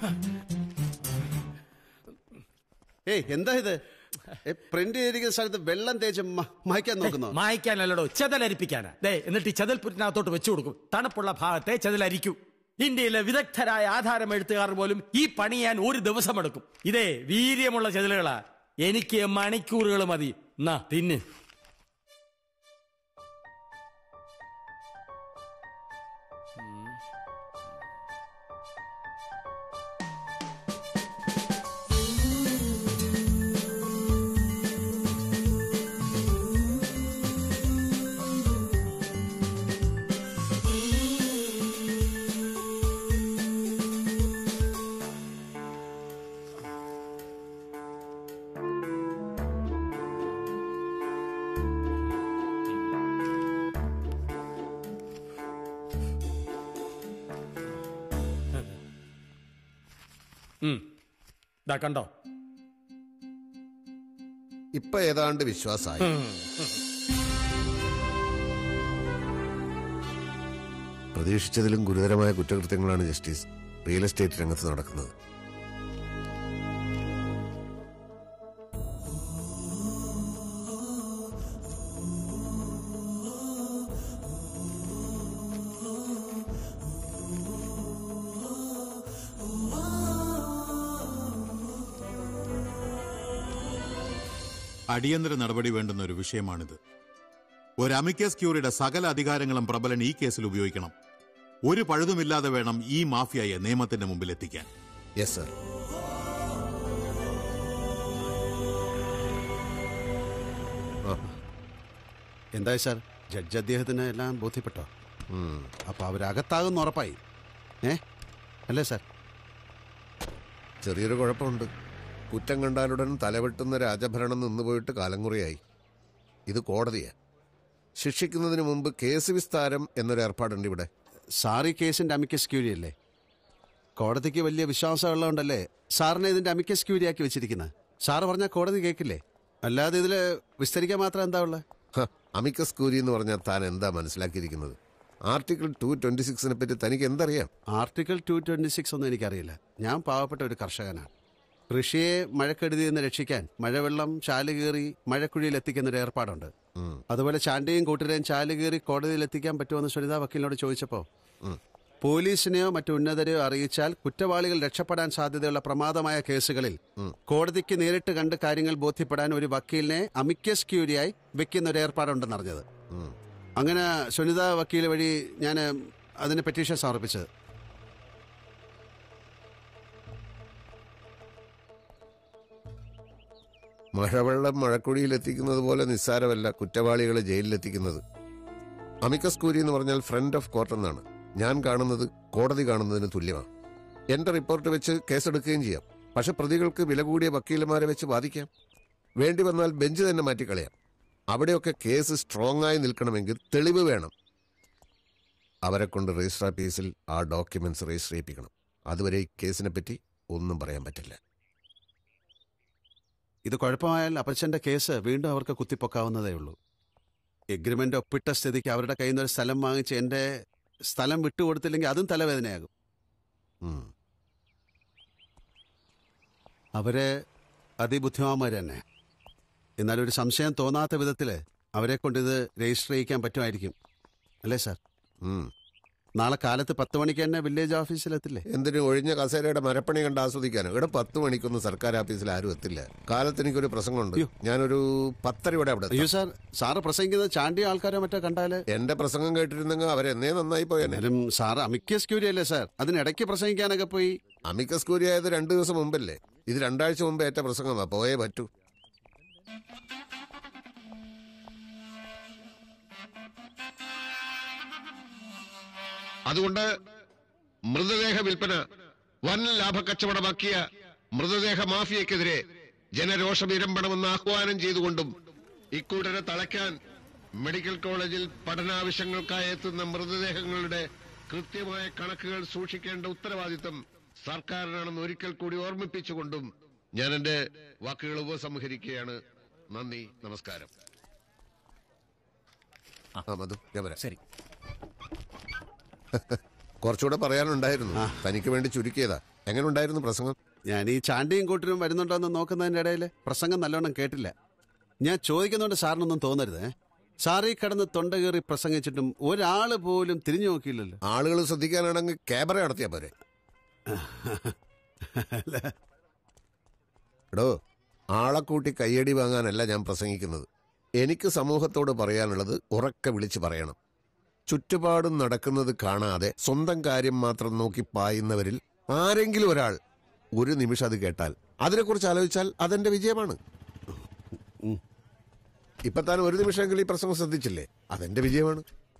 ഏയ് എന്താ ഇത് പ്രിന്റ് ചെയ്തിരിക്കുന്ന സ്ഥലത്ത് വെള്ളം തേച്ച് മ- മായ്ക്കാൻ നോക്കുന്നോ മായ്ക്കാനല്ലടോ ചെതലരിപ്പിക്കാനാ ദേ എന്നിട്ട് ഈ ചെതൽപുറ്റിനകത്തോട്ട് വെച്ചു കൊടുക്കും തണുപ്പുള്ള ഭാഗത്തെ ചെതലരിക്കും ഇന്ത്യയിലെ വിദഗ്ധരായ ആധാരം എഴുത്തുകാർ പോലും ഈ പണി ചെയ്യാൻ ഒരു ദിവസം എടുക്കും ഇതേ വീര്യമുള്ള ചെതലുകളാ എനിക്ക് മണിക്കൂറുകൾ മതി എന്നാ തിന്ന് ഉം. ദാ കണ്ടോ ഇപ്പൊ ഏതാണ്ട് വിശ്വാസമായി പ്രതീക്ഷിച്ചതിലും ഗുരുതരമായ കുറ്റകൃത്യങ്ങളാണ് ജസ്റ്റിസ് റിയൽ എസ്റ്റേറ്റ് രംഗത്ത് നടക്കുന്നത് അടിയന്തര നടപടി വേണ്ടുന്ന ഒരു വിഷയമാണിത് ഒരു അമിക്കസ് ക്യൂറിയുടെ സകല അധികാരങ്ങളും പ്രബലൻ ഈ കേസിൽ ഉപയോഗിക്കണം ഒരു പഴുതുമില്ലാതെ വേണം ഈ മാഫിയയെ നിയമത്തിന്റെ മുമ്പിൽ എത്തിക്കാൻ യെസ് സർ എന്തായി സാർ ജഡ്ജ് അദ്ദേഹത്തിന് എല്ലാം ബോധ്യപ്പെട്ടോ അപ്പൊ അവരകത്താകുന്ന ഉറപ്പായി ഏ അല്ലേ സാർ ചെറിയൊരു കുഴപ്പമുണ്ട് കുറ്റം കണ്ടാലുടൻ തലവെട്ടുന്ന രാജഭരണം നിന്നുപോയിട്ട് കാലങ്കുറിയായി ഇത് കോടതിയാ ശിക്ഷിക്കുന്നതിന് മുമ്പ് കേസ് വിസ്താരം എന്നൊരു ഏർപ്പാടുണ്ട് ഇവിടെ സാർ ഈ കേസിന്റെ അമിക്കസ് ക്യൂരി അല്ലേ കോടതിക്ക് വലിയ വിശ്വാസമുള്ളതുകൊണ്ടല്ലേ സാറിനെ ഇതിന്റെ അമിക്കസ് ക്യൂരി ആക്കി വെച്ചിരിക്കുന്നത് സാറ് പറഞ്ഞാൽ കോടതി കേൾക്കില്ലേ അല്ലാതെ ഇതില് വിസ്തരിക്കാൻ മാത്രം എന്താ ഉള്ളത് അമിക്കസ് കൂരി എന്ന് പറഞ്ഞാൽ താൻ എന്താ മനസ്സിലാക്കിയിരിക്കുന്നത് ആർട്ടിക്കിൾ ടു ട്വന്റി സിക്സിനെ പറ്റി തനിക്ക് എന്തറിയാം ആർട്ടിക്കിൾ ടു ട്വന്റി സിക്സ് ഒന്നും എനിക്കറിയില്ല ഞാൻ പാവപ്പെട്ട ഒരു കർഷകനാണ് കൃഷിയെ മഴക്കെടുതിയിൽ നിന്ന് രക്ഷിക്കാൻ മഴവെള്ളം ചാല് കയറി മഴക്കുഴിയിൽ എത്തിക്കുന്ന ഒരു ഏർപ്പാടുണ്ട് അതുപോലെ ചാണ്ടിയും കൂട്ടരെയും ചാല് കയറി കോടതിയിൽ എത്തിക്കാൻ പറ്റുമെന്ന് സുനിത വക്കീലിനോട് ചോദിച്ചപ്പോ പോലീസിനെയോ മറ്റു ഉന്നതരെയോ അറിയിച്ചാൽ കുറ്റവാളികൾ രക്ഷപ്പെടാൻ സാധ്യതയുള്ള പ്രമാദമായ കേസുകളിൽ കോടതിക്ക് നേരിട്ട് കണ്ട് കാര്യങ്ങൾ ബോധ്യപ്പെടാൻ ഒരു വക്കീലിനെ അമിക്കസ് ക്യൂരിയായി വെക്കുന്ന ഒരു ഏർപ്പാടുണ്ടെന്ന് അറിഞ്ഞത് അങ്ങനെ സുനിത വക്കീൽ വഴി ഞാൻ അതിന് പെറ്റീഷൻ സമർപ്പിച്ചത് മഴവെള്ളം മഴക്കുഴിയിൽ എത്തിക്കുന്നത് പോലെ നിസ്സാരമല്ല കുറ്റവാളികളെ ജയിലിലെത്തിക്കുന്നത് അമിക്കസ് കൂരി എന്ന് പറഞ്ഞാൽ ഫ്രണ്ട് ഓഫ് കോർട്ട് എന്നാണ് ഞാൻ കാണുന്നത് കോടതി കാണുന്നതിന് തുല്യമാണ് എന്റെ റിപ്പോർട്ട് വെച്ച് കേസെടുക്കുകയും ചെയ്യാം പക്ഷെ പ്രതികൾക്ക് വില കൂടിയ വക്കീലന്മാരെ വെച്ച് വാദിക്കാം വേണ്ടി വന്നാൽ ബെഞ്ച് തന്നെ മാറ്റിക്കളയാം അവിടെയൊക്കെ കേസ് സ്ട്രോങ് ആയി നിൽക്കണമെങ്കിൽ തെളിവ് വേണം അവരെ കൊണ്ട് രജിസ്റ്റർ ഓഫീസിൽ ആ ഡോക്യുമെന്റ്സ് രജിസ്റ്റർ ചെയ്യിപ്പിക്കണം അതുവരെ ഈ കേസിനെ പറ്റി ഒന്നും പറയാൻ പറ്റില്ല ഇത് കുഴപ്പമായാൽ അപ്പച്ചന്റെ കേസ് വീണ്ടും അവർക്ക് കുത്തിപ്പൊക്കാവുന്നതേ ഉള്ളൂ എഗ്രിമെന്റ് ഒപ്പിട്ട സ്ഥിതിക്ക് അവരുടെ കയ്യിൽ നിന്ന് ഒരു സ്ഥലം വാങ്ങിച്ച് എന്റെ സ്ഥലം വിട്ടുകൊടുത്തില്ലെങ്കിൽ അതും തലവേദനയാകും അവര് അതിബുദ്ധിമാന്മാർ തന്നെ എന്നാൽ ഒരു സംശയം തോന്നാത്ത വിധത്തില് അവരെ കൊണ്ട് ഇത് രജിസ്റ്റർ ചെയ്യിക്കാൻ പറ്റുമായിരിക്കും അല്ലേ സാർ നാളെ കാലത്ത് പത്ത് മണിക്ക് തന്നെ വില്ലേജ് ഓഫീസിലെത്തില്ലേ എന്തിനു ഒഴിഞ്ഞ കസേരയുടെ മരപ്പണി കണ്ട് ആസ്വദിക്കാനോ ഇവിടെ പത്ത് മണിക്കൊന്നും സർക്കാർ ഓഫീസിൽ ആരും എത്തില്ല കാലത്ത് എനിക്കൊരു പ്രസംഗമുണ്ട് ഞാനൊരു പത്തരയോടെ അവിടെ എത്താം. അയ്യോ സാർ സാറ് പ്രസംഗിക്കുന്നത് ചാണ്ടിയ ആൾക്കാരോ മറ്റോ കണ്ടാല് എന്റെ പ്രസംഗം കേട്ടിരുന്നെങ്കിൽ അവരെന്നേ നന്നായി പോയേനെ എന്നാലും സാർ അമിക്കസ് ക്യൂരി അല്ലേ സാർ അതിനിടയ്ക്ക് പ്രസംഗിക്കാനൊക്കെ പോയി അമിക്കസ് കൂരി ആയത് രണ്ടു ദിവസം മുമ്പല്ലേ ഇത് രണ്ടാഴ്ച മുമ്പ് ഏറ്റ പ്രസംഗമാ പോയേ പറ്റൂ അതുകൊണ്ട് മൃതദേഹ വിൽപ്പന വൻ ലാഭക്കച്ചവടമാക്കിയ മൃതദേഹ മാഫിയക്കെതിരെ ജനരോഷം ഇരമ്പണമെന്ന് ആഹ്വാനം ചെയ്തുകൊണ്ടും ഇക്കൂട്ടരെ തളയ്ക്കാൻ മെഡിക്കൽ കോളേജിൽ പഠനാവശ്യങ്ങൾക്കായി എത്തുന്ന മൃതദേഹങ്ങളുടെ കൃത്യമായ കണക്കുകൾ സൂക്ഷിക്കേണ്ട ഉത്തരവാദിത്തം സർക്കാരിനാണെന്ന് ഒരിക്കൽ കൂടി ഓർമ്മിപ്പിച്ചുകൊണ്ടും ഞാൻ എന്റെ വാക്കുകൾ ഉപസംഹരിക്കുകയാണ് നന്ദി നമസ്കാരം ആ മധു ഞാൻ വരാം ശരി കുറച്ചുകൂടെ പറയാനുണ്ടായിരുന്നു തനിക്ക് വേണ്ടി ചുരുക്കിയതാ എങ്ങനെ ഉണ്ടായിരുന്നു പ്രസംഗം ഞാൻ ഈ ചാണ്ടിയും കൂട്ടരും വരുന്നുണ്ടോന്ന് നോക്കുന്നതിന്റെ ഇടയിൽ പ്രസംഗം നല്ലോണം കേട്ടില്ല ഞാൻ ചോദിക്കുന്നതുകൊണ്ട് സാറിനൊന്നും തോന്നരുത് ഏ? സാർ ഈ കിടന്ന് തൊണ്ട കയറി പ്രസംഗിച്ചിട്ടും ഒരാള് പോലും തിരിഞ്ഞു നോക്കിയില്ലല്ലോ ആളുകൾ ശ്രദ്ധിക്കാനാണെങ്കിൽ ക്യാമറ നടത്തിയാ പോരെ എടോ ആളെ കൂട്ടി കയ്യടി വാങ്ങാനല്ല ഞാൻ പ്രസംഗിക്കുന്നത് എനിക്ക് സമൂഹത്തോട് പറയാനുള്ളത് ഉറക്കെ വിളിച്ചു പറയണം ചുറ്റുപാടും നടക്കുന്നത് കാണാതെ സ്വന്തം കാര്യം മാത്രം നോക്കി പായുന്നവരിൽ ആരെങ്കിലും ഒരാൾ ഒരു നിമിഷം അത് കേട്ടാൽ അതിനെക്കുറിച്ച് ആലോചിച്ചാൽ അതെന്റെ വിജയമാണ് ഇപ്പൊ താൻ ഒരു നിമിഷമെങ്കിലും ഈ പ്രസംഗം ശ്രദ്ധിച്ചില്ലേ അതെന്റെ വിജയമാണ്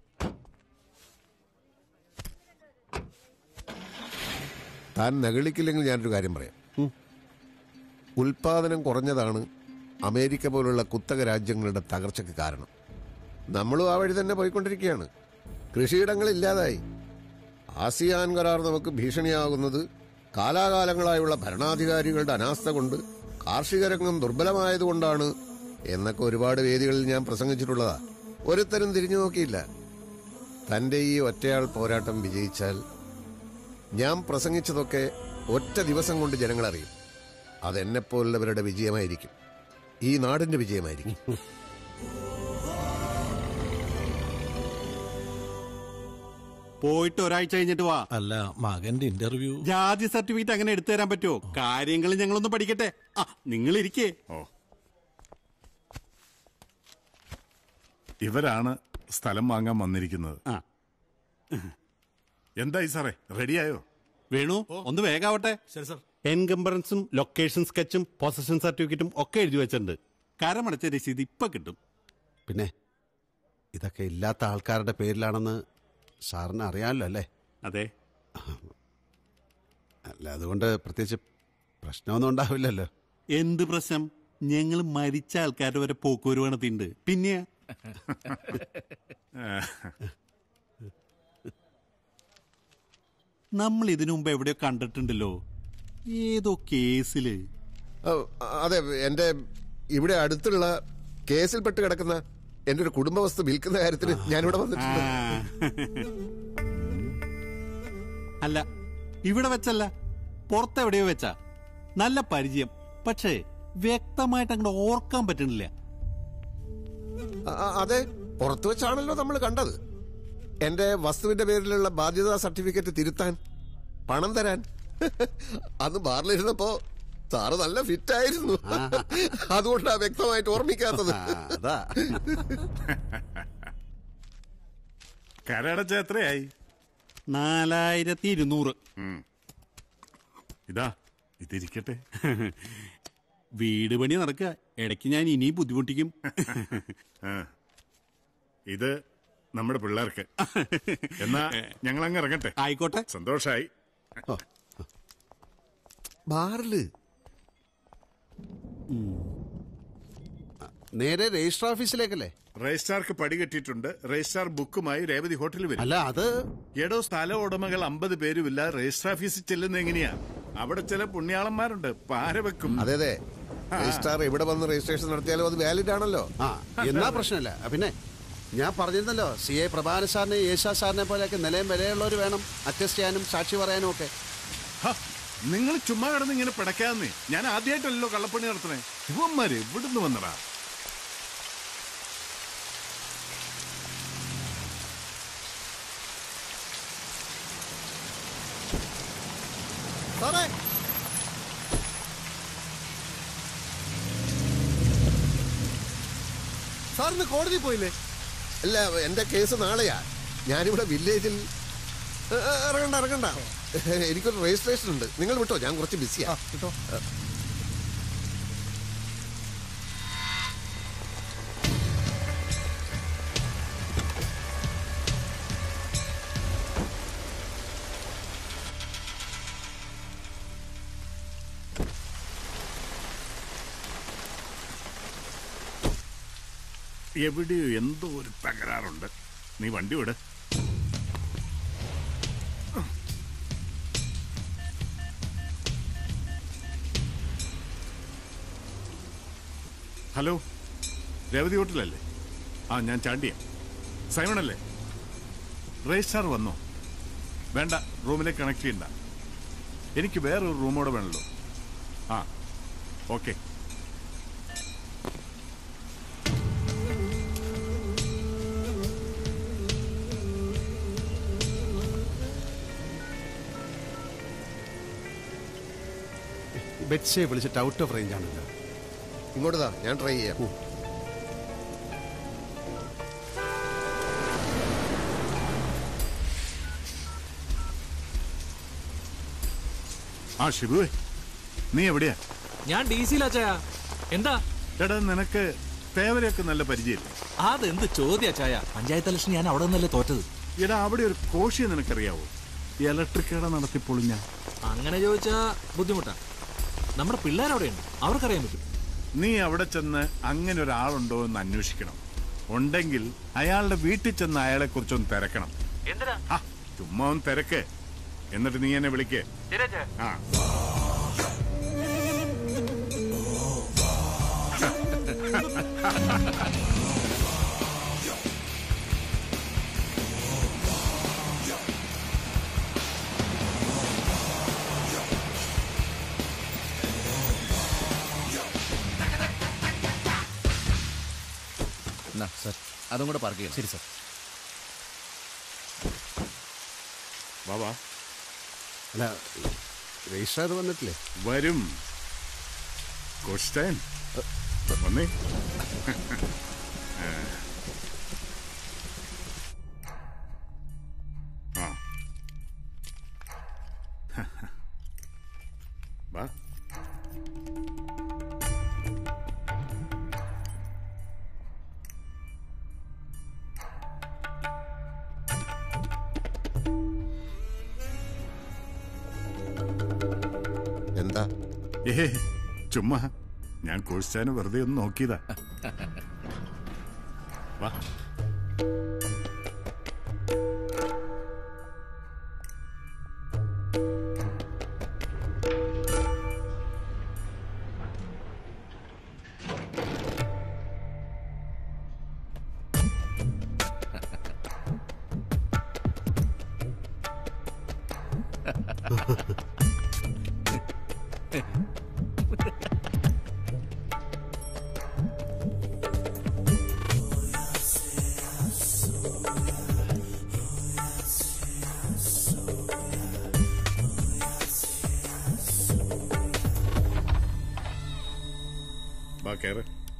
താൻ നകളിക്കില്ലെങ്കിൽ ഞാനൊരു കാര്യം പറയാം ഉൽപാദനം കുറഞ്ഞതാണ് അമേരിക്ക പോലുള്ള കുത്തക രാജ്യങ്ങളുടെ തകർച്ചയ്ക്ക് കാരണം നമ്മളും ആ വഴി തന്നെ പോയിക്കൊണ്ടിരിക്കുകയാണ് കൃഷിയിടങ്ങൾ ഇല്ലാതായി ആസിയാൻ കരാർ നമുക്ക് ഭീഷണിയാകുന്നത് കാലാകാലങ്ങളായുള്ള ഭരണാധികാരികളുടെ അനാസ്ഥ കൊണ്ട് കാർഷിക രംഗം ദുർബലമായതുകൊണ്ടാണ് എന്നൊക്കെ ഒരുപാട് വേദികളിൽ ഞാൻ പ്രസംഗിച്ചിട്ടുള്ളതാ ഒരുത്തരും തിരിഞ്ഞു നോക്കിയില്ല തന്റെ ഈ ഒറ്റയാൾ പോരാട്ടം വിജയിച്ചാൽ ഞാൻ പ്രസംഗിച്ചതൊക്കെ ഒറ്റ ദിവസം കൊണ്ട് ജനങ്ങളറിയും അതെന്നെപ്പോലുള്ളവരുടെ വിജയമായിരിക്കും ഈ നാടിന്റെ വിജയമായിരിക്കും പോയിട്ട് ഒരാഴ്ച കഴിഞ്ഞിട്ട് വാ അല്ല മകന്റെ ഇന്റർവ്യൂ ജാതി സർട്ടിഫിക്കറ്റ് അങ്ങനെ എടുത്തു തരാൻ പറ്റുമോ കാര്യങ്ങൾ ഞങ്ങളൊന്ന് പഠിക്കട്ടെ ആ നിങ്ങൾ ഇരിക്കേ ഓ ഇവരാണ് സ്ഥലം വാങ്ങാൻ വന്നിരിക്കുന്നത് എന്തായി സാറേ റെഡിയായോ വേണു ഒന്ന് വേഗാവട്ടെ ശരി സർ എൻകംബറൻസും ലൊക്കേഷൻ സ്കെച്ചും പൊസഷൻ സർട്ടിഫിക്കറ്റും ഒക്കെ എഴുതി വെച്ചിട്ടുണ്ട് കരമടച്ച രസീത് ഇപ്പൊ കിട്ടും പിന്നെ ഇതൊക്കെ ഇല്ലാത്ത ആൾക്കാരുടെ പേരിലാണെന്ന് സാറിന് അറിയാമല്ലോ അല്ലേ അതെ അല്ല അതുകൊണ്ട് പ്രത്യേകിച്ച് പ്രശ്നമൊന്നും ഉണ്ടാവില്ലല്ലോ എന്ത് പ്രശ്നം ഞങ്ങൾ മരിച്ച ആൾക്കാരുടെ വരെ പോക്കൂര് പണത്തിണ്ട് പിന്നെ നമ്മൾ ഇതിനു മുമ്പ് എവിടെയോ കണ്ടിട്ടുണ്ടല്ലോ ഏതോ കേസില് ഓ, അതെ എന്റെ ഇവിടെ അടുത്തുള്ള കേസിൽപ്പെട്ട് കിടക്കുന്ന എന്റെ ഒരു കുടുംബ വസ്തു വിൽക്കുന്ന കാര്യത്തിൽ ഞാനിവിടെ വന്നിട്ടുണ്ട് അല്ല ഇവിടെ വെച്ചല്ല പുറത്തെവിടെയോ വെച്ചാ നല്ല പരിചയം പക്ഷേ വ്യക്തമായിട്ട് അങ്ങോട്ട് ഓർക്കാൻ പറ്റണില്ല അ- അ- അതെ പുറത്തു വെച്ചാണല്ലോ നമ്മൾ കണ്ടത് എന്റെ വസ്തുവിന്റെ പേരിലുള്ള ബാധ്യതാ സർട്ടിഫിക്കറ്റ് തിരുത്താൻ പണം തരാൻ അന്ന് ബാറിലിരുന്നപ്പോ സാറ് നല്ല ഫിറ്റ് ആയിരുന്നു അതുകൊണ്ടാ വ്യക്തമായിട്ട് ഓർമ്മിക്കാത്തത് അതാ കരടച്ച എത്രയായി നാലായിരത്തി ഇരുന്നൂറ് ഇതാ ഇതിരിക്കട്ടെ വീട് പണി നടക്കുക ഇടയ്ക്ക് ഞാൻ ഇനി ബുദ്ധിമുട്ടിക്കും ആ. ഇത് നമ്മുടെ പിള്ളേർക്ക് എന്നാ ഞങ്ങൾ അങ്ങ് ഇറങ്ങട്ടെ ആയിക്കോട്ടെ സന്തോഷായി ബാറില് നേരെ രജിസ്റ്റർ ഓഫീസിലേക്കല്ലേ രജിസ്ട്രാർക്ക് പടി കെട്ടിയിട്ടുണ്ട് രജിസ്ട്രാർ ബുക്കുമായി രേവതി ഹോട്ടലിൽ വരും അല്ല അത് എടോ സ്ഥല ഉടമകൾ അമ്പത് പേരുമില്ല രജിസ്റ്റർ ഓഫീസിൽ ചെല്ലുന്ന എങ്ങനെയാ അവിടെ ചില പുണ്യാളന്മാരുണ്ട് പാര വെക്കും അതെ അതെ രജിസ്ട്രാർ ഇവിടെ വന്ന് രജിസ്ട്രേഷൻ നടത്തിയാലും അത് വാലിഡ് ആണല്ലോ ആ എന്നാ പ്രശ്നമില്ല ആ, പിന്നെ ഞാൻ പറഞ്ഞിരുന്നല്ലോ സി എ പ്രഭാകരൻ സാറിനെ യേശാ സാറിനെ പോലെയൊക്കെ നിലയും വിലയുള്ളവർ വേണം അറ്റസ്റ്റ് ചെയ്യാനും സാക്ഷി പറയാനും ഒക്കെ നിങ്ങൾ ചുമ്മാ കിടന്ന് ഇങ്ങനെ പിടക്കാന്നേ ഞാൻ ആദ്യമായിട്ടല്ലോ കള്ളപ്പണി നടത്തണേ ഇവന്മാര് ഇവിടുന്ന് വന്നടാ സാറിന് കോടതി പോയില്ലേ അല്ല എന്റെ കേസ് നാളെയാ ഞാനിവിടെ വില്ലേജിൽ ഏ, ഏ, ഇറങ്ങണ്ട ഇറങ്ങണ്ട എനിക്കൊരു രജിസ്ട്രേഷൻ ഉണ്ട് നിങ്ങൾ വിട്ടോ ഞാൻ കുറച്ച് ബിസിയാ കിട്ടോ എവിടെയോ എന്തോ ഒരു തകരാറുണ്ട് നീ വണ്ടി വിട് ഹലോ രവതി ഹോട്ടലല്ലേ ആ ഞാൻ ചാണ്ടിയ സൈമൺ അല്ലേ രജിസ്ട്രാർ വന്നോ വേണ്ട റൂമിലേക്ക് കണക്ട് ചെയ്യണ്ട എനിക്ക് വേറൊരു റൂമോടെ വേണമല്ലോ ആ ഓക്കെ ബെറ്റ്സിയെ വിളിച്ചിട്ട് ഔട്ട് ഓഫ് റേഞ്ച് ആണല്ലോ ഇങ്ങോട്ടാ ഞാൻ ട്രൈ ചെയ്യാം ആ ഷിബുവേ നീ എവിടെയാ ഞാൻ ഡി സിയിലാച്ചായ എന്താ എടാ നിനക്ക് തേവരെയൊക്കെ നല്ല പരിചയമില്ലേ അതെന്ത് ചോദ്യ ചായ പഞ്ചായത്ത് ഇലക്ഷൻ ഞാൻ അവിടെ നിന്നല്ലേ തോറ്റത് എടാ അവിടെ ഒരു കോശിയെ നിനക്കറിയാവോ ഇലക്ട്രിക് കട നടത്തിപ്പൊളിഞ്ഞ അങ്ങനെ ചോദിച്ചാ ബുദ്ധിമുട്ടാ നമ്മുടെ പിള്ളേരവിടെയുണ്ട് അവർക്കറിയാൻ പറ്റും നീ അവിടെ ചെന്ന് അങ്ങനെ ഒരാളുണ്ടോ എന്ന് അന്വേഷിക്കണം ഉണ്ടെങ്കിൽ അയാളുടെ വീട്ടിൽ ചെന്ന് അയാളെ കുറിച്ചൊന്ന് തിരക്കണം എന്തിനാ ആ, ചുമ്മാ ഒന്ന് തിരക്ക് എന്നിട്ട് നീ എന്നെ വിളിക്കേ ആ എന്നാ സർ അതും കൂടെ പാർക്ക് ചെയ്യണം ശരി സർ വാ വാ അല്ല രജിസ്ട്രാർ വന്നിട്ടില്ലേ വരും കോസ്റ്റൈൻ വന്നേ ആ വാ എന്താ ഏ ചുമ്മാ ഞാൻ കോഴ്സാന് വെറുതെ ഒന്ന് നോക്കിയതാ വാ വാ കേറ്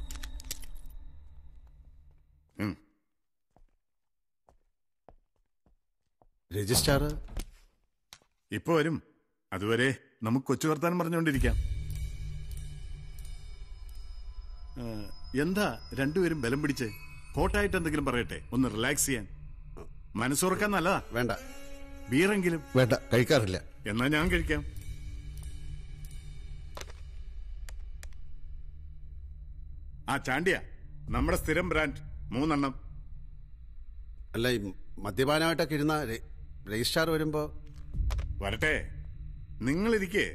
ഉം. രജിസ്ട്രാർ ഇപ്പൊ വരും അതുവരെ നമുക്ക് കൊച്ചു വർത്താനം പറഞ്ഞുകൊണ്ടിരിക്കാം ആ, എന്താ രണ്ടുപേരും ബലം പിടിച്ച് ഹോട്ടായിട്ട് എന്തെങ്കിലും പറയട്ടെ ഒന്ന് റിലാക്സ് ചെയ്യാൻ മനസ്സുറക്കാൻ നല്ലതാ വേണ്ട ബീറെങ്കിലും വേണ്ട കഴിക്കാറില്ല എന്നാ ഞാൻ കഴിക്കാം ആ ചാണ്ടിയ നമ്മുടെ സ്ഥിരം ബ്രാൻഡ് മൂന്നെണ്ണം അല്ല ഈ മദ്യപാനമായിട്ടൊക്കെ ഇരുന്ന രെ- രജിസ്ട്രാർ വരുമ്പോ വരട്ടെ നിങ്ങളിരിക്കേ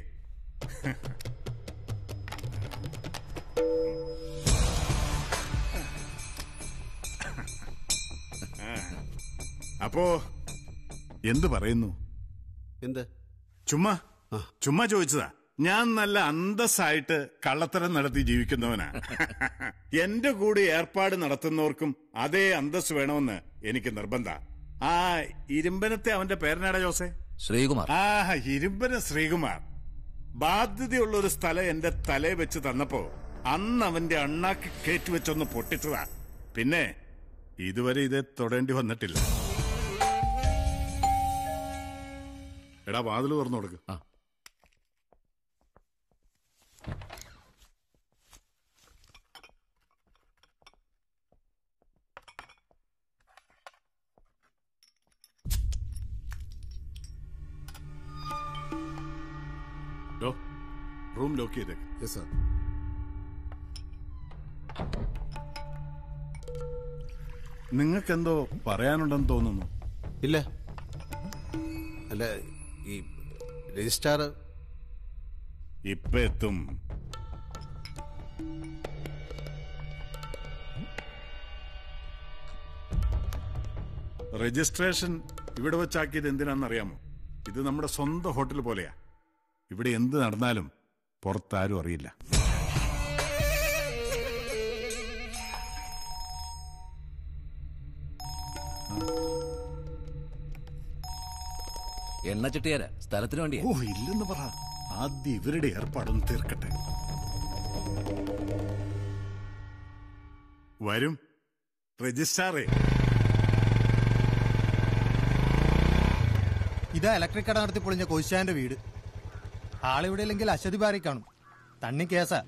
ആ, അപ്പോ എന്ത് പറയുന്നു എന്ത് ചുമ്മാ ചുമ്മാ ചോദിച്ചതാ ഞാൻ നല്ല അന്തസ്സായിട്ട് കള്ളത്തരം നടത്തി ജീവിക്കുന്നവനാ എന്റെ കൂടെ ഏർപ്പാട് നടത്തുന്നവർക്കും അതേ അന്തസ് വേണമെന്ന് എനിക്ക് നിർബന്ധ ആ ഇരുമ്പനത്തെ അവന്റെ പേരനാടാ ജോസേ ശ്രീകുമാർ ആ ഇരുമ്പന ശ്രീകുമാർ ബാധ്യതയുള്ള ഒരു സ്ഥലം എന്റെ തലയെ വെച്ച് തന്നപ്പോ അന്ന് അവന്റെ അണ്ണാക്ക് കയറ്റിവെച്ചൊന്ന് പൊട്ടിച്ചതാ പിന്നെ ഇതുവരെ ഇത് തൊടേണ്ടി വന്നിട്ടില്ല എടാ വാതിൽ തുറന്നു കൊടുക്ക് ഡോ, റൂം ലോക്ക് ചെയ്തേക്ക് യെസ് സാർ നിങ്ങൾക്കെന്തോ പറയാനുണ്ടെന്ന് തോന്നുന്നു ഇല്ല അല്ല ഈ രജിസ്ട്രാർ ഇപ്പൊ എത്തും രജിസ്ട്രേഷൻ ഇവിടെ വെച്ചാക്കിയത് എന്തിനാണെന്നറിയാമോ ഇത് നമ്മുടെ സ്വന്തം ഹോട്ടൽ പോലെയാ ഇവിടെ എന്ത് നടന്നാലും പുറത്താരും അറിയില്ല എണ്ണ ചിട്ടിയാരാ സ്ഥലത്തിന് വേണ്ടിയാ ഓ ഇല്ലെന്ന് പറ ആദ്യം ഇവരുടെ ഏർപ്പാടൊന്ന് തീർക്കട്ടെ വരും രജിസ്ട്രാറേ ഇതാ ഇലക്ട്രിക് കട നടത്തി പൊളിഞ്ഞ കോശാന്റെ വീട് ആളിവിടെ ഇല്ലെങ്കിൽ അശതി ബാറി കാണും തണ്ണി കേസാ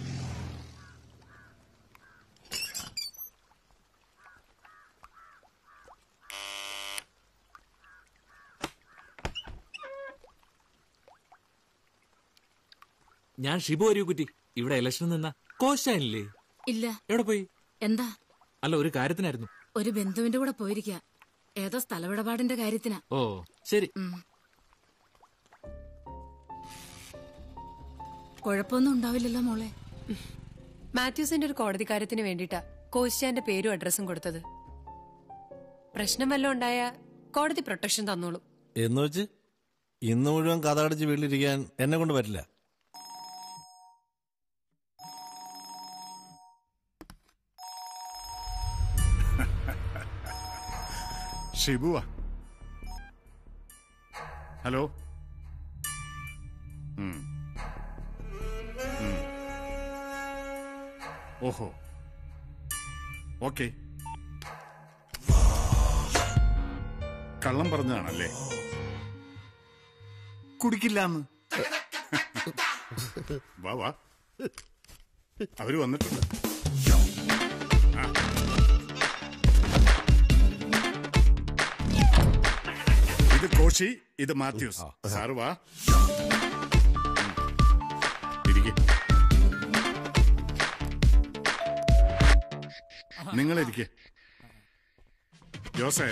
ഞാൻ ഷിബു അരിയുകുറ്റി ഇവിടെ ഇലക്ഷൻ നിന്ന കോശാനില്ലേ ഇല്ല എവിടെ പോയി എന്താ അല്ല ഒരു കാര്യത്തിനായിരുന്നു ഒരു ബന്ധുവിന്റെ കൂടെ പോയിരിക്ക ഏതോ സ്ഥലമിടപാടിന്റെ കാര്യത്തിനാ ഓ ശരി ഉം. കുഴപ്പമൊന്നും ഉണ്ടാവില്ലല്ലോ മോളെ മാത്യൂസിന്റെ ഒരു കോടതി കാര്യത്തിന് വേണ്ടിയിട്ടാ കോശിച്ചാന്റെ പേരും അഡ്രസ്സും കൊടുത്തത് പ്രശ്നം വല്ലതും ഉണ്ടായ കോടതി പ്രൊട്ടക്ഷൻ തന്നോളും എന്ന് വെച്ച് ഇന്ന് മുഴുവൻ കഥ അടച്ച് വീട്ടിലിരിക്കാൻ എന്നെ കൊണ്ട് പറ്റില്ല ഷിബുവാ ഹലോ ഉം. ഉം. ഓഹോ ഓക്കെ കള്ളം പറഞ്ഞതാണല്ലേ കുടിക്കില്ലാന്ന് വാ വാ അവര് വന്നിട്ടുണ്ട് ആ. ഇത് കോശി ഇത് മാത്യൂസ് സാറ് വാ ഇരിക്കെ നിങ്ങളിരിക്കെ ജോസേ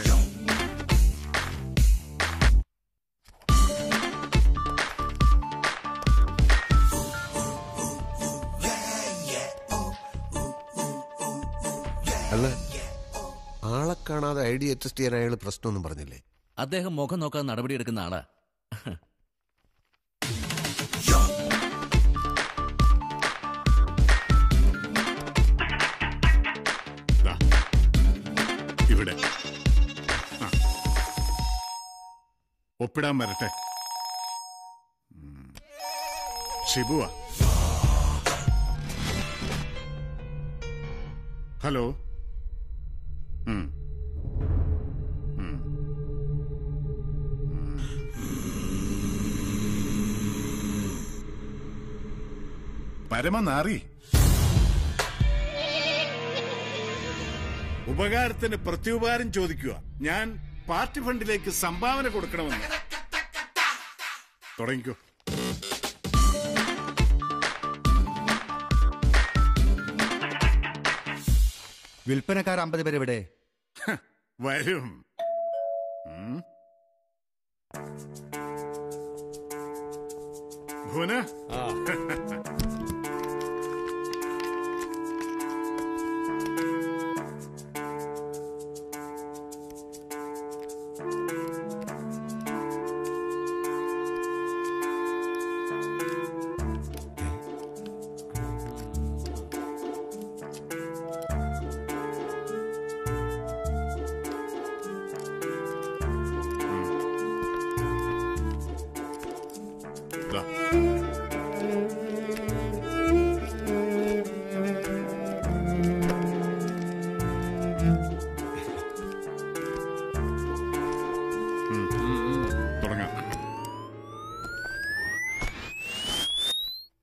അല്ല ആളെ കാണാതെ ഐ ഡി അറ്റസ്റ്റ് ചെയ്യാൻ അയാൾ പ്രശ്നമൊന്നും പറഞ്ഞില്ലേ അദ്ദേഹം മുഖം നോക്കാതെ നടപടിയെടുക്കുന്ന ആളാ ദാ, ഇവിടെ ആ. ഒപ്പിടാൻ വരട്ടെ ഉം. ഷിബുവാ ഹലോ ഉം. ഉം. പരമനാറി ഉപകാരത്തിന് പ്രത്യുപകാരം ചോദിക്കുക ഞാൻ പാർട്ടി ഫണ്ടിലേക്ക് സംഭാവന കൊടുക്കണമെന്ന് തുടങ്ങിക്കോ വിൽപ്പനക്കാർ അമ്പത് പേര് ഇവിടെ വരും ഉം. ഭുവന ദാ.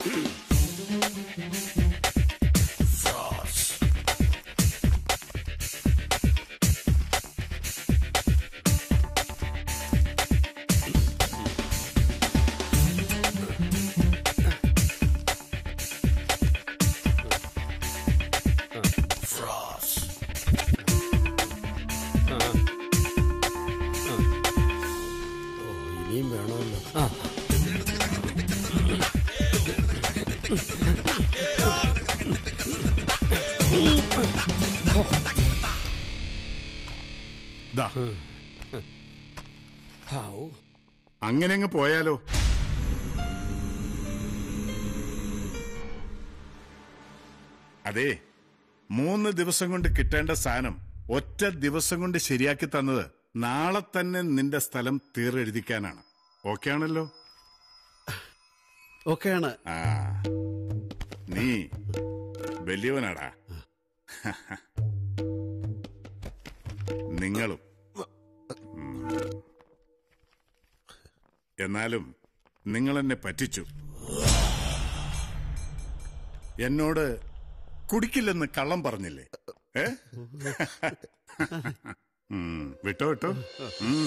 ഇനിയും വേണമല്ലോ ആ ദാ. അങ്ങനെ അങ്ങ് പോയാലോ അതെ മൂന്ന് ദിവസം കൊണ്ട് കിട്ടേണ്ട സാധനം ഒറ്റ ദിവസം കൊണ്ട് ശരിയാക്കി തന്നത് നാളെ തന്നെ നിന്റെ സ്ഥലം തീരെഴുതിക്കാനാണ് ഓക്കെ ആണല്ലോ ഓക്കെയാണ് ആ നീ വലിയവനാടാ നിങ്ങളും ഉം. എന്നാലും നിങ്ങൾ എന്നെ പറ്റിച്ചു എന്നോട് കുടിക്കില്ലെന്ന് കള്ളം പറഞ്ഞില്ലേ ഏ ഉം, വിട്ടോ വിട്ടോ ഉം.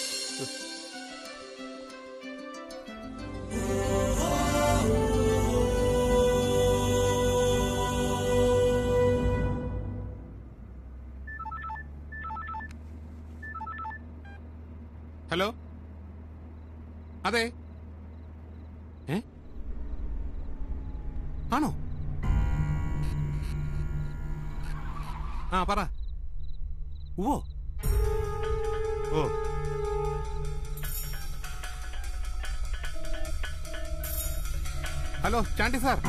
ഹലോ അതെ ഏ ആണോ ആ പറ ഓ ഓ ഹലോ ചാണ്ടി സാർ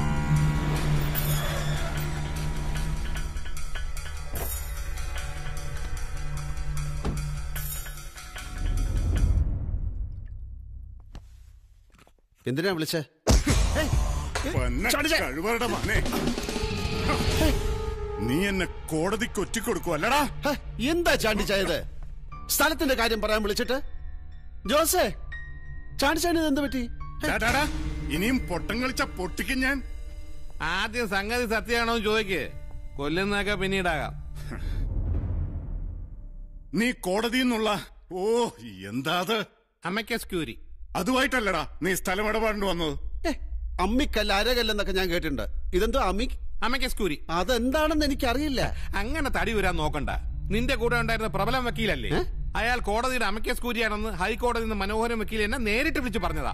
എന്തിനാ വിളിച്ചേ പൊന്നെ കഴിവറുടെ മോനെ. നീ എന്നെ കോടതിക്ക് ഒറ്റിക്കൊടുക്കും അല്ലടാ ഹ, എന്താ ചാണ്ടി ചായത് സ്ഥലത്തിന്റെ കാര്യം പറയാൻ വിളിച്ചിട്ട് ജോസേ ചാണ്ടി ചാണ്ടി എന്ത് പറ്റി ഡാ, ഡാ, ഡാ. ഇനിയും പൊട്ടം കളിച്ച പൊട്ടിക്കും ഞാൻ ആദ്യം സംഗതി സത്യമാണോ എന്ന് ചോദിക്ക് കൊല്ലുന്നതൊക്കെ പിന്നീടാകാം നീ കോടതിയിൽ നിന്നുള്ള ഓ എന്താ അത് അമ്മയ്ക്ക് സ്ക്യൂരി അതുമായിട്ടല്ലടാ നീ സ്ഥലം ഇടപാടിന് വന്നത് അമ്മിക്കല്ല അരകല്ലെന്നൊക്കെ ഞാൻ കേട്ടിട്ടുണ്ട് ഇതെന്തോ അമ്മി അമ്മയ്ക്ക് സ്കൂരി അതെന്താണെന്ന് എനിക്കറിയില്ല അങ്ങനെ തടി വരാൻ നോക്കണ്ട നിന്റെ കൂടെ ഉണ്ടായിരുന്ന പ്രബലം വക്കീലല്ലേ അയാൾ കോടതിയുടെ അമ്മയ്ക്ക് സ്കൂരിയാണെന്ന് ഹൈക്കോടതി നിന്ന് മനോഹരം വക്കീൽ എന്നെ നേരിട്ട് വിളിച്ച് പറഞ്ഞതാ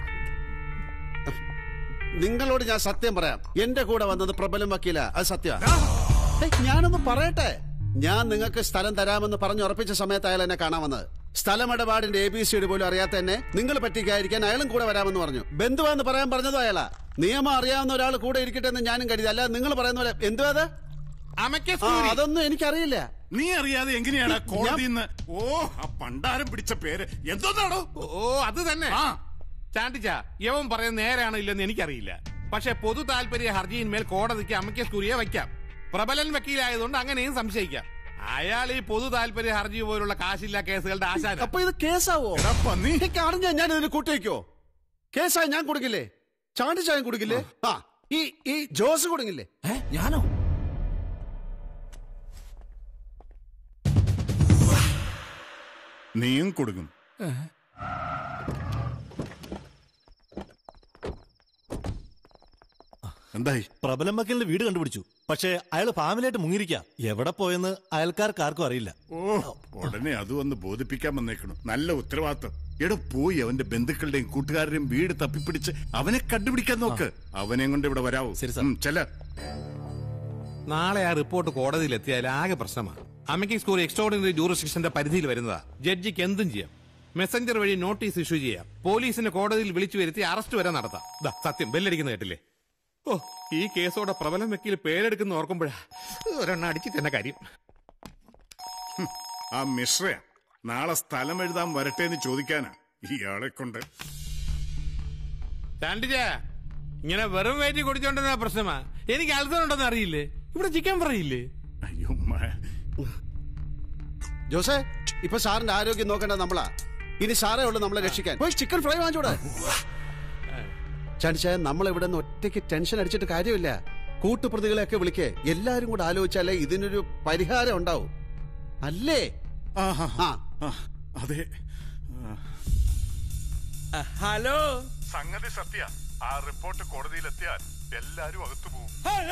നിങ്ങളോട് ഞാൻ സത്യം പറയാം എന്റെ കൂടെ വന്നത് പ്രബലം വക്കീല അത് സത്യ ഞാനൊന്ന് പറയട്ടെ ഞാൻ നിങ്ങൾക്ക് സ്ഥലം തരാമെന്ന് പറഞ്ഞു ഉറപ്പിച്ച സമയത്ത് അയാൾ എന്നെ കാണാൻ വന്നത് സ്ഥലമിടപാടിന്റെ എ ബി സിയുടെ പോലും അറിയാത്ത എന്നെ നിങ്ങൾ പറ്റിക്കാതിരിക്കാൻ അയാളും കൂടെ വരാമെന്ന് പറഞ്ഞു ബന്ധുവാന്ന് പറയാൻ പറഞ്ഞതും അയാളാ നിയമം അറിയാവുന്ന ഒരാൾ കൂടെ ഇരിക്കട്ടെ എന്ന് ഞാനും കരുതി അല്ല നിങ്ങൾ പറയുന്ന പോലെ എന്തുവാ അത് ആ, അതൊന്നും എനിക്കറിയില്ല നീ അറിയാതെ എങ്ങനെയാണ് കോടതിയിൽ നിന്ന് ഓ ആ പണ്ടാരം പിടിച്ച പേര് എന്തോന്നാണോ ഓ അത് തന്നെ ചാണ്ടിച്ച യവൻ പറയുന്നത് നേരാണോ ഇല്ലെന്ന് എനിക്കറിയില്ല പക്ഷെ പൊതു താല്പര്യ ഹർജിയിന്മേൽ കോടതിക്ക് അമ്മയ്ക്ക് സ്കൂരിയെ വയ്ക്കാം പ്രബലൻ വക്കീലായതുകൊണ്ട് അങ്ങനെയും സംശയിക്കാം അയാൾ ഈ പൊതു താല്പര്യ ഹർജി പോലുള്ള കാശില്ല കേസുകളുടെ ആശാന അപ്പൊ ഇത് കേസാവോ എനിക്ക് അറിഞ്ഞ ഞാൻ ഇതിന് കൂട്ടിവെക്കോ കേസായി ഞാൻ കൊടുക്കില്ലേ ചാണ്ടി ചായം കൊടുക്കില്ലേ ആ ഈ ഈ ജോസ് കൊടുക്കില്ലേ ഞാനോ നീയും കൊടുക്കും എന്തായി പ്രബലം വക്കലിന്റെ വീട് കണ്ടുപിടിച്ചു പക്ഷേ അയാൾ ഫാമിലിയായിട്ട് മുങ്ങിരിക്കുക എവിടെ പോയെന്ന് അയൽക്കാർക്ക് ആർക്കും അറിയില്ല ഓ ഉടനെ അത് വന്ന് ബോധിപ്പിക്കാൻ വന്നേക്കണം നല്ല ഉത്തരവാദിത്വം എടോ പോയി അവന്റെ ബന്ധുക്കളുടെയും കൂട്ടുകാരുടെയും വീട് തപ്പിപ്പിടിച്ച് അവനെ കണ്ടുപിടിക്കാൻ നോക്ക് അവനെ കൊണ്ട് ഇവിടെ വരാവൂ ഉം, ചെല്ല നാളെ ആ റിപ്പോർട്ട് കോടതിയിൽ എത്തിയാൽ ആകെ പ്രശ്നമാണ് അമ്മയ്ക്ക് സ്കൂൾ എക്സ്ട്രോർഡിനറി ജൂറിസ്ഡിക്ഷന്റെ പരിധിയിൽ വരുന്നതാ ജഡ്ജിക്ക് എന്തും ചെയ്യാം മെസ്സഞ്ചർ വഴി നോട്ടീസ് ഇഷ്യൂ ചെയ്യാം പോലീസിനെ കോടതിയിൽ വിളിച്ചു വരുത്തി അറസ്റ്റ് വരെ നടത്താം ദാ, സത്യം ബെല്ലടിക്കുന്ന കേട്ടില്ലേ ഓ ഈ കേസോടെ പ്രബലം വക്കീൽ പേരെടുക്കുന്ന ഓർക്കുമ്പോഴാ ഒരെണ്ണം അടിച്ചു തന്നെ കാര്യം ഹും, ആ മിശ്രയ നാളെ സ്ഥലം എഴുതാൻ വരട്ടെ എന്ന് ചോദിക്കാനാ ഇയാളെ കൊണ്ട് ചാണ്ടിജ ഇങ്ങനെ വെറും വയറ്റി കുടിച്ചോണ്ടെന്ന പ്രശ്നമാ എനിക്ക് അത്ഭുതം ഉണ്ടെന്ന് അറിയില്ലേ ഇവിടെ ചിക്കൻ പറയില്ലേ അയ്യോ ജോസേ ഇപ്പൊ സാറിന്റെ ആരോഗ്യം നോക്കേണ്ടത് നമ്മളാ ഇനി സാറേ ഉള്ളൂ നമ്മളെ രക്ഷിക്കാൻ പോയി ചിക്കൻ ഫ്രൈ വാങ്ങിച്ചൂടെ ചാണ്ടിച്ചായ നമ്മൾ ഇവിടെ നിന്ന് ഒറ്റയ്ക്ക് ടെൻഷൻ അടിച്ചിട്ട് കാര്യമില്ല കൂട്ടുപ്രതികളെയൊക്കെ വിളിക്കേ എല്ലാരും കൂടെ ആലോചിച്ചാലേ ഇതിനൊരു പരിഹാരം ഉണ്ടാവും അല്ലേ ആ അതെ ഹലോ സംഗതി സത്യ ആ റിപ്പോർട്ട് കോടതിയിലെത്തിയാൽ എല്ലാരും അകത്തു പോകും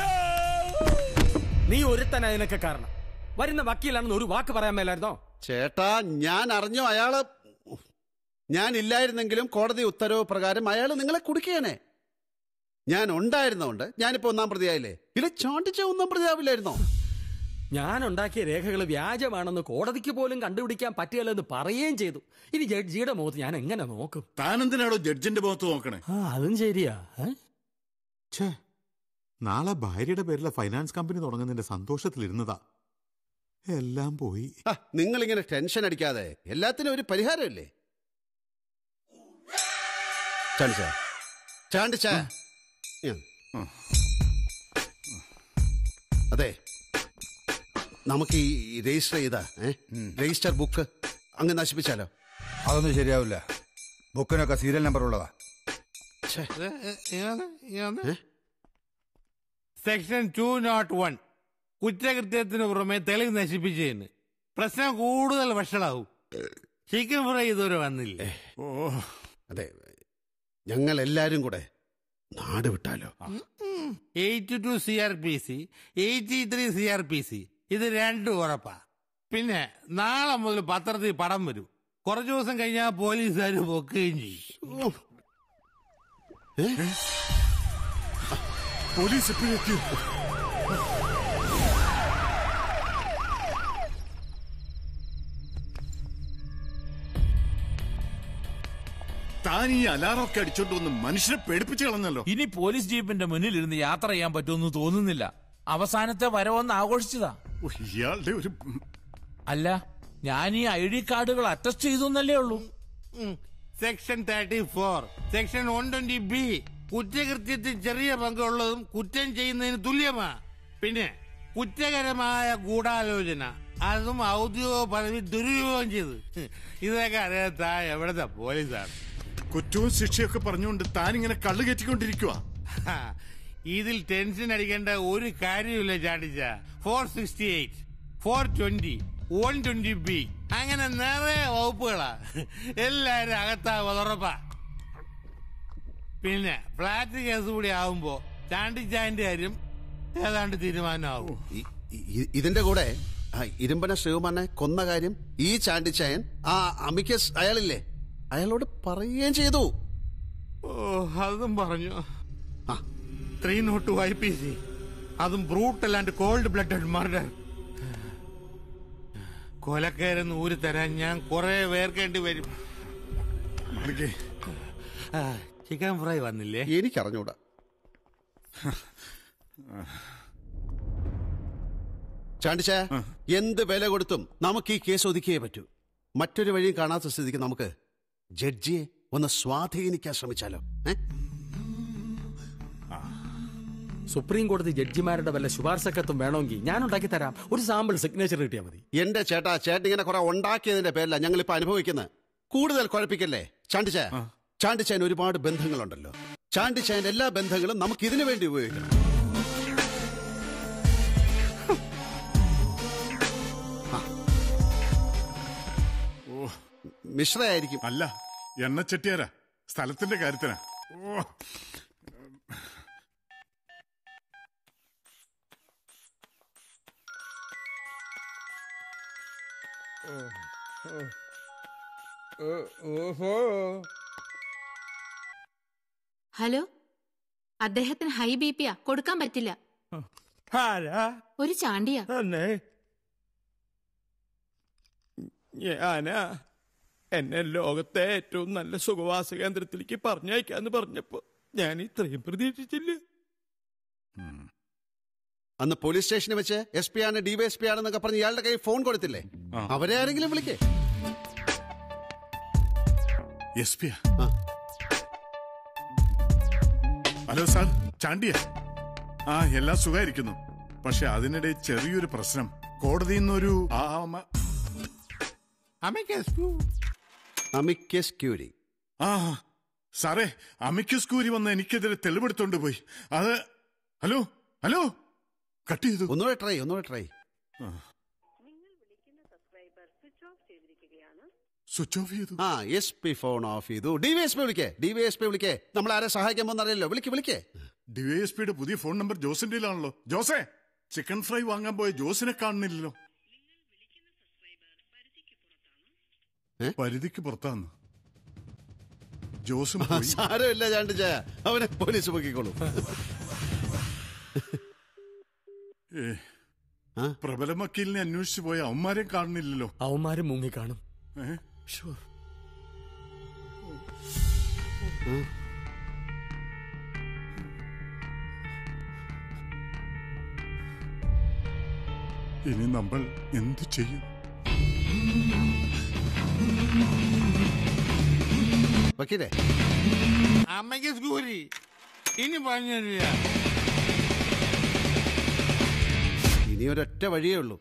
നീ ഒരുത്തന അതിനൊക്കെ കാരണം വരുന്ന വക്കീലാണെന്ന് ഒരു വാക്ക് പറയാൻ മേലായിരുന്നോ ചേട്ടാ ഞാൻ അറിഞ്ഞോ അയാള് ഞാൻ ഇല്ലായിരുന്നെങ്കിലും കോടതി ഉത്തരവ് പ്രകാരം അയാൾ നിങ്ങളെ കുടിക്കുകയാണേ ഞാൻ ഉണ്ടായിരുന്നോണ്ട് ഞാനിപ്പോ ഒന്നാം പ്രതിയായില്ലേ ഇല്ല ചാണ്ടിച്ച ഒന്നാം പ്രതിയാവില്ലായിരുന്നോ ഞാൻ ഉണ്ടാക്കിയ രേഖകൾ വ്യാജമാണെന്ന് കോടതിക്ക് പോലും കണ്ടുപിടിക്കാൻ പറ്റിയല്ലെന്ന് പറയുകയും ചെയ്തു ഇനി ജഡ്ജിയുടെ മുഖത്ത് ഞാൻ എങ്ങനെ നോക്കും താനെന്തിനാണോ ജഡ്ജിന്റെ മുഖത്ത് നോക്കണേ ആ അതും ശരിയാ ഏ? ഛേ നാളെ ഭാര്യയുടെ പേരിലെ ഫൈനാൻസ് കമ്പനി തുടങ്ങുന്നതിന്റെ സന്തോഷത്തിലിരുന്നതാ എല്ലാം പോയി നിങ്ങൾ ഇങ്ങനെ ടെൻഷൻ അടിക്കാതെ എല്ലാത്തിനും ഒരു പരിഹാരമില്ലേ ചാണ്ടിച്ച ചാണ്ടിച്ച അതെ നമുക്ക് ഈ രജിസ്റ്റർ ചെയ്താ ഏ രജിസ്റ്റർ ബുക്ക് അങ്ങ് നശിപ്പിച്ചാലോ അതൊന്നും ശരിയാവില്ല ബുക്കിനൊക്കെ സീരിയൽ നമ്പർ ഉള്ളതാ സെക്ഷൻ ടു നോട്ട് വൺ കുറ്റകൃത്യത്തിന് പുറമെ തെളിവ് നശിപ്പിച്ചതിന് പ്രശ്നം കൂടുതൽ വഷളാവും ചിക്കൻ ഫ്രൈ ഇതുവരെ വന്നില്ലേ ഓ അതെ ഞങ്ങൾ എല്ലാരും കൂടെ നാട് വിട്ടാലോ eighty two C R P C eighty three C R P C ഇത് രണ്ടും ഉറപ്പാ പിന്നെ നാളെ മുതൽ പത്രത്തിൽ പടം വരും കുറച്ചു ദിവസം കഴിഞ്ഞാൽ പോലീസുകാർ പൊക്കുകയും ചെയ്യും പോലീസ് എപ്പോഴെത്തിയോ താൻ ഈ അലാറമൊക്കെ അടിച്ചോണ്ട് വന്ന് മനുഷ്യനെ പേടിപ്പിച്ചു കളഞ്ഞല്ലോ ഇനി പോലീസ് ജീപ്പിന്റെ മുന്നിൽ ഇരുന്ന് യാത്ര ചെയ്യാൻ പറ്റുമെന്ന് തോന്നുന്നില്ല അവസാനത്തെ വരവൊന്ന് ആഘോഷിച്ചതാ ഇയാളുടെ ഒരു അല്ല ഞാൻ ഈ ഐ ഡി കാർഡുകൾ അറ്റസ്റ്റ് ചെയ്തു എന്നല്ലേ ഉള്ളൂ section thirty four section one twenty B കുറ്റകൃത്യത്തിൽ ചെറിയ പങ്കുള്ളതും കുറ്റം ചെയ്യുന്നതിന് തുല്യമാ പിന്നെ കുറ്റകരമായ ഗൂഢാലോചന അതും ഔദ്യോഗിക പദവി ദുരുപയോഗം ചെയ്ത് ഇതൊക്കെ അറിയാത്ത എവിടത്തെ പോലീസാണ് കുറ്റവും ശിക്ഷയൊക്കെ പറഞ്ഞുകൊണ്ട് താൻ ഇങ്ങനെ കള്ളു കയറ്റിക്കൊണ്ടിരിക്കുക ഹാ, ഇതിൽ ടെൻഷൻ അടിക്കേണ്ട ഒരു കാര്യമില്ല ചാടിച്ച four sixty eight four twenty one twenty B അങ്ങനെ നിറയെ വകുപ്പുകളാ എല്ലാരും അകത്താവും ഉറപ്പാ പിന്നെ ഫ്ലാറ്റ് കേസ് കൂടി ആവുമ്പോ ചാണ്ടിച്ചാന്റെ കാര്യം ഏതാണ്ട് തീരുമാനമാവും ഇ- ഇതിന്റെ കൂടെ ആ ഇരുമ്പന ശ്രീകുമാരനെ കൊന്ന കാര്യം ഈ ചാണ്ടിച്ചായൻ ആ അമിക്കസ് അയാളില്ലേ അയാളോട് പറയുകയും ചെയ്തു ഓ അതും പറഞ്ഞു three nought I P C അതും brutal and cold blooded murder കൊലക്കാരെന്ന് ഊരി തരാൻ ഞാൻ കുറെ വേർക്കേണ്ടി വരും ആ, ചിക്കൻ ഫ്രൈ വന്നില്ലേ എനിക്കറിഞ്ഞൂടാ ചാണ്ടിച്ച എന്ത് വില കൊടുത്തും നമുക്ക് ഈ കേസ് ഒതുക്കിയേ പറ്റൂ മറ്റൊരു വഴിയും കാണാത്ത സ്ഥിതിക്ക് നമുക്ക് ജഡ്ജിയെ ഒന്ന് സ്വാധീനിക്കാൻ ശ്രമിച്ചാലോ ഏ സുപ്രീം കോടതി ജഡ്ജിമാരുടെ വല്ല ശുപാർശക്കത്തും വേണമെങ്കിൽ ഞാൻ ഉണ്ടാക്കി തരാം ഒരു സാമ്പിൾ സിഗ്നേച്ചർ കിട്ടിയാൽ മതി എന്റെ ചേട്ടാ ചേട്ടൻ ഇങ്ങനെ കുറെ ഉണ്ടാക്കിയതിന്റെ പേരില ഞങ്ങൾ ഇപ്പൊ അനുഭവിക്കുന്നത് കൂടുതൽ കുഴപ്പിക്കല്ലേ ചാണ്ടിച്ച ചാണ്ടിച്ചാൻ ഒരുപാട് ബന്ധങ്ങളുണ്ടല്ലോ ചാണ്ടിച്ചായന്റെ എല്ലാ ബന്ധങ്ങളും നമുക്ക് ഇതിനു വേണ്ടി ഉപയോഗിക്കണം ആ. ഓ മിശ്രയായിരിക്കും അല്ല എണ്ണച്ചെട്ടിയാരാ സ്ഥലത്തിന്റെ കാര്യത്തിനാ ഓ ഹലോ അദ്ദേഹത്തിന് ഹൈ ബി പിയാ കൊടുക്കാൻ പറ്റില്ല ഒരു ചാണ്ടിയാ ഞാനാ എന്നെ ലോകത്തെ ഏറ്റവും നല്ല സുഖവാസ കേന്ദ്രത്തിലേക്ക് പറഞ്ഞയക്കാന്ന് പറഞ്ഞപ്പോ ഞാൻ ഇത്രയും പ്രതീക്ഷിച്ചില്ല അന്ന് പോലീസ് സ്റ്റേഷനിൽ വെച്ച് എസ് പി ആണ് ഡിവൈഎസ് പി ആണെന്നൊക്കെ പറഞ്ഞ് ഇയാളുടെ കയ്യിൽ ഫോൺ കൊടുത്തില്ലേ അവരെ ആരെങ്കിലും വിളിക്കേ എസ് പി ഹലോ സാർ ചാണ്ടിയ ആ എല്ലാം സുഖമായിരിക്കുന്നു പക്ഷെ അതിനിടെ ചെറിയൊരു പ്രശ്നം കോടതിയിൽ നിന്നൊരു ആ, മ- അമിക്കസ് ക്യൂരി ആ സാറേ അമിക്കസ് കൂരി വന്ന് എനിക്കെതിരെ തെളിവെടുത്തോണ്ട് പോയി അത് ഹലോ ഹലോ കട്ട് ചെയ്തു ഒന്നുകൂടെ ട്രൈ ഒന്നുകൂടെ ട്രൈ സ്വിച്ച് ഓഫ് ചെയ്തു ആ എസ് പി ഫോൺ ഓഫ് ചെയ്തു ഡി വി എസ് പി വിളിക്കേ ഡി വി എസ് പി വിളിക്കേ നമ്മൾ ആരെ സഹായിക്കാൻ പോകുന്നറിയല്ലോ വിളിക്ക് വിളിക്കേ ഡിവൈഎസ്പിയുടെ പുതിയ ഫോൺ നമ്പർ ജോസിന്റെ ആണല്ലോ ജോസേ ചിക്കൻ ഫ്രൈ വാങ്ങാൻ പോയ ജോസിനെ കാണുന്നില്ലല്ലോ പരിധിക്ക് പുറത്താന്ന് ജോസും പോയി. സാരമില്ല ചാണ്ടിച്ച അവനെ പോലീസ് പൊക്കിക്കോളൂ ഏ, പ്രബല വക്കീലിനെ അന്വേഷിച്ചു പോയ അവന്മാരെ കാണുന്നില്ലല്ലോ അവന്മാരും മുങ്ങിക്കാണും ഏ? ഇനി നമ്മൾ എന്തു ചെയ്യും വക്കീലേ അമ്മയ്ക്ക് സ്കൂരി ഇനി പറഞ്ഞു തരില്ല ഇനി ഒരൊറ്റ വഴിയേ ഉള്ളൂ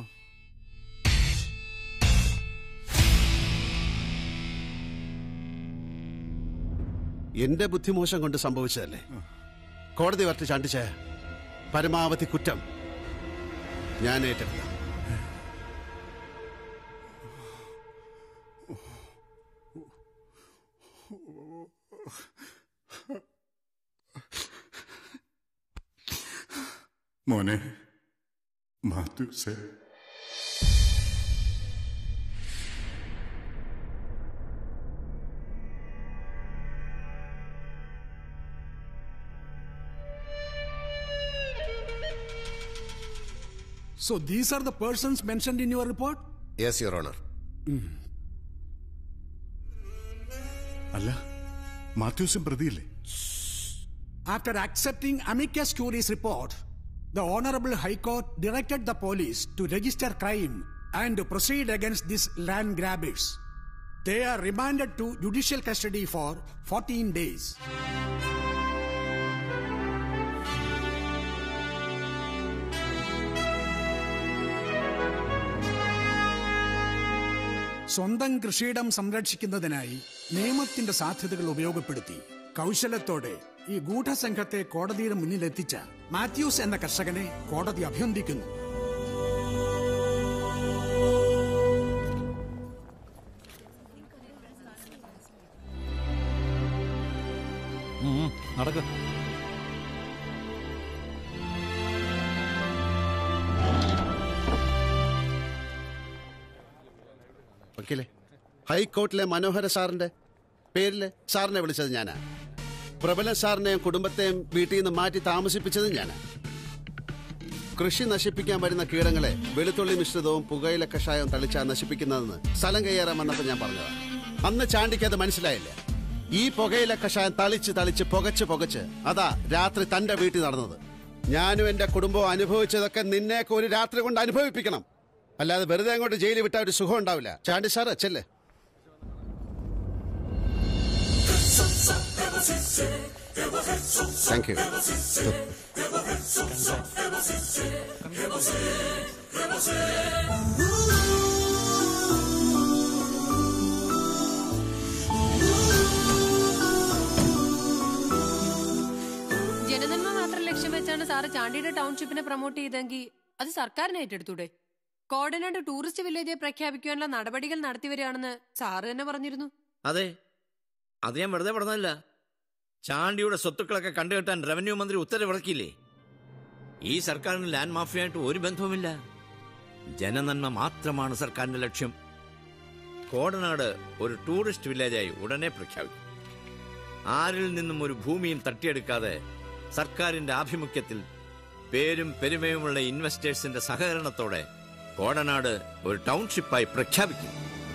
എന്റെ ബുദ്ധിമോശം കൊണ്ട് സംഭവിച്ചതല്ലേ കോടതി വരട്ട് ചാണ്ടിച്ച പരമാവധി കുറ്റം ഞാൻ ഏറ്റെടുക്കാം മോനെ മാത്യുസേ So these are the persons mentioned in your report? Yes your honour അല്ല മാത്യൂസും പ്രതിയില്ലേ After accepting amicus curiae report, the Honorable High Court directed the police to register crime and proceed against these land grabbers. They are remanded to judicial custody for 14 days. സ്വന്തം കൃഷിയിടം സംരക്ഷിക്കുന്നതിനായി നിയമത്തിന്റെ സാധ്യതകൾ ഉപയോഗപ്പെടുത്തി കൗശലത്തോടെ ഈ ഗൂഢസംഘത്തെ കോടതിയുടെ മുന്നിലെത്തിച്ച മാത്യൂസ് എന്ന കർഷകനെ കോടതി അഭിനന്ദിക്കുന്നു നടക്ക വക്കീലേ ഹൈക്കോർട്ടിലെ മനോഹര സാറിന്റെ പേരില് സാറിനെ വിളിച്ചത് ഞാനാ പ്രബല സാറിനെയും കുടുംബത്തെയും വീട്ടിൽ നിന്ന് മാറ്റി താമസിപ്പിച്ചതും ഞാനാ കൃഷി നശിപ്പിക്കാൻ വരുന്ന കീടങ്ങളെ വെളുത്തുള്ളി മിശ്രിതവും പുകയില കഷായവും തളിച്ചാ നശിപ്പിക്കുന്നതെന്ന് സ്ഥലം കയ്യേറാൻ വന്നപ്പോൾ ഞാൻ പറഞ്ഞതാ അന്ന് ചാണ്ടിക്ക് അത് മനസ്സിലായില്ല ഈ പുകയില കഷായം തളിച്ച് തളിച്ച് പുകച്ച് പുകച്ച് അതാ രാത്രി തന്റെ വീട്ടിൽ നടന്നത് ഞാനും എന്റെ കുടുംബവും അനുഭവിച്ചതൊക്കെ നിന്നെയൊക്കെ ഒരു രാത്രി കൊണ്ട് അനുഭവിപ്പിക്കണം അല്ലാതെ വെറുതെ അങ്ങോട്ട് ജയിലിൽ വിട്ടാൽ ഒരു സുഖം ഉണ്ടാവില്ല ചാണ്ടി സാർ ചെല്ലേ താങ്ക് യു ജനനന്മ മാത്രം ലക്ഷ്യം വെച്ചാണ് സാറ് ചാണ്ടിയുടെ ടൗൺഷിപ്പിനെ പ്രൊമോട്ട് ചെയ്തെങ്കിൽ അത് സർക്കാരിനെ ഏറ്റെടുത്തൂടെ കോടനാട് ടൂറിസ്റ്റ് വില്ലേജെ പ്രഖ്യാപിക്കാനുള്ള നടപടികൾ നടത്തിവരികയാണെന്ന് സാറ് തന്നെ പറഞ്ഞിരുന്നു അതെ അത് ഞാൻ വെറുതെ പറഞ്ഞതല്ല ചാണ്ടിയുടെ സ്വത്തുക്കളൊക്കെ കണ്ടുകെട്ടാൻ റവന്യൂ മന്ത്രി ഉത്തരവിറക്കിയില്ലേ ഈ സർക്കാരിന് ലാൻഡ് മാഫിയായിട്ട് ഒരു ബന്ധവുമില്ല ജനനന്മ മാത്രമാണ് സർക്കാരിന്റെ ലക്ഷ്യം കോടനാട് ഒരു ടൂറിസ്റ്റ് വില്ലേജായി ഉടനെ പ്രഖ്യാപിക്കും ആരിൽ നിന്നും ഒരു ഭൂമിയും തട്ടിയെടുക്കാതെ സർക്കാരിന്റെ ആഭിമുഖ്യത്തിൽ പേരും പെരുമയുമുള്ള ഇൻവെസ്റ്റേഴ്സിന്റെ സഹകരണത്തോടെ കോടനാട് ഒരു ടൗൺഷിപ്പായി പ്രഖ്യാപിക്കും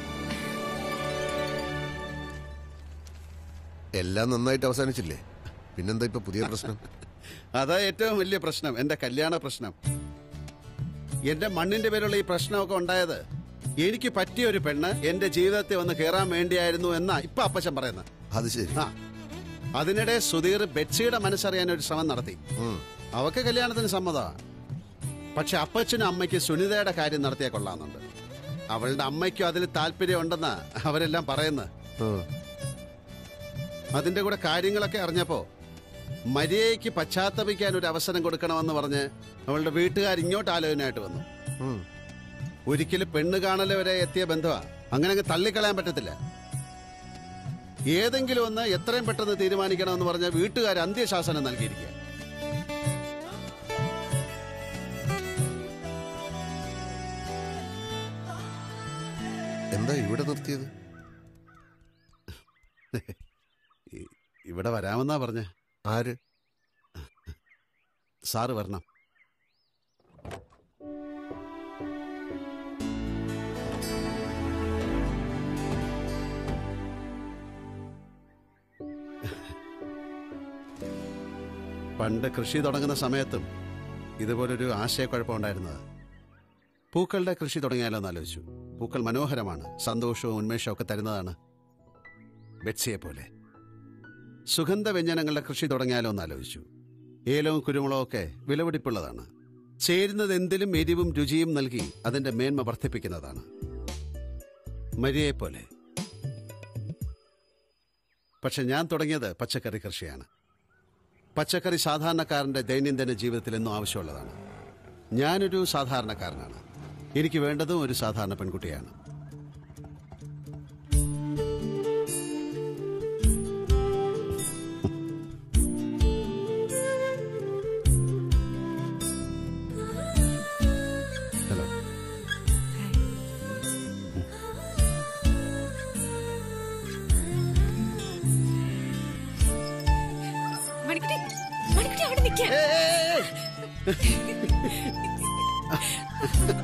എല്ലാം നന്നായിട്ട് അവസാനിച്ചില്ലേ പിന്നെന്താ ഇപ്പൊ പുതിയ പ്രശ്നം അതാ ഏറ്റവും വലിയ പ്രശ്നം എന്റെ കല്യാണ പ്രശ്നം എന്റെ മണ്ണിന്റെ പേരുള്ള ഈ പ്രശ്നമൊക്കെ ഉണ്ടായത് എനിക്ക് പറ്റിയ ഒരു പെണ്ണ് എന്റെ ജീവിതത്തിൽ വന്ന് കയറാൻ വേണ്ടിയായിരുന്നു എന്നാ ഇപ്പൊ അപ്പച്ചൻ പറയുന്നത് അത് ശരി ആ അതിനിടെ സുധീർ ബെറ്റ്സിയുടെ മനസ്സറിയാൻ ഒരു ശ്രമം നടത്തി അവക്ക് കല്യാണത്തിന് സമ്മതമാണ് പക്ഷെ അപ്പച്ചനും അമ്മയ്ക്ക് സുനിതയുടെ കാര്യം നടത്തിയാ കൊള്ളാന്നുണ്ട് അവളുടെ അമ്മയ്ക്കും അതിൽ താല്പര്യം ഉണ്ടെന്നാ അവരെല്ലാം പറയുന്നത് അതിന്റെ കൂടെ കാര്യങ്ങളൊക്കെ അറിഞ്ഞപ്പോ മര്യാദയ്ക്ക് പശ്ചാത്തപിക്കാൻ ഒരു അവസരം കൊടുക്കണമെന്ന് പറഞ്ഞ് അവളുടെ വീട്ടുകാർ ഇങ്ങോട്ട് ആലോചനയായിട്ട് വന്നു ഒരിക്കലും പെണ്ണ് കാണല് വരെ എത്തിയ ബന്ധമാ അങ്ങനെ അങ്ങ് തള്ളിക്കളയാൻ പറ്റത്തില്ല ഏതെങ്കിലും ഒന്ന് എത്രയും പെട്ടെന്ന് തീരുമാനിക്കണമെന്ന് പറഞ്ഞ വീട്ടുകാർ അന്ത്യശാസനം നൽകിയിരിക്കുക എന്താ ഇവിടെ നിർത്തിയത് ഇ- ഇവിടെ വരാമെന്നാ പറഞ്ഞ ആര് സാറ് വരണം പണ്ട് കൃഷി തുടങ്ങുന്ന സമയത്തും ഇതുപോലൊരു ആശയക്കുഴപ്പം ഉണ്ടായിരുന്നത് പൂക്കളുടെ കൃഷി തുടങ്ങിയാലോ എന്ന് ആലോചിച്ചു പൂക്കൾ മനോഹരമാണ് സന്തോഷവും ഉന്മേഷവും ഒക്കെ തരുന്നതാണ് ബെറ്റ്സിയെ പോലെ സുഗന്ധ വ്യഞ്ജനങ്ങളുടെ കൃഷി തുടങ്ങിയാലോ എന്ന് ആലോചിച്ചു ഏലവും കുരുമുളകും ഒക്കെ വിലപിടിപ്പുള്ളതാണ് ചേരുന്നത് എന്തിലും എരിവും രുചിയും നൽകി അതിന്റെ മേന്മ വർദ്ധിപ്പിക്കുന്നതാണ് മരിയെ പോലെ പക്ഷെ ഞാൻ തുടങ്ങിയത് പച്ചക്കറി കൃഷിയാണ് പച്ചക്കറി സാധാരണക്കാരന്റെ ദൈനംദിന ജീവിതത്തിൽ എന്നും ആവശ്യമുള്ളതാണ് ഞാനൊരു സാധാരണക്കാരനാണ് എനിക്ക് വേണ്ടതും ഒരു സാധാരണ പെൺകുട്ടിയാണ് ഹലോ മണിക്കുട്ടി മണിക്കുട്ടി അവിടെ നിൽക്കാൻ